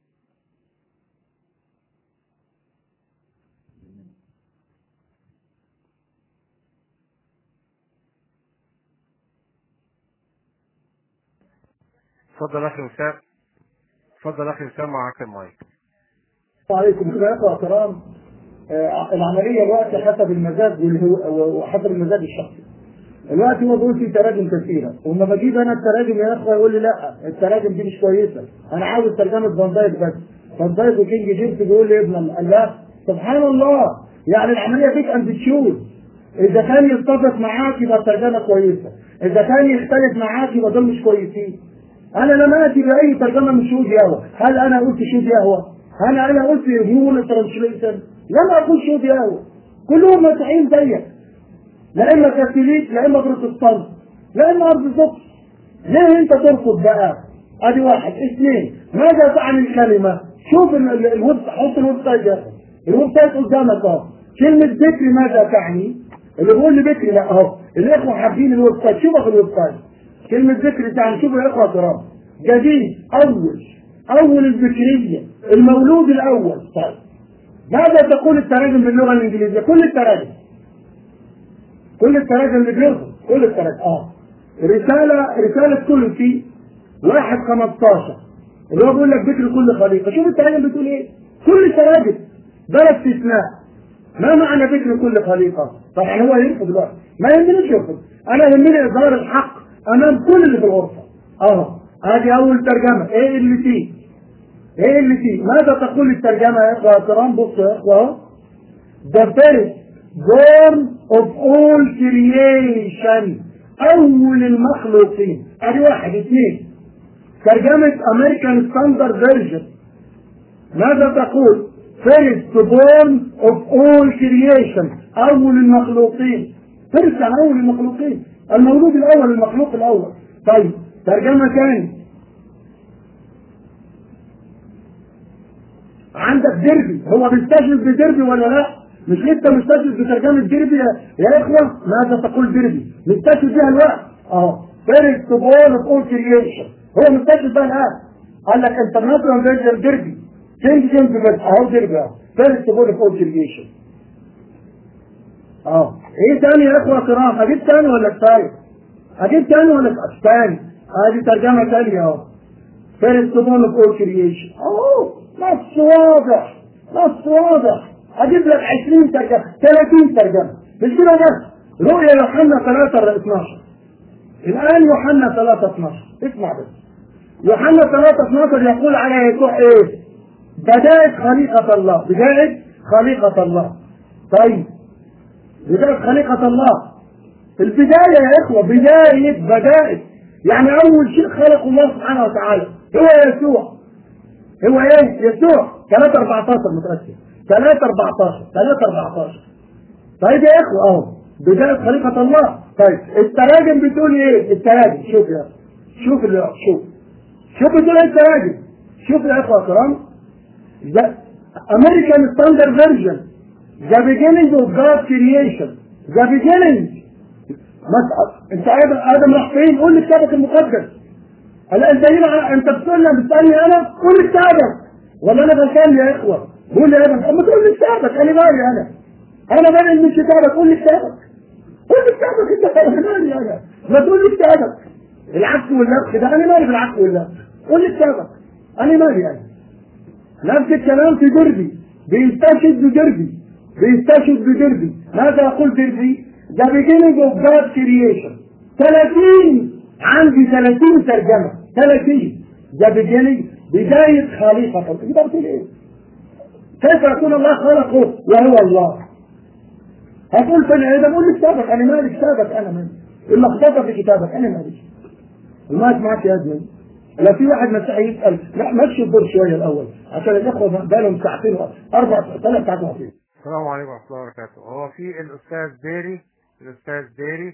اتفضل اخي وسام اتفضل اخي وسام معاك المايك عليكم كده يا احترام آه، العمليه الوقت حسب المزاج والهو- وحسب المزاج الشخصي الوقت هو بيقول في تراجم كثيره ولما بجيب انا التراجم يا اخوه يقول لي لا التراجم دي مش كويسه انا عاوز ترجمه فان دايك بس فان دايك وكينج جيمس بيقول لي ابن الله سبحان الله يعني العمليه فيك ان تشوز اذا كان يتفق معاك يبقى الترجمه كويسه اذا كان يختلف معاك يبقى دول مش كويسين انا لما اتي باي ترجمه من شهود يهوى هل انا قلت شهود يهوى هل انا قلت هيومن ترانسليشن لم اقول شهود يهوى كلهم مسيحيين زيك لا اما كاثوليك لا اما بروتستانت لا اما ارثوذكس ليه انت ترفض بقى ادي واحد اثنين ماذا تعني الكلمه شوف ال- ال- الويب حط الويب سايت يا اخي الويب سايت قدامك اهو كلمه ذكر ماذا تعني اللي بيقول لي ذكر لا اهو الاخوه حابين الويب سايت شوفوا في الويب سايت كلمه ذكر تعني شوفوا يا اخوه الكرام جديد اول اول الذكريه المولود الاول طيب ماذا تقول التراجم باللغه الانجليزيه كل التراجم كل التراجم اللي بيرفض كل التراجم اه رسالة رسالة كل في واحد 15 اللي هو بيقول لك ذكر كل خليقة شوف التراجم بتقول ايه كل التراجم بلا استثناء ما معنى ذكر كل خليقة طبعا هو يرفض دلوقتي ما يهمنيش يرفض انا يهمني اظهار الحق امام كل اللي في الغرفة اه ادي اول ترجمة ايه اللي فيه ايه اللي فيه ماذا تقول الترجمة يا اخوة الكرام بصوا يا اخوة اهو the first born of all creation أول المخلوقين أدي واحد اثنين ترجمة أمريكان ستاندرد فيرجن ماذا تقول؟ first born of all creation أول المخلوقين first يعني أول المخلوقين المولود الأول المخلوق الأول طيب ترجمة ثانية عندك ديربي هو بيستشهد بديربي ولا لا؟ مش لسه مستشهد بترجمة ديربي يا, يا اخوة ماذا تقول ديربي؟ مستشهد بيها الوقت اه فيرست بول اوف اول كرييشن هو مستشهد بيها الان قال لك انترناشونال فيرجن ديربي كينج جيمس بس اهو ديربي اهو فيرست بول اوف اول كرييشن اه ايه تاني يا اخوة كرام اجيب تاني ولا كفاية؟ اجيب تاني ولا كفاية؟ ادي ترجمة تانية اهو فيرست بول اوف اول كرييشن اوه نص واضح نص واضح اجيب لك 20 ترجمه 30 ترجمه مش كده بس رؤيا يوحنا 3 12 الآن يوحنا 3 12 اسمع بس يوحنا 3 12 يقول على يسوع ايه؟ بداية خليقة الله بداية خليقة الله طيب بداية خليقة الله البداية يا إخوة بداية بداية يعني أول شيء خلق الله سبحانه وتعالى هو يسوع هو إيه؟ يسوع 3 14 متأكد 3 14 3 14 طيب يا إخوة أهو بداية خليقة الله طيب التراجم بتقول إيه؟ التراجم شوف يا شوف اللي شوف شوف بتقول إيه التراجم شوف يا إخوة الكرام ده American Standard Version the beginning of God's creation the beginning مس- انت ادم ادم راح فين؟ قول لي كتابك المقدس. هلا انت هنا انت بتقول لي بتسالني انا قول لي كتابك ولا انا غلطان يا اخوه؟ قول لي انا اما تقول لي كتابك انا مالي انا. انا مالي من كتابك قول لي كتابك. قول لي كتابك انت انا مالي انا. ما تقول لي كتابك. العكس واللبس ده انا مالي بالعكس واللبس. قول لي كتابك. انا مالي انا. نفس الكلام في دربي بيستشهد بدربي بيستشهد بدربي ماذا يقول دربي؟ The beginning of God's creation 30 عندي 30 ترجمة 30 The beginning بداية خليقة الله يبقى بتقول ايه؟ كيف يكون الله خلقه وهو الله؟ هتقول فين ادم قول لي كتابك انا مالي كتابك انا مالي اللخبطه في كتابك انا مالي ما اسمعك يا ادمن لا في واحد مسيحي يسال لا مشي الدور شويه الاول عشان الاخوه بقالهم ساعتين و- اربع ثلاث ساعات واقفين السلام عليكم ورحمة الله وبركاته هو في الأستاذ ديري الأستاذ ديري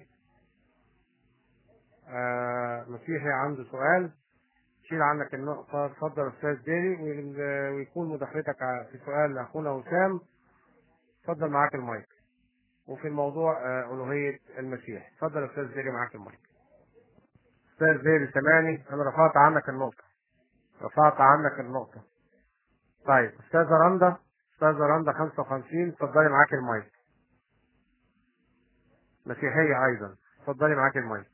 آه مسيحي عنده سؤال شيل عنك النقطة اتفضل أستاذ ديري وال- ويكون مداخلتك ع- في سؤال لأخونا وسام اتفضل معاك المايك وفي الموضوع آه ألوهية المسيح اتفضل أستاذ ديري معاك المايك أستاذ ديري سامعني أنا رفعت عنك النقطة رفعت عنك النقطة طيب أستاذة رندا أستاذة رندا 55 اتفضلي معاك المايك مسيحية أيضا اتفضلي معاك المايك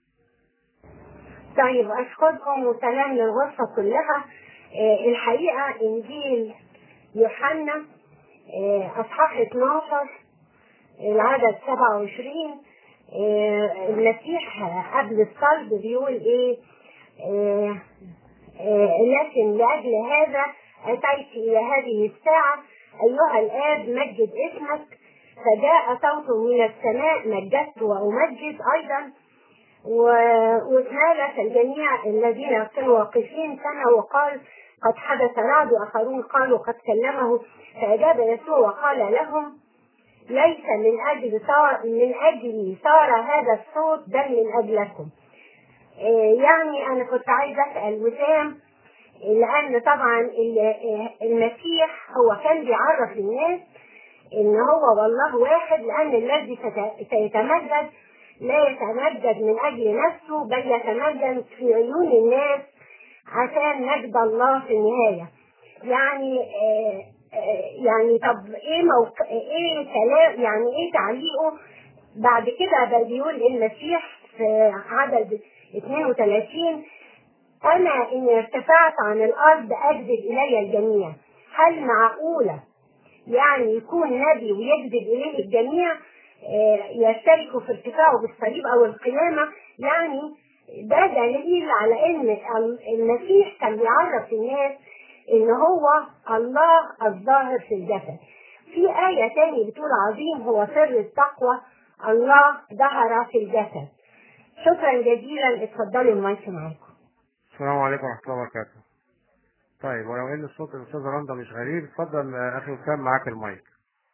طيب أشكركم وسلام للغرفة كلها آه، الحقيقة إنجيل يوحنا آه، أصحاح 12 العدد 27 آه، المسيح قبل الصلب بيقول إيه آه، آه، لكن لأجل هذا أتيت إلى هذه الساعة أيها الآب مجد اسمك فجاء صوت من السماء مجدت وأمجد أيضا و- واتهالك الجميع الذين كانوا واقفين سنة وقال قد حدث رعد وآخرون قالوا قد كلمه فأجاب يسوع وقال لهم ليس من أجل صار من أجلي صار هذا الصوت بل من أجلكم آه، يعني أنا كنت عايز أسأل وسام لأن طبعا ال- آه، المسيح هو كان بيعرف الناس إن هو والله واحد لأن الذي ست- سيتمجد لا يتمجد من أجل نفسه بل يتمجد في عيون الناس عشان مجد الله في النهاية يعني آه آه يعني طب ايه موق... ايه كلام يعني ايه تعليقه بعد كده بقى بيقول المسيح في عدد 32 انا ان ارتفعت عن الارض اجذب الي الجميع هل معقوله يعني يكون نبي ويجذب اليه الجميع آه، يشتركوا في ارتفاعه بالصليب او القيامه يعني ده دليل على ان المسيح كان بيعرف الناس ان هو الله الظاهر في الجسد في آية تاني بتقول عظيم هو سر التقوى الله ظهر في الجسد شكرا جزيلا اتفضلوا المايك معاكم السلام عليكم ورحمة الله وبركاته طيب ولو ان الصوت الاستاذ رندا مش غريب اتفضل آه، اخي وسام معاك المايك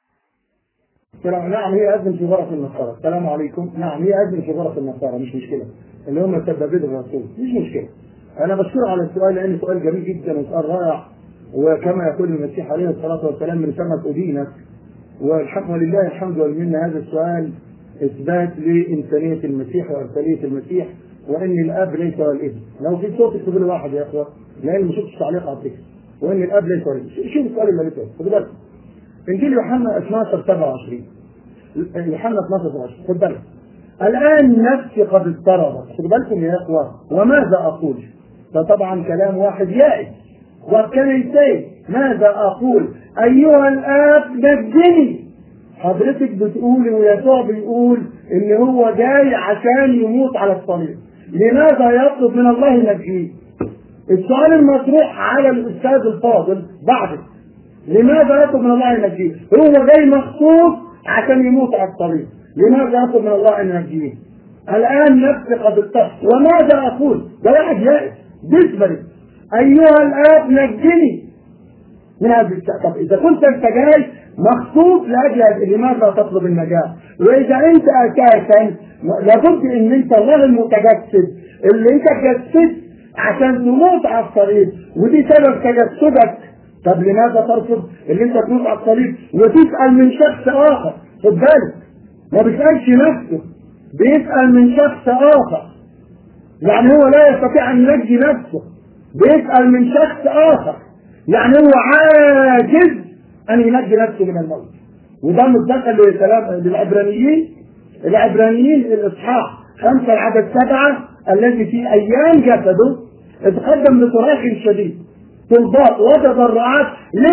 السلام نعم هي أذن في غرف النصارى السلام عليكم نعم هي أذن في غرف النصارى مش مشكلة اللي هم سببين الرسول مش مشكلة أنا بشكر على السؤال لأنه سؤال جميل جدا وسؤال رائع وكما يقول المسيح عليه الصلاة والسلام من سمك أدينك والحمد لله الحمد والمنة هذا السؤال إثبات لإنسانية المسيح وإرسالية المسيح وإن الأب ليس هو الابن لو في صوت اكتبوا لي واحد يا إخوة لأن ما شفتش تعليق على التكست وإن الأب ليس هو الابن شوف السؤال اللي قلته خد بالك انجيل يوحنا 12 27 يوحنا 12 27 خد بالك الان نفسي قد اضطربت خد بالكم يا اخوه وماذا اقول؟ ده طبعا كلام واحد يائس وكان يسير ماذا اقول؟ ايها الاب نجني حضرتك بتقولي ويسوع بيقول ان هو جاي عشان يموت على الصليب لماذا يطلب من الله نجيه السؤال المطروح على الاستاذ الفاضل بعدك لماذا يطلب من الله ينجيه هو جاي مخصوص عشان يموت على الصليب لماذا يطلب من الله ان ينجيه الان نفسي قد اضطر وماذا اقول ده واحد يائس بيسبري ايها الاب نجني من هذه الشيء طب اذا كنت انت جاي مخصوص لاجل هذا، لماذا تطلب النجاه؟ واذا انت اساسا لابد ان انت الله المتجسد اللي انت اتجسدت عشان تموت على الصليب ودي سبب تجسدك طب لماذا ترفض اللي انت تموت على الصليب وتسال من شخص اخر خد بالك ما بيسالش نفسه بيسال من شخص اخر يعني هو لا يستطيع ان ينجي نفسه بيسال من شخص اخر يعني هو عاجز ان ينجي نفسه من الموت وده متدخل لكلام للعبرانيين العبرانيين الاصحاح خمسه العدد سبعه الذي في ايام جسده اتقدم بصراخ شديد طلبات وتضرعات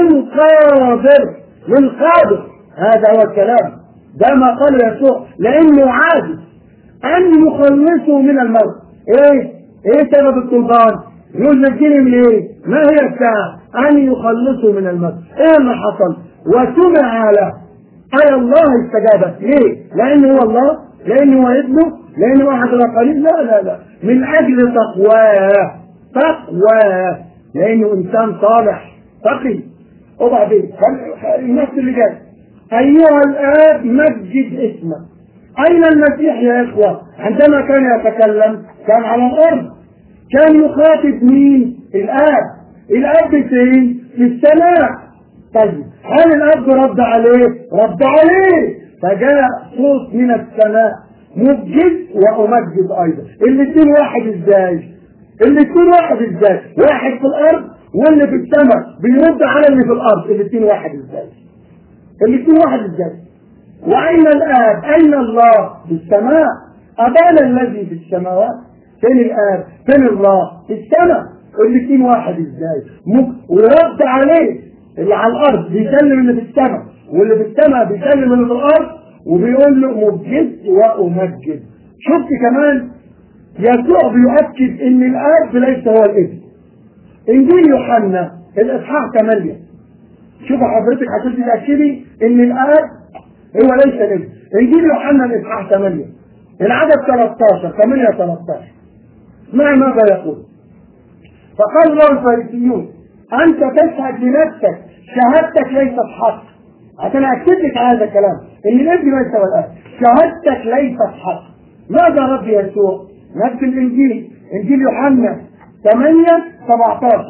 للقادر للقادر هذا هو الكلام ده ما قال يسوع لانه عاجز ان يخلصه من الموت ايه ايه سبب الطلبان يقول نجيني من ايه ما هي الساعه ان يخلصه من الموت ايه اللي حصل وسمع له اي الله استجاب ليه لان هو الله لان هو ابنه لان هو احد الاقاليم لا لا لا من اجل تقواه تقواه لانه انسان صالح تقي وبعدين النفس اللي جاي ايها الاب مجد اسمك اين المسيح يا اخوه عندما كان يتكلم كان على الارض كان يخاطب مين الاب الاب فين في السماء طيب هل الاب رد عليه رد عليه فجاء صوت من السماء مجد وامجد ايضا الاثنين واحد ازاي الاثنين واحد ازاي واحد في الارض واللي في السماء بيرد على اللي في الارض الاثنين واحد ازاي الاثنين واحد ازاي واين الاب اين الله في السماء ابانا الذي في السماوات فين الاب فين الله في السماء الاثنين واحد ازاي مك... ورد عليه اللي على الارض بيسلم اللي في السماء واللي في السماء بيسلم اللي في الارض وبيقول له مجد وامجد شفت كمان يسوع بيؤكد ان الاب ليس هو الابن انجيل يوحنا الاصحاح 8 شوف حضرتك عشان تتاكدي ان الاب هو ليس الابن انجيل يوحنا الاصحاح 8 العدد 13 8 13 اسمعي ماذا يقول فقال له الفارسيون انت تشهد لنفسك شهادتك ليست حق عشان اكد لك على هذا الكلام ان الابن ليس هو الاب شهادتك ليست حق ماذا رد يسوع؟ نفس الانجيل انجيل يوحنا 8 17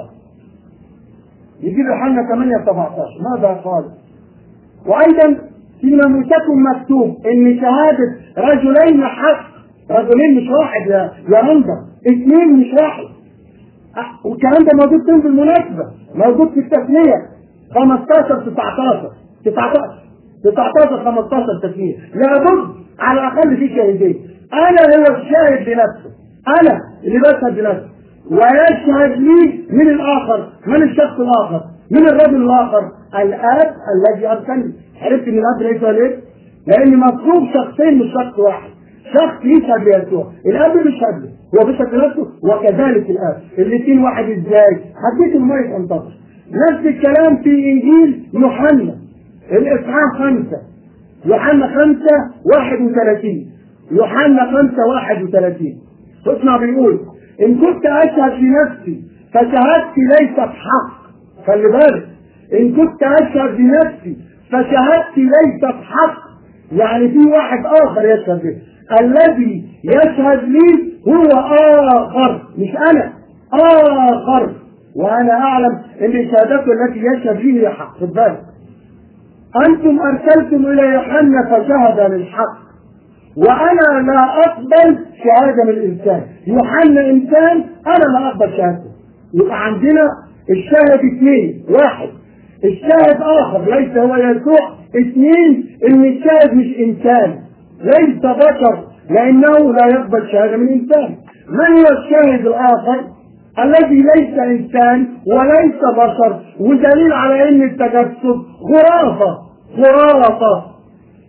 انجيل يوحنا 8 17 ماذا قال؟ وايضا في ناموسكم مكتوب ان شهاده رجلين حق رجلين مش واحد يا يا رندا اثنين مش واحد أه، والكلام ده موجود فين بالمناسبه؟ موجود في التثنيه 15 19 19 19 15 تثنيه لابد على الاقل في شاهدين انا هو الشاهد لنفسه انا اللي بشهد لنفسه ويشهد لي من الاخر من الشخص الاخر من الرجل الاخر الاب الذي ارسلني عرفت ان الاب ليس الاب لان مطلوب شخصين مش شخص واحد شخص يشهد ليسوع الاب بيشهد له هو بيشهد لنفسه وكذلك الاب الاثنين واحد ازاي حديث الميت انتظر نفس الكلام في انجيل يوحنا الاصحاح خمسه يوحنا خمسه 31 يوحنا 5 31 اسمع بيقول ان كنت اشهد لنفسي فشهادتي ليست حق خلي بالك ان كنت اشهد لنفسي فشهادتي ليست حق يعني في واحد اخر يشهد به الذي يشهد لي هو اخر مش انا اخر وانا اعلم ان شهادته التي يشهد لي هي حق خد بالك انتم ارسلتم الى يوحنا فشهد للحق وانا لا اقبل شهاده من الانسان يوحنا انسان انا لا اقبل شهادته يبقى عندنا الشاهد اثنين واحد الشاهد اخر ليس هو يسوع اثنين ان الشاهد مش انسان ليس بشر لانه لا يقبل شهاده من انسان من هو الشاهد الاخر الذي ليس انسان وليس بشر ودليل على ان التجسد خرافه خرافه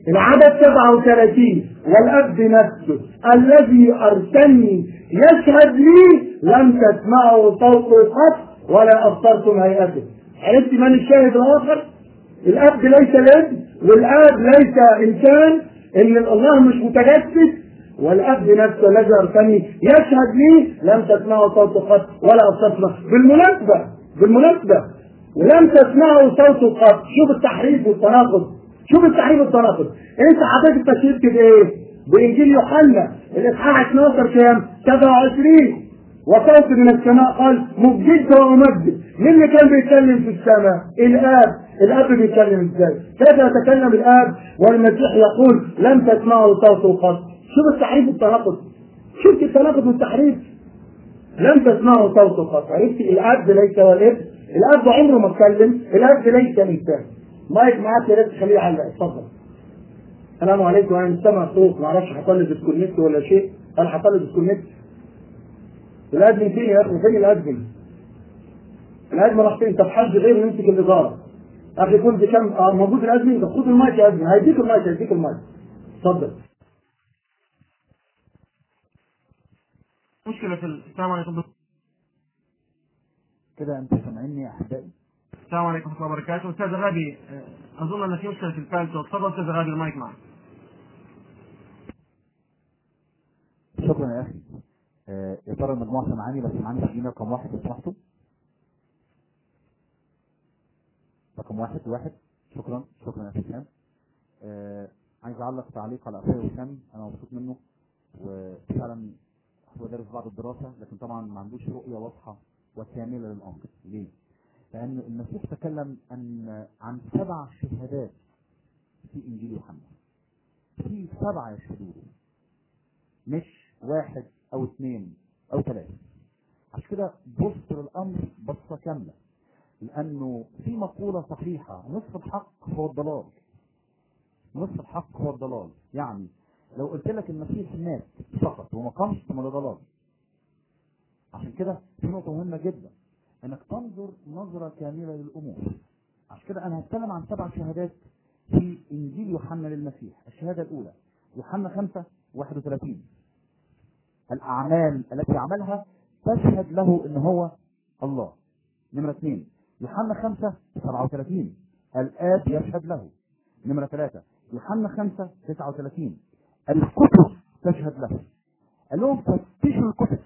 العدد 37 والأب نفسه الذي أرسلني يشهد لي لم تسمعوا صوته قط ولا أبصرتم هيئته عرفت من الشاهد الآخر؟ الأب ليس الابن والآب ليس إنسان إن الله مش متجسد والأب نفسه الذي أرسلني يشهد لي لم تسمعوا صوته قط ولا أبصرتم بالمناسبة بالمناسبة ولم تسمعوا صوته قط شوف التحريف والتناقض شوف التحريف والتناقض انت حضرتك التشريف كده ايه بانجيل يوحنا الاصحاح 12 كام 27 وصوت من السماء قال مجدت وامجد مين اللي كان بيتكلم في السماء الاب الاب بيتكلم ازاي كيف يتكلم الاب والمسيح يقول لم تسمعوا صوته قط شوف التحريف والتناقض شفت التناقض والتحريف لم تسمعوا صوته قط عرفت الاب ليس هو الابن الاب عمره ما اتكلم الاب ليس انسان مايك معاك يا ريت تخليه يعلق اتفضل السلام عليكم انا مش سامع صوت ما اعرفش حصل لي ديسكونكت ولا شيء انا حصل لي ديسكونكت الادمن فين يا اخي فين الادمن الادمن راح فين طب حد غيره يمسك الاداره اخي كنت كم آه موجود الادمن طب خد المايك يا ادمن هيديك المايك هيديك المايك اتفضل مشكلة في السلام عليكم كده انتوا سامعيني يا احبائي السلام عليكم ورحمة الله وبركاته أستاذ غابي آه، أظن أن في مشكلة في الفالتو تفضل أستاذ غابي المايك معك شكرا يا اخي آه، يا ترى المجموعه سامعاني بس سامعاني في الايميل رقم واحد لو سمحتوا رقم واحد واحد شكرا شكرا يا حسام آه، عايز اعلق تعليق على اخويا وسام انا مبسوط منه وفعلا هو دارس بعض الدراسه لكن طبعا ما عندوش رؤيه واضحه وكامله للامر ليه؟ لان المسيح تكلم ان عن سبع شهادات في انجيل يوحنا في سبعه يشهدون مش واحد او اثنين او ثلاثة عشان كده بص للامر بصة كاملة لانه في مقولة صحيحة نصف الحق هو الضلال نصف الحق هو الضلال يعني لو قلت لك المسيح مات فقط وما قامش ثم ده ضلال عشان كده في نقطة مهمة جدا انك تنظر نظرة كاملة للامور عشان كده انا هتكلم عن سبع شهادات في انجيل يوحنا للمسيح الشهادة الاولى يوحنا 5 31 الأعمال التي عملها تشهد له إن هو الله نمرة اثنين يوحنا 5 37 الآب يشهد له نمرة ثلاثة يوحنا 5 39 الكتب تشهد له قال لهم فتشوا الكتب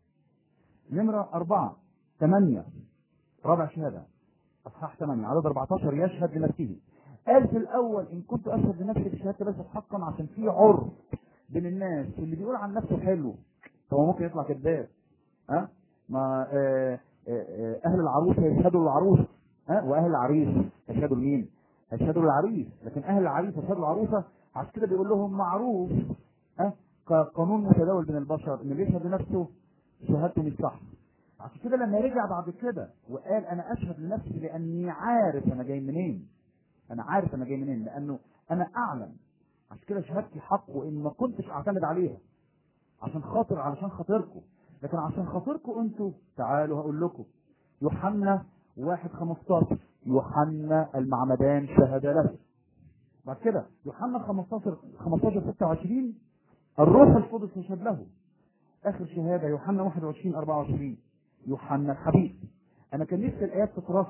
نمرة أربعة ثمانية رابع شهادة أصحاح 8 عدد 14 يشهد لنفسه قال في الأول إن كنت أشهد لنفسي بشهادة ليست حقا عشان في عرف بين الناس اللي بيقول عن نفسه حلو هو ممكن يطلع كذاب ها ما آه آه اهل العروسه يشهدوا للعروس ها واهل العريس يشهدوا لمين؟ يشهدوا للعريس لكن اهل العريس يشهدوا للعروسه عشان كده بيقول لهم معروف ها كقانون متداول بين البشر ان اللي يشهد لنفسه شهادته مش صح عشان كده لما رجع بعد كده وقال انا اشهد لنفسي لاني عارف انا جاي منين انا عارف انا جاي منين لانه انا اعلم عشان كده شهادتي حق وان ما كنتش اعتمد عليها عشان خاطر علشان خاطركم لكن عشان خاطركم انتوا تعالوا هقول لكم يوحنا واحد 15 يوحنا المعمدان شهد له بعد كده يوحنا 15 15 26 الروح القدس يشهد له اخر شهاده يوحنا 21 24 يوحنا الحبيب انا كان نفسي الايات تترص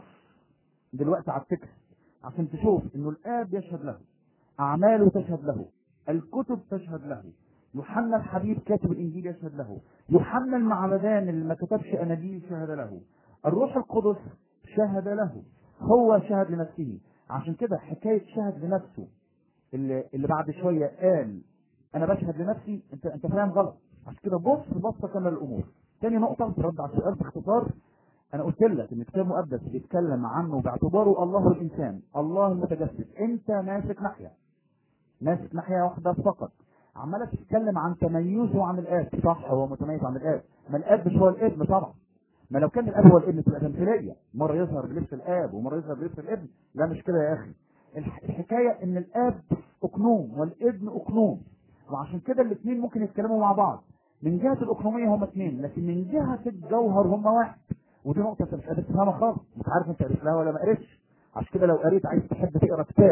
دلوقتي على التكست عشان تشوف انه الاب يشهد له اعماله تشهد له الكتب تشهد له يوحنا الحبيب كاتب الانجيل يشهد له يوحنا المعمدان اللي ما كتبش اناجيل شهد له الروح القدس شهد له هو شهد لنفسه عشان كده حكايه شهد لنفسه اللي, اللي بعد شويه قال انا بشهد لنفسي انت انت فاهم غلط عشان كده بص بصه كامله للامور تاني نقطه ترد على السؤال باختصار انا قلت لك ان الكتاب المقدس بيتكلم عنه باعتباره الله الانسان الله المتجسد انت ماسك ناحيه ماسك ناحيه واحده فقط عماله تتكلم عن تميزه عن الاب صح هو متميز عن الاب ما الاب مش هو الابن طبعا ما لو كان الاب هو الابن تبقى تمثيليه مره يظهر بلبس الاب ومره يظهر بلبس الابن لا مش كده يا اخي الح- الحكايه ان الاب اقنوم والابن اقنوم وعشان كده الاثنين ممكن يتكلموا مع بعض من جهه الاقنوميه هما اثنين لكن من جهه الجوهر هما واحد ودي نقطه انت مش قادر تفهمها خالص مش عارف انت قريت لها ولا ما قريتش عشان كده لو قريت عايز تحب تقرا كتاب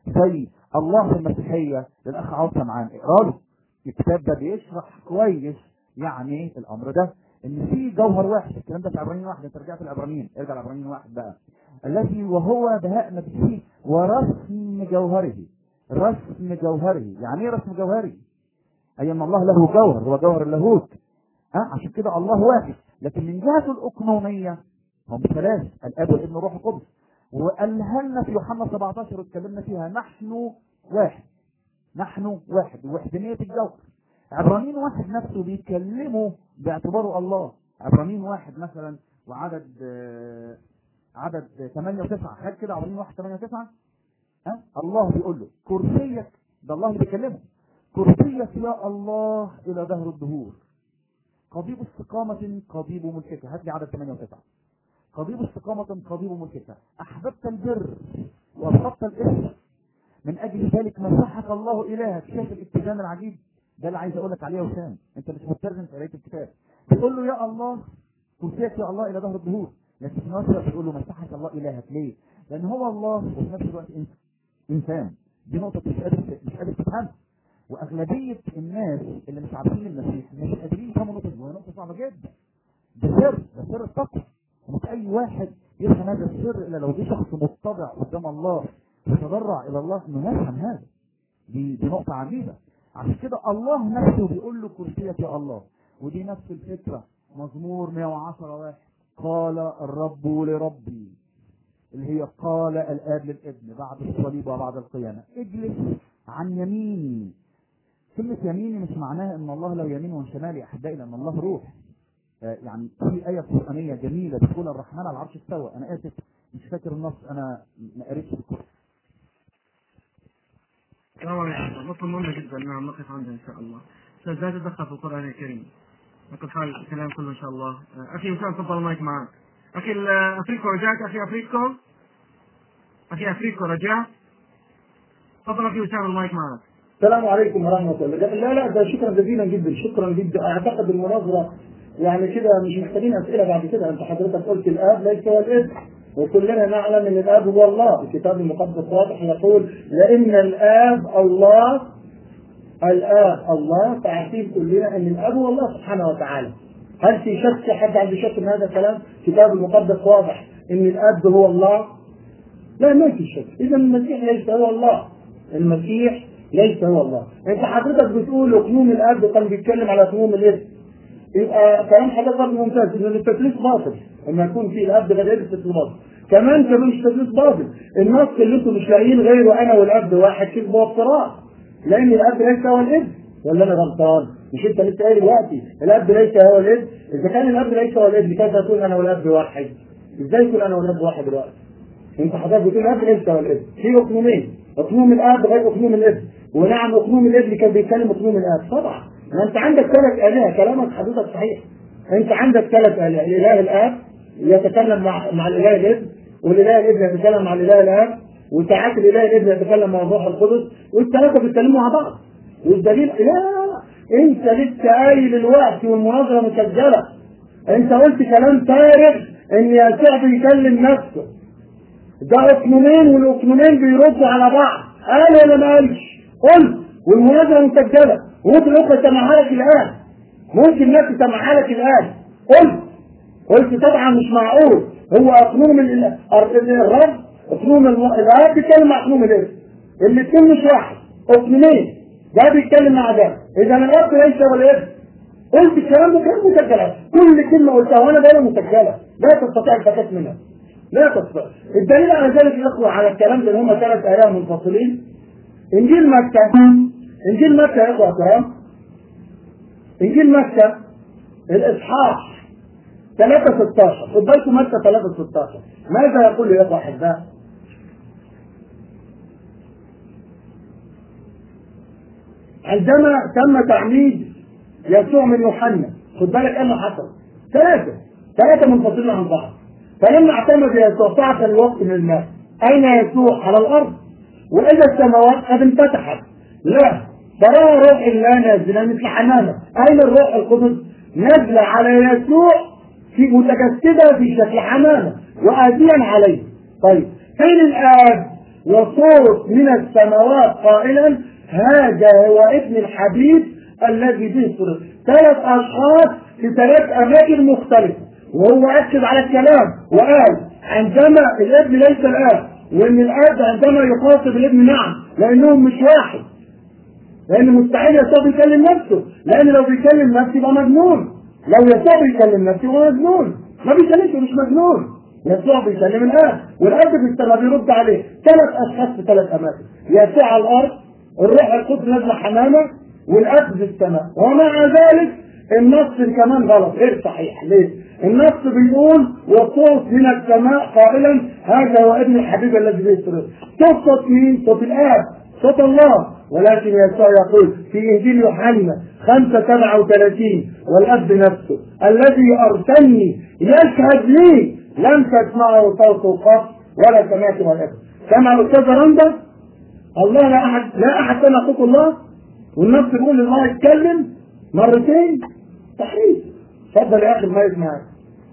زي الله في المسيحيه للاخ عوض سمعان اقرا له الكتاب ده بيشرح كويس يعني ايه الامر ده ان في جوهر واحد الكلام ده في عبرانيين واحد انت رجعت العبرانيين ارجع العبرانيين واحد بقى الذي وهو بهاء نفسه ورسم جوهره رسم جوهره يعني ايه رسم جوهره اي ان الله له جوهر هو جوهر اللاهوت ها عشان كده الله واحد لكن من جهه الاقنوميه هم ثلاث الاب والابن والروح القدس وقالها لنا في يوحنا 17 واتكلمنا فيها نحن واحد نحن واحد وحدانيه الجوهر عبرانيين واحد نفسه بيتكلموا باعتباره الله عبرانيين واحد مثلا وعدد آه، عدد 8 و9 خد كده عبرانيين واحد 8 و9 ها الله بيقول له كرسيك ده الله اللي بيكلمه كرسيك يا الله الى دهر الدهور قضيب استقامة قضيب ملكك هات لي عدد 8 و9 قضيب استقامة قضيب ملكك أحببت البر وأبغضت الإثم من أجل ذلك مسحك الله إلهك شايف الاتزان العجيب ده اللي عايز أقول لك عليه يا وسام أنت مش مترجم في قراية الكتاب بتقول له يا الله كرسيك يا الله إلى ظهر الدهور لكن في نفس الوقت بتقول له مسحك الله إلهك ليه؟ لأن هو الله وفي نفس الوقت إنس- إنسان دي نقطة مش قادر مش قادر تفهمها وأغلبية الناس اللي مش عارفين المسيح مش قادرين يفهموا النقطة دي وهي نقطة صعبة جدا ده سر ده سر التقوى ومش اي واحد يفهم هذا السر الا لو جه شخص متضع قدام الله وتضرع الى الله انه يفهم هذا دي دي نقطة عجيبة عشان كده الله نفسه بيقول له كرسيك يا الله ودي نفس الفكرة مزمور 110 واحد قال الرب لربي اللي هي قال الاب للابن بعد الصليب وبعد القيامة اجلس عن يميني كلمة يميني مش معناها ان الله له يمين وشمال يا احبائي لان الله روح آه، يعني في آية قرآنية جميلة بتقول الرحمن على العرش استوى أنا آسف مش فاكر النص أنا ما قريتش بالكتب السلام عليكم نقطة مهمة جدا نعم نقف عندها إن شاء الله أستاذ لا تتدخل في القرآن الكريم نقل حال الكلام كله إن شاء الله آه، أخي وسام تفضل المايك معك أخي ال- أفريكو رجعت أخي أفريكو أخي أفريكو رجع تفضل أخي وسام المايك معك السلام عليكم ورحمة الله لا لا ده شكرا جزيلا جدا شكرا جدا أعتقد المناظرة يعني كده مش محتاجين أسئلة بعد كده أنت حضرتك قلت الآب ليس هو الابن وكلنا نعلم أن الآب هو الله الكتاب المقدس واضح يقول لأن الآب الله الآب الله فعارفين كلنا أن الآب هو الله سبحانه وتعالى هل في شك حد عنده شك من هذا الكلام؟ الكتاب المقدس واضح أن الآب هو الله لا ما في شك اذا المسيح ليس هو الله المسيح ليس هو الله انت حضرتك بتقول اقنوم الاب كان بيتكلم على اقنوم الابن يبقى كلام حضرتك برضه ممتاز ان التثليث باطل لما يكون في الاب غير التثليث باطل كمان كمان مش تثليث باطل النص اللي انتم مش لاقيين غيره انا والاب واحد كذب وافتراء لان الاب ليس هو الابن ولا انا غلطان مش انت لسه قايل دلوقتي الاب ليس هو الابن اذا كان الاب ليس هو الابن كيف تقول انا والاب واحد ازاي تقول انا والاب واحد دلوقتي انت حضرتك بتقول الاب ليس هو الابن في اقنومين اقنوم الاب غير اقنوم الابن ونعم اقنوم الابن كان بيتكلم اقنوم الاب طبعا ما انت عندك ثلاث الهه كلامك حضرتك صحيح انت عندك ثلاث الهه الاله الاب يتكلم مع مع الاله الابن والاله الابن يتكلم مع الاله الاب وساعات الاله الابن يتكلم مع الروح القدس والثلاثه بيتكلموا مع بعض والدليل لا لا لا انت لسه قايل الوقت والمناظره مسجله انت قلت كلام فارغ ان يسوع بيكلم نفسه ده اقنومين والاقنومين بيردوا على بعض قال ولا ما قالش قلت والمناظره مسجله وممكن اخرى سمعها لك الان ممكن الناس تسمعها لك الان قلت قلت طبعا مش معقول هو اقنوم ال- ال- الرب اقنوم الم- الاب بيتكلم مع اقنوم الابن الاثنين مش واحد اقنومين ده بيتكلم مع ده اذا الاب ليس هو الابن قلت الكلام ده كان مسجل كل كلمه قلتها وانا بقولها مسجله لا تستطيع الفكاك منها لا تستطيع الدليل على ذلك يقوى على الكلام ده ان هم ثلاث ايام منفصلين انجيل مكه انجيل مكه يا اخوه الكرام انجيل مكه الاصحاح 3 16 خد بالكم مكه 3 16 ماذا يقول يا اخوه احباء عندما تم تعميد يسوع من يوحنا خد بالك ايه اللي حصل ثلاثة ثلاثة منفصلين عن بعض فلما اعتمد يسوع صعد الوقت من الماء أين يسوع على الأرض وإذا السماوات قد انفتحت لا ترى روح الله نازلا مثل حمامة أين الروح القدس نزل على يسوع في متجسدة في شكل حمامة وآتيا عليه طيب فين الآب وصوت من السماوات قائلا هذا هو ابن الحبيب الذي به سرور ثلاث اشخاص في ثلاث اماكن مختلفه وهو اكد على الكلام وقال عندما الابن ليس الاب وان الاب عندما يخاطب الابن نعم لانهم مش واحد لان مستحيل يسوع بيكلم نفسه لان لو بيكلم نفسه يبقى مجنون لو يسوع بيكلم نفسه يبقى مجنون ما بيكلمش مش مجنون يسوع بيكلم الاب والاب في السماء بيرد عليه ثلاث اشخاص في ثلاث اماكن يسوع على الارض الروح القدس نازله حمامه والاب في السماء ومع ذلك النص كمان غلط غير صحيح ليه؟ النص بيقول وصوت من السماء قائلا هذا هو ابن الحبيب الذي به السرور صوت صوت مين؟ صوت الاب صوت الله ولكن يسوع يقول في انجيل يوحنا 5 37 والاب نفسه الذي ارسلني يشهد لي لم تسمعه صوته قط ولا سمعته الاب سمع الاستاذ رندا الله لا احد لا احد سمع صوت الله والنص بيقول الله يتكلم مرتين مستحيل اتفضل يا اخي المايك معاك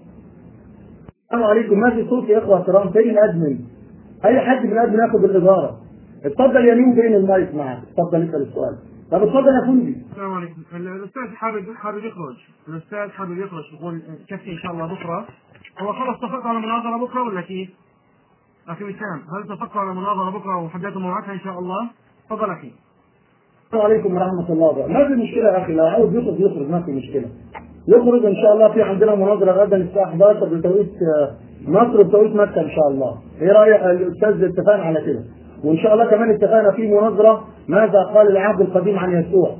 السلام عليكم ما في صوت يا اخوه كرام فين الادمن اي حد من الادمن ياخد الاداره اتفضل يمين فين المايك معاك اتفضل اسال السؤال طب اتفضل يا فندي السلام عليكم الاستاذ حابب حابب يخرج الاستاذ حابب يخرج يقول كفي ان شاء الله بكره هو خلص اتفقوا على مناظره بكره ولا كيف؟ اخي وسام هل اتفقوا على مناظره بكره وحددتوا موعدها ان شاء الله؟ تفضل اخي السلام عليكم ورحمه الله وبركاته ما في مشكله يا اخي لو عاوز يخرج يخرج ما في مشكله يخرج ان شاء الله في عندنا مناظره غدا الساعه 11 بتوقيت آه، مصر وبتوقيت مكه ان شاء الله ايه رايك الاستاذ اتفقنا على كده وان شاء الله كمان اتفقنا في مناظره ماذا قال العهد القديم عن يسوع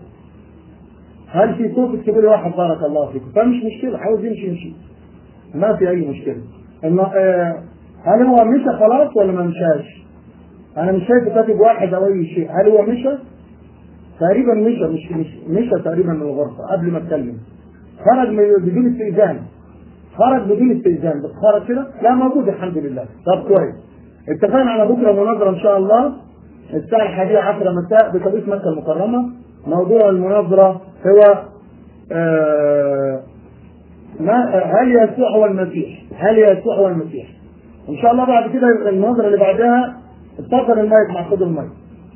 هل في صوت اكتبوا لي واحد بارك الله فيكم فمش مشكله عاوز يمشي يمشي ما في اي مشكله إنه آه هل هو مشى خلاص ولا ما مشاش؟ انا مش شايف كاتب واحد او اي شيء هل هو مشى؟ تقريبا مشى مش مش مشى تقريبا من الغرفه قبل ما اتكلم خرج من- بدون استئذان خرج بدون استئذان بس خرج كده لا موجود الحمد لله طب كويس اتفقنا على بكره مناظره ان شاء الله الساعه الحادية عشرة مساء بتوقيت مكه المكرمه موضوع المناظره هو آه ما هل يسوع هو المسيح؟ هل يسوع هو المسيح؟ ان شاء الله بعد كده المناظره اللي بعدها اتفضل المايك مع خد المايك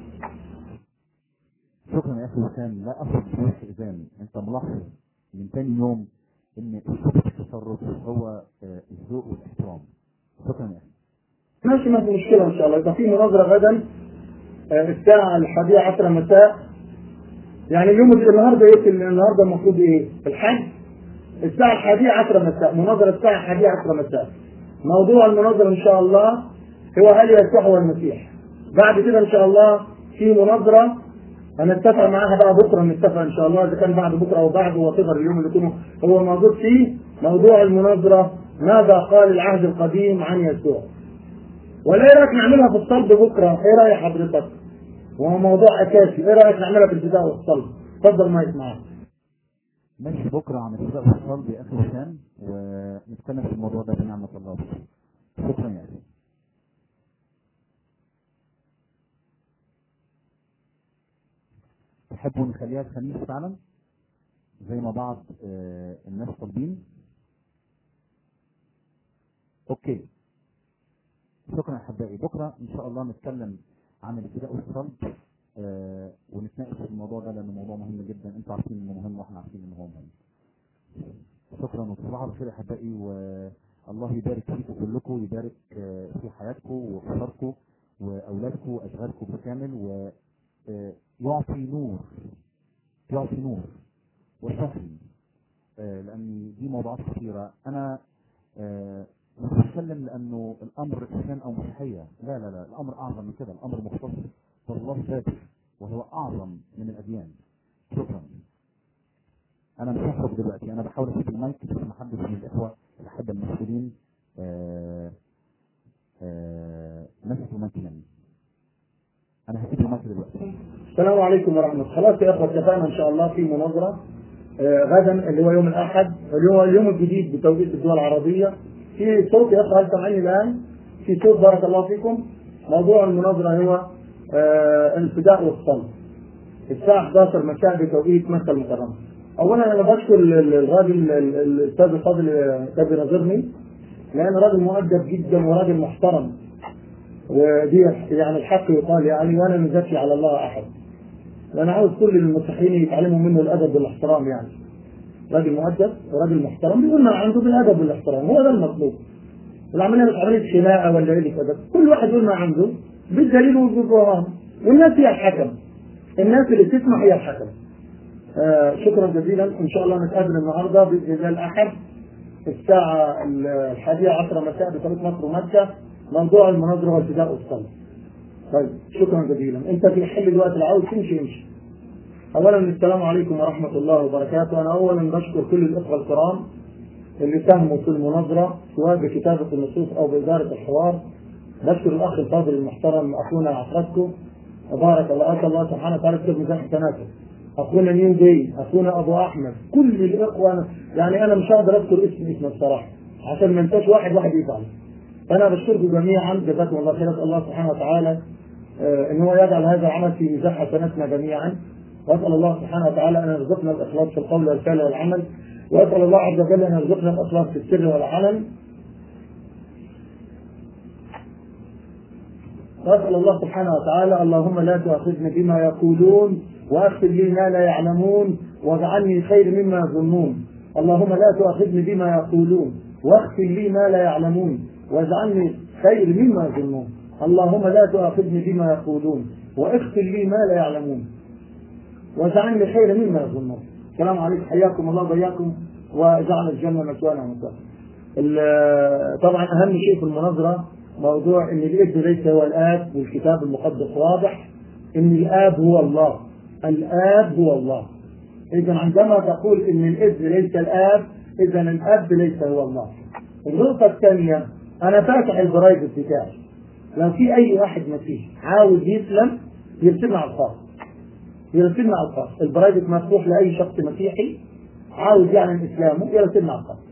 شكرا يا اخي وسام لا اخذ بدون استئذان انت ملاحظ من تاني يوم ان اسلوب التصرف هو آه، الذوق والاحترام شكرا يا اخي ماشي ما في مشكله ان شاء الله يبقى في مناظره غدا آه، الساعه الحادية عشرة مساء يعني اليوم النهارده ايه النهارده المفروض ايه؟ الحج الساعه الحادية عشرة مساء مناظره الساعه الحادية عشرة مساء موضوع المناظره ان شاء الله هو هل يسوع هو المسيح بعد كده ان شاء الله في مناظره هنتفق معاها بقى بكره نتفق ان شاء الله اذا كان بعد بكره او بعد وتظهر اليوم اللي يكون هو موجود فيه موضوع المناظره ماذا قال العهد القديم عن يسوع ولا ايه رايك نعملها في الصلب بكره؟ ايه راي حضرتك؟ وهو موضوع اساسي، ايه رايك نعملها في الابتداء والصلب؟ اتفضل مايك معاك. ماشي بكره عن الابتداء والصلب يا اخي وسام ونتكلم في الموضوع ده بنعمه الله شكرا يا اخي تحبوا نخليها الخميس فعلا زي ما بعض آه، الناس طالبين اوكي شكرا احبائي بكره ان شاء الله نتكلم عن الابتداء والصلب آه، ونتناقش في الموضوع ده لانه موضوع مهم جدا انتوا عارفين انه مهم واحنا عارفين انه هو مهم شكرا وتصبحوا على خير يا احبائي والله يبارك فيكم كلكم يبارك آه، في حياتكم واسركم واولادكم واشغالكم بالكامل ويعطي نور يعطي نور وشفي آه، لان دي موضوعات كثيره انا آه، مش بتكلم لانه الامر اسلام او مسيحيه لا لا لا الامر اعظم من كده الامر مختص بالله ذاته وهو اعظم من الاديان شكرا انا مش هخرج دلوقتي انا بحاول اسيب المايك بس ما حدش من الاخوه الاحبه المسؤولين آه، آه، مسكوا مكنا انا هسيب المايك دلوقتي السلام عليكم ورحمه الله، خلاص يا اخوه اتفقنا ان شاء الله في مناظره آه، غدا اللي هو يوم الاحد اللي هو اليوم الجديد بتوقيت الدول العربيه في صوت يا اخوه هل سامعيني الان؟ في صوت بارك الله فيكم موضوع المناظره هو آه، الفداء والصلب الساعه 11 مساء بتوقيت مكه المكرمه اولا انا بشكر ال- ال- الراجل ال- ال- الاستاذ الفاضل آه، كان بيناظرني لان راجل مؤدب جدا وراجل محترم ودي يعني الحق يقال يعني وانا مزكي على الله احد وانا عاوز كل المسيحيين يتعلموا منه الادب والاحترام يعني راجل مؤدب وراجل محترم بيقول ما عنده بالادب والاحترام هو ده المطلوب العمليه مش عمليه خناقه ولا قله ادب كل واحد يقول ما عنده بالدليل والبرهان والناس هي الحكم الناس اللي بتسمع هي الحكم آه شكرا جزيلا ان شاء الله نتقابل النهارده باذن الله الاحد الساعه الحادية عشرة مساء بطريق مصر ومكه موضوع المناظره والفداء والصلاه طيب شكرا جزيلا انت في حل الوقت اللي عاوز تمشي امشي اولا السلام عليكم ورحمه الله وبركاته انا اولا بشكر كل الاخوه الكرام اللي ساهموا في المناظره سواء بكتابه النصوص او باداره الحوار بشكر الاخ الفاضل المحترم اخونا عفرتكو بارك الله اسال الله سبحانه وتعالى يكتب ميزان حسناته اخونا نيو دي اخونا ابو احمد كل الاخوه يعني انا مش هقدر اذكر اسم اسمه الصراحه عشان ما انساش واحد واحد يزعل انا بشكركم جميعا جزاكم الله خير اسال الله سبحانه وتعالى آه ان هو يجعل هذا العمل في ميزان حسناتنا جميعا واسال الله سبحانه وتعالى ان يرزقنا الاخلاص في القول والفعل والعمل واسال الله عز وجل ان يرزقنا الاخلاص في السر والعلن واسال الله سبحانه وتعالى اللهم لا تؤاخذني بما يقولون واغفر لي ما لا يعلمون واجعلني خير مما يظنون اللهم لا تؤاخذني بما يقولون واغفر لي ما لا يعلمون واجعلني خير مما يظنون اللهم لا تؤاخذني بما يقولون واغفر لي ما لا يعلمون واجعلني خير مما يظنون السلام عليكم حياكم الله وبياكم وجعل الجنه مثوانا ومثوانا طبعا اهم شيء في المناظره موضوع ان الابن ليس هو الاب والكتاب المقدس واضح ان الاب هو الله الاب هو الله اذا عندما تقول ان الابن ليس الاب اذا الاب ليس هو الله النقطه الثانيه انا فاتح البرايفت بتاعي لو في اي واحد مسيحي عاوز يسلم يرسلنا على الخاص يرسلنا على الخاص البرايفت مفتوح لاي شخص مسيحي عاوز يعلن اسلامه يرسلنا على الخاص